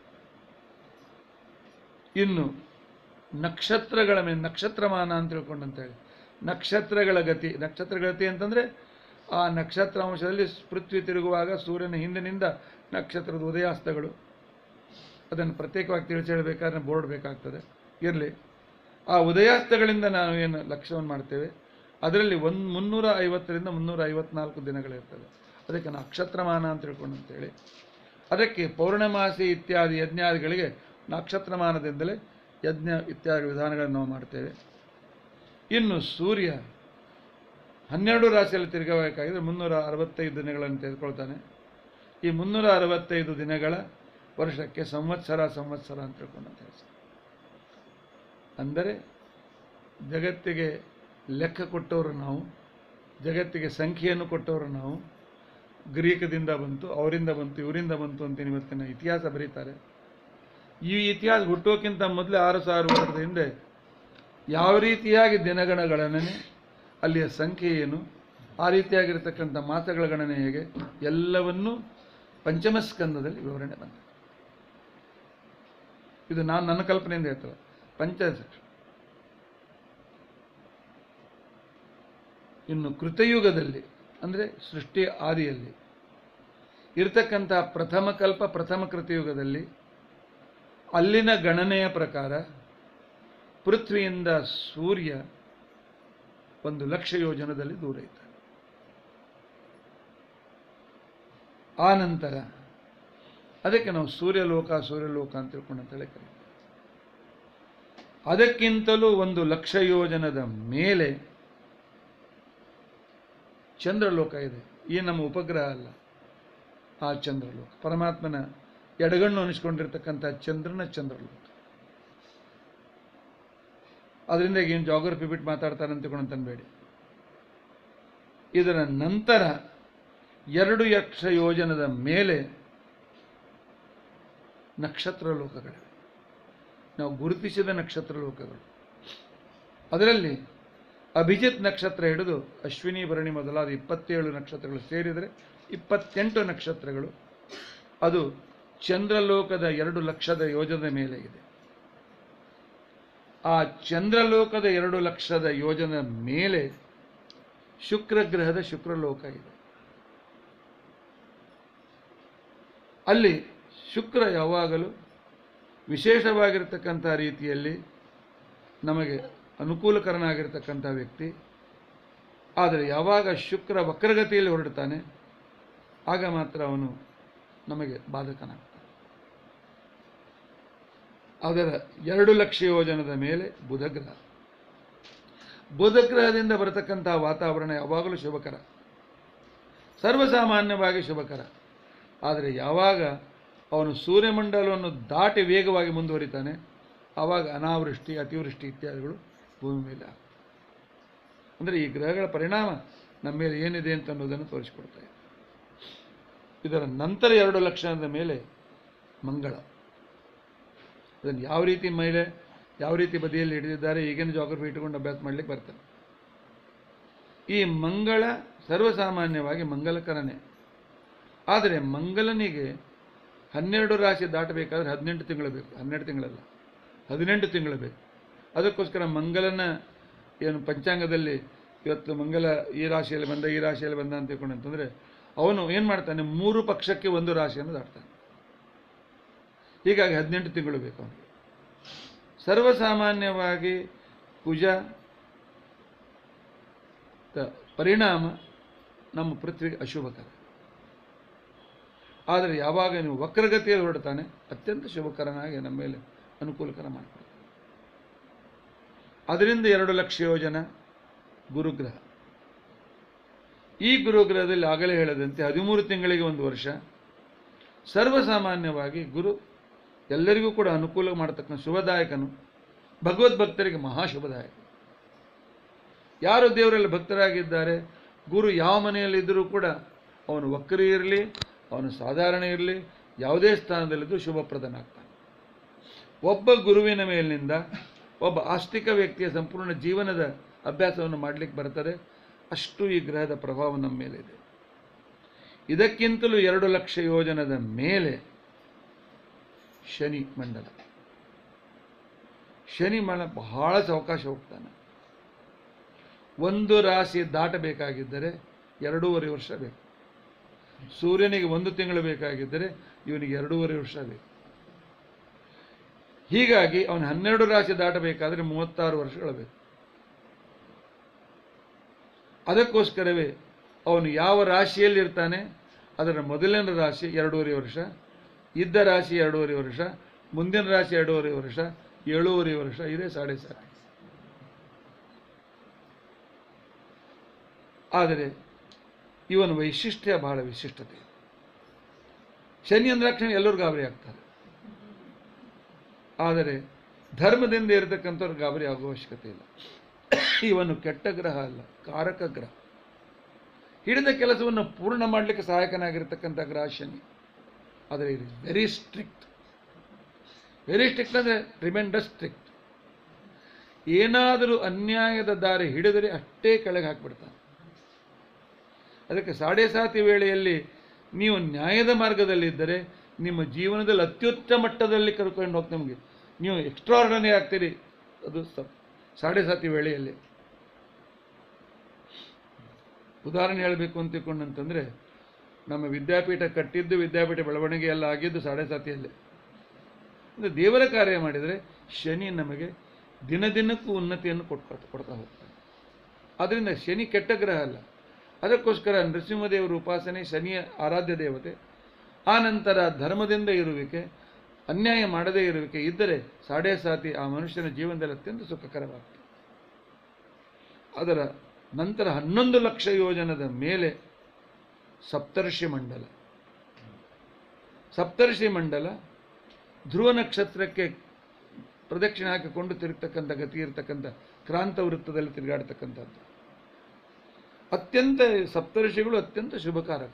ಇನ್ನು ನಕ್ಷತ್ರಗಳ ಮೇಲೆ ನಕ್ಷತ್ರಮಾನ ಅಂತ ತಿಳ್ಕೊಂಡಂತ ಹೇಳಿ ನಕ್ಷತ್ರಗಳ ಗತಿ ನಕ್ಷತ್ರಗಳ ಗತಿ ಅಂತಂದರೆ ಆ ನಕ್ಷತ್ರ ಅಂಶದಲ್ಲಿ ಪೃಥ್ವಿ ತಿರುಗುವಾಗ ಸೂರ್ಯನ ಹಿಂದಿನಿಂದ ನಕ್ಷತ್ರದ ಉದಯಾಸ್ತಗಳು ಅದನ್ನು ಪ್ರತ್ಯೇಕವಾಗಿ ತಿಳಿಸಿ ಹೇಳಬೇಕಾದ್ರೆ ಬೋರ್ಡ್ ಬೇಕಾಗ್ತದೆ ಇರಲಿ ಆ ಉದಯಾಸ್ತಗಳಿಂದ ನಾವು ಏನು ಲಕ್ಷ್ಯವನ್ನು ಮಾಡ್ತೇವೆ ಅದರಲ್ಲಿ ಒಂದು ಮುನ್ನೂರ ಐವತ್ತರಿಂದ ಮುನ್ನೂರ ಐವತ್ನಾಲ್ಕು ದಿನಗಳಿರ್ತವೆ ಅದಕ್ಕೆ ನಕ್ಷತ್ರಮಾನ ಅಂತ ತಿಳ್ಕೊಂಡು ಅಂತೇಳಿ ಅದಕ್ಕೆ ಪೌರ್ಣಮಾಸಿ ಇತ್ಯಾದಿ ಯಜ್ಞಾದಿಗಳಿಗೆ ನಕ್ಷತ್ರಮಾನದಿಂದಲೇ ಯಜ್ಞ ಇತ್ಯಾದಿ ವಿಧಾನಗಳನ್ನು ನಾವು ಮಾಡ್ತೇವೆ ಇನ್ನು ಸೂರ್ಯ ಹನ್ನೆರಡು ರಾಶಿಯಲ್ಲಿ ತಿರುಗಬೇಕಾಗಿದ್ರೆ ಮುನ್ನೂರ ಅರವತ್ತೈದು ದಿನಗಳನ್ನು ತೆಗೆದುಕೊಳ್ತಾನೆ ಈ ಮುನ್ನೂರ ಅರವತ್ತೈದು ದಿನಗಳ ವರ್ಷಕ್ಕೆ ಸಂವತ್ಸರ ಸಂವತ್ಸರ ಅಂತ ತಿಳ್ಕೊಂಡಂತ ಹೆಸರು ಅಂದರೆ ಜಗತ್ತಿಗೆ ಲೆಕ್ಕ ಕೊಟ್ಟವರು ನಾವು ಜಗತ್ತಿಗೆ ಸಂಖ್ಯೆಯನ್ನು ಕೊಟ್ಟವರು ನಾವು ಗ್ರೀಕದಿಂದ ಬಂತು ಅವರಿಂದ ಬಂತು ಇವರಿಂದ ಬಂತು ಅಂತ ಇವತ್ತಿನ ಇತಿಹಾಸ ಬರೀತಾರೆ ಈ ಇತಿಹಾಸ ಹುಟ್ಟೋಕ್ಕಿಂತ ಮೊದಲೇ ಆರು ಸಾವಿರ ವರ್ಷದ ಹಿಂದೆ ಯಾವ ರೀತಿಯಾಗಿ ದಿನಗಣ ಗಣನೆ ಅಲ್ಲಿಯ ಸಂಖ್ಯೆ ಏನು ಆ ರೀತಿಯಾಗಿರ್ತಕ್ಕಂಥ ಮಾಸಗಳ ಗಣನೆ ಹೇಗೆ ಎಲ್ಲವನ್ನೂ ಪಂಚಮ ಸ್ಕಂದದಲ್ಲಿ ವಿವರಣೆ ಬಂದಿದೆ ಇದು ನಾನು ನನ್ನ ಕಲ್ಪನೆಯಿಂದ ಹೇಳ್ತೇವೆ ಪಂಚ ಇನ್ನು ಕೃತಯುಗದಲ್ಲಿ ಅಂದರೆ ಸೃಷ್ಟಿ ಆದಿಯಲ್ಲಿ ಇರತಕ್ಕಂಥ ಪ್ರಥಮ ಕಲ್ಪ ಪ್ರಥಮ ಕೃತಯುಗದಲ್ಲಿ ಅಲ್ಲಿನ ಗಣನೆಯ ಪ್ರಕಾರ ಪೃಥ್ವಿಯಿಂದ ಸೂರ್ಯ ಒಂದು ಲಕ್ಷ ಯೋಜನದಲ್ಲಿ ದೂರ ಇದ್ದಾನೆ ಆ ನಂತರ ಅದಕ್ಕೆ ನಾವು ಸೂರ್ಯಲೋಕ ಸೂರ್ಯಲೋಕ ಅಂತ ತಿಳ್ಕೊಂಡು ಅಂತೇಳಿ ಕರೀತೀವಿ ಅದಕ್ಕಿಂತಲೂ ಒಂದು ಲಕ್ಷ ಯೋಜನದ ಮೇಲೆ ಚಂದ್ರಲೋಕ ಇದೆ ಈ ನಮ್ಮ ಉಪಗ್ರಹ ಅಲ್ಲ ಆ ಚಂದ್ರಲೋಕ ಪರಮಾತ್ಮನ ಎಡಗಣ್ಣು ಅನಿಸ್ಕೊಂಡಿರ್ತಕ್ಕಂಥ ಚಂದ್ರನ ಚಂದ್ರಲೋಕ ಅದರಿಂದ ಏನು ಜಾಗ್ರಫಿ ಬಿಟ್ಟು ಮಾತಾಡ್ತಾರೆ ಅಂತ ತಿಳ್ಕೊಂಡು ಅನ್ಬೇಡಿ ಇದರ ನಂತರ ಎರಡು ಲಕ್ಷ ಯೋಜನದ ಮೇಲೆ ನಕ್ಷತ್ರ ಲೋಕಗಳಿವೆ ನಾವು ಗುರುತಿಸಿದ ನಕ್ಷತ್ರ ಲೋಕಗಳು ಅದರಲ್ಲಿ ಅಭಿಜಿತ್ ನಕ್ಷತ್ರ ಹಿಡಿದು ಅಶ್ವಿನಿ ಭರಣಿ ಮೊದಲಾದ ಇಪ್ಪತ್ತೇಳು ನಕ್ಷತ್ರಗಳು ಸೇರಿದರೆ ಇಪ್ಪತ್ತೆಂಟು ನಕ್ಷತ್ರಗಳು ಅದು ಚಂದ್ರಲೋಕದ ಎರಡು ಲಕ್ಷದ ಯೋಜನೆ ಮೇಲೆ ಇದೆ ಆ ಚಂದ್ರಲೋಕದ ಎರಡು ಲಕ್ಷದ ಯೋಜನೆ ಮೇಲೆ ಶುಕ್ರ ಗ್ರಹದ ಶುಕ್ರಲೋಕ ಇದೆ ಅಲ್ಲಿ ಶುಕ್ರ ಯಾವಾಗಲೂ ವಿಶೇಷವಾಗಿರ್ತಕ್ಕಂಥ ರೀತಿಯಲ್ಲಿ ನಮಗೆ ಅನುಕೂಲಕರನಾಗಿರ್ತಕ್ಕಂಥ ವ್ಯಕ್ತಿ ಆದರೆ ಯಾವಾಗ ಶುಕ್ರ ವಕ್ರಗತಿಯಲ್ಲಿ ಹೊರಡ್ತಾನೆ ಆಗ ಮಾತ್ರ ಅವನು ನಮಗೆ ಬಾಧಕನಾಗ್ತಾನೆ ಅದರ ಎರಡು ಲಕ್ಷ ಯೋಜನದ ಮೇಲೆ ಬುಧಗ್ರಹ ಬುಧಗ್ರಹದಿಂದ ಬರತಕ್ಕಂಥ ವಾತಾವರಣ ಯಾವಾಗಲೂ ಶುಭಕರ ಸರ್ವಸಾಮಾನ್ಯವಾಗಿ ಶುಭಕರ ಆದರೆ ಯಾವಾಗ ಅವನು ಸೂರ್ಯಮಂಡಲವನ್ನು ದಾಟಿ ವೇಗವಾಗಿ ಮುಂದುವರಿತಾನೆ ಆವಾಗ ಅನಾವೃಷ್ಟಿ ಅತಿವೃಷ್ಟಿ ಇತ್ಯಾದಿಗಳು ಭೂಮಿ ಮೇಲೆ ಆಗ್ತವೆ ಅಂದರೆ ಈ ಗ್ರಹಗಳ ಪರಿಣಾಮ ನಮ್ಮ ಮೇಲೆ ಏನಿದೆ ಅಂತ ಅನ್ನೋದನ್ನು ತೋರಿಸಿಕೊಡ್ತಾ ಇದೆ ಇದರ ನಂತರ ಎರಡು ಲಕ್ಷಣದ ಮೇಲೆ ಮಂಗಳ ಅದನ್ನು ಯಾವ ರೀತಿ ಮೇಲೆ ಯಾವ ರೀತಿ ಬದಿಯಲ್ಲಿ ಹಿಡಿದಿದ್ದಾರೆ ಈಗಿನ ಜಾಗ್ರಫಿ ಇಟ್ಟುಕೊಂಡು ಅಭ್ಯಾಸ ಮಾಡ್ಲಿಕ್ಕೆ ಬರ್ತಾರೆ ಈ ಮಂಗಳ ಸರ್ವಸಾಮಾನ್ಯವಾಗಿ ಮಂಗಲಕರನೇ ಆದರೆ ಮಂಗಲನಿಗೆ ಹನ್ನೆರಡು ರಾಶಿ ದಾಟಬೇಕಾದ್ರೆ ಹದಿನೆಂಟು ತಿಂಗಳು ಬೇಕು ಹನ್ನೆರಡು ತಿಂಗಳಲ್ಲ ಹದಿನೆಂಟು ತಿಂಗಳು ಬೇಕು ಅದಕ್ಕೋಸ್ಕರ ಮಂಗಲನ ಏನು ಪಂಚಾಂಗದಲ್ಲಿ ಇವತ್ತು ಮಂಗಲ ಈ ರಾಶಿಯಲ್ಲಿ ಬಂದ ಈ ರಾಶಿಯಲ್ಲಿ ಬಂದ ಅಂತ ತಿಳ್ಕೊಂಡು ಅಂತಂದರೆ ಅವನು ಏನು ಮಾಡ್ತಾನೆ ಮೂರು ಪಕ್ಷಕ್ಕೆ ಒಂದು ರಾಶಿಯನ್ನು ದಾಟ್ತಾನೆ ಹೀಗಾಗಿ ಹದಿನೆಂಟು ತಿಂಗಳು ಬೇಕು ಅವನಿಗೆ ಸರ್ವಸಾಮಾನ್ಯವಾಗಿ ಕುಜ ತ- ಪರಿಣಾಮ ನಮ್ಮ ಪೃಥ್ವಿಗೆ ಅಶುಭಕರ ಆದರೆ ಯಾವಾಗ ನೀವು ವಕ್ರಗತಿಯಲ್ಲಿ ಹೊರಡ್ತಾನೆ ಅತ್ಯಂತ ಶುಭಕರನಾಗಿ ನಮ್ಮ ಮೇಲೆ ಅನುಕೂಲಕರ ಮಾಡಿಕೊಡ್ತಾನೆ ಅದರಿಂದ ಎರಡು ಲಕ್ಷ ಯೋಜನ ಗುರುಗ್ರಹ ಈ ಗುರುಗ್ರಹದಲ್ಲಿ ಆಗಲೇ ಹೇಳದಂತೆ ಹದಿಮೂರು ತಿಂಗಳಿಗೆ ಒಂದು ವರ್ಷ ಸರ್ವಸಾಮಾನ್ಯವಾಗಿ ಗುರು ಎಲ್ಲರಿಗೂ ಕೂಡ ಅನುಕೂಲ ಮಾಡತಕ್ಕಂಥ ಶುಭದಾಯಕನು ಭಗವದ್ಭಕ್ತರಿಗೆ ಮಹಾಶುಭದಾಯಕ ಯಾರು ದೇವರಲ್ಲಿ ಭಕ್ತರಾಗಿದ್ದಾರೆ ಗುರು ಯಾವ ಮನೆಯಲ್ಲಿದ್ದರೂ ಕೂಡ ಅವನು ವಕ್ರಿ ಇರಲಿ ಅವನು ಸಾಧಾರಣ ಇರಲಿ ಯಾವುದೇ ಸ್ಥಾನದಲ್ಲಿದ್ದರೂ ಶುಭಪ್ರದನಾಗ್ತಾನೆ ಒಬ್ಬ ಗುರುವಿನ ಮೇಲಿನಿಂದ ಒಬ್ಬ ಆಸ್ತಿಕ ವ್ಯಕ್ತಿಯ ಸಂಪೂರ್ಣ ಜೀವನದ ಅಭ್ಯಾಸವನ್ನು ಮಾಡಲಿಕ್ಕೆ ಬರ್ತದೆ ಅಷ್ಟು ಈ ಗ್ರಹದ ಪ್ರಭಾವ ನಮ್ಮ ಮೇಲಿದೆ ಇದಕ್ಕಿಂತಲೂ ಎರಡು ಲಕ್ಷ ಯೋಜನದ ಮೇಲೆ ಶನಿ ಮಂಡಲ ಶನಿ ಮಳ ಬಹಳ ಸಾವಕಾಶ ಹೋಗ್ತಾನೆ ಒಂದು ರಾಶಿ ದಾಟಬೇಕಾಗಿದ್ದರೆ ಎರಡೂವರೆ ವರ್ಷ ಬೇಕು ಸೂರ್ಯನಿಗೆ ಒಂದು ತಿಂಗಳು ಬೇಕಾಗಿದ್ದರೆ ಇವನಿಗೆ ಎರಡೂವರೆ ವರ್ಷ ಬೇಕು ಹೀಗಾಗಿ ಅವನು ಹನ್ನೆರಡು ರಾಶಿ ದಾಟಬೇಕಾದ್ರೆ ಮೂವತ್ತಾರು ವರ್ಷಗಳು ಬೇಕು ಅದಕ್ಕೋಸ್ಕರವೇ ಅವನು ಯಾವ ರಾಶಿಯಲ್ಲಿ ಇರ್ತಾನೆ ಅದರ ಮೊದಲನೇ ರಾಶಿ ಎರಡೂವರೆ ವರ್ಷ ಇದ್ದ ರಾಶಿ ಎರಡೂವರೆ ವರ್ಷ ಮುಂದಿನ ರಾಶಿ ಎರಡೂವರೆ ವರ್ಷ ಏಳೂವರೆ ವರ್ಷ ಇದೇ ಸಾಡೆ ಸಾಕು ಆದರೆ ಇವನ ವೈಶಿಷ್ಟ್ಯ ಬಹಳ ವಿಶಿಷ್ಟತೆ ಶನಿ ಅಂದ ತಕ್ಷಣ ಎಲ್ಲರೂ ಗಾಬರಿ ಆಗ್ತಾರೆ ಆದರೆ ಧರ್ಮದಿಂದ ಇರತಕ್ಕಂಥವ್ರು ಗಾಬರಿ ಆಗುವ ಅವಶ್ಯಕತೆ ಇಲ್ಲ ಇವನು ಕೆಟ್ಟ ಗ್ರಹ ಅಲ್ಲ ಕಾರಕ ಗ್ರಹ ಹಿಡಿದ ಕೆಲಸವನ್ನು ಪೂರ್ಣ ಮಾಡಲಿಕ್ಕೆ ಸಹಾಯಕನಾಗಿರ್ತಕ್ಕಂಥ ಗ್ರಹ ಶನಿ ಆದರೆ ಇದು ವೆರಿ ಸ್ಟ್ರಿಕ್ಟ್ ವೆರಿ ಸ್ಟ್ರಿಕ್ಟ್ ಅಂದರೆ ರಿಮೆಂಡರ್ ಸ್ಟ್ರಿಕ್ಟ್ ಏನಾದರೂ ಅನ್ಯಾಯದ ದಾರಿ ಹಿಡಿದರೆ ಅಷ್ಟೇ ಕೆಳಗೆ ಹಾಕಿಬಿಡ್ತಾನೆ ಅದಕ್ಕೆ ಸಾಡೆ ಸಾತಿ ವೇಳೆಯಲ್ಲಿ ನೀವು ನ್ಯಾಯದ ಮಾರ್ಗದಲ್ಲಿದ್ದರೆ ನಿಮ್ಮ ಜೀವನದಲ್ಲಿ ಅತ್ಯುತ್ತಮ ಮಟ್ಟದಲ್ಲಿ ಕರ್ಕೊಂಡು ಹೋಗ್ತಾ ನಿಮಗೆ ನೀವು ಎಕ್ಸ್ಟ್ರಾರ್ಡನರಿ ಆಗ್ತೀರಿ ಅದು ಸ ಸಾಡೆ ಸಾತಿ ವೇಳೆಯಲ್ಲಿ ಉದಾಹರಣೆ ಹೇಳಬೇಕು ಅಂತ ತಿಳ್ಕೊಂಡಂತಂದರೆ ನಮ್ಮ ವಿದ್ಯಾಪೀಠ ಕಟ್ಟಿದ್ದು ವಿದ್ಯಾಪೀಠ ಬೆಳವಣಿಗೆ ಎಲ್ಲ ಆಗಿದ್ದು ಸಾಡೆ ಸಾತಿಯಲ್ಲೇ ಅಂದರೆ ದೇವರ ಕಾರ್ಯ ಮಾಡಿದರೆ ಶನಿ ನಮಗೆ ದಿನ ದಿನಕ್ಕೂ ಉನ್ನತಿಯನ್ನು ಕೊಟ್ಕೊಳ್ತಾ ಕೊಡ್ತಾ ಹೋಗ್ತಾನೆ ಆದ್ದರಿಂದ ಶನಿ ಕೆಟ್ಟ ಗ್ರಹ ಅಲ್ಲ ಅದಕ್ಕೋಸ್ಕರ ನರಸಿಂಹದೇವರ ಉಪಾಸನೆ ಶನಿಯ ಆರಾಧ್ಯ ದೇವತೆ ಆ ನಂತರ ಧರ್ಮದಿಂದ ಇರುವಿಕೆ ಅನ್ಯಾಯ ಮಾಡದೇ ಇರುವಿಕೆ ಇದ್ದರೆ ಸಾಡೆ ಸಾತಿ ಆ ಮನುಷ್ಯನ ಜೀವನದಲ್ಲಿ ಅತ್ಯಂತ ಸುಖಕರವಾಗ್ತದೆ ಅದರ ನಂತರ ಹನ್ನೊಂದು ಲಕ್ಷ ಯೋಜನದ ಮೇಲೆ ಸಪ್ತರ್ಷಿ ಮಂಡಲ ಸಪ್ತರ್ಷಿ ಮಂಡಲ ಧ್ರುವ ನಕ್ಷತ್ರಕ್ಕೆ ಪ್ರದಕ್ಷಿಣೆ ಹಾಕಿಕೊಂಡು ತಿರುಗ್ತಕ್ಕಂಥ ಗತಿ ಇರತಕ್ಕಂಥ ಕ್ರಾಂತ ವೃತ್ತದಲ್ಲಿ ತಿರುಗಾಡ್ತಕ್ಕಂಥದ್ದು ಅತ್ಯಂತ ಸಪ್ತರ್ಷಿಗಳು ಅತ್ಯಂತ ಶುಭಕಾರಕ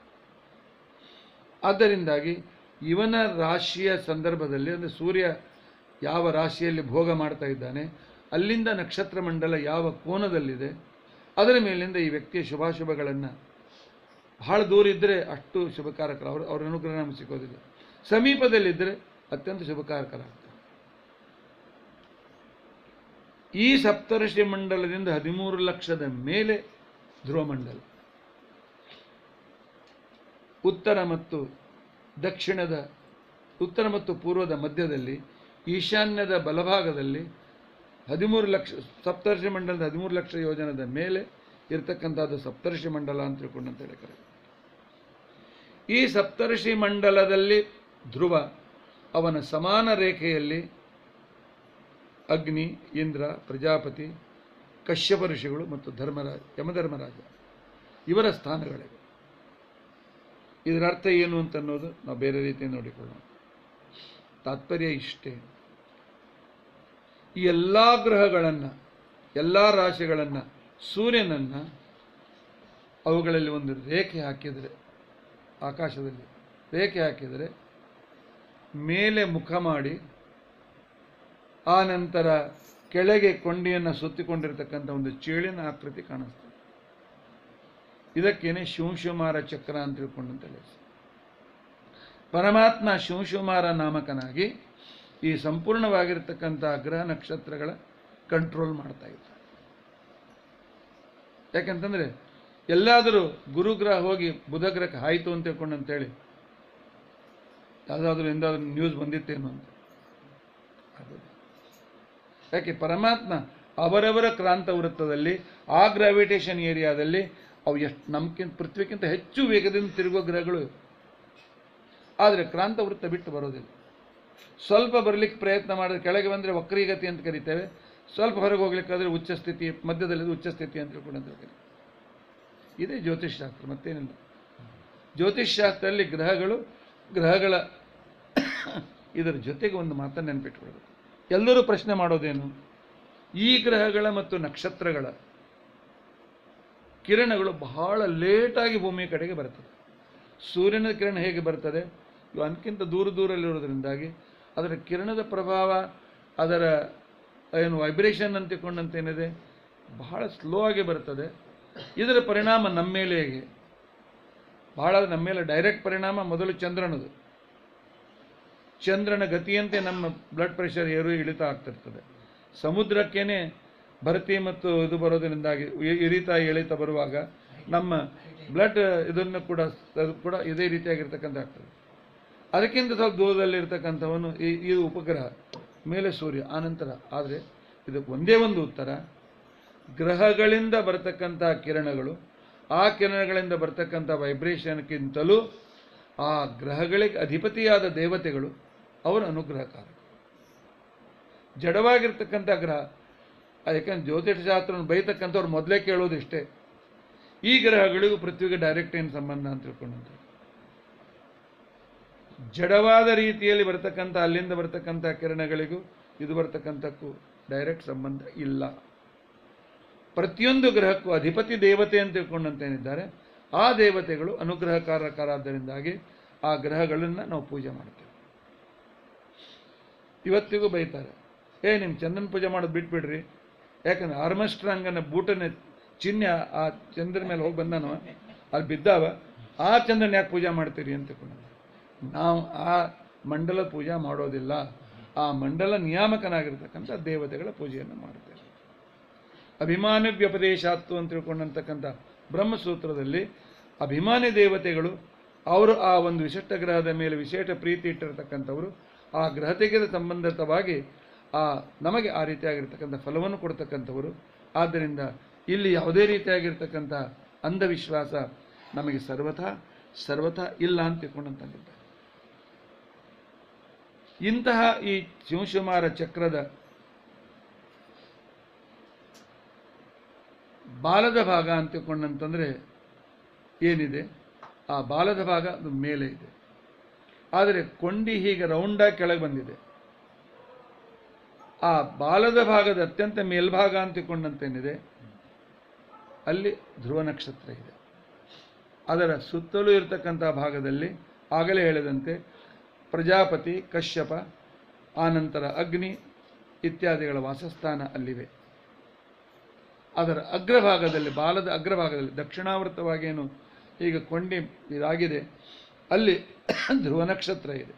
ಆದ್ದರಿಂದಾಗಿ ಇವನ ರಾಶಿಯ ಸಂದರ್ಭದಲ್ಲಿ ಅಂದರೆ ಸೂರ್ಯ ಯಾವ ರಾಶಿಯಲ್ಲಿ ಭೋಗ ಮಾಡ್ತಾ ಇದ್ದಾನೆ ಅಲ್ಲಿಂದ ನಕ್ಷತ್ರ ಮಂಡಲ ಯಾವ ಕೋನದಲ್ಲಿದೆ ಅದರ ಮೇಲಿಂದ ಈ ವ್ಯಕ್ತಿಯ ಶುಭಾಶುಭಗಳನ್ನು ಬಹಳ ದೂರ ಇದ್ದರೆ ಅಷ್ಟು ಶುಭಕಾರಕರ ಅವ್ರ ಅವ್ರ ಅನುಗ್ರಹ ನಮಗೆ ಸಿಗೋದಿಲ್ಲ ಸಮೀಪದಲ್ಲಿದ್ದರೆ ಅತ್ಯಂತ ಶುಭಕಾರಕರಾಗ್ತದೆ ಈ ಸಪ್ತರ್ಷಿ ಮಂಡಲದಿಂದ ಹದಿಮೂರು ಲಕ್ಷದ ಮೇಲೆ ಧ್ರುವಮಂಡಲ ಉತ್ತರ ಮತ್ತು ದಕ್ಷಿಣದ ಉತ್ತರ ಮತ್ತು ಪೂರ್ವದ ಮಧ್ಯದಲ್ಲಿ ಈಶಾನ್ಯದ ಬಲಭಾಗದಲ್ಲಿ ಹದಿಮೂರು ಲಕ್ಷ ಸಪ್ತರ್ಷಿ ಮಂಡಲದ ಹದಿಮೂರು ಲಕ್ಷ ಯೋಜನದ ಮೇಲೆ ಇರತಕ್ಕಂಥದ್ದು ಸಪ್ತರ್ಷಿ ಮಂಡಲ ಅಂತ ತಿಳ್ಕೊಂಡು ಅಂತ ಹೇಳಿ ಕರೀತಾರೆ. ಈ ಸಪ್ತರ್ಷಿ ಮಂಡಲದಲ್ಲಿ ಧ್ರುವ ಅವನ ಸಮಾನ ರೇಖೆಯಲ್ಲಿ ಅಗ್ನಿ ಇಂದ್ರ ಪ್ರಜಾಪತಿ ಕಶ್ಯಪ ಋಷಿಗಳು ಮತ್ತು ಧರ್ಮರಾಜ ಯಮಧರ್ಮರಾಜ ಇವರ ಸ್ಥಾನಗಳಿವೆ ಇದರ ಅರ್ಥ ಏನು ಅಂತ ಅನ್ನೋದು ನಾವು ಬೇರೆ ರೀತಿ ನೋಡಿಕೊಳ್ಳೋಣ ತಾತ್ಪರ್ಯ ಇಷ್ಟೇ ಈ ಎಲ್ಲ ಗ್ರಹಗಳನ್ನು ಎಲ್ಲ ರಾಶಿಗಳನ್ನು ಸೂರ್ಯನನ್ನು ಅವುಗಳಲ್ಲಿ ಒಂದು ರೇಖೆ ಹಾಕಿದರೆ ಆಕಾಶದಲ್ಲಿ ರೇಖೆ ಹಾಕಿದರೆ ಮೇಲೆ ಮುಖ ಮಾಡಿ ಆ ನಂತರ ಕೆಳಗೆ ಕೊಂಡಿಯನ್ನು ಸುತ್ತಿಕೊಂಡಿರ್ತಕ್ಕಂಥ ಒಂದು ಚೇಳಿನ ಆಕೃತಿ ಕಾಣಿಸ್ತದೆ ಇದಕ್ಕೇನೆ ಶಿವಶಿವಮಾರ ಚಕ್ರ ಅಂತ ತಿಳ್ಕೊಂಡಂತ ಹೆಸರು ಪರಮಾತ್ಮ ಶಿವಶುಮಾರ ನಾಮಕನಾಗಿ ಈ ಸಂಪೂರ್ಣವಾಗಿರ್ತಕ್ಕಂಥ ಗ್ರಹ ನಕ್ಷತ್ರಗಳ ಕಂಟ್ರೋಲ್ ಮಾಡ್ತಾ ಇದ್ದ ಯಾಕಂತಂದ್ರೆ ಎಲ್ಲಾದರೂ ಗುರುಗ್ರಹ ಹೋಗಿ ಬುಧ ಗ್ರಹಕ್ಕೆ ಆಯಿತು ಅಂತ ತಿಳ್ಕೊಂಡು ಅಂತೇಳಿ ಯಾವುದಾದ್ರೂ ಎಂದಾದ್ರೂ ನ್ಯೂಸ್ ಬಂದಿತ್ತೇನು ಅಂತ ಆಗೋದಿಲ್ಲ. ಯಾಕೆ ಪರಮಾತ್ಮ ಅವರವರ ಕ್ರಾಂತ ವೃತ್ತದಲ್ಲಿ ಆ ಗ್ರಾವಿಟೇಷನ್ ಏರಿಯಾದಲ್ಲಿ ಅವು ಎಷ್ಟು ನಮ್ಗಿಂತ ಪೃಥ್ವಿಗಿಂತ ಹೆಚ್ಚು ವೇಗದಿಂದ ತಿರುಗೋ ಗ್ರಹಗಳು ಇವೆ. ಆದರೆ ಕ್ರಾಂತ ವೃತ್ತ ಬಿಟ್ಟು ಬರೋದಿಲ್ಲ ಸ್ವಲ್ಪ ಬರಲಿಕ್ಕೆ ಪ್ರಯತ್ನ ಮಾಡಿದ್ರೆ ಕೆಳಗೆ ಬಂದರೆ ವಕ್ರೀಗತಿ ಅಂತ ಕರಿತೇವೆ ಸ್ವಲ್ಪ ಹೊರಗೆ ಹೋಗ್ಲಿಕ್ಕಾದ್ರೆ ಉಚ್ಚ ಸ್ಥಿತಿ ಮಧ್ಯದಲ್ಲಿ ಉಚ್ಚ ಸ್ಥಿತಿ ಅಂತ ತಿಳ್ಕೊಂಡು ಅಂತ ಕರಿತೇವೆ ಇದೇ ಜ್ಯೋತಿಷ್ ಶಾಸ್ತ್ರ ಮತ್ತೇನಿಲ್ಲ ಜ್ಯೋತಿಷ್ ಶಾಸ್ತ್ರದಲ್ಲಿ ಗ್ರಹಗಳು ಗ್ರಹಗಳ ಇದರ ಜೊತೆಗೆ ಒಂದು ಮಾತನ್ನು ನೆನಪಿಟ್ಕೊಳ್ಬೇಕು ಎಲ್ಲರೂ ಪ್ರಶ್ನೆ ಮಾಡೋದೇನು ಈ ಗ್ರಹಗಳ ಮತ್ತು ನಕ್ಷತ್ರಗಳ ಕಿರಣಗಳು ಬಹಳ ಲೇಟಾಗಿ ಭೂಮಿಯ ಕಡೆಗೆ ಬರ್ತದೆ ಸೂರ್ಯನ ಕಿರಣ ಹೇಗೆ ಬರ್ತದೆ ಇವು ಅದಕ್ಕಿಂತ ದೂರ ದೂರಲ್ಲಿರೋದ್ರಿಂದಾಗಿ ಅದರ ಕಿರಣದ ಪ್ರಭಾವ ಅದರ ಏನು ವೈಬ್ರೇಷನ್ ಅಂತ ತಿಳ್ಕೊಂಡಂತೇನಿದೆ ಬಹಳ ಸ್ಲೋ ಆಗಿ ಬರ್ತದೆ ಇದರ ಪರಿಣಾಮ ನಮ್ಮ ಮೇಲೆ ಹೇಗೆ ಬಹಳ ನಮ್ಮ ಮೇಲೆ ಡೈರೆಕ್ಟ್ ಪರಿಣಾಮ ಮೊದಲು ಚಂದ್ರನದು ಚಂದ್ರನ ಗತಿಯಂತೆ ನಮ್ಮ ಬ್ಲಡ್ ಪ್ರೆಷರ್ ಏರು ಇಳಿತ ಆಗ್ತಿರ್ತದೆ ಸಮುದ್ರಕ್ಕೇನೆ ಭರತಿ ಮತ್ತು ಇದು ಬರೋದರಿಂದಾಗಿ ಇ- ಇರಿತ ಎಳಿತ ಬರುವಾಗ ನಮ್ಮ ಬ್ಲಡ್ ಇದನ್ನು ಕೂಡ ಅದು ಕೂಡ ಇದೇ ರೀತಿಯಾಗಿರ್ತಕ್ಕಂಥ ಆಗ್ತದೆ ಅದಕ್ಕಿಂತ ಸ್ವಲ್ಪ ದೂರದಲ್ಲಿರ್ತಕ್ಕಂಥವನು ಈ ಈ ಉಪಗ್ರಹ ಮೇಲೆ ಸೂರ್ಯ ಆನಂತರ ಆದರೆ ಇದಕ್ಕೆ ಒಂದೇ ಒಂದು ಉತ್ತರ ಗ್ರಹಗಳಿಂದ ಬರತಕ್ಕಂಥ ಕಿರಣಗಳು ಆ ಕಿರಣಗಳಿಂದ ಬರ್ತಕ್ಕಂಥ ವೈಬ್ರೇಷನ್ಗಿಂತಲೂ ಆ ಗ್ರಹಗಳಿಗೆ ಅಧಿಪತಿಯಾದ ದೇವತೆಗಳು ಅವರ ಅನುಗ್ರಹಕಾರ ಜಡವಾಗಿರ್ತಕ್ಕಂಥ ಗ್ರಹ ಯಾಕಂದ್ರೆ ಜ್ಯೋತಿಷ ಶಾಸ್ತ್ರವನ್ನು ಬೈತಕ್ಕಂಥವ್ರು ಮೊದಲೇ ಕೇಳೋದು ಇಷ್ಟೇ ಈ ಗ್ರಹಗಳಿಗೂ ಪೃಥ್ವಿಗೆ ಡೈರೆಕ್ಟ್ ಏನು ಸಂಬಂಧ ಅಂತ ತಿಳ್ಕೊಂಡಂತ ಜಡವಾದ ರೀತಿಯಲ್ಲಿ ಬರ್ತಕ್ಕಂಥ ಅಲ್ಲಿಂದ ಬರ್ತಕ್ಕಂಥ ಕಿರಣಗಳಿಗೂ ಇದು ಬರ್ತಕ್ಕಂಥಕ್ಕೂ ಡೈರೆಕ್ಟ್ ಸಂಬಂಧ ಇಲ್ಲ ಪ್ರತಿಯೊಂದು ಗ್ರಹಕ್ಕೂ ಅಧಿಪತಿ ದೇವತೆ ಅಂತ ತಿಳ್ಕೊಂಡಂತೇನಿದ್ದಾರೆ ಆ ದೇವತೆಗಳು ಅನುಗ್ರಹಕಾರಕರಾದ್ದರಿಂದಾಗಿ ಆ ಗ್ರಹಗಳನ್ನು ನಾವು ಪೂಜೆ ಮಾಡ್ತೇವೆ ಇವತ್ತಿಗೂ ಬೈತಾರೆ ಏ ನಿಮ್ಮ ಚಂದ್ರನ ಪೂಜೆ ಮಾಡೋದು ಬಿಟ್ಬಿಡ್ರಿ ಯಾಕಂದ್ರೆ ಆರ್ಮಸ್ಟ್ರಾಂಗನ ಬೂಟನ ಚಿಹ್ನೆ ಆ ಚಂದ್ರನ ಮೇಲೆ ಹೋಗಿ ಬಂದಾನವ ಅಲ್ಲಿ ಬಿದ್ದಾವ ಆ ಚಂದ್ರನ ಯಾಕೆ ಪೂಜೆ ಮಾಡ್ತೀರಿ ಅಂತ ತಿಳ್ಕೊಂಡು ನಾವು ಆ ಮಂಡಲ ಪೂಜೆ ಮಾಡೋದಿಲ್ಲ ಆ ಮಂಡಲ ನಿಯಾಮಕನಾಗಿರ್ತಕ್ಕಂಥ ದೇವತೆಗಳ ಪೂಜೆಯನ್ನು ಮಾಡ್ತೇವೆ ಅಭಿಮಾನಿ ವ್ಯಪದೇಶಾತ್ತು ಅಂತ ತಿಳ್ಕೊಂಡಂತಕ್ಕಂಥ ಬ್ರಹ್ಮಸೂತ್ರದಲ್ಲಿ ಅಭಿಮಾನಿ ದೇವತೆಗಳು ಅವರು ಆ ಒಂದು ವಿಶಿಷ್ಟ ಗ್ರಹದ ಮೇಲೆ ವಿಶೇಷ ಪ್ರೀತಿ ಇಟ್ಟಿರತಕ್ಕಂಥವರು ಆ ಗ್ರಹತೆಗೆ ಸಂಬಂಧಿತವಾಗಿ ಆ ನಮಗೆ ಆ ರೀತಿಯಾಗಿರ್ತಕ್ಕಂಥ ಫಲವನ್ನು ಕೊಡ್ತಕ್ಕಂಥವರು ಆದ್ದರಿಂದ ಇಲ್ಲಿ ಯಾವುದೇ ರೀತಿಯಾಗಿರ್ತಕ್ಕಂಥ ಅಂಧವಿಶ್ವಾಸ ನಮಗೆ ಸರ್ವಥಾ ಸರ್ವಥಾ ಇಲ್ಲ ಅಂತ ತಿಳ್ಕೊಂಡಂತಂದಿದ್ದಾರೆ ಇಂತಹ ಈ ಶಿವಶುಮಾರ ಚಕ್ರದ ಬಾಲದ ಭಾಗ ಅಂತ ತಿಳ್ಕೊಂಡಂತಂದ್ರೆ ಏನಿದೆ ಆ ಬಾಲದ ಭಾಗ ಅದು ಮೇಲೆ ಇದೆ ಆದರೆ ಕೊಂಡಿ ಹೀಗೆ ರೌಂಡಾಗಿ ಕೆಳಗೆ ಬಂದಿದೆ ಆ ಬಾಲದ ಭಾಗದ ಅತ್ಯಂತ ಮೇಲ್ಭಾಗ ಅಂತ ತಿಳ್ಕೊಂಡಂತೇನಿದೆ ಅಲ್ಲಿ ಧ್ರುವ ನಕ್ಷತ್ರ ಇದೆ ಅದರ ಸುತ್ತಲೂ ಇರತಕ್ಕಂಥ ಭಾಗದಲ್ಲಿ ಆಗಲೇ ಹೇಳಿದಂತೆ ಪ್ರಜಾಪತಿ ಕಶ್ಯಪ ಆನಂತರ ಅಗ್ನಿ ಇತ್ಯಾದಿಗಳ ವಾಸಸ್ಥಾನ ಅಲ್ಲಿವೆ ಅದರ ಅಗ್ರಭಾಗದಲ್ಲಿ ಬಾಲದ ಅಗ್ರಭಾಗದಲ್ಲಿ ದಕ್ಷಿಣಾವೃತವಾಗಿ ಏನು ಈಗ ಕೊಂಡಿ ಇದಾಗಿದೆ ಅಲ್ಲಿ ಧ್ರುವ ನಕ್ಷತ್ರ ಇದೆ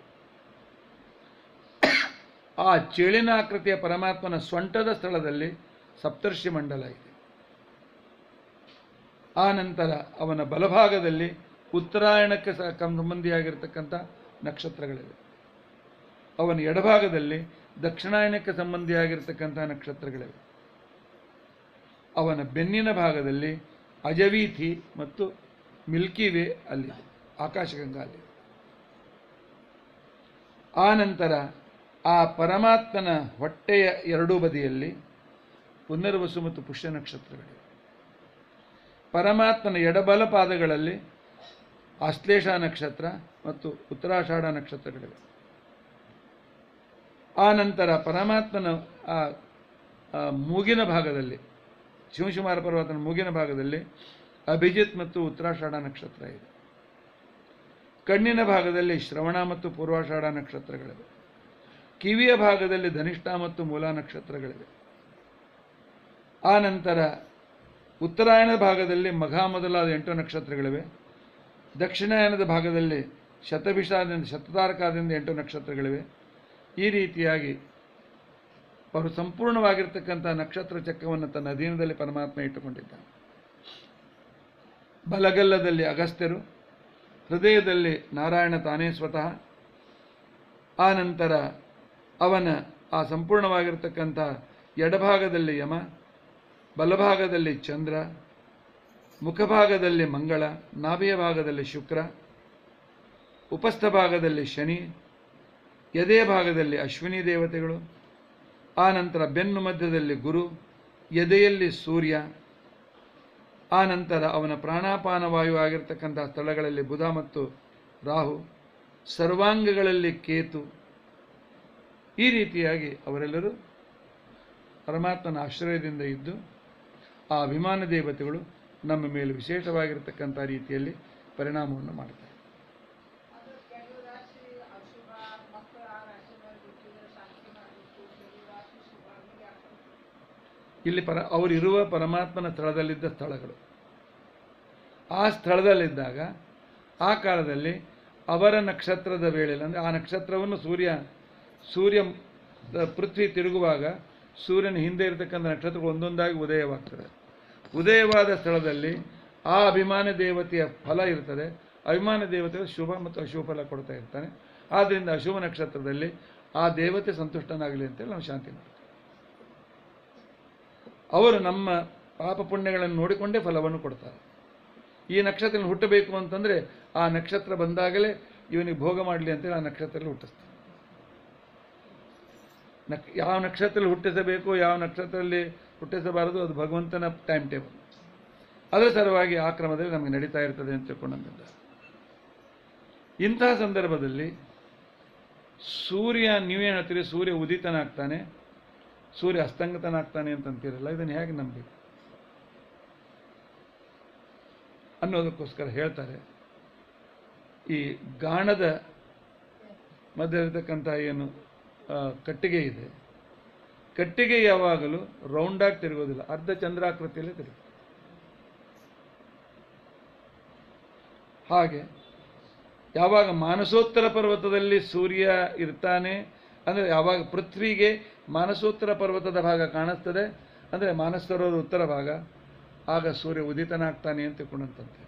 ಆ ಚೇಳಿನ ಆಕೃತಿಯ ಪರಮಾತ್ಮನ ಸೊಂಟದ ಸ್ಥಳದಲ್ಲಿ ಸಪ್ತರ್ಷಿ ಮಂಡಲ ಇದೆ ಆ ನಂತರ ಅವನ ಬಲಭಾಗದಲ್ಲಿ ಉತ್ತರಾಯಣಕ್ಕೆ ಸ- ಸಂಬಂಧಿಯಾಗಿರ್ತಕ್ಕಂಥ ನಕ್ಷತ್ರಗಳಿವೆ ಅವನ ಎಡಭಾಗದಲ್ಲಿ ದಕ್ಷಿಣಾಯನಕ್ಕೆ ಸಂಬಂಧಿಯಾಗಿರ್ತಕ್ಕಂಥ ನಕ್ಷತ್ರಗಳಿವೆ ಅವನ ಬೆನ್ನಿನ ಭಾಗದಲ್ಲಿ ಅಜವೀಥಿ ಮತ್ತು ಮಿಲ್ಕಿ ವೇ ಅಲ್ಲಿದೆ ಆಕಾಶಗಂಗಾ ಅಲ್ಲಿದೆ ಆ ನಂತರ ಆ ಪರಮಾತ್ಮನ ಹೊಟ್ಟೆಯ ಎರಡೂ ಬದಿಯಲ್ಲಿ ಪುನರ್ವಸು ಮತ್ತು ಪುಷ್ಯ ನಕ್ಷತ್ರಗಳಿವೆ ಪರಮಾತ್ಮನ ಎಡಬಲ ಪಾದಗಳಲ್ಲಿ ಆಶ್ಲೇಷ ನಕ್ಷತ್ರ ಮತ್ತು ಉತ್ತರಾಷಾಢ ನಕ್ಷತ್ರಗಳಿವೆ ಆ ನಂತರ ಪರಮಾತ್ಮನ ಆ ಆ ಮೂಗಿನ ಭಾಗದಲ್ಲಿ ಶಿವಶುಮಾರ ಪರ್ವತನ ಮೂಗಿನ ಭಾಗದಲ್ಲಿ ಅಭಿಜಿತ್ ಮತ್ತು ಉತ್ತರಾಷಾಢ ನಕ್ಷತ್ರ ಇದೆ ಕಣ್ಣಿನ ಭಾಗದಲ್ಲಿ ಶ್ರವಣ ಮತ್ತು ಪೂರ್ವಾಷಾಢ ನಕ್ಷತ್ರಗಳಿವೆ ಕಿವಿಯ ಭಾಗದಲ್ಲಿ ಧನಿಷ್ಠ ಮತ್ತು ಮೂಲ ನಕ್ಷತ್ರಗಳಿವೆ ಆ ನಂತರ ಉತ್ತರಾಯಣದ ಭಾಗದಲ್ಲಿ ಮಘ ಮೊದಲಾದ ಎಂಟು ನಕ್ಷತ್ರಗಳಿವೆ ದಕ್ಷಿಣಾಯನದ ಭಾಗದಲ್ಲಿ ಶತಭಿಷಾದಿಂದ ಶತತಾರಕಾದಿಂದ ಎಂಟು ನಕ್ಷತ್ರಗಳಿವೆ ಈ ರೀತಿಯಾಗಿ ಅವರು ಸಂಪೂರ್ಣವಾಗಿರ್ತಕ್ಕಂಥ ನಕ್ಷತ್ರ ಚಕ್ರವನ್ನು ತನ್ನ ಅಧೀನದಲ್ಲಿ ಪರಮಾತ್ಮ ಇಟ್ಟುಕೊಂಡಿದ್ದಾನೆ ಬಲಗಲ್ಲದಲ್ಲಿ ಅಗಸ್ತ್ಯರು ಹೃದಯದಲ್ಲಿ ನಾರಾಯಣ ತಾನೇ ಸ್ವತಃ ಆ ನಂತರ ಅವನ ಆ ಸಂಪೂರ್ಣವಾಗಿರ್ತಕ್ಕಂಥ ಎಡಭಾಗದಲ್ಲಿ ಯಮ ಬಲಭಾಗದಲ್ಲಿ ಚಂದ್ರ ಮುಖಭಾಗದಲ್ಲಿ ಮಂಗಳ ನಾಭಿಯ ಭಾಗದಲ್ಲಿ ಶುಕ್ರ ಉಪಸ್ಥ ಭಾಗದಲ್ಲಿ ಶನಿ ಎದೆಯ ಭಾಗದಲ್ಲಿ ಅಶ್ವಿನಿ ದೇವತೆಗಳು ಆ ನಂತರ ಬೆನ್ನು ಮಧ್ಯದಲ್ಲಿ ಗುರು ಎದೆಯಲ್ಲಿ ಸೂರ್ಯ ಆ ನಂತರ ಅವನ ಪ್ರಾಣಾಪಾನ ವಾಯು ಆಗಿರ್ತಕ್ಕಂಥ ಸ್ಥಳಗಳಲ್ಲಿ ಬುಧ ಮತ್ತು ರಾಹು ಸರ್ವಾಂಗಗಳಲ್ಲಿ ಕೇತು ಈ ರೀತಿಯಾಗಿ ಅವರೆಲ್ಲರೂ ಪರಮಾತ್ಮನ ಆಶ್ರಯದಿಂದ ಇದ್ದು ಆ ಅಭಿಮಾನ ದೇವತೆಗಳು ನಮ್ಮ ಮೇಲೆ ವಿಶೇಷವಾಗಿರ್ತಕ್ಕಂಥ ರೀತಿಯಲ್ಲಿ ಪರಿಣಾಮವನ್ನು ಮಾಡ್ತಾರೆ ಅದು ಕೆಲವು ರಾಶಿ ಅಶುಭ ಮಕ್ಕಳ ಆ ರಾಶಿ ಮೇಲೆ ಬಿಟ್ಟಿದ್ರೆ ಶಾಂತಿ ಮಾಡಬೇಕು ಕೆಲವು ರಾಶಿ ಶುಭ ಹೀಗೆ ಆಗ್ತದೆ. ಇಲ್ಲಿ ಪರ ಅವರಿರುವ ಪರಮಾತ್ಮನ ಸ್ಥಳದಲ್ಲಿದ್ದ ಸ್ಥಳಗಳು ಆ ಸ್ಥಳದಲ್ಲಿದ್ದಾಗ ಆ ಕಾಲದಲ್ಲಿ ಅವರ ನಕ್ಷತ್ರದ ವೇಳೆಯಲ್ಲಿ ಅಂದರೆ ಆ ನಕ್ಷತ್ರವನ್ನು ಸೂರ್ಯ ಸೂರ್ಯ ದ- ಪೃಥ್ವಿ ತಿರುಗುವಾಗ ಸೂರ್ಯನ ಹಿಂದೆ ಇರತಕ್ಕಂಥ ನಕ್ಷತ್ರಗಳು ಒಂದೊಂದಾಗಿ ಉದಯವಾಗ್ತದೆ ಉದಯವಾದ ಸ್ಥಳದಲ್ಲಿ ಆ ಅಭಿಮಾನ ದೇವತೆಯ ಫಲ ಇರ್ತದೆ ಅಭಿಮಾನ ದೇವತೆಗಳು ಶುಭ ಮತ್ತು ಅಶುಭ ಫಲ ಕೊಡ್ತಾ ಇರ್ತಾನೆ ಆದ್ದರಿಂದ ಅಶುಭ ನಕ್ಷತ್ರದಲ್ಲಿ ಆ ದೇವತೆ ಸಂತುಷ್ಟನಾಗಲಿ ಅಂತೇಳಿ ನಾವು ಶಾಂತಿ ಮಾಡ್ತೀವಿ ಅವರು ನಮ್ಮ ಪಾಪ ಪುಣ್ಯಗಳನ್ನು ನೋಡಿಕೊಂಡೇ ಫಲವನ್ನು ಕೊಡ್ತಾರೆ ಈ ನಕ್ಷತ್ರ ಹುಟ್ಟಬೇಕು ಅಂತಂದರೆ ಆ ನಕ್ಷತ್ರ ಬಂದಾಗಲೇ ಇವನಿಗೆ ಭೋಗ ಮಾಡಲಿ ಅಂತೇಳಿ ಆ ನಕ್ಷತ್ರದಲ್ಲಿ ಹುಟ್ಟಿಸ್ತಾರೆ ನಕ್ ಯಾವ ನಕ್ಷತ್ರದಲ್ಲಿ ಹುಟ್ಟಿಸಬೇಕು ಯಾವ ನಕ್ಷತ್ರದಲ್ಲಿ ಹುಟ್ಟಿಸಬಾರದು ಅದು ಭಗವಂತನ ಟೈಮ್ ಟೇಬಲ್ ಅದರ ಸಲುವಾಗಿ ಆ ಕ್ರಮದಲ್ಲಿ ನಮಗೆ ನಡೀತಾ ಇರ್ತದೆ ಅಂತ ತಿಳ್ಕೊಂಡಂತಿದ್ದಾರೆ ಇಂತಹ ಸಂದರ್ಭದಲ್ಲಿ ಸೂರ್ಯ ನೀವೇನು ಹೇಳ್ತೀರಿ ಸೂರ್ಯ ಉದಿತನಾಗ್ತಾನೆ ಸೂರ್ಯ ಅಸ್ತಂಗತನಾಗ್ತಾನೆ ಅಂತ ಅಂತೀರಲ್ಲ ಇದನ್ನು ಹೇಗೆ ನಂಬಬೇಕು ಅನ್ನೋದಕ್ಕೋಸ್ಕರ ಹೇಳ್ತಾರೆ ಈ ಗಾಣದ ಮಧ್ಯೆ ಇರತಕ್ಕಂಥ ಏನು ಆ, ಕಟ್ಟಿಗೆ ಇದೆ ಕಟ್ಟಿಗೆ ಯಾವಾಗಲೂ ರೌಂಡಾಗಿ ತಿರುಗೋದಿಲ್ಲ ಅರ್ಧ ಚಂದ್ರಾಕೃತಿಯಲ್ಲಿ ತಿರುಗುತ್ತೆ ಹಾಗೆ ಯಾವಾಗ ಮಾನಸೋತ್ತರ ಪರ್ವತದಲ್ಲಿ ಸೂರ್ಯ ಇರ್ತಾನೆ ಅಂದರೆ ಯಾವಾಗ ಪೃಥ್ವಿಗೆ ಮಾನಸೋತ್ತರ ಪರ್ವತದ ಭಾಗ ಕಾಣಿಸ್ತದೆ ಅಂದರೆ ಮಾನಸರೋವರದ ಉತ್ತರ ಭಾಗ ಆಗ ಸೂರ್ಯ ಉದಿತನಾಗ್ತಾನೆ ಅಂತ ತಿಳ್ಕೊಂಡಂತಂತೆ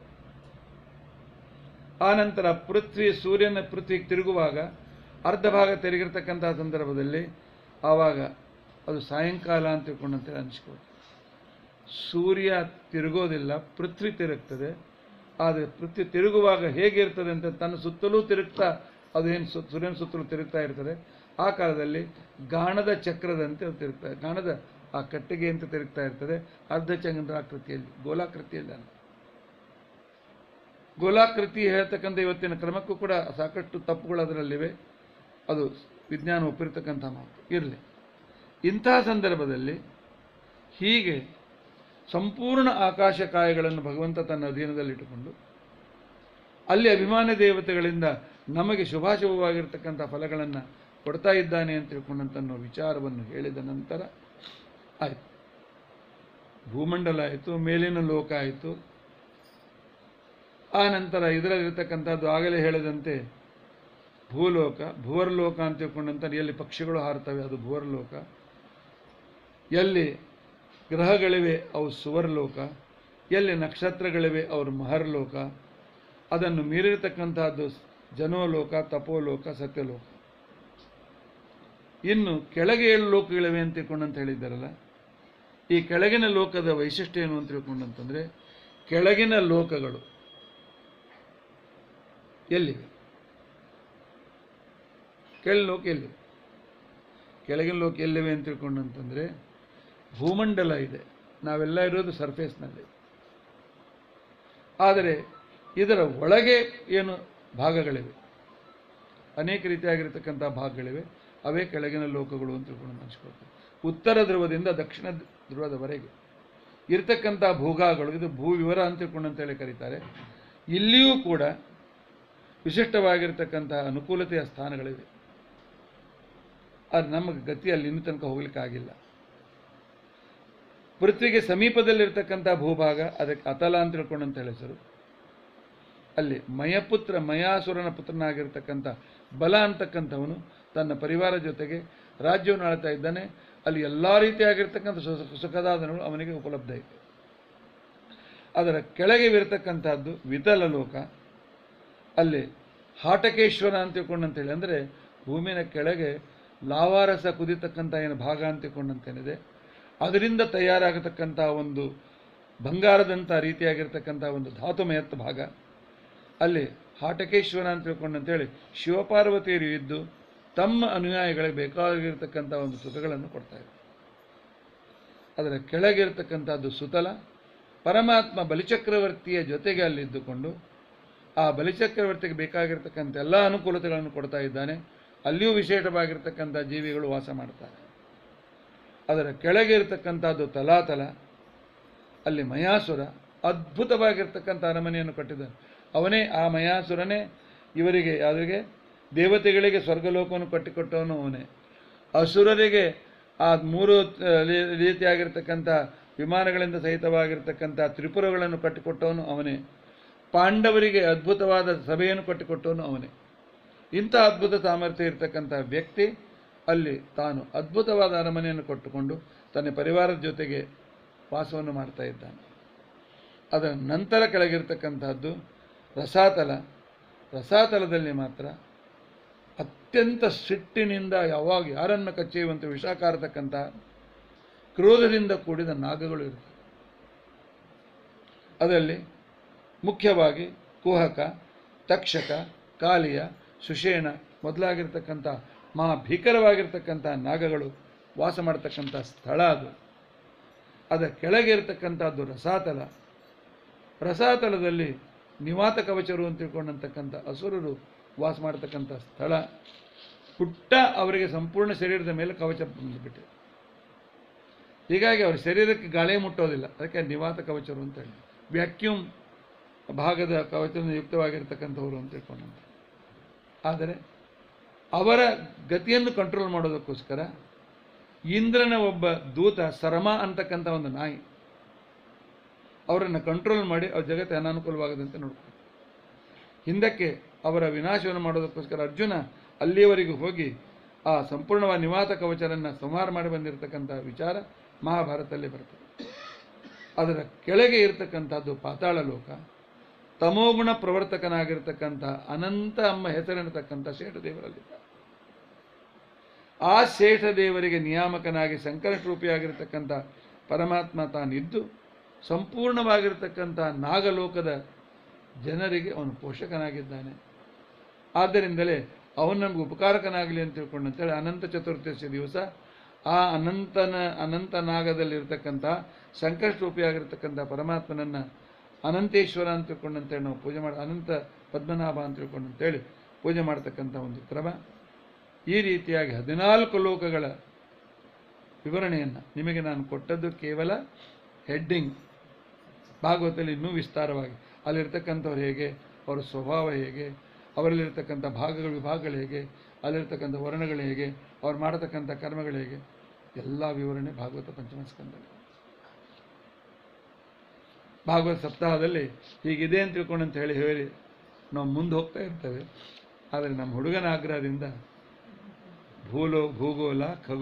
ಆ ನಂತರ ಪೃಥ್ವಿ ಸೂರ್ಯನ ಪೃಥ್ವಿಗೆ ತಿರುಗುವಾಗ ಅರ್ಧ ಭಾಗ ತಿರುಗಿರ್ತಕ್ಕಂಥ ಸಂದರ್ಭದಲ್ಲಿ ಆವಾಗ ಅದು ಸಾಯಂಕಾಲ ಅಂತ ತಿಳ್ಕೊಂಡಂತೇಳಿ ಅನಿಸ್ಬೋದು ಸೂರ್ಯ ತಿರುಗೋದಿಲ್ಲ ಪೃಥ್ವಿ ತಿರುಗ್ತದೆ ಆದರೆ ಪೃಥ್ವಿ ತಿರುಗುವಾಗ ಹೇಗಿರ್ತದೆ ಅಂತ ತನ್ನ ಸುತ್ತಲೂ ತಿರುಗ್ತಾ ಅದು ಏನು ಸು ಸೂರ್ಯನ ಸುತ್ತಲೂ ತಿರುಗ್ತಾ ಇರ್ತದೆ ಆ ಕಾಲದಲ್ಲಿ ಗಾಣದ ಚಕ್ರದಂತೆ ಅದು ತಿರುಗ್ತಾ ಗಾಣದ ಆ ಕಟ್ಟಿಗೆ ಅಂತ ತಿರುಗ್ತಾ ಇರ್ತದೆ ಅರ್ಧ ಚಂದ್ರಾಕೃತಿಯಲ್ಲಿ ಗೋಲಾಕೃತಿಯಲ್ಲಿ ಅಲ್ಲ ಗೋಲಾಕೃತಿ ಹೇಳ್ತಕ್ಕಂಥ ಇವತ್ತಿನ ಕ್ರಮಕ್ಕೂ ಕೂಡ ಸಾಕಷ್ಟು ತಪ್ಪುಗಳು ಅದರಲ್ಲಿವೆ ಅದು ವಿಜ್ಞಾನ ಒಪ್ಪಿರ್ತಕ್ಕಂಥ ಮಾತು ಇರಲಿ ಇಂತಹ ಸಂದರ್ಭದಲ್ಲಿ ಹೀಗೆ ಸಂಪೂರ್ಣ ಆಕಾಶಕಾಯಗಳನ್ನು ಭಗವಂತ ತನ್ನ ಅಧೀನದಲ್ಲಿಟ್ಟುಕೊಂಡು ಅಲ್ಲಿ ಅಭಿಮಾನ ದೇವತೆಗಳಿಂದ ನಮಗೆ ಶುಭಾಶುಭವಾಗಿರ್ತಕ್ಕಂಥ ಫಲಗಳನ್ನು ಕೊಡ್ತಾ ಇದ್ದಾನೆ ಅಂತ ತಿಳ್ಕೊಂಡಂತ ಅನ್ನೋ ವಿಚಾರವನ್ನು ಹೇಳಿದ ನಂತರ ಆಯಿತು ಭೂಮಂಡಲ ಆಯಿತು ಮೇಲಿನ ಲೋಕ ಆಯಿತು ಆ ನಂತರ ಇದರಲ್ಲಿರ್ತಕ್ಕಂಥದ್ದು ಆಗಲೇ ಹೇಳಿದಂತೆ ಭೂಲೋಕ ಭುವರ್ಲೋಕ ಅಂತ ತಿಳ್ಕೊಂಡಂತ ಎಲ್ಲಿ ಪಕ್ಷಿಗಳು ಹಾರ್ತವೆ ಅದು ಭುವರ್ಲೋಕ ಎಲ್ಲಿ ಗ್ರಹಗಳಿವೆ ಅವು ಸುವರ್ಲೋಕ ಎಲ್ಲಿ ನಕ್ಷತ್ರಗಳಿವೆ ಅವರು ಮಹರ್ಲೋಕ ಅದನ್ನು ಮೀರಿರ್ತಕ್ಕಂಥದ್ದು ಜನೋಲೋಕ ತಪೋಲೋಕ ಸತ್ಯಲೋಕ ಇನ್ನು ಕೆಳಗೆ ಏಳು ಲೋಕಗಳಿವೆ ಅಂತ ತಿಳ್ಕೊಂಡಂತ ಹೇಳಿದ್ದಾರಲ್ಲ ಈ ಕೆಳಗಿನ ಲೋಕದ ವೈಶಿಷ್ಟ್ಯ ಏನು ಅಂತ ತಿಳ್ಕೊಂಡಂತಂದ್ರೆ ಕೆಳಗಿನ ಲೋಕಗಳು ಎಲ್ಲಿವೆ ಕೆಳ ಲೋಕ ಎಲ್ಲಿವೆ ಕೆಳಗಿನ ಲೋಕ ಎಲ್ಲಿವೆ ಅಂತ ತಿಳ್ಕೊಂಡಂತಂದ್ರೆ ಭೂಮಂಡಲ ಇದೆ ನಾವೆಲ್ಲ ಇರೋದು ಸರ್ಫೇಸ್ನಲ್ಲಿ ಆದರೆ ಇದರ ಒಳಗೆ ಏನು ಭಾಗಗಳಿವೆ ಅನೇಕ ರೀತಿಯಾಗಿರ್ತಕ್ಕಂಥ ಭಾಗಗಳಿವೆ ಅವೇ ಕೆಳಗಿನ ಲೋಕಗಳು ಅಂತ ತಿಳ್ಕೊಂಡು ಅನಿಸ್ಕೊಳ್ತೇವೆ ಉತ್ತರ ಧ್ರುವದಿಂದ ದಕ್ಷಿಣ ಧ್ರುವದವರೆಗೆ ಇರ್ತಕ್ಕಂಥ ಭೂಗಾಗಳು ಇದು ಭೂ ವಿವರ ಅಂತ ತಿಳ್ಕೊಂಡು ಅಂತೇಳಿ ಕರೀತಾರೆ ಇಲ್ಲಿಯೂ ಕೂಡ ವಿಶಿಷ್ಟವಾಗಿರ್ತಕ್ಕಂತಹ ಅನುಕೂಲತೆಯ ಸ್ಥಾನಗಳಿವೆ ಆದರೆ ನಮಗೆ ಗತಿ ಅಲ್ಲಿ ಇನ್ನೂ ತನಕ ಹೋಗ್ಲಿಕ್ಕಾಗಿಲ್ಲ ಪೃಥ್ವಿಗೆ ಸಮೀಪದಲ್ಲಿರ್ತಕ್ಕಂಥ ಭೂಭಾಗ ಅದಕ್ಕೆ ಅತಲ ಅಂತ ತಿಳ್ಕೊಂಡಂತ ಹೆಸರು ಅಲ್ಲಿ ಮಯಪುತ್ರ ಮಯಾಸುರನ ಪುತ್ರನಾಗಿರ್ತಕ್ಕಂಥ ಬಲ ಅಂತಕ್ಕಂಥವನು ತನ್ನ ಪರಿವಾರ ಜೊತೆಗೆ ರಾಜ್ಯವನ್ನು ಆಳ್ತಾ ಇದ್ದಾನೆ ಅಲ್ಲಿ ಎಲ್ಲ ರೀತಿಯಾಗಿರ್ತಕ್ಕಂಥ ಸುಖ ಸುಖದಾದನಗಳು ಅವನಿಗೆ ಉಪಲಬ್ಧ ಇದೆ ಅದರ ಕೆಳಗೆ ಇರತಕ್ಕಂಥದ್ದು ವಿತಲ ಲೋಕ ಅಲ್ಲಿ ಹಾಟಕೇಶ್ವರ ಅಂತ ತಿಳ್ಕೊಂಡಂತೇಳಿ ಅಂದರೆ ಭೂಮಿನ ಕೆಳಗೆ ಲಾವಾರಸ ಕುದಿತಕ್ಕಂಥ ಏನು ಭಾಗ ಅಂತ ತಿಳ್ಕೊಂಡಂತೇನಿದೆ ಅದರಿಂದ ತಯಾರಾಗತಕ್ಕಂಥ ಒಂದು ಬಂಗಾರದಂಥ ರೀತಿಯಾಗಿರ್ತಕ್ಕಂಥ ಒಂದು ಧಾತುಮಯತ್ವ ಭಾಗ ಅಲ್ಲಿ ಹಾಟಕೇಶ್ವರ ಅಂತ ತಿಳ್ಕೊಂಡಂತೇಳಿ ಶಿವಪಾರ್ವತಿಯರು ಇದ್ದು ತಮ್ಮ ಅನುಯಾಯಿಗಳಿಗೆ ಬೇಕಾಗಿರ್ತಕ್ಕಂಥ ಒಂದು ಸುಖಗಳನ್ನು ಕೊಡ್ತಾ ಇದ್ದಾರೆ ಅದರ ಕೆಳಗಿರ್ತಕ್ಕಂಥದ್ದು ಸುತಲ ಪರಮಾತ್ಮ ಬಲಿಚಕ್ರವರ್ತಿಯ ಜೊತೆಗೆ ಅಲ್ಲಿದ್ದುಕೊಂಡು ಆ ಬಲಿಚಕ್ರವರ್ತಿಗೆ ಬೇಕಾಗಿರ್ತಕ್ಕಂಥ ಎಲ್ಲ ಅನುಕೂಲತೆಗಳನ್ನು ಕೊಡ್ತಾ ಇದ್ದಾನೆ ಅಲ್ಲಿಯೂ ವಿಶೇಷವಾಗಿರ್ತಕ್ಕಂಥ ಜೀವಿಗಳು ವಾಸ ಮಾಡ್ತಾರೆ ಅದರ ಕೆಳಗೆ ಇರತಕ್ಕಂಥದ್ದು ತಲಾತಲ ಅಲ್ಲಿ ಮಯಾಸುರ ಅದ್ಭುತವಾಗಿರ್ತಕ್ಕಂಥ ಅರಮನೆಯನ್ನು ಕಟ್ಟಿದ್ದಾನೆ ಅವನೇ ಆ ಮಯಾಸುರನೇ ಇವರಿಗೆ ಯಾರಿಗೆ ದೇವತೆಗಳಿಗೆ ಸ್ವರ್ಗಲೋಕವನ್ನು ಕಟ್ಟಿಕೊಟ್ಟವನು ಅವನೇ ಅಸುರರಿಗೆ ಆ ಮೂರು ಆ, ರೀ- ರೀತಿಯಾಗಿರ್ತಕ್ಕಂಥ ವಿಮಾನಗಳಿಂದ ಸಹಿತವಾಗಿರ್ತಕ್ಕಂಥ ತ್ರಿಪುರಗಳನ್ನು ಕಟ್ಟಿಕೊಟ್ಟವನು ಅವನೇ ಪಾಂಡವರಿಗೆ ಅದ್ಭುತವಾದ ಸಭೆಯನ್ನು ಕಟ್ಟಿಕೊಟ್ಟವನು ಅವನೇ ಇಂಥ ಅದ್ಭುತ ಸಾಮರ್ಥ್ಯ ಇರತಕ್ಕಂಥ ವ್ಯಕ್ತಿ ಅಲ್ಲಿ ತಾನು ಅದ್ಭುತವಾದ ಅರಮನೆಯನ್ನು ಕೊಟ್ಟುಕೊಂಡು ತನ್ನ ಪರಿವಾರದ ಜೊತೆಗೆ ವಾಸವನ್ನು ಮಾಡ್ತಾ ಇದ್ದಾನೆ ಅದರ ನಂತರ ಕೆಳಗಿರ್ತಕ್ಕಂಥದ್ದು ರಸಾತಲ ರಸಾತಲದಲ್ಲಿ ಮಾತ್ರ ಅತ್ಯಂತ ಸಿಟ್ಟಿನಿಂದ ಯಾವಾಗ ಯಾರನ್ನು ಕಚ್ಚೆಯುವಂತೆ ವಿಷಾಕಾರತಕ್ಕಂಥ ಕ್ರೋಧದಿಂದ ಕೂಡಿದ ನಾಗಗಳು ಇರ್ತವೆ ಅದರಲ್ಲಿ ಮುಖ್ಯವಾಗಿ ಕುಹಕ ತಕ್ಷಕ ಕಾಲಿಯ ಸುಷೇಣ ಮೊದಲಾಗಿರ್ತಕ್ಕಂಥ ಮಹಾ ಭೀಕರವಾಗಿರ್ತಕ್ಕಂಥ ನಾಗಗಳು ವಾಸ ಮಾಡತಕ್ಕಂಥ ಸ್ಥಳ ಅದು ಅದರ ಕೆಳಗೆ ಇರತಕ್ಕಂಥದ್ದು ರಸಾತಲ ರಸಾತಲದಲ್ಲಿ ನಿವಾತ ಕವಚರು ಅಂತ ತಿಳ್ಕೊಂಡಂತಕ್ಕಂಥ ಅಸುರರು ವಾಸ ಮಾಡತಕ್ಕಂಥ ಸ್ಥಳ ಪುಟ್ಟ ಅವರಿಗೆ ಸಂಪೂರ್ಣ ಶರೀರದ ಮೇಲೆ ಕವಚ ಬಂದುಬಿಟ್ಟಿದೆ ಹೀಗಾಗಿ ಅವರ ಶರೀರಕ್ಕೆ ಗಾಳಿ ಮುಟ್ಟೋದಿಲ್ಲ ಅದಕ್ಕೆ ನಿವಾತ ಕವಚರು ಅಂತ ಹೇಳಿ ವ್ಯಾಕ್ಯೂಮ್ ಭಾಗದ ಕವಚದಿಂದ ಯುಕ್ತವಾಗಿರ್ತಕ್ಕಂಥವ್ರು ಅಂತ ತಿಳ್ಕೊಂಡಂತ ಆದರೆ ಅವರ ಗತಿಯನ್ನು ಕಂಟ್ರೋಲ್ ಮಾಡೋದಕ್ಕೋಸ್ಕರ ಇಂದ್ರನ ಒಬ್ಬ ದೂತ ಸರಮ ಅಂತಕ್ಕಂಥ ಒಂದು ನಾಯಿ ಅವರನ್ನು ಕಂಟ್ರೋಲ್ ಮಾಡಿ ಅವ್ರ ಜಗತ್ತು ಅನಾನುಕೂಲವಾಗದಂತೆ ನೋಡ್ಕೊಂಡು ಹಿಂದಕ್ಕೆ ಅವರ ವಿನಾಶವನ್ನು ಮಾಡೋದಕ್ಕೋಸ್ಕರ ಅರ್ಜುನ ಅಲ್ಲಿಯವರೆಗೂ ಹೋಗಿ ಆ ಸಂಪೂರ್ಣವಾದ ನಿವಾತ ಕವಚರನ್ನು ಸಂಹಾರ ಮಾಡಿ ಬಂದಿರತಕ್ಕಂಥ ವಿಚಾರ ಮಹಾಭಾರತದಲ್ಲಿ ಬರ್ತದೆ ಅದರ ಕೆಳಗೆ ಇರತಕ್ಕಂಥದ್ದು ಪಾತಾಳ ಲೋಕ ತಮೋಗುಣ ಪ್ರವರ್ತಕನಾಗಿರ್ತಕ್ಕಂಥ ಅನಂತ ಅಮ್ಮ ಹೆಸರಿರತಕ್ಕಂಥ ಶೇಷದೇವರಲ್ಲಿದ್ದ ಆ ಶೇಷದೇವರಿಗೆ ನಿಯಾಮಕನಾಗಿ ಸಂಕರಟರೂಪಿಯಾಗಿರ್ತಕ್ಕಂಥ ಪರಮಾತ್ಮ ತಾನಿದ್ದು ಸಂಪೂರ್ಣವಾಗಿರ್ತಕ್ಕಂಥ ನಾಗಲೋಕದ ಜನರಿಗೆ ಅವನು ಪೋಷಕನಾಗಿದ್ದಾನೆ ಆದ್ದರಿಂದಲೇ ಅವನು ನಮಗೆ ಉಪಕಾರಕನಾಗಲಿ ಅಂತ ತಿಳ್ಕೊಂಡು ಅಂತೇಳಿ ಅನಂತ ಚತುರ್ದಶಿ ದಿವಸ ಆ ಅನಂತನ ಅನಂತ ನಾಗದಲ್ಲಿರ್ತಕ್ಕಂಥ ಸಂಕಷ್ಟರೂಪಿಯಾಗಿರ್ತಕ್ಕಂಥ ಪರಮಾತ್ಮನನ್ನು ಅನಂತೇಶ್ವರ ಅಂತ ತಿಳ್ಕೊಂಡು ಅಂತೇಳಿ ನಾವು ಪೂಜೆ ಮಾಡಿ ಅನಂತ ಪದ್ಮನಾಭ ಅಂತ ತಿಳ್ಕೊಂಡು ಅಂತೇಳಿ ಪೂಜೆ ಮಾಡ್ತಕ್ಕಂಥ ಒಂದು ಕ್ರಮ ಈ ರೀತಿಯಾಗಿ ಹದಿನಾಲ್ಕು ಲೋಕಗಳ ವಿವರಣೆಯನ್ನು ನಿಮಗೆ ನಾನು ಕೊಟ್ಟದ್ದು ಕೇವಲ ಹೆಡ್ಡಿಂಗ್ ಭಾಗವತದಲ್ಲಿ ಇನ್ನೂ ವಿಸ್ತಾರವಾಗಿ ಅಲ್ಲಿರ್ತಕ್ಕಂಥವ್ರು ಹೇಗೆ ಅವರ ಸ್ವಭಾವ ಹೇಗೆ ಅವರಲ್ಲಿರ್ತಕ್ಕಂಥ ಭಾಗಗಳು ವಿಭಾಗಗಳು ಹೇಗೆ ಅಲ್ಲಿರ್ತಕ್ಕಂಥ ವರ್ಣಗಳು ಹೇಗೆ ಅವ್ರು ಮಾಡತಕ್ಕಂಥ ಕರ್ಮಗಳು ಹೇಗೆ ಎಲ್ಲ ವಿವರಣೆ ಭಾಗವತ ಪಂಚಮ ಸ್ಕಂದಲ್ಲಿ ಭಾಗವತ ಸಪ್ತಾಹದಲ್ಲಿ ಹೀಗಿದೆ ಅಂತ ತಿಳ್ಕೊಂಡು ಅಂತ ಹೇಳಿ ಹೇಳಿ ನಾವು ಮುಂದೆ ಹೋಗ್ತಾ ಇರ್ತೇವೆ ಆದರೆ ನಮ್ಮ ಹುಡುಗನ ಆಗ್ರಹದಿಂದ ಭೂಲೋ ಭೂಗೋಳ ಖಗೋ